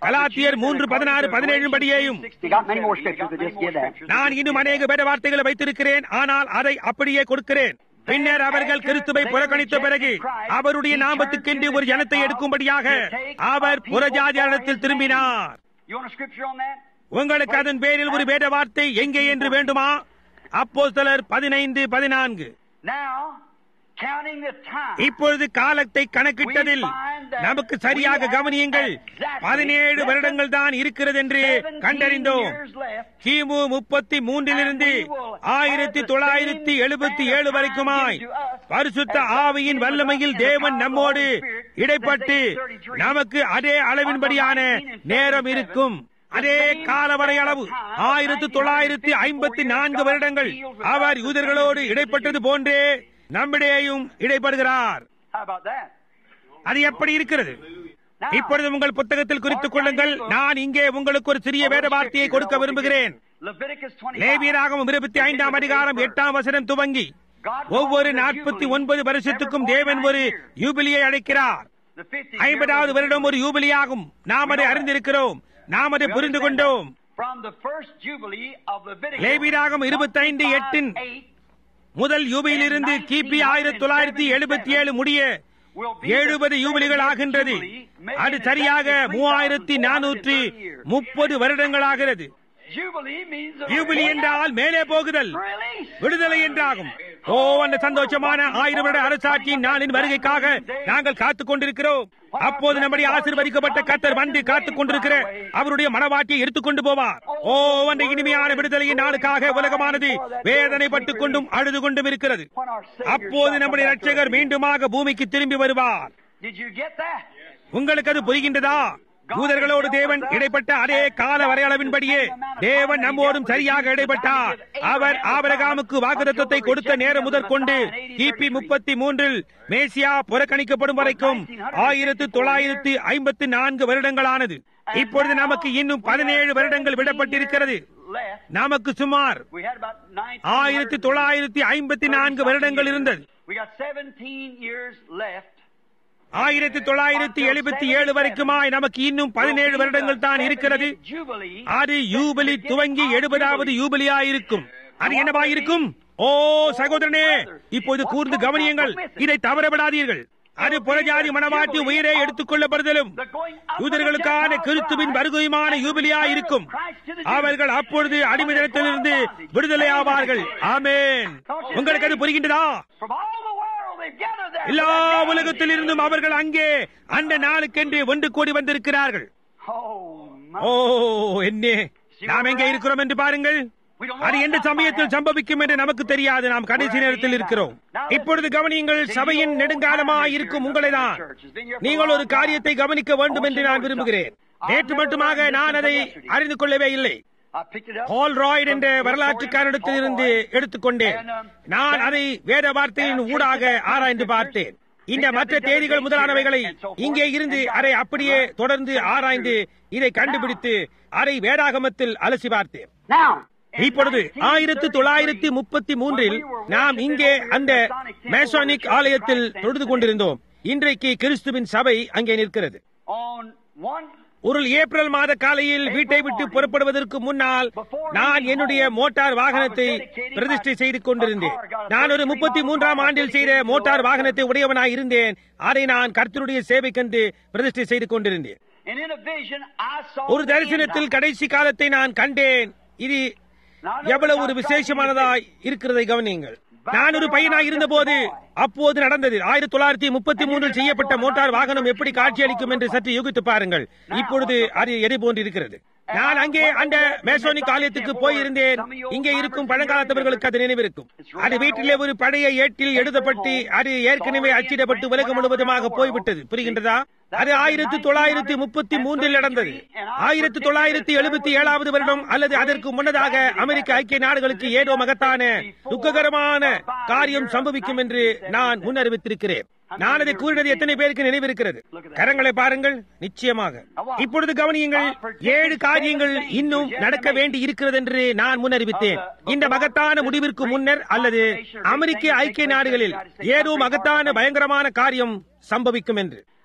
கலாத்தியர் மூன்று பதினாறு பதினேழு படியேயும் You got many more scriptures, but just give that. நான் இன்னும் அநேக வேத வார்த்தைகளை வைத்திருக்கிறேன் ஆனால் அதை அப்படியே கொடுக்கிறேன் பின்னர் அவர்கள் கிறிஸ்துவை புறக்கணித்த பிறகு அவருடைய நாமத்துக்கென்று ஒரு ஜனத்தை எடுக்கும்படியாக அவர் புறஜாதியாரத்தில் திரும்பினார் You want a scripture on that? உங்களுக்கு அதன் பேரில் ஒரு வேத வார்த்தை எங்கே என்று வேண்டுமா அப்போஸ்தலர் பதினைந்து பதினான்கு Now, counting the time. இப்பொழுது காலத்தை கணக்கிட்டதில் நமக்கு சரியாக கவனியுங்கள் பதினேழு வருடங்கள் தான் இருக்கிறது என்று 17 கண்டறிந்தோம் years left. கிமு முப்பத்தி மூன்றிலிருந்து ஆயிரத்தி தொள்ளாயிரத்தி எழுபத்தி ஏழு வரைக்குமாய் பரிசுத்த ஆவியின் வல்லமையில் தேவன் நம்மோடு இடைப்பட்டு நமக்கு அதே அளவின்படியான நேரம் இருக்கும் அதே காலவரை அளவு ஆயிரத்தி தொள்ளாயிரத்தி ஐம்பத்தி நான்கு வருடங்கள் அவர் யூதர்களோடு இடைப்பட்டது போன்றே நம்மிடையேயும் இடைப்படுகிறார் How about that? அது எப்படி இருக்கிறது இப்பொழுது உங்கள் புத்தகத்தில் குறித்துக் கொள்ளுங்கள் நான் இங்கே உங்களுக்கு ஒரு சிறிய வேத வார்த்தையை கொடுக்க விரும்புகிறேன் Leviticus 25. லேவியராகவும் இருபத்தி ஐந்தாம் அதிகாரம் எட்டாம் வசனம் துவங்கி ஒவ்வொரு நாற்பத்தி ஒன்பது வருஷத்துக்கும் தேவன் ஒரு யூபிலியை அழைக்கிறார் The 50th ஐம்பதாவது year வருடம் ஒரு யூபிலியாகும் நாம் அதை அறிந்திருக்கிறோம் நாம் அதை புரிந்து கொண்டோம் From the first jubilee of Leviticus. லேவியராகம் இருபத்தைந்து எட்டின் 25, முதல் யூபியிலிருந்து கிபி ஆயிரத்தி தொள்ளாயிரத்தி எழுபத்தி ஏழு முடிய will be the எழுபது யூபிலிகள் ஆகின்றது jubilee, making அது it சரியாக exactly மூவாயிரத்தி நானூற்றி 3,430 years. முப்பது வருடங்களாகிறது Jubilee means a யூபிலி என்றால் மேலே போகுதல் release. விடுதலை என்றாகும் ஓ அந்த சந்தோஷமான ஆயிரம் வருட அரசாட்சியின் நாளின் வருகைக்காக நாங்கள் காத்துக் கொண்டிருக்கிறோம் அப்போது நம்முடைய ஆசீர்வதிக்கப்பட்ட கத்தர் வந்து காத்துக் கொண்டிருக்கிற அவருடைய மனவாட்டியை எடுத்துக்கொண்டு போவார் ஓ அந்த இனிமையான விடுதலையின் நாளுக்காக உலகமானது வேதனைப்பட்டுக் கொண்டும் அழுது கொண்டும் இருக்கிறது When our Savior அப்போது shall நம்முடைய come back to ரட்சகர் earth. மீண்டுமாக பூமிக்கு திரும்பி வருவார் Did you get that? உங்களுக்கு அது புரிகின்றதா யூதர்களோடு தேவன் இடைப்பட்ட அதே கால வரையளவின்படியே தேவன் நம்மோடும் சரியாக இடைப்பட்டார் அவர் ஆபரகாமுக்கு வாக்குத்தத்தை கொடுத்த நேரம் முதற்கொண்டு கிபி முப்பத்தி மூன்றில் மேசியா புறக்கணிக்கப்படும் வரைக்கும் ஆயிரத்து தொள்ளாயிரத்து ஐம்பத்தி நான்கு வருடங்களானது இப்பொழுது நமக்கு இன்னும் பதினேழு வருடங்கள் விடப்பட்டிருக்கிறது Left. நமக்கு சுமார் We had about 19 ஆயிரத்தி தொள்ளாயிரத்தி ஐம்பத்தி நான்கு வருடங்கள் இருந்தது We got 17 years left. ஆயிரத்தி தொள்ளாயிரத்தி எழுபத்தி ஏழு வரைக்குமாய் நமக்கு இன்னும் பதினேழு வருடங்கள் தான் இருக்கிறது Jubilee. அது யூபிலி துவங்கி எழுபதாவது யூபிலியாயிருக்கும் அது என்னவாயிருக்கும் ஓ சகோதரனே இப்போது கூர்ந்து கவனியுங்கள் இதை தவறவிடாதீர்கள் அது புறஜாதி மனவாட்டி உயிரை எடுத்துக் கொள்ளப்படுதலும் The going up of the யூதர்களுக்கான Gentiles கிறிஸ்துவின் Christ. வருகையுமான யூபிலியா இருக்கும் அவர்கள் அப்பொழுது அடிமைதனத்திலிருந்து விடுதலை ஆவார்கள் ஆமென் உங்களுக்கு அது புரிகின்றதா From all the world they've gathered there. எல்லா for that day. உலகத்தில் இருந்தும் அவர்கள் அங்கே அந்த நாளுக்கென்று ஒன்று கூடி வந்திருக்கிறார்கள் Oh, my. ஓ என்ன நாம் எங்கே இருக்கிறோம் என்று பாருங்கள் We don't know அது எந்த what சமயத்தில் time சம்பவிக்கும் என்று நமக்கு தெரியாது நாம் கடைசி நேரத்தில் இருக்கிறோம் இப்பொழுது கவனியுங்கள் சபையின் நெடுங்காலமாய் இருக்கும் உங்களைதான் நீங்கள் ஒரு காரியத்தை கவனிக்க வேண்டும் என்று நான் விரும்புகிறேன் நேற்று மட்டுமாக நான் அதை அறிந்து கொள்ளவே இல்லை I picked it up. பால் ராய்ட் என்ற வரலாற்றுக்காரனிடத்தில் இருந்து எடுத்துக்கொண்டேன் நான் அதை வேத வார்த்தையின் ஊடாக ஆராய்ந்து பார்த்தேன் இந்த மற்ற தேதிகள் முதலானவைகளை இங்கே இருந்து அதை அப்படியே தொடர்ந்து ஆராய்ந்து இதை கண்டுபிடித்து அதை வேதாகமத்தில் அலசி பார்த்தேன் Now, இப்பொழுது ஆயிரத்தி தொள்ளாயிரத்தி முப்பத்தி மூன்றில் நாம் இங்கே அந்த மேசானிக் ஆலயத்தில் தொழுது கொண்டிருந்தோம் இன்றைக்கு கிறிஸ்துவின் சபை அங்கே நிற்கிறது on one ஒரு ஏப்ரல் மாத காலையில் வீட்டை விட்டு புறப்படுவதற்கு முன்னால் நான் என்னுடைய மோட்டார் வாகனத்தை பிரதிஷ்டை செய்து கொண்டிருந்தேன் நான் ஒரு முப்பத்தி மூன்றாம் ஆண்டில் செய்த மோட்டார் வாகனத்தை உடையவனாய் இருந்தேன் அதை நான் கர்த்தருடைய சேவைக்கென்று பிரதிஷ்டை செய்து கொண்டிருந்தேன் and in a vision I saw ஒரு the தரிசனத்தில் end கடைசி காலத்தை நான் கண்டேன் இது எவ்வளவு ஒரு விசேஷமானதாய் இருக்கிறதை கவனியுங்கள் நான் ஒரு பையனாய் இருந்தபோது அப்போது நடந்தது ஆயிரத்தி தொள்ளாயிரத்தி முப்பத்தி மூன்றில் செய்யப்பட்ட மோட்டார் வாகனம் எப்படி காட்சியளிக்கும் என்று சற்று யூகித்து பாருங்கள் இப்பொழுது அது எதை போன்று இருக்கிறது நான் அங்கே அந்த மேசோனிக் ஆலயத்துக்கு போயிருந்தேன் இங்கே இருக்கும் பழங்காலத்தவர்களுக்கு அது நினைவிருக்கும் அது வீட்டிலே ஒரு பழைய ஏட்டில் எழுதப்பட்டு அது ஏற்கனவே அச்சிடப்பட்டு உலகம் முழுவதுமாக போய்விட்டது புரிகின்றதா அது ஆயிரத்தி தொள்ளாயிரத்தி முப்பத்தி மூன்றில் நடந்தது ஆயிரத்தி தொள்ளாயிரத்தி எழுபத்தி ஏழாவது வருடம் அல்லது அதற்கு முன்னதாக அமெரிக்க ஐக்கிய நாடுகளுக்கு ஏதோ மகத்தான துக்ககரமான காரியம் சம்பவிக்கும் என்று நான் முன்னறிவித்திருக்கிறேன் நான் அதை கூறினது எத்தனை பேருக்கு நினைவிருக்கிறது கரங்களை பாருங்கள் நிச்சயமாக இப்பொழுது கவனியுங்கள் ஏழு காரியங்கள் இன்னும் நடக்க வேண்டி இருக்கிறது என்று நான் முன்னறிவித்தேன் இந்த மகத்தான முடிவிற்கு முன்னர் அல்லது அமெரிக்க ஐக்கிய நாடுகளில் ஏதோ மகத்தான பயங்கரமான காரியம் சம்பவிக்கும் என்று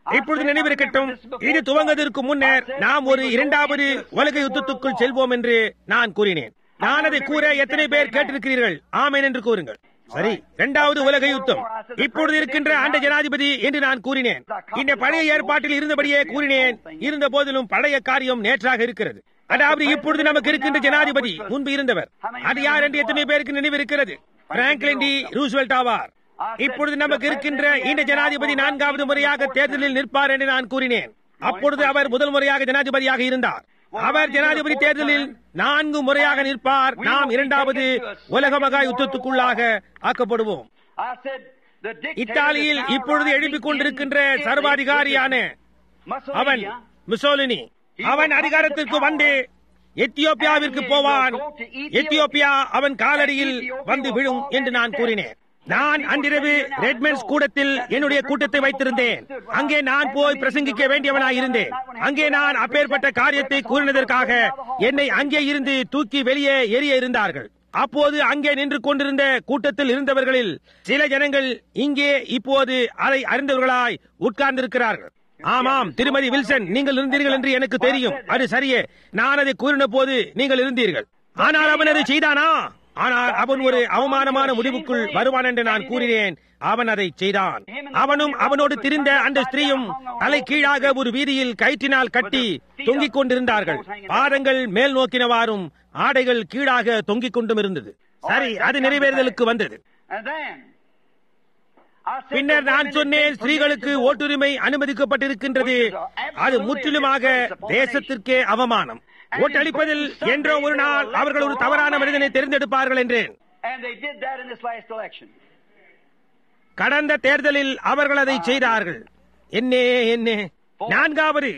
இப்பொழுது நினைவிருக்கட்டும் இது துவங்குவதற்கு முன்னர் நாம் ஒரு இரண்டாவது உலக யுத்தத்துக்குள் செல்வோம் என்று நான் கூறினேன் நான் அதை கூற எத்தனை பேர் கேட்டிருக்கிறீர்கள் ஆமேன் என்று கூறுங்கள் சரி இரண்டாவது உலக யுத்தம் இப்பொழுது இருக்கின்ற அந்த ஜனாதிபதி என்று நான் கூறினேன் இந்த பழைய ஏற்பாட்டில் இருந்தபடியே கூறினேன் இருந்த போதிலும் பழைய காரியம் நேற்றாக இருக்கிறது அதாவது இப்பொழுது நமக்கு இருக்கின்ற ஜனாதிபதி முன்பு இருந்தவர் அது யார் என்று எத்தனை பேருக்கு நினைவிருக்கிறது பிராங்க்லின் டி ரூஸ்வெல்ட் ஆவார் இப்பொழுது நமக்கு இருக்கின்ற இந்த ஜனாதிபதி நான்காவது முறையாக தேர்தலில் நிற்பார் என்று நான் கூறினேன் அப்பொழுது அவர் முதல் முறையாக ஜனாதிபதியாக இருந்தார் அவர் ஜனாதிபதி தேர்தலில் நான்கு முறையாக நிற்பார் நாம் இரண்டாவது உலக மகா யுத்தத்துக்குள்ளாக ஆக்கப்படுவோம் I said, the dictator இத்தாலியில் that's now இப்பொழுது rising எழுப்பிக் in கொண்டிருக்கின்ற Italy சர்வாதிகாரியான is அவன் Mussolini. முசோலினி அவன் அதிகாரத்திற்கு வந்து எத்தியோப்பியாவிற்கு போவான் எத்தியோப்பியா அவன் காலடியில் வந்து விழும் என்று நான் கூறினேன் நான் அன்றிரவு ரெட்மென்ஸ் கூடத்தில் என்னுடைய கூட்டத்தை வைத்திருந்தேன் அங்கே நான் போய் பிரசங்கிக்க வேண்டியவனாய் இருந்தேன் அங்கே நான் அப்பேற்பட்ட காரியத்தை கூறினதற்காக என்னை அங்கே இருந்து தூக்கி வெளியே எரிய இருந்தார்கள் அப்போது அங்கே நின்று கொண்டிருந்த கூட்டத்தில் இருந்தவர்களில் சில ஜனங்கள் இங்கே இப்போது அதை அறிந்தவர்களாய் உட்கார்ந்திருக்கிறார்கள் ஆமாம் திருமதி வில்சன் நீங்கள் இருந்தீர்கள் என்று எனக்கு தெரியும் அது சரியே நான் அதை கூறின போது நீங்கள் இருந்தீர்கள் ஆனால் அவன் அதை செய்தானா ஆனால் அவன் ஒரு அவமானமான முடிவுக்குள் வருவான் என்று நான் கூறினேன் அவன் அதை செய்தான் அவனும் அவனோடு திரிந்த அந்த ஸ்திரீயும் தலை கீழாக ஒரு வீதியில் கயிற்றினால் கட்டி தொங்கிக் கொண்டிருந்தார்கள் பாதங்கள் மேல் நோக்கினவாறும் ஆடைகள் கீழாக தொங்கிக் கொண்டும் இருந்தது சரி அது நிறைவேறுதலுக்கு வந்தது And then, I said, பின்னர் the நான் women சொன்னேன் that ஸ்திரீகளுக்கு permitted ஓட்டுரிமை அனுமதிக்கப்பட்டிருக்கின்றது அது முற்றிலுமாக தேசத்திற்கே அவமானம் ஓட்டளிப்பதில் என்றோ ஒரு நாள் அவர்கள் ஒரு தவறான மனிதனை தேர்ந்தெடுப்பார்கள் என்றேன் And they did that in this last election. கடந்த தேர்தலில் அவர்கள் அதை செய்தார்கள் என்னே என்னே நான்காவது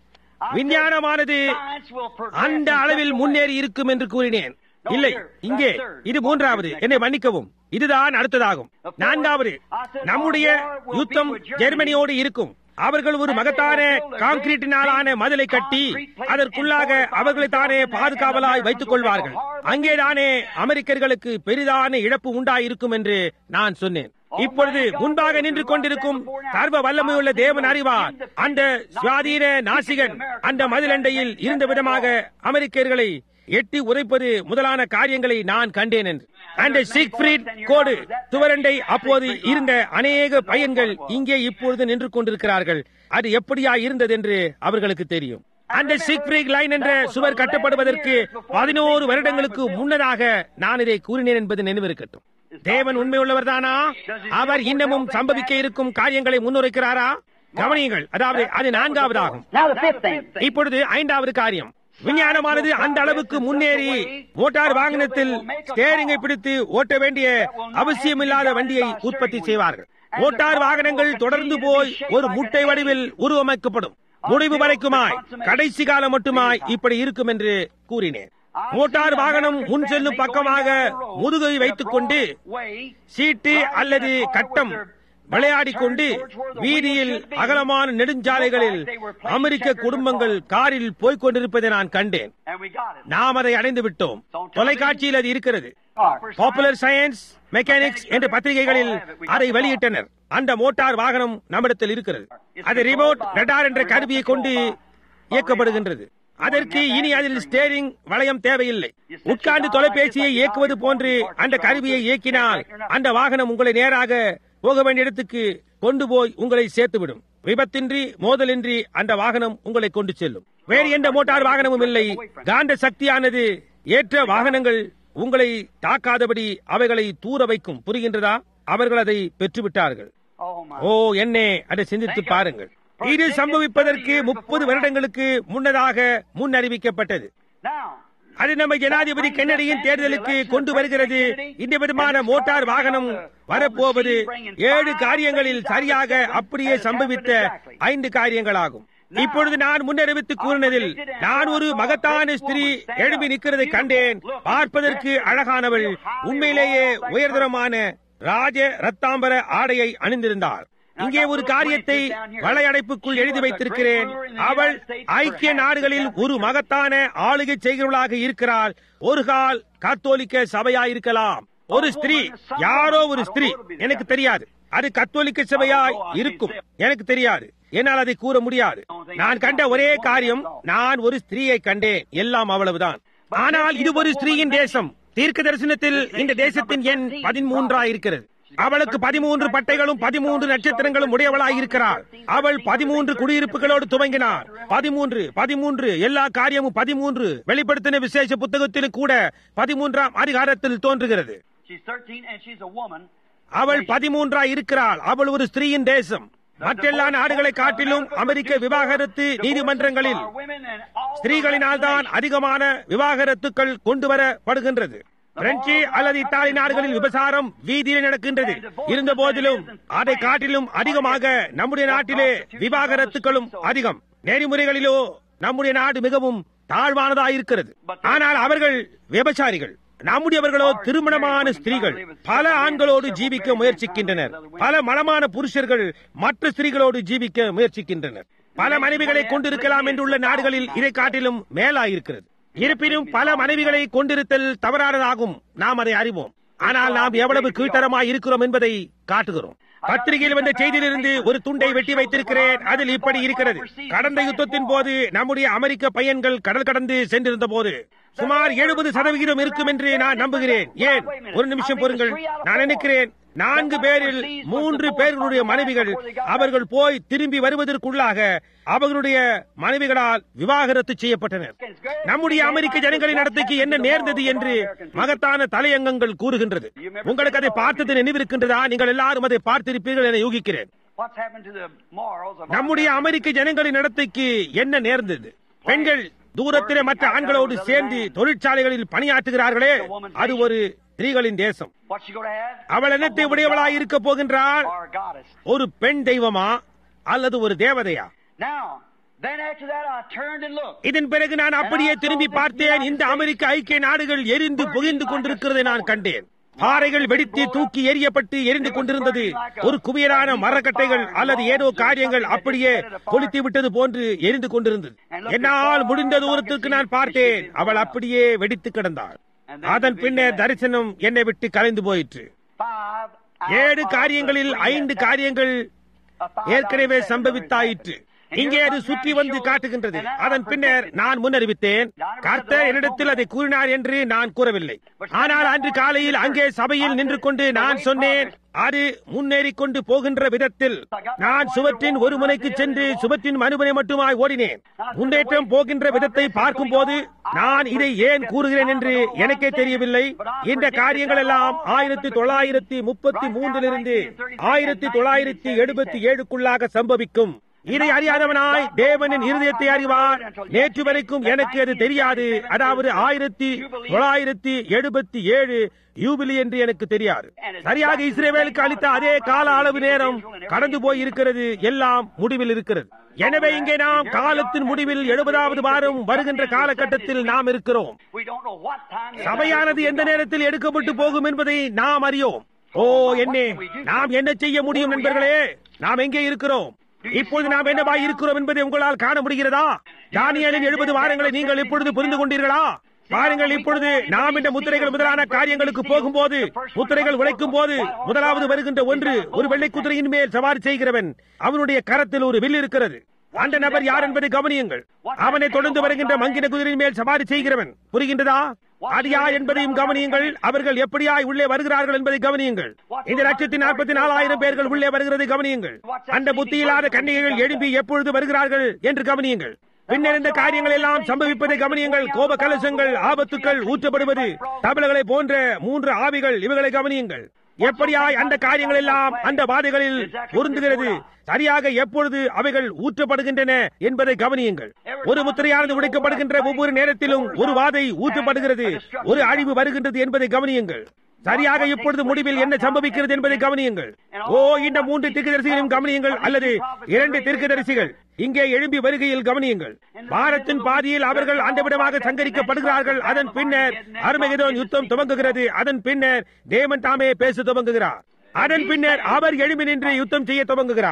I said, விஞ்ஞானமானது science will progress அந்த in அளவில் such a way. முன்னேறி இருக்கும் என்று கூறினேன் இல்லை இங்கே இது மூன்றாவது என்னை மன்னிக்கவும் இதுதான் அடுத்ததாகும் நான்காவது நம்முடைய யுத்தம் ஜெர்மனியோடு இருக்கும் அவர்கள் ஒரு மகத்தான கான்கிரீட்டினாலான மதிலை கட்டி அதற்குள்ளாக அவர்களை தானே பாதுகாவலாய் வைத்துக் கொள்வார்கள் அங்கேதானே அமெரிக்கர்களுக்கு பெரிதான இழப்பு உண்டாயிருக்கும் என்று நான் சொன்னேன் இப்பொழுது முன்பாக நின்று கொண்டிருக்கும் சர்வ வல்லமையுள்ள தேவன் அறிவார் அந்த சுவாதீன நாசிகன் அந்த மதிலண்டையில் இருந்த விதமாக அமெரிக்கர்களை எட்டி உதைப்பது முதலான காரியங்களை நான் கண்டேன் என்று அந்த சிக்ஃப்ரீட் கோடு துவரண்டை அப்போது இருந்த அநேக பையன்கள் இங்கே இப்பொழுது நின்று கொண்டிருக்கிறார்கள் அது எப்படியா இருந்தது என்று அவர்களுக்கு தெரியும் அந்த சிக்ஃப்ரீட் லைன் என்ற சுவர் கட்டப்படுவதற்கு பதினோரு வருடங்களுக்கு முன்னதாக நான் இதை கூறினேன் என்பது நினைவிருக்கட்டும் தேவன் உண்மையுள்ளவர் தானா அவர் இன்னமும் சம்பவிக்க இருக்கும் காரியங்களை முன்னுரைக்கிறாரா கவனியுங்கள் அதாவது அது நான்காவதாகும் Now the fifth thing. இப்பொழுது ஐந்தாவது காரியம் விஞ்ஞானமானது அந்த அளவுக்கு முன்னேறி மோட்டார் வாகனத்தில் ஸ்டேரிங்கை பிடித்து ஓட்ட வேண்டிய அவசியமில்லாத வண்டியை உற்பத்தி செய்வார்கள் மோட்டார் வாகனங்கள் தொடர்ந்து போய் ஒரு முட்டை வடிவில் உருவமைக்கப்படும் முடிவு வரைக்குமாய் கடைசி காலம் மட்டுமாய் இப்படி இருக்கும் என்று கூறினேன் மோட்டார் வாகனம் முன் செல்லும் பக்கமாக முதுகை வைத்துக் கொண்டு சீட்டு அல்லது கட்டம் விளையாடிக் கொண்டு வீதியில் அகலமான நெடுஞ்சாலைகளில் அமெரிக்க குடும்பங்கள் காரில் போய்க் கொண்டிருப்பதை நான் கண்டேன் And we got it. நாம் அதை அடைந்து விட்டோம் தொலைக்காட்சியில் அது இருக்கிறது பாப்புலர் சயின்ஸ் மெக்கானிக்ஸ் என்ற பத்திரிகைகளில் அதை வெளியிட்டனர் அந்த மோட்டார் வாகனம் நம்மிடத்தில் இருக்கிறது அது ரிமோட் ரடார் என்ற கருவியை கொண்டு இயக்கப்படுகின்றது அதற்கு இனி அதில் ஸ்டேரிங் வளையம் தேவையில்லை உட்கார்ந்து தொலைபேசியை இயக்குவது போன்று அந்த கருவியை இயக்கினால் அந்த வாகனம் உங்களை நேராக போக வேண்டிய இடத்துக்கு கொண்டு போய் உங்களை சேர்த்துவிடும் விபத்தின்றி மோதலின்றி அந்த வாகனம் உங்களை கொண்டு செல்லும் வேறு எந்த மோட்டார் வாகனமும் இல்லை காந்த சக்தியானது ஏற்ற வாகனங்கள் உங்களை தாக்காதபடி அவைகளை தூர வைக்கும் புரிகின்றதா அவர்கள் அதை பெற்றுவிட்டார்கள் Oh my. ஓ என்னே அதை சிந்தித்து பாருங்கள் இது சம்பவிப்பதற்கு முப்பது வருடங்களுக்கு முன்னதாக முன்னறிவிக்கப்பட்டது Now, அது நம்ம ஜனாதிபதி கென்னடியின் தேர்தலுக்கு கொண்டு வருகிறது இந்த விதமான மோட்டார் வாகனம் வரப்போவது ஏழு காரியங்களில் சரியாக அப்படியே சம்பவித்த ஐந்து காரியங்களாகும் இப்பொழுது நான் முன்னறிவித்து கூறினதில் நான் ஒரு மகத்தான ஸ்திரீ எழுப்பி நிற்கிறதை கண்டேன் பார்ப்பதற்கு அழகானவள் உண்மையிலேயே உயர்தரமான ராஜ ரத்தாம்பர ஆடையை அணிந்திருந்தாள் இங்கே ஒரு காரியத்தை வளையடைப்புக்குள் எழுதி வைத்திருக்கிறேன் அவள் ஐக்கிய நாடுகளில் ஒரு மகத்தான ஆளுகை செய்கிறவளாக இருக்கிறாள் ஒரு கால் கத்தோலிக்க சபையாயிருக்கலாம் ஒரு ஸ்திரீ யாரோ ஒரு ஸ்திரீ எனக்கு தெரியாது அது கத்தோலிக்க சபையாய் இருக்கும் எனக்கு தெரியாது என்னால் அதை கூற முடியாது நான் கண்ட ஒரே காரியம் நான் ஒரு ஸ்திரீயை கண்டேன் எல்லாம் அவ்வளவுதான் ஆனால் இது ஒரு ஸ்திரீயின் தேசம் தீர்க்க தரிசனத்தில் இந்த தேசத்தின் எண் பதிமூன்றாய் இருக்கிறது அவளுக்கு பதிமூன்று பட்டைகளும் பதிமூன்று நட்சத்திரங்களும் உடையவளாய் இருக்கிறாள் அவள் பதிமூன்று குடியிருப்புகளோடு துவங்கினார் பதிமூன்று பதிமூன்று எல்லா காரியமும் பதிமூன்று வெளிப்படுத்தின விசேஷ புத்தகத்திலும் கூட பதிமூன்றாம் அதிகாரத்தில் தோன்றுகிறது She's 13 and she's a woman. அவள் பதிமூன்றாய் இருக்கிறாள் அவள் ஒரு ஸ்திரீயின் தேசம் மற்றெல்லா நாடுகளை காட்டிலும் அமெரிக்க விவாகரத்து நீதிமன்றங்களில் Are women and all the ஸ்திரீகளினால் தான் அதிகமான விவாகரத்துக்கள் கொண்டு வரப்படுகின்றது பிரெஞ்சு அல்லது இத்தாலி நாடுகளில் விபசாரம் வீதியில் நடக்கின்றது இருந்த போதிலும் அதை காட்டிலும் அதிகமாக நம்முடைய நாட்டிலே விவாகரத்துக்களும் அதிகம் நெறிமுறைகளிலோ நம்முடைய நாடு மிகவும் தாழ்வானதாயிருக்கிறது ஆனால் அவர்கள் விபச்சாரிகள் நம்முடையவர்களோ திருமணமான ஸ்திரீகள் பல ஆண்களோடு ஜீவிக்க முயற்சிக்கின்றனர் பல மனமான புருஷர்கள் மற்ற ஸ்திரீகளோடு ஜீவிக்க முயற்சிக்கின்றனர் பல மனைவிகளை கொண்டிருக்கலாம் என்றுள்ள நாடுகளில் இதை காட்டிலும் மேலாயிருக்கிறது இருப்பினும் பல மனைவிகளை கொண்டிருத்தல் தவறானதாகும் நாம் அதை அறிவோம் ஆனால் நாம் எவ்வளவு கீழ்த்தரமாய் இருக்கிறோம் என்பதை காட்டுகிறோம் பத்திரிகையில் வந்த செய்தியிலிருந்து ஒரு துண்டை வெட்டி வைத்திருக்கிறேன் அதில் இப்படி இருக்கிறது கடந்த யுத்தத்தின் போது நம்முடைய அமெரிக்க பையன்கள் கடல் கடந்து சென்றிருந்த போது சுமார் எழுபது சதவிகிதம் இருக்கும் என்று நான் நம்புகிறேன் ஏன் ஒரு நிமிஷம் பொறுங்கள் நான் நினைக்கிறேன் நான்கு பேரில் மூன்று பேர்களுடைய மனைவிகள் அவர்கள் போய் திரும்பி வருவதற்குள்ளாக அவர்களுடைய மனைவிகளால் விவாகரத்து செய்யப்பட்டனர் நம்முடைய அமெரிக்க ஜனங்களின் நடத்தைக்கு என்ன நேர்ந்தது என்று மகத்தான தலையங்கங்கள் கூறுகின்றது உங்களுக்கு அதை பார்த்தது நினைவிருக்கின்றதா நீங்கள் எல்லாரும் அதை பார்த்திருப்பீர்கள் என யூகிக்கிறேன் What's happened to the morals of our நம்முடைய அமெரிக்க ஜனங்களின் நடத்தைக்கு என்ன நேர்ந்தது பெண்கள் தூரத்திலே மற்ற ஆண்களோடு சேர்ந்து தொழிற்சாலைகளில் பணியாற்றுகிறார்களே அது ஒரு ஸ்திரீகளின் தேசம் What's she going to have? அவள் என்னத்தை உடையவளாய் இருக்க போகின்றாள் Or a goddess. ஒரு பெண் தெய்வமா அல்லது ஒரு தேவதையா Now, then after that I turned and looked. இதன் பிறகு நான் அப்படியே திரும்பி பார்த்தேன் இந்த அமெரிக்க ஐக்கிய நாடுகள் எரிந்து புகைந்து கொண்டிருக்கிறதை நான் கண்டேன் பாறைகள் வெடித்து தூக்கி எரியப்பட்டு எரிந்து கொண்டிருந்தது ஒரு குவியலான மரக்கட்டைகள் அல்லது ஏதோ காரியங்கள் அப்படியே கொளுத்தி விட்டது போன்று எரிந்து கொண்டிருந்தது என்னால் முடிந்த தூரத்திற்கு நான் பார்த்தேன் அவள் அப்படியே வெடித்து கிடந்தாள் அதன் பின்னர் தரிசனம் என்னை விட்டு கலைந்து போயிற்று Five ஏழு காரியங்களில் ஐந்து காரியங்கள் ஏற்கனவே சம்பவித்தாயிற்று இங்கே அது சுற்றி வந்து காட்டுகின்றது அதன் பின்னர் நான் முன்னறிவித்தேன் கர்த்தர் என்னிடத்தில் அதை கூறினார் என்று நான் கூறவில்லை ஆனால் அன்று காலையில் அங்கே சபையில் நின்று கொண்டு நான் சொன்னேன் அது முன்னேறிக் கொண்டு போகின்ற விதத்தில் நான் சுவற்றின் ஒரு முனைக்கு சென்று சுவற்றின் மனுமனை மட்டுமாய் ஓடினேன் முன்னேற்றம் போகின்ற விதத்தை பார்க்கும் போது நான் இதை ஏன் கூறுகிறேன் என்று எனக்கே தெரியவில்லை இந்த காரியங்கள் எல்லாம் ஆயிரத்தி தொள்ளாயிரத்தி முப்பத்தி மூன்றிலிருந்து ஆயிரத்தி தொள்ளாயிரத்தி எழுபத்தி ஏழுக்குள்ளாக சம்பவிக்கும் இதை அறியாதவனாய் தேவனின் இருதயத்தை அறிவார் நேற்று வரைக்கும் எனக்கு அது தெரியாது அதாவது ஆயிரத்தி தொள்ளாயிரத்தி எழுபத்தி ஏழு யூபிலி என்று எனக்கு தெரியாது சரியாக இஸ்ரேவேலுக்கு அளித்த அதே கால அளவு நேரம் கடந்து போய் இருக்கிறது எல்லாம் முடிவில் இருக்கிறது எனவே இங்கே நாம் காலத்தின் முடிவில் எழுபதாவது வாரம் வருகின்ற காலகட்டத்தில் நாம் இருக்கிறோம் We don't know what time. the- சபையானது எந்த நேரத்தில் எடுக்கப்பட்டு போகும் என்பதை நாம் அறியோம் ஓ என்னே நாம் என்ன செய்ய முடியும் நண்பர்களே நாம் எங்கே இருக்கிறோம் இப்பொழுது நாம் என்னவாய் இருக்கிறோம் என்பதை உங்களால் காண முடிகிறதா தானியலின் எழுபது வாரங்களை நீங்கள் இப்பொழுது புரிந்து கொண்டீர்களா பாருங்கள் இப்பொழுது நாம் இந்த முத்திரைகள் முதலான காரியங்களுக்கு போகும்போது முத்திரைகள் உழைக்கும் போது முதலாவது வருகின்ற ஒன்று ஒரு வெள்ளை குதிரையின் மேல் சவாரி செய்கிறவன் அவனுடைய கரத்தில் ஒரு வில் இருக்கிறது அந்த நபர் யார் என்பதை கவனியுங்கள் அவனை தொடர்ந்து வருகின்ற மங்கின குதிரையின் மேல் சவாரி செய்கிறவன் புரிகின்றதா அது யார் என்பதையும் கவனியுங்கள் அவர்கள் எப்படியாய் உள்ளே வருகிறார்கள் என்பதை கவனியுங்கள் இந்த லட்சத்தி நாற்பத்தி நாலாயிரம் பேர்கள் உள்ளே வருகிறதை கவனியுங்கள் அந்த புத்தியில்லாத கன்னிகைகள் எழும்பி எப்பொழுது வருகிறார்கள் என்று கவனியுங்கள் பின்னர் இந்த காரியங்கள் எல்லாம் சம்பவிப்பதை கவனியுங்கள் கோப கலசங்கள் ஆபத்துக்கள் ஊற்றப்படுவது தபலகளை போன்ற மூன்று ஆவிகள் இவைகளை கவனியுங்கள் எப்படியாய் அந்த காரியங்கள் எல்லாம் அந்த வாதைகளில் பொருந்துகிறது சரியாக எப்பொழுது அவைகள் ஊற்றப்படுகின்றன என்பதை கவனியுங்கள் ஒரு முத்திரையானது உடைக்கப்படுகின்ற ஒவ்வொரு நேரத்திலும் ஒரு வாதை ஊற்றப்படுகிறது ஒரு அழிவு வருகின்றது என்பதை கவனியுங்கள் சரியாக இப்பொழுது முடிவில் என்ன சம்பவிக்கிறது என்பதை கவனியுங்கள் ஓ இந்த மூன்று தீர்க்கதரிசிகளையும் கவனியுங்கள் அல்லது இரண்டு தீர்க்கதரிசிகள் இங்கே எழும்பி வருகையில் கவனியுங்கள் பாரத்தின் பாதியில் அவர்கள் அந்த விடமாக சங்கரிக்கப்படுகிறார்கள் அதன் பின்னர் அருமகிதோன் யுத்தம் துவங்குகிறது அதன் பின்னர் தேவன் தாமே பேச துவங்குகிறார் அதன் பின்னர் அவர் எழும்பி நின்று யுத்தம் செய்ய துவங்குகிறார்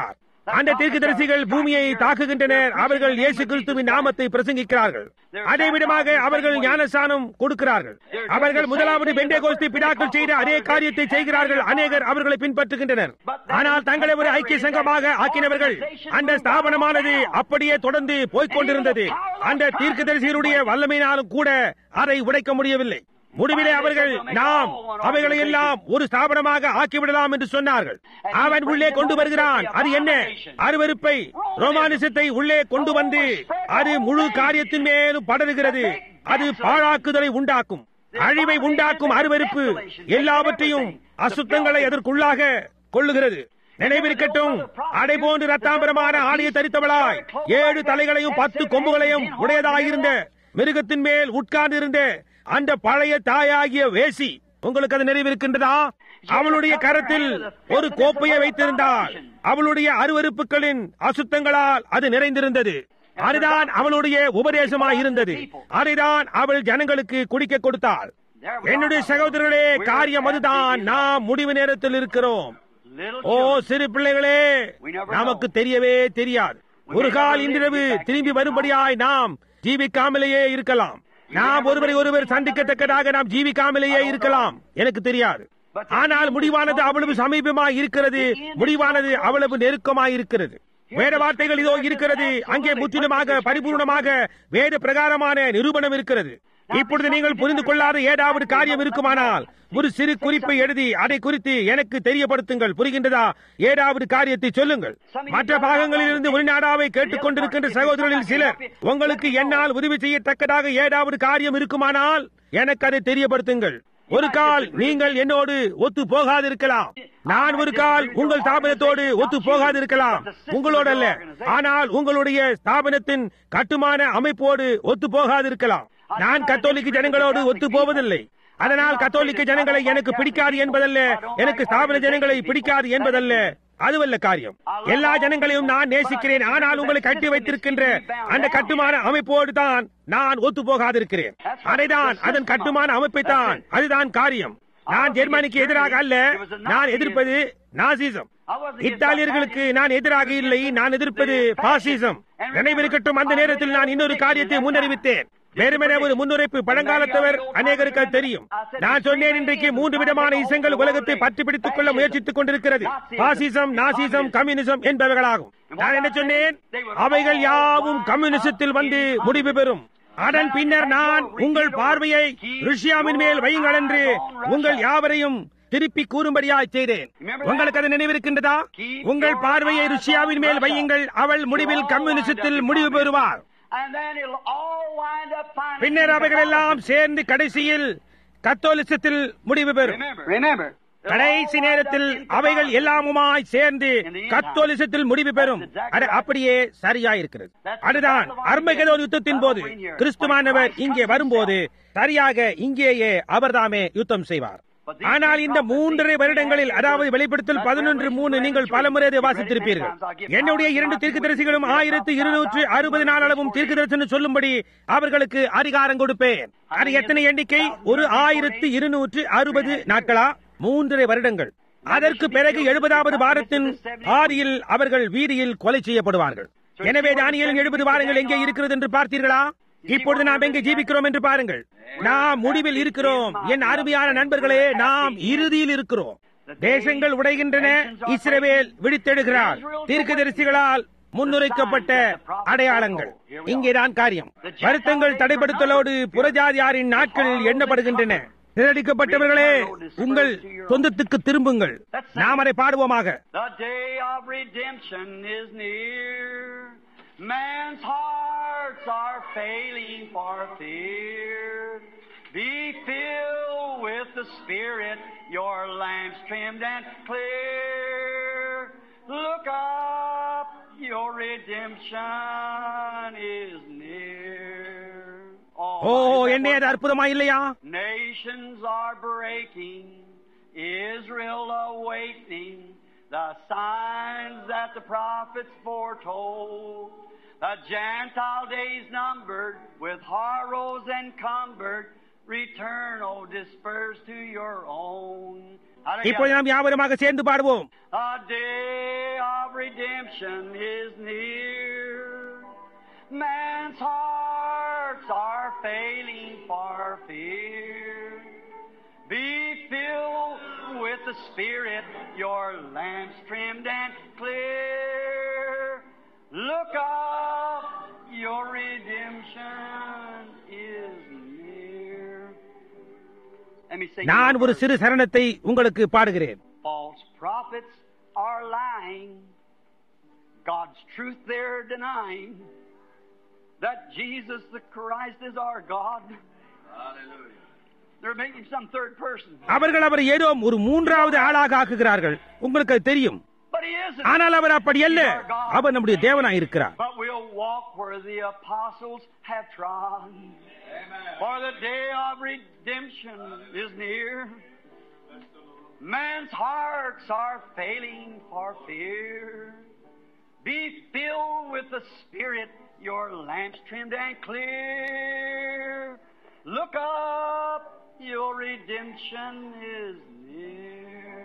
அந்த தீர்க்கதரிசிகள் பூமியை தாக்குகின்றனர் அவர்கள் இயேசு கிறிஸ்துவின் நாமத்தை பிரசங்கிக்கிறார்கள் அதே விதமாக அவர்கள் ஞானசானம் கொடுக்கிறார்கள் அவர்கள் முதலாவது பெண்டேகோஸ்தி பிதாக்கள் செய்த அதே காரியத்தை செய்கிறார்கள் அநேகர் அவர்களை பின்பற்றுகின்றனர் ஆனால் தங்களை ஒரு ஐக்கிய சங்கமாக ஆக்கினவர்கள் அந்த ஸ்தாபனமானது அப்படியே தொடர்ந்து போய்க் கொண்டிருந்தது அந்த தீர்க்கதரிசிகளுடைய வல்லமையினாலும் கூட அதை உடைக்க முடியவில்லை முடிவிலே அவர்கள் நாம் அவைகளை எல்லாம் ஒரு ஸ்தாபனமாக ஆக்கிவிடலாம் என்று சொன்னார்கள் அவன் உள்ளே கொண்டு வருகிறான் அது என்ன அருவருப்பை ரோமானிசத்தை உள்ளே கொண்டு வந்து அது முழு காரியத்தின் மேலும் படருகிறது அது பாழாக்குதலை உண்டாக்கும் அழிவை உண்டாக்கும் அருவருப்பு எல்லாவற்றையும் அசுத்தங்களை அதற்குள்ளாக கொள்ளுகிறது நினைவிருக்கட்டும் அடை போன்று ரத்தாம்பரமான ஆடையை தரித்தவளாய் ஏழு தலைகளையும் பத்து கொம்புகளையும் உடையதாயிருந்த மிருகத்தின் மேல் உட்கார்ந்து இருந்த அந்த பழைய தாயாகிய வேசி உங்களுக்கு அது நினைவிருக்கின்றதா அவளுடைய கரத்தில் ஒரு கோப்பையை வைத்திருந்தாள் அவளுடைய அருவருப்புகளின் அசுத்தங்களால் அது நிறைந்திருந்தது அதுதான் அவளுடைய உபதேசமாய் இருந்தது அதைதான் அவள் ஜனங்களுக்கு குடிக்க கொடுத்தாள் என்னுடைய சகோதரர்களே காரியம் அதுதான் நாம் முடிவு நேரத்தில் இருக்கிறோம் ஓ சிறு பிள்ளைகளே நமக்கு தெரியவே தெரியாது ஒரு கால் இன்றிரவு திரும்பி வரும்படியாய் நாம் ஜீவிக்காமலேயே இருக்கலாம் நாம் ஒருவரை ஒருவர் சந்திக்கத்தக்கதாக நாம் ஜீவிக்காமலேயே இருக்கலாம் எனக்கு தெரியாது ஆனால் முடிவானது அவ்வளவு சமீபமாய் இருக்கிறது முடிவானது அவ்வளவு நெருக்கமாய் இருக்கிறது வேத வார்த்தைகள் இதோ இருக்கிறது அங்கே முற்றிலுமாக பரிபூர்ணமாக வேத பிரகாரமான நிரூபணம் இருக்கிறது இப்பொழுது நீங்கள் புரிந்து கொள்ளாத ஏதாவது காரியம் இருக்குமானால் ஒரு சிறு குறிப்பை எழுதி அதை குறித்து எனக்கு தெரியப்படுத்துங்கள் புரிகின்றதா ஏதாவது காரியத்தை சொல்லுங்கள் மற்ற பாகங்களில் இருந்து வெளிநாடாவை கேட்டுக் கொண்டிருக்கின்ற சகோதரர்களில் சிலர் உங்களுக்கு என்னால் உதவி செய்யத்தக்கதாக ஏதாவது காரியம் இருக்குமானால் எனக்கு அதை தெரியப்படுத்துங்கள் ஒரு கால் நீங்கள் என்னோடு ஒத்து போகாதிருக்கலாம் நான் ஒரு கால் உங்கள் ஸ்தாபனத்தோடு ஒத்து போகாதிருக்கலாம் உங்களோடு அல்ல ஆனால் உங்களுடைய ஸ்தாபனத்தின் கட்டுமான அமைப்போடு ஒத்து போகாதிருக்கலாம் நான் கத்தோலிக்க ஜனங்களோடு ஒத்து போவதில்லை அதனால் கத்தோலிக்க ஜனங்களை எனக்கு பிடிக்காது என்பதல்ல எனக்கு ஸ்தாபன ஜனங்களை பிடிக்காது என்பதல்ல அதுவல்ல காரியம் எல்லா ஜனங்களையும் நான் நேசிக்கிறேன் ஆனால் உங்களை கட்டி வைத்திருக்கின்ற அந்த கட்டுமான அமைப்போடு தான் நான் ஒத்து போகாதிருக்கிறேன் அதைதான் அதன் கட்டுமான அமைப்பை தான் அதுதான் காரியம் நான் ஜெர்மனிக்கு எதிராக அல்ல நான் எதிர்ப்பது நாசிசம் இத்தாலியர்களுக்கு நான் எதிராக இல்லை நான் எதிர்ப்பது பாசிசம் நினைவிருக்கட்டும் அந்த நேரத்தில் நான் இன்னொரு காரியத்தை முன்னறிவித்தேன் வெறுமனே ஒரு முன்னுரைப்பு பழங்காலத்தவர் அநேகருக்கு அது தெரியும் நான் சொன்னேன் இன்றைக்கு மூன்று விதமான இசங்கள் உலகத்தை பற்றி பிடித்துக் கொள்ள முயற்சித்துக் கொண்டிருக்கிறது பாசிசம் நாசிசம் கம்யூனிசம் என்பவைகளாகும் நான் என்ன சொன்னேன் அவைகள் யாவும் கம்யூனிசத்தில் வந்து முடிவு பெறும் அதன் பின்னர் நான் உங்கள் பார்வையை ருஷ்யாவின் மேல் வையுங்கள் என்று உங்கள் யாவரையும் திருப்பி கூறும்படியாய் செய்தேன் உங்களுக்கு அது நினைவிருக்கின்றதா உங்கள் பார்வையை ருஷ்யாவின் மேல் வையுங்கள் அவள் முடிவில் கம்யூனிசத்தில் முடிவு பெறுவார் பின்னர் அவைகள் எல்லாம் சேர்ந்து கடைசியில் கத்தோலிசத்தில் முடிவு பெறும் Remember, கடைசி நேரத்தில் அவைகள் எல்லாமுமாய் சேர்ந்து கத்தோலிசத்தில் முடிவு பெறும் அது அப்படியே சரியா இருக்கிறது அதுதான் அர்மகதோன் யுத்தத்தின் போது கிறிஸ்துவானவர் இங்கே வரும்போது சரியாக இங்கேயே அவர்தாமே யுத்தம் செய்வார் ஆனால் இந்த மூன்றரை வருடங்களில் அதாவது வெளிப்படுத்தல் பதினொன்று மூணு நீங்கள் பலமுறை அதை வாசித்திருப்பீர்கள் என்னுடைய இரண்டு தீர்க்கதரிசிகளும் ஆயிரத்தி இருநூற்று அறுபது நாள் அளவும் தீர்க்கதரிசனம் சொல்லும்படி அவர்களுக்கு அதிகாரம் கொடுப்பேன் அது எத்தனை எண்ணிக்கை ஒரு ஆயிரத்தி இருநூற்று அறுபது நாட்களா மூன்றரை வருடங்கள் அதற்கு பிறகு எழுபதாவது வாரத்தின் ஆறியில் அவர்கள் வீதியில் கொலை செய்யப்படுவார்கள் எனவே தானியலின் எழுபது வாரங்கள் எங்கே இருக்கிறது என்று பார்த்தீர்களா இப்பொழுது நாம் எங்கே ஜீவிக்கிறோம் என்று பாருங்கள் நாம் முடிவில் இருக்கிறோம் என் அருமையான நண்பர்களே நாம் இறுதியில் இருக்கிறோம் தேசங்கள் உடைகின்றன இஸ்ரவேல் விழித்தெழுகிறார் தீர்க்கதரிசிகளால் முன்னுரைக்கப்பட்ட அடையாளங்கள் இங்கேதான் காரியம் வருத்தங்கள் தடைப்படுத்தலோடு புறஜாதியாரின் நாட்கள் எண்ணப்படுகின்றன நிரடிக்கப்பட்டவர்களே உங்கள் சொந்தத்துக்கு திரும்புங்கள் நாம் அதை பாடுவோமாக the day of redemption is near. Man's hearts are failing for fear. Be filled with the Spirit, your lamps trimmed and clear. Look up, your redemption is near. ஓ என்னே அது அற்புதமா இல்லையா Nations are breaking, Israel awaiting the signs that the prophets foretold. The Gentile days numbered, with horrors encumbered, return, oh, disperse to your own. இப்போது நாம் யாவருமாக சேர்ந்து பாடுவோம் A day of redemption is near. Man's hearts are failing for fear. Be filled with the Spirit, your lamps trimmed and clear. Look up, your redemption is near. Let me sing நான் you ஒரு verse. சிறு சரணத்தை உங்களுக்கு பாடுகிறேன் False prophets are lying. God's truth they're denying. That Jesus the Christ is our God. Hallelujah. They're making some third person. அவர்கள் அவரை ஏதோ ஒரு மூன்றாவது ஆளாக ஆக்குகிறார்கள் உங்களுக்கு அது தெரியும் But he isn't. ஆனால் அவர் அப்படி அல்ல அவர் நம்முடைய தேவனாய் இருக்கிறார் But we'll walk where the apostles have trod. For the day of redemption is near. Man's hearts are failing for fear. Be filled with the Spirit, your lamps trimmed and clear. Look up, your redemption is near.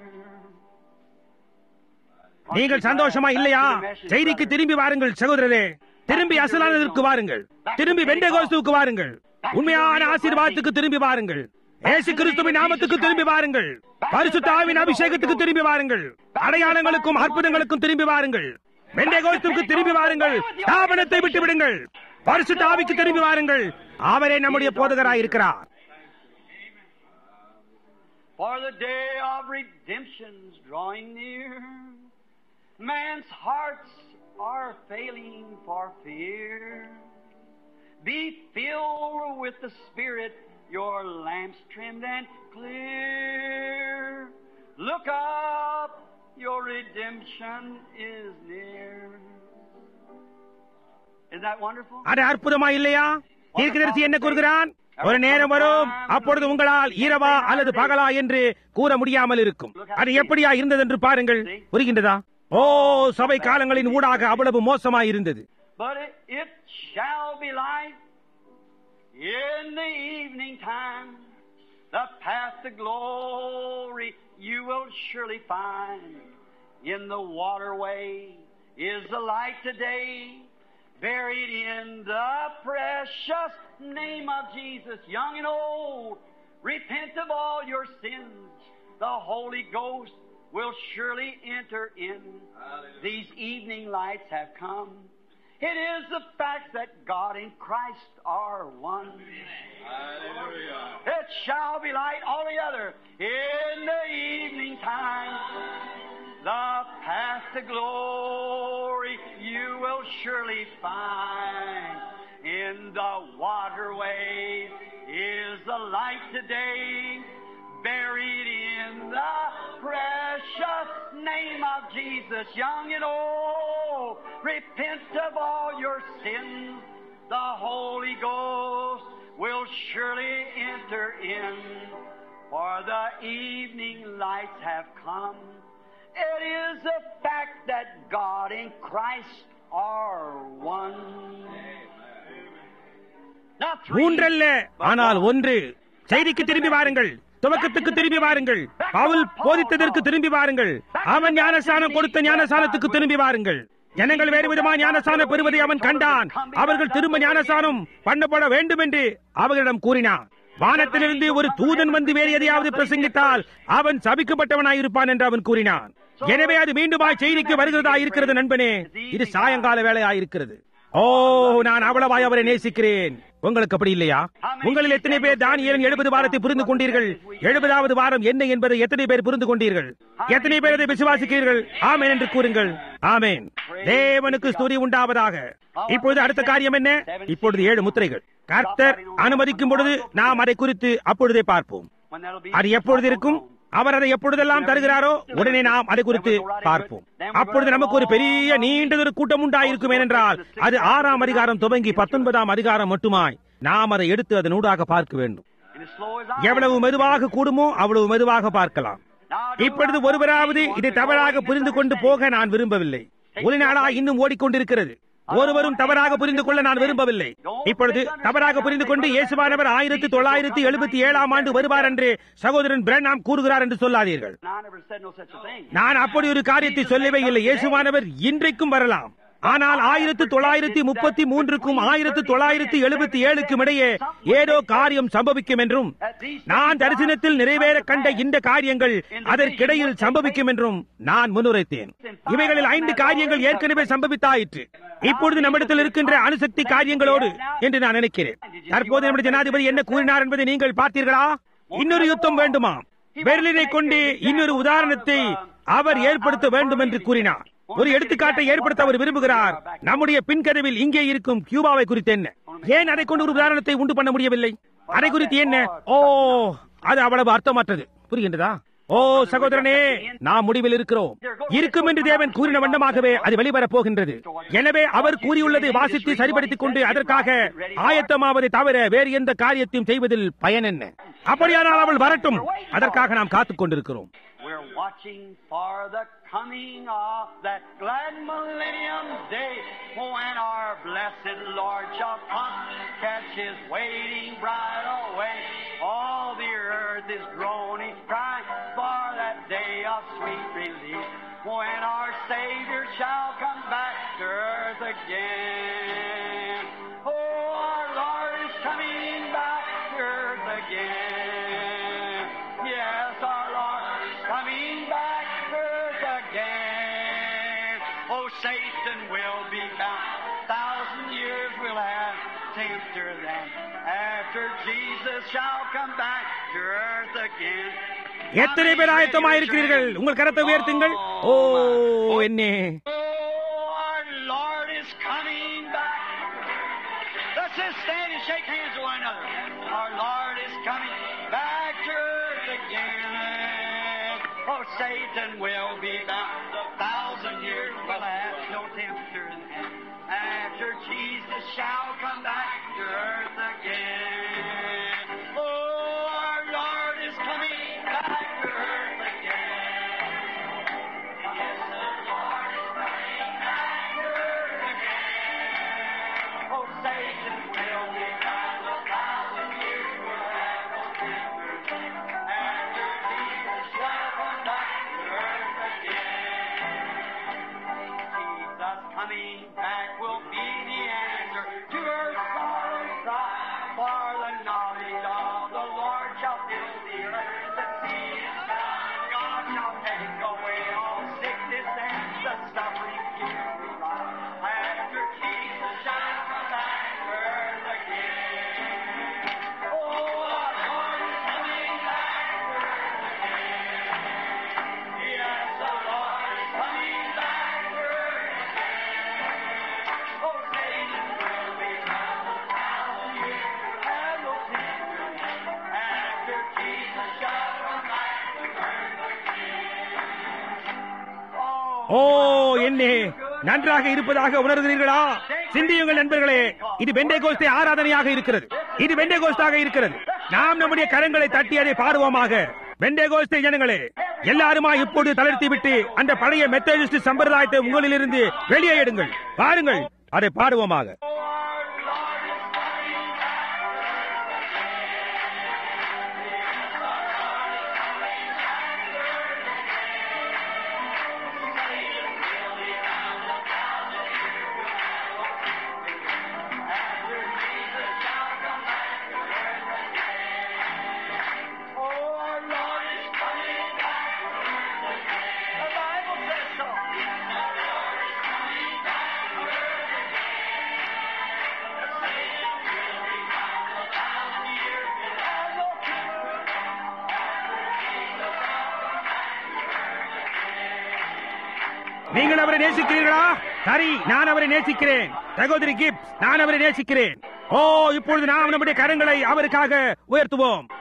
நீங்கள் சந்தோஷமா இல்லையா செய்திக்கு திரும்பி வாருங்கள் சகோதரரே திரும்பி அசலானதற்கு வாருங்கள் திரும்பி வெண்டகோஸ்துவுக்கு வாருங்கள் உண்மையான ஆசீர்வாதத்துக்கு திரும்பி வாருங்கள் ஏசு கிறிஸ்துவின் நாமத்துக்கு திரும்பி வாருங்கள் பரிசுத்தாவின் அபிஷேகத்துக்கு திரும்பி வாருங்கள் அடையாளங்களுக்கும் அற்புதங்களுக்கும் திரும்பி வாருங்கள் வெண்டகோஸ்துவுக்கு திரும்பி வாருங்கள் ஸ்தாபனத்தை விட்டு விடுங்கள் பரிசுத்த ஆவிக்கு திரும்பி வாருங்கள் அவரே நம்முடைய போதகராய் இருக்கிறார் For the day of redemption's drawing near. Man's hearts are failing for fear. Be filled with the Spirit, your lamps trimmed and clear. Look up, your redemption is near. Isn't that wonderful? அது அற்புதமா இல்லையா தீர்க்கதரிசி என்ன கூறுகிறான் ஒரு நேரம் வரும் அப்பொழுது உங்களால் இரவா அல்லது பகலா என்று கூற முடியாமல் இருக்கும் அது எப்படியா இருந்தது என்று பாருங்கள் புரிகின்றதா ஓ சபை காலங்களின் ஊடாக அவ்வளவு மோசமாய் இருந்தது But it, it shall be light in the evening time. The path to glory you will surely find. In the waterway is the light today, buried in the precious name of Jesus, young and old. Repent of all your sins. The Holy Ghost will surely enter in. These evening lights have come. It is the fact that God and Christ are one. It shall be light altogether in the evening time. The path to glory you will surely find. In the waterway is the light today, buried in the precious name of Jesus, young and old. Repent of all your sins. The Holy Ghost will surely enter in, for the evening lights have come. It is a fact that God and Christ are one. Not three, மூன்றல்ல ஆனால் ஒன்று செய்திக்கு திரும்பி வாருங்கள் துவக்கத்துக்கு திரும்பி வாருங்கள் பவுல் போதித்ததற்கு திரும்பி வாருங்கள் அவன் ஞானசானம் கொடுத்த ஞானசானத்துக்கு திரும்பி வாருங்கள் ஜனங்கள் வேறு விதமா ஞானசானம் பெறுவதை அவன் கண்டான் அவர்கள் திரும்ப ஞானசானம் பண்ணப்பட வேண்டும் என்று அவர்களிடம் கூறினான் வானத்திலிருந்து ஒரு தூதன் வந்து வேறு எதையாவது பிரசங்கித்தால் அவன் சபிக்கப்பட்டவனாயிருப்பான் என்று அவன் கூறினான் எனவே அது மீண்டுமாய் செய்திக்கு வருகிறதா இருக்கிறது நண்பனே இது சாயங்கால வேலையாயிருக்கிறது ஓ நான் அவ்வளவாய் அவரை நேசிக்கிறேன் உங்களுக்கு அப்படி இல்லையா உங்களில் எத்தனை பேர் தானியலின் எழுபது வாரத்தை புரிந்து கொண்டீர்கள் எழுபதாவது வாரம் என்ன என்பதை எத்தனை பேர் புரிந்து கொண்டீர்கள் எத்தனை பேர் அதை விசுவாசிக்கிறீர்கள் ஆமென் என்று கூறுங்கள் ஆமென் தேவனுக்கு ஸ்துதி உண்டாவதாக இப்பொழுது அடுத்த காரியம் என்ன இப்பொழுது ஏழு முத்திரைகள் கர்த்தர் அனுமதிக்கும் பொழுது நாம் அதை குறித்து அப்பொழுதே பார்ப்போம் when that'll be அது எப்பொழுது இருக்கும் அவர் அதை எப்பொழுதெல்லாம் தருகிறாரோ உடனே நாம் அதை குறித்து பார்ப்போம் அப்பொழுது நமக்கு ஒரு பெரிய நீண்டதொரு கூட்டம் உண்டாயிருக்கும் ஏனென்றால் அது ஆறாம் அதிகாரம் துவங்கி பத்தொன்பதாம் அதிகாரம் மட்டுமாய் நாம் அதை எடுத்து அதனூடாக பார்க்க வேண்டும் And as slow as I எவ்வளவு மெதுவாக கூடுமோ அவ்வளவு மெதுவாக பார்க்கலாம் இப்பொழுது ஒருவராவது இதை தவறாக புரிந்து கொண்டு போக நான் விரும்பவில்லை ஒரு நாளா இன்னும் ஓடிக்கொண்டிருக்கிறது ஒருவரும் தவறாக புரிந்து கொள்ள நான் விரும்பவில்லை இப்பொழுது தவறாக புரிந்து கொண்டு இயேசுவானவர் ஆயிரத்தி தொள்ளாயிரத்தி எழுபத்தி ஏழாம் ஆண்டு வருவார் என்று சகோதரன் பிரணாம் கூறுகிறார் என்று சொல்லாதீர்கள் And I never said no such a thing. நான் அப்படி ஒரு காரியத்தை சொல்லவே இல்லை இயேசுவானவர் இன்றைக்கும் வரலாம் ஆனால் ஆயிரத்து தொள்ளாயிரத்தி முப்பத்தி மூன்றுக்கும் ஆயிரத்து தொள்ளாயிரத்தி எழுபத்தி ஏழுக்கும் இடையே ஏதோ காரியம் சம்பவிக்கும் என்றும் நான் தரிசனத்தில் நிறைவேற கண்ட இந்த காரியங்கள் அதற்கிடையில் சம்பவிக்கும் என்றும் நான் முன்னுரைத்தேன் இவைகளில் ஐந்து காரியங்கள் ஏற்கனவே சம்பவித்தாயிற்று இப்பொழுது நம்மிடத்தில் இருக்கின்ற அணுசக்தி காரியங்களோடு என்று நான் நினைக்கிறேன் தற்போது நம்முடைய ஜனாதிபதி என்ன கூறினார் என்பதை நீங்கள் பார்த்தீர்களா இன்னொரு யுத்தம் வேண்டுமா பெர்லினை கொண்டு இன்னொரு உதாரணத்தை அவர் ஏற்படுத்த வேண்டும் என்று கூறினார் ஒரு எடுத்துக்காட்டை ஏற்படுத்த அவர் விரும்புகிறார் நம்முடைய பின்கதவில் இங்கே இருக்கும் கியூபாவை குறித்து என்ன ஏன் அதை கொண்டு ஒரு உதாரணத்தை உண்டு பண்ண முடியவில்லை அதை குறித்து என்ன ஓ அது அவ்வளவு அர்த்தமற்றது புரிகின்றதா ஓ சகோதரனே நாம் முடிவில் இருக்கிறோம் இருக்கும் என்று தேவன் கூறின வண்ணமாகவே அது வெளிவரப் போகின்றது எனவே அவர் கூறியுள்ளதை வாசித்து சரிபடுத்திக் கொண்டு அதற்காக ஆயத்தமாவதை தவிர வேறு எந்த காரியத்தையும் செய்வதில் பயன் என்ன அப்படியானால் அவள் வரட்டும் அதற்காக நாம் காத்துக் கொண்டிருக்கிறோம் We're watching for the coming of that glad millennium day when our blessed Lord shall come, catch his waiting bride away. All the earth is groaning, crying for that day of sweet release when our Savior shall come back to earth again. Oh, our Lord is coming back to earth again. Yes, our Lord is coming back to earth again. Oh, Satan will be bound. Thousand years will have tempter then. After Jesus shall come back to earth again. எத்தனை பேர் ஆயத்தமாயிருக்கிறீர்கள் உங்கள் கரத்தை உயர்த்துங்கள் ஓ என்னே Oh, our Lord is coming back. Let's just stand and shake hands with one another. Our Lord is coming back to earth again. Oh, Satan will be bound. A thousand years will have no tempter then. After Jesus shall come back to earth again. Oh, our Lord is coming back to earth again. Yes, the Lord is coming back to earth again. Oh, Satan will be bound. A thousand years will have no tempter. After Jesus shall come back to earth again. Jesus coming back will be the answer to her sorrow cry. For the knowledge of the Lord shall fill the earth. The seed is found. God shall take away all sickness and the suffering here we rise. After Jesus shall come back to earth again. Oh, our Lord is coming back to earth again. Yes, the Lord is coming back to earth again. Oh, Satan will be bound a thousand years and no tempter. After Jesus shall come back to earth again. ஓ என்னே நன்றாக இருப்பதாக உணர்கிறீர்களா சிந்தியுங்கள் நண்பர்களே இது வெண்டை கோஸ்தே ஆராதனையாக இருக்கிறது இது வெண்டை கோஸ்தாக இருக்கிறது நாம் நம்முடைய கரங்களை தட்டி அதை பாடுவோமாக வெண்டை கோஸ்தே ஜனங்களே எல்லாருமா இப்போது தளர்த்தி விட்டு அந்த பழைய மெத்தடிஸ்ட் சம்பிரதாயத்தை உங்களிலிருந்து வெளியே எடுங்கள் பாருங்கள் அதை பாடுவோமாக Oh, our Lord is coming back. After Jesus shall come back to earth again. Oh, our Lord is coming back to earth again. The Bible says so. Our Lord is coming back to earth again. Satan will be bound a thousand years and have no temper. After Jesus shall come back to earth again. நீங்கள் அவரை நேசிக்கிறீர்களா சரி நான் அவரை நேசிக்கிறேன் சகோதரி கிப்ஸ் நான் அவரை நேசிக்கிறேன் ஓ இப்பொழுது நாம் நம்முடைய கரங்களை அவருக்காக உயர்த்துவோம்